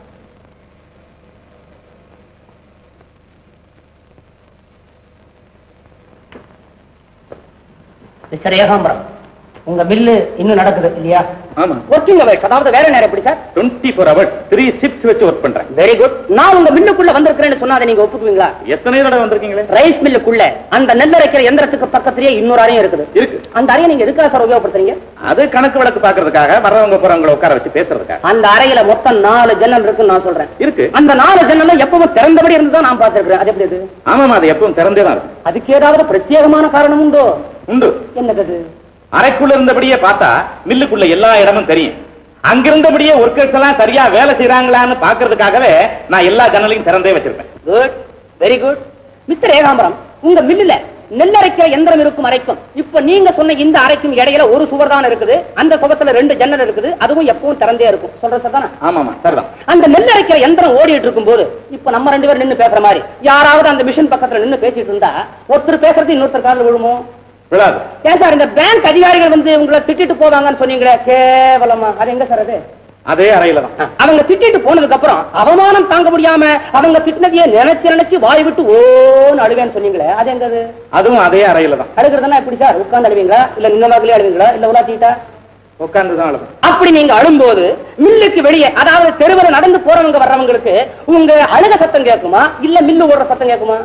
Mister Ekambaram உங்க பில்லு இன்னும் நடக்குது இல்லையா ஆமா ஒர்க்கிங் அவர்ஸ் அதாவது வேற நேரம் எப்படி sir twenty four hours three shifts வச்சு ஒர்க் பண்றேன் வெரி குட் நான் உங்க மில்லுக்குள்ள வந்திருக்கிறேன்னு சொன்னா அதை நீங்க ஒப்புக்குவீங்களா எத்தனை தடவை வந்திருக்கீங்களே ரைஸ் மில்லுக்குள்ள அந்த நெல் அரைக்கிற எந்திரத்துக்கு பக்கத்திலேயே இன்னொரு அறையும் இருக்குது இருக்கு அந்த அறையை நீங்க எதுக்காக சார் உபயோகப்படுத்துறீங்க அது கணக்கு வழக்கு பாக்குறதுக்காக வர்றவங்க போறவங்களை உட்கார வச்சு பேசுறதுக்காக அந்த அறையில மொத்தம் நாலு ஜன்னல் இருக்குன்னு நான் சொல்றேன் இருக்கு அந்த நாலு ஜன்னலும் எப்பவும் திறந்தபடி இருந்துதான் நான் பார்த்திருக்கிறேன் அது எப்படி அது ஆமாமா அது எப்பவும் திறந்தே தான் இருக்கும் அதுக்கு ஏதாவது பிரத்யேகமான காரணம் உண்டோ உண்டு என்னது அது? அறைக்குள்ள இருந்தபடியே பார்த்தா மில்லுக்குள்ள எல்லா இடமும் தெரியும் அங்கிருந்தபடியே ஒர்க்கர்ஸ் எல்லாம் சரியா வேலை செய்யறாங்களான்னு பாக்குறதுக்காகவே நான் எல்லா ஜன்னலையும் திறந்தே வச்சிருப்பேன் good very good mister Ekambaram உங்க மில்லுல நெல்லரைக்கிற எந்திரம் இருக்கும் அறைக்கும் இப்ப நீங்க சொன்ன இந்த அறைக்கும் இடையில ஒரு சுவர் தான் இருக்குது அந்த சுவத்துல ரெண்டு ஜன்னல் இருக்குது அதுவும் எப்பவும் திறந்தே இருக்கும் சொல்ற சார் ஆமாமா சரிதான் அந்த நெல் அரைக்கிற எந்திரம் ஓடிட்டு இருக்கும் போது இப்ப நம்ம ரெண்டு பேரும் நின்னு பேசுற மாதிரி யாராவது அந்த மிஷின் பக்கத்துல நின்னு பேசிட்டு இருந்தா ஒருத்தர் பேசுறது இன்னொருத்தர் காதுல விழுமோ விழாது ஏன் சார் இந்த பேங்க் அதிகாரிகள் வந்து உங்களை திட்டிட்டு போவாங்கன்னு சொன்னீங்களே கேவலமா அது எங்க சார் அது அதே அறையில தான் அவங்க திட்டிட்டு போனதுக்கு அப்புறம் அவமானம் தாங்க முடியாம அவங்க திட்டினதையே நினைச்சு நினைச்சு வாய் விட்டு ஓன்னு அழுவேன்னு சொன்னீங்களே அது எங்க அது அதுவும் அதே அறையில தான் அழுகிறதுனா எப்படி சார் உட்கார்ந்து அழுவீங்களா இல்ல நின்ன வாக்கிலே அழுவீங்களா இல்ல உலாத்திட்டா உட்கார்ந்து தான் அழுதும் அப்படி நீங்க அழும்போது மில்லுக்கு வெளியே அதாவது தெருவில் நடந்து போறவங்க வர்றவங்களுக்கு உங்க அழுக சத்தம் கேட்குமா இல்ல மில்லு ஓடுற சத்தம் கேட்குமா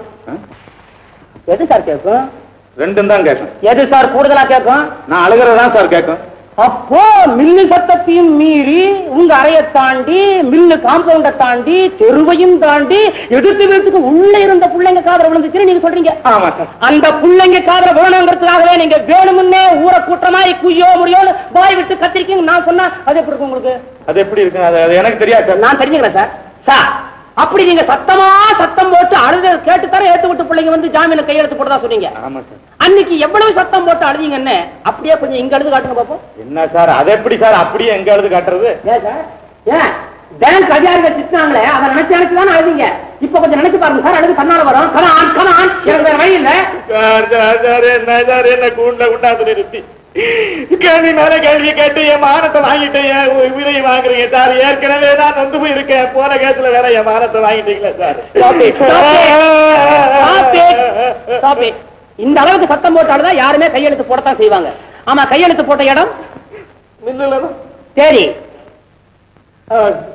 எது சார் கேட்கும் ரெண்டும் தான் கேட்கும் எது சார் கூடுதலா கேட்கும் நான் அழுகிறது தான் சார் கேட்கும் அப்போ மில்லு சத்தத்தையும் மீறி உங்க அறையை தாண்டி மில்லு காம்பவுண்ட தாண்டி தெருவையும் தாண்டி எதிர்த்து வீட்டுக்கு உள்ள இருந்த பிள்ளைங்க காதல விழுந்துச்சுன்னு நீங்க சொல்றீங்க ஆமா சார் அந்த பிள்ளைங்க காதல விழணுங்கிறதுக்காகவே நீங்க வேணுமுன்னே ஊரை கூட்டமாய் குய்யோ முடியோன்னு வாய் விட்டு கத்திரிக்கீங்க நான் சொன்னா அது எப்படி இருக்கும் உங்களுக்கு அது எப்படி இருக்கு அது அது எனக்கு தெரியாது சார் நான் தெரிஞ்சுக்கிறேன் சார் சார் அப்படி நீங்க சத்தமா சத்தம் போட்டு அழுத கேட்டு தர ஏத்து விட்டு பிள்ளைங்க வந்து ஜாமீன கையெழுத்து போட்டதா சொன்னீங்க ஆமா சார் அன்னைக்கு எவ்வளவு சத்தம் போட்டு அழுதீங்கன்னு அப்படியே கொஞ்சம் இங்க அழுது காட்டுங்க பாப்போம் என்ன சார் அது எப்படி சார் அப்படியே எங்க அழுது காட்டுறது ஏன் சார் ஏன் பேங்க் அதிகாரிகள் திட்டினாங்களே அதை நினைச்சு நினைச்சு தானே அழுதீங்க இப்ப கொஞ்சம் நினைச்சு பாருங்க சார் அழுது கண்ணால வரும் கனான் கனான் எனக்கு வேற வழி இல்ல சார் சார் சார் என்ன சார் என்ன கூண்ட குண்டாந்து நிறுத்தி கேள்வி மேல கேள்வி கேட்டு என் மானத்தை வாங்கிட்டு என் உயிரை வாங்குறீங்க சார் ஏற்கனவே நான் நொந்து போயிருக்கேன் போன கேஸ்ல வேற என் மானத்தை வாங்கிட்டீங்களா sir Stop it, stop it, stop it. இந்த அளவுக்கு சத்தம் போட்டு அழுதா யாருமே கையெழுத்து போடத்தான் செய்வாங்க ஆமா கையெழுத்து போட்ட இடம் மின்னல சரி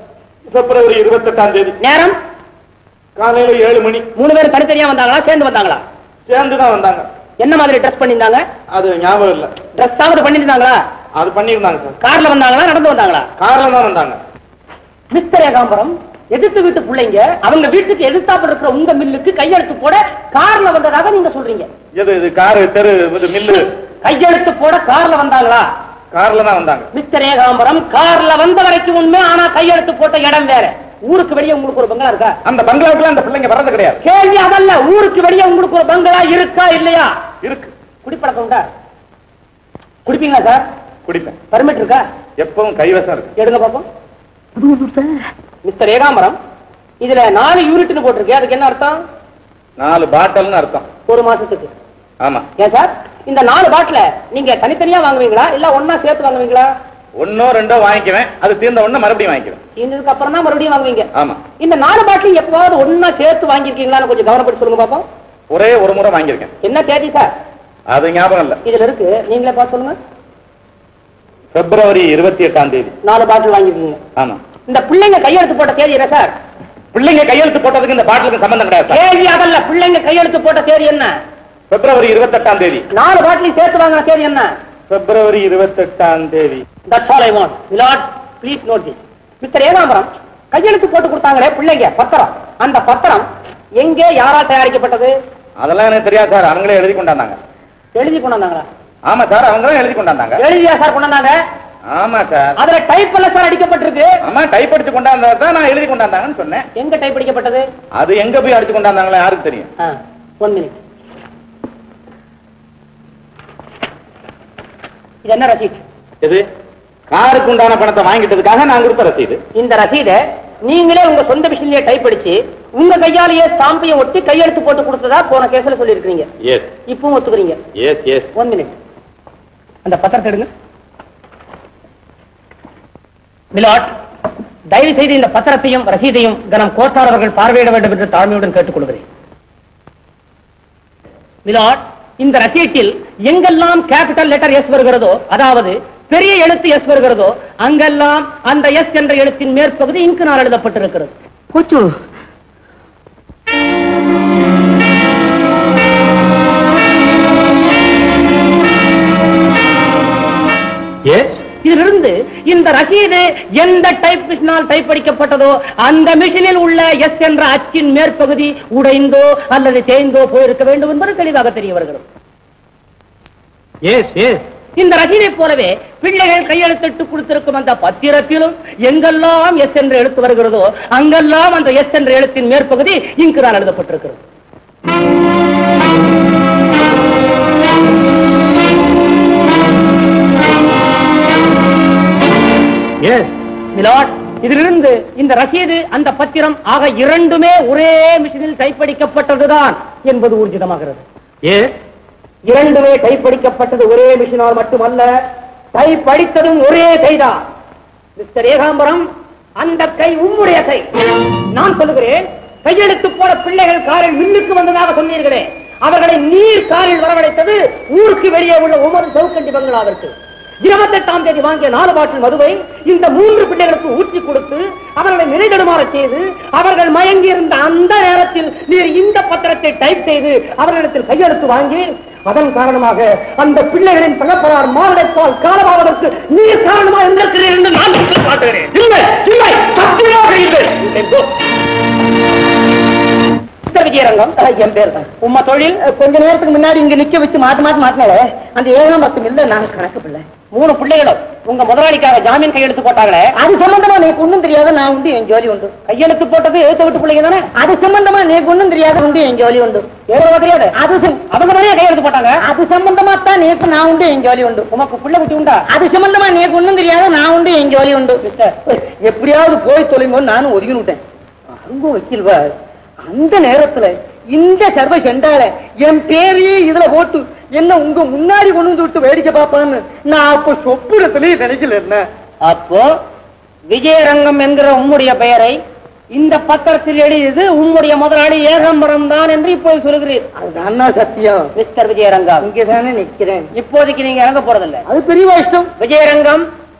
பிப்ரவரி இருபத்தெட்டாம் தேதி நேரம் காலையில ஏழு மணி மூணு பேரும் தனித்தனியா வந்தாங்களா சேர்ந்து வந்தாங்களா சேர்ந்து தான் வந்தாங்க என்ன மாதிரி ட்ரெஸ் பண்ணியிருந்தாங்க அது ஞாபகம் இல்ல ட்ரெஸ் ஆவது பண்ணியிருந்தாங்களா அது பண்ணியிருந்தாங்க சார் கார்ல வந்தாங்களா நடந்து வந்தாங்களா கார்ல தான் வந்தாங்க மிஸ்டர் ஏகாம்பரம் எதிர்த்து வீட்டு பிள்ளைங்க அவங்க வீட்டுக்கு எதிர்த்தாப்புல இருக்கிற உங்க மில்லுக்கு கையெழுத்து போட கார்ல வந்ததாக நீங்க சொல்றீங்க எது இது காரு தெரு இது மில்லு கையெழுத்து போட கார்ல வந்தாங்களா கார்ல தான் வந்தாங்க மிஸ்டர் ஏகாம்பரம் கார்ல வந்த வரைக்கும் உண்மை ஆனா கையெழுத்து போட்ட இடம் வேற ஊருக்கு வெளியே உங்களுக்கு ஒரு பங்களா இருக்கா அந்த பங்களாவுக்குலாம் அந்த பிள்ளைங்க வர்றது கிடையாது கேள்வி அதல்ல ஊருக்கு வெளியே உங்களுக்கு ஒரு பங்களா இருக்கா இல்லையா இருக்கு குடிப்பழக்கம் உண்டா குடிப்பீங்களா சார் குடிப்பேன் பர்மிட் இருக்கா எப்பவும் கைவசம் இருக்கு எடுங்க பாப்போம் மிஸ்டர் ஏகாம்பரம் இதுல நாலு யூனிட்னு போட்டிருக்கு அதுக்கு என்ன அர்த்தம் நாலு பாட்டல்னு அர்த்தம் ஒரு மாசத்துக்கு ஆமா ஏன் சார் இந்த நாலு பாட்டில நீங்க தனித்தனியா வாங்குவீங்களா இல்ல ஒன்னா சேர்த்து வாங்குவீங்களா ஒன்னோ ரெண்டோ வாங்கிக்குவேன் அது தீர்ந்த உடனே மறுபடியும் வாங்கிக்குவேன் இதுக்கு அப்புறம் தான் மறுபடியும் வாங்குவீங்க ஆமா இந்த நாலு பாட்டில் எப்பவாவது ஒன்னா சேர்த்து வாங்கியிருக்கீங்களான்னு கொஞ்சம் கவனப்பட்டு சொல்லுங்க பாப்போம் ஒரே ஒரு முறை வாங்கியிருக்கேன் என்ன தேதி சார் அது ஞாபகம் இல்ல இதுல இருக்கு நீங்களே பார்த்து சொல்லுங்க பிப்ரவரி இருபத்தி எட்டாம் தேதி நாலு பாட்டில் வாங்கிருக்கீங்க ஆமா இந்த பிள்ளைங்க கையெழுத்து போட்ட தேதி என்ன சார் பிள்ளைங்க கையெழுத்து போட்டதுக்கு இந்த பாட்டிலுக்கு சம்பந்தம் கிடையாது சார். கேள்வி அதல்ல பிள்ளைங்க கையெழுத்து போட்ட தேதி என்ன பிப்ரவரி இருபத்தெட்டாம் தேதி நாலு பாட்டிலையும் சேர்த்து வாங்கின தேதி என்ன பிப்ரவரி இருபத்தெட்டாம் தேதி that's all I want milord please note this mister Ekambaram கையெழுத்து போட்டு கொடுத்தாங்களே பிள்ளைங்க பத்திரம் அந்த பத்திரம் எங்கே யாரால் தயாரிக்கப்பட்டது அதெல்லாம் எனக்கு தெரியாது சார் அவங்களே எழுதி கொண்டாந்தாங்க எழுதி கொண்டாங்களா ஆமா சார் அவங்க தான் எழுதி கொண்டாந்தாங்க எழுதியா சார் கொண்டாந்தாங்க ஆமா சார் அதுல டைப் எல்லாம் சார் அடிக்கப்பட்டிருக்கு ஆமா டைப் அடிச்சு கொண்டாந்தா தான் நான் எழுதி கொண்டாந்தாங்கன்னு சொன்னேன் எங்க டைப் அடிக்கப்பட்டது அது எங்க போய் அடிச்சு கொண்டாந்தாங்களோ யாருக்கு தெரியும் ஒன் மினிட் இது என்ன ரசீட் இது காருக்கு உண்டான பணத்தை வாங்கிட்டதுக்காக நான் கொடுத்த ரசீது இந்த ரசீதை நீங்களே உங்க சொந்த மிஷின்லயே டைப் அடிச்சு உங்க கையாலேயே ஸ்டாம்பையும் ஒட்டி கையெழுத்து போட்டு கொடுத்ததா போன கேஸ்ல சொல்லியிருக்கீங்க எஸ் இப்பவும் ஒத்துக்கிறீங்க எஸ் எஸ் ஒன் மினிட் அந்த பத்திரத்தை எடுங்க மிலாட் தயவு செய்து இந்த பத்திரத்தையும் ரசீதையும் கனம் கோட்டார் அவர்கள் பார்வையிட வேண்டும் என்று தாழ்மையுடன் கேட்டுக்கொள்கிறேன் மிலாட் இந்த ரசீட்டில் எங்கெல்லாம் கேபிட்டல் லெட்டர் எஸ் வருகிறதோ அதாவது பெரிய எழுத்து எஸ் வருகிறதோ அங்கெல்லாம் அந்த எஸ் என்ற எழுத்தின் மேற்பகுதி இங்கு எழுதப்பட்டிருக்கிறது கொச்சு எஸ் இதிலிருந்து இந்த ரசீது எந்த டைப் மிஷினால் டைப் அடிக்கப்பட்டதோ அந்த மிஷினில் உள்ள எஸ் என்ற அச்சின் மேற்பகுதி உடைந்தோ அல்லது தேய்ந்தோ போயிருக்க வேண்டும் என்பது தெளிவாக தெரிய வருகிறது எஸ் எஸ் இந்த ரசீதை போலவே பிள்ளைகள் கையெழுத்திட்டு கொடுத்திருக்கும் அந்த பத்திரத்திலும் எங்கெல்லாம் எஸ் என்று எழுத்து வருகிறதோ அங்கெல்லாம் அந்த எஸ் என்ற எழுத்தின் மேற்பகுதி இங்கு தான் எழுதப்பட்டிருக்கிறது எஸ் மிலாட் இதிலிருந்து இந்த ரசீது அந்த பத்திரம் ஆக இரண்டுமே ஒரே மிஷினில் டைப் அடிக்கப்பட்டதுதான் என்பது ஊர்ஜிதமாகிறது எஸ் இரண்டுமே டைப் அடிக்கப்பட்டது ஒரே மிஷினால் மட்டுமல்ல டைப் அடித்ததும் ஒரே கைதான் மிஸ்டர் ஏகாம்பரம் அந்த கை உம்முடைய கை நான் சொல்லுகிறேன் கையெழுத்து போட பிள்ளைகள் காரில் மின்னுக்கு வந்ததாக சொன்னீர்களே அவர்களை நீர் காரில் வரவழைத்தது ஊருக்கு வெளியே உள்ள ஒவ்வொரு சவுக்கண்டி பங்களாவிற்கு இருபத்தெட்டாம் தேதி வாங்கிய நாலு பாட்டில் மதுவை இந்த மூன்று பிள்ளைகளுக்கு ஊற்றி கொடுத்து அவர்களை நிலைதடுமாற செய்து அவர்கள் மயங்கி இருந்த அந்த நேரத்தில் நீர் இந்த பத்திரத்தை டைப் செய்து அவர்களிடத்தில் கையெழுத்து வாங்கி அதன் காரணமாக அந்த பிள்ளைகளின் பிறப்பரார் மாரடைப்பால் காலமாவதற்கு நீர் காரணமா இருந்திருக்கிறீர் என்று நான் குற்றம் சாட்டுகிறேன் இல்லை இல்லை சத்தியமாக இல்லை என்போ. மிஸ்டர் விஜயரங்கம் என் பேர் தான் உம்மா தொழில் கொஞ்ச நேரத்துக்கு முன்னாடி இங்க நிக்க வச்சு மாத்து மாத்து மாத்தினாலே அந்த ஏழாம் பத்து இல்ல நாங்க கணக்கு பிள்ளை மூணு பிள்ளைகளும் உங்க முதலாளிக்காக ஜாமீன் கையெழுத்து போட்டாங்களே அது சம்பந்தமா நீக்கு ஒண்ணும் தெரியாத நான் உண்டு என் ஜோலி உண்டு கையெழுத்து போட்டது எழுத்து விட்டு பிள்ளைங்க தானே அது சம்பந்தமா நீக்கு ஒண்ணும் தெரியாத உண்டு என் ஜோலி உண்டு எவ்வளவு தெரியாது அது சம்- அவங்க நிறைய கையெழுத்து போட்டாங்க அது சம்பந்தமா தான் நீக்கு நான் உண்டு என் ஜோலி உண்டு உமக்கு பிள்ளை குட்டி உண்டா அது சம்பந்தமா நீக்கு ஒண்ணும் தெரியாத நான் உண்டு என் ஜோலி உண்டு எப்படியாவது போய் தொலைங்கன்னு நானும் ஒதுங்கி விட்டேன் அருங்க வக்கீல்வா அந்த நேரத்துல இந்த சர்வ செண்டால என் பேரையே இதுல போட்டு என்ன உங்க முன்னாடி கொண்டு வந்து விட்டு வேடிக்கை பார்ப்பான்னு நான் அப்ப சொப்புரத்திலேயே நினைக்கல என்ன அப்போ விஜயரங்கம் என்கிற உம்முடைய பெயரை இந்த பத்திரத்தில் எழுதியது உம்முடைய முதலாளி ஏகம்பரம் தான் என்று இப்போது சொல்கிறீர் அதுதான் சத்தியம் மிஸ்டர் விஜயரங்கம் இங்க தானே நிக்கிறேன் இப்போதைக்கு நீங்க இறங்க போறதில்ல அது பெரிய இஷ்டம் விஜயரங்கம்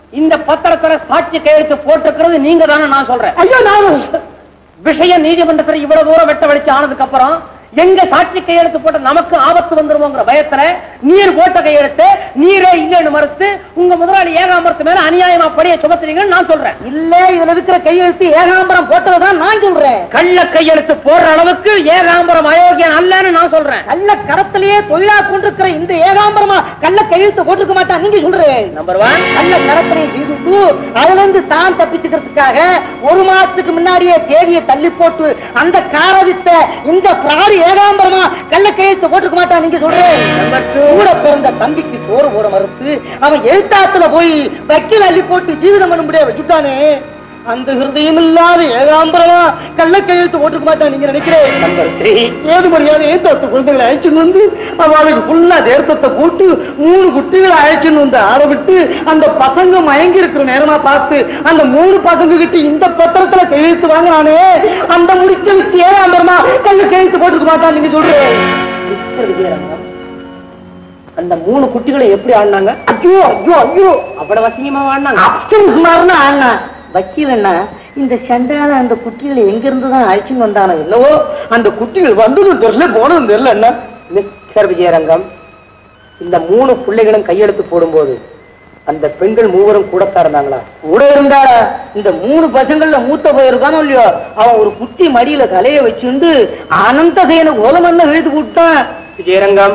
இந்த பத்திரத்துல சாட்சி கையெழுத்து போட்டிருக்கிறது நீங்க தானே நான் சொல்றேன் ஐயோ நான் விஷயம் நீதிமன்றத்துல இவ்வளவு தூரம் வெட்ட வெளிச்சு ஆனதுக்கு அப்புறம் எங்க சாட்சி கையெழுத்து போட்ட நமக்கு ஆபத்து வந்துருமோங்கிற பயத்துல நீர் போட்ட கையெழுத்து நீரே இல்லைன்னு மறுத்து உங்க முதலாளி ஏகாம்பரத்து மேல அநியாயமா படிய சுமத்துறீங்கன்னு நான் சொல்றேன் இல்ல இதுல இருக்கிற கையெழுத்து ஏகாம்பரம் போட்டதுதான் நான் சொல்றேன் கள்ள கையெழுத்து போடுற அளவுக்கு ஏகாம்பரம் அயோக்கியன் அல்லன்னு நான் சொல்றேன் கள்ள கரத்திலேயே தொழிலா கொண்டிருக்கிற இந்த ஏகாம்பரமா கள்ள கையெழுத்து போட்டுக்க மாட்டான் நீங்க சொல்றேன் நம்பர் ஒன் கள்ள கரத்திலேயே செய்துட்டு அதுல இருந்து தான் தப்பிச்சுக்கிறதுக்காக ஒரு மாசத்துக்கு முன்னாடியே தேதியை தள்ளி போட்டு அந்த காரவித்த இந்த பிராடி ஏகாம்பரமா கள்ள கையெழுத்து போட்டுக்க மாட்டான் நீங்க சொல்றேன் கூட பிறந்த தம்பிக்கு சோறு போட மறுத்து அவன் எழுத்தாத்துல போய் வக்கீல் அள்ளி போட்டு ஜீவிதம் பண்ண முடியாது வச்சுட்டானே அந்த ஹிருதயம் இல்லாத ஏகாம்பரமா கள்ள கையெழுத்து போட்டுக்க மாட்டான் நீங்க நினைக்கிறேன் ஏது மரியாதை ஏத்தத்து குழந்தைகளை அழைச்சுன்னு வந்து அவளுக்கு ஃபுல்லா தேர்த்தத்தை கூட்டு மூணு குட்டிகளை அழைச்சுன்னு வந்து ஆரம்பிட்டு அந்த பசங்க மயங்கி இருக்கிற நேரமா பார்த்து அந்த மூணு பசங்க கிட்ட இந்த பத்திரத்துல கையெழுத்து வாங்கினானே அந்த முடிச்ச வச்சு ஏகாம்பரமா கள்ள கையெழுத்து போட்டுக்க மாட்டான் நீங்க சொல்றேன் அந்த மூணு குட்டிகளை எப்படி ஆடினாங்க ஐயோ ஐயோ ஐயோ அவ்வளவு வசியமா ஆடினாங்க அப்சன் குமார்னு ஆடினா வக்கீல் என்ன இந்த சண்டான அந்த குட்டிகளை எங்க இருந்து தான் அழைச்சின்னு வந்தானோ என்னவோ அந்த குட்டிகள் வந்ததும் தெரியல போனதும் தெரியல என்ன மிஸ்டர் விஜயரங்கம் இந்த மூணு பிள்ளைகளும் கையெழுத்து போடும்போது அந்த பெண்கள் மூவரும் கூடத்தான் இருந்தாங்களா கூட இருந்தாரா இந்த மூணு பசங்கள்ல மூத்த போயிருக்கானோ இல்லையோ அவன் ஒரு குட்டி மடியில தலைய வச்சுண்டு அனந்த சேன கோலமண்ண வீட்டு விட்டான் விஜயரங்கம்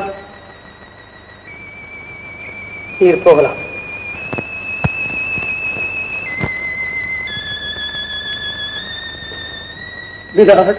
நீர் போகலாம் விராட்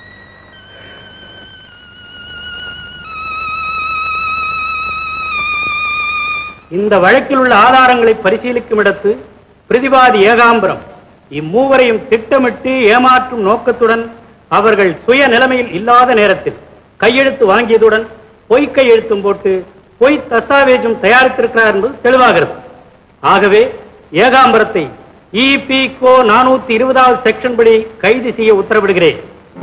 இந்த வழக்கில் உள்ள ஆதாரங்களை பரிசீலிக்கும் இடத்து பிரதிவாதி ஏகாம்பரம் இம்மூவரையும் திட்டமிட்டு ஏமாற்றும் நோக்கத்துடன் அவர்கள் சுய நிலைமையில் இல்லாத நேரத்தில் கையெழுத்து வாங்கியதுடன் பொய் கையெழுத்தும் போட்டு பொய் தஸ்தாவேஜும் தயாரித்திருக்கிறார் என்பது தெளிவாகிறது ஆகவே ஏகாம்பரத்தை இபி கோ நானூத்தி இருபதாவது செக்ஷன் படி கைது செய்ய உத்தரவிடுகிறேன்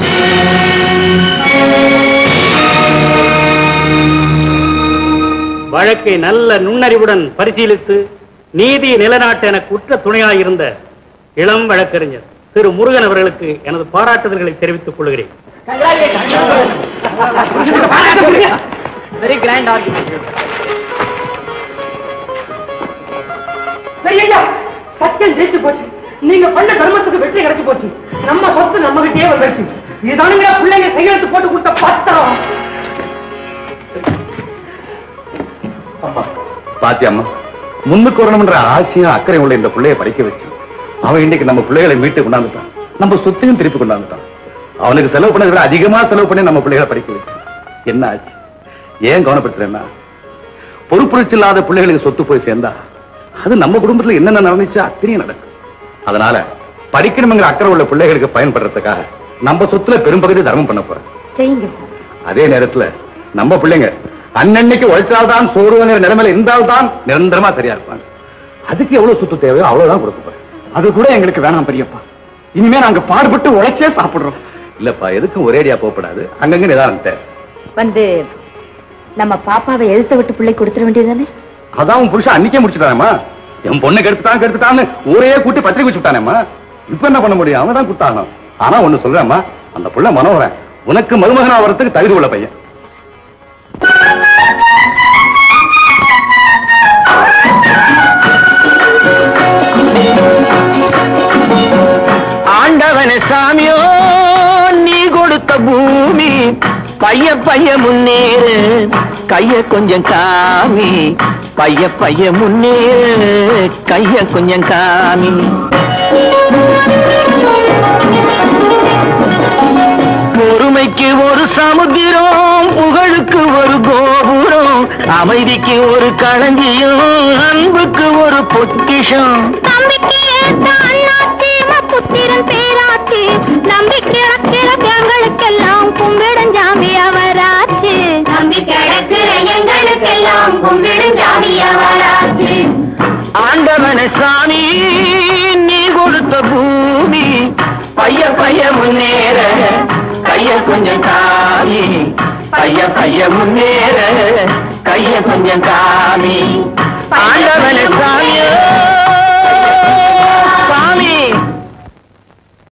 வழக்கை நல்ல நுண்ணறிவுடன் பரிசீலித்து நீதி நிலைநாட்ட என குற்ற துணையாயிருந்த இளம் வழக்கறிஞர் திரு முருகன் அவர்களுக்கு எனது பாராட்டுதல்களை தெரிவித்துக் கொள்கிறேன் வெரி கிராண்ட் ஆர்குமெண்ட் பெரியய்யா சத்தியம் ஜெயிச்சு போச்சு நீங்க பண்ண கர்மத்துக்கு வெற்றி கிடைச்சு போச்சு நம்ம சொத்து நம்ம கிட்டே வந்துருச்சு இதுதானுங்க பிள்ளைங்க கையெழுத்து போட்டு கொடுத்த பத்திரம் பாத்தியம்மா முன்னுக்கு வரணும்ன்ற ஆசையும் அக்கறை உள்ள இந்த பிள்ளைய படிக்க வச்சு அவன் இன்னைக்கு நம்ம பிள்ளைகளை மீட்டு கொண்டாந்துட்டான் நம்ம சொத்தையும் திருப்பி கொண்டாந்துட்டான் அவனுக்கு செலவு பண்ணதை விட அதிகமா செலவு பண்ணி நம்ம பிள்ளைகளை படிக்க வச்சு என்ன ஆச்சு ஏன் கவனப்படுத்துறேன்னா பொறுப்புணர்ச்சி இல்லாத பிள்ளைகளுக்கு சொத்து போய் சேர்ந்தா அது நம்ம குடும்பத்துல என்னென்ன நடந்துச்சோ அத்தனையும் நடக்கும் அதனால படிக்கணுங்கிற அக்கறை உள்ள பிள்ளைகளுக்கு பயன்படுறதுக்காக நம்ம சொத்துல பெரும்பகுதி தர்மம் பண்ண போறேன் செய்யுங்க அதே நேரத்துல நம்ம பிள்ளைங்க அன்னன்னைக்கு உழைச்சால்தான் சோறுங்கிற நிலைமையில இருந்தால்தான் நிரந்தரமா சரியா இருப்பாங்க அதுக்கு எவ்வளவு சுத்து தேவையோ அவ்வளவுதான் கொடுக்க போறேன் அது கூட எங்களுக்கு வேணாம் பெரியப்பா இனிமே நாங்க பாடுபட்டு உழைச்சே சாப்பிடுறோம் இல்லப்பா எதுக்கும் ஒரேடியா போகப்படாது அங்கங்க நிதானம் தேவை வந்து நம்ம பாப்பாவை எழுத்த விட்டு பிள்ளை கொடுத்துட வேண்டியதானே அதான் உன் புருஷன் அன்னைக்கே முடிச்சுட்டானேம்மா என் பொண்ணு கெடுத்துட்டான் கெடுத்துட்டான்னு ஊரையே கூட்டி பத்திரிக்கை வச்சு விட்டானேம்மா இப்ப என்ன பண்ண முடியும் அவன் தான் கொடுத்தாகணும் ஆனா ஒண்ணு சொல்றேம்மா அந்த புள்ள மனோகரன் உனக்கு மருமகனா வரத்துக்கு தகுதி உள்ள பையன் ஆண்டவன சாமியோ நீ கொடுத்த பூமி பைய பைய முன்னேறு கைய கொஞ்சம் காமி பைய பைய முன்னேறு கைய கொஞ்சம் காமி பொறுமைக்கு ஒரு சமுத்திரம் புகழுக்கு ஒரு கோபுரம் அமைதிக்கு ஒரு களஞ்சியம் அன்புக்கு ஒரு பொக்கிஷம் தம்பிக்கு ஏத்த அண்ணாச்சி புத்திரன் பேராச்சி நம்பி கிடக்கிற எங்களுக்கெல்லாம் கும்பிடும் ஜாமி அவராச்சு நம்பி கிடக்கிற எங்களுக்கெல்லாம் கும்பிடும் ஜாமி அவராச்சு ஆண்டவன சாமி நீ கொடுத்த பூமி பைய பைய முன்னேற கைய கொஞ்சம் காமி பைய பைய முன்னேற கைய கொஞ்சம் காமி ஆண்டவன சாமியோ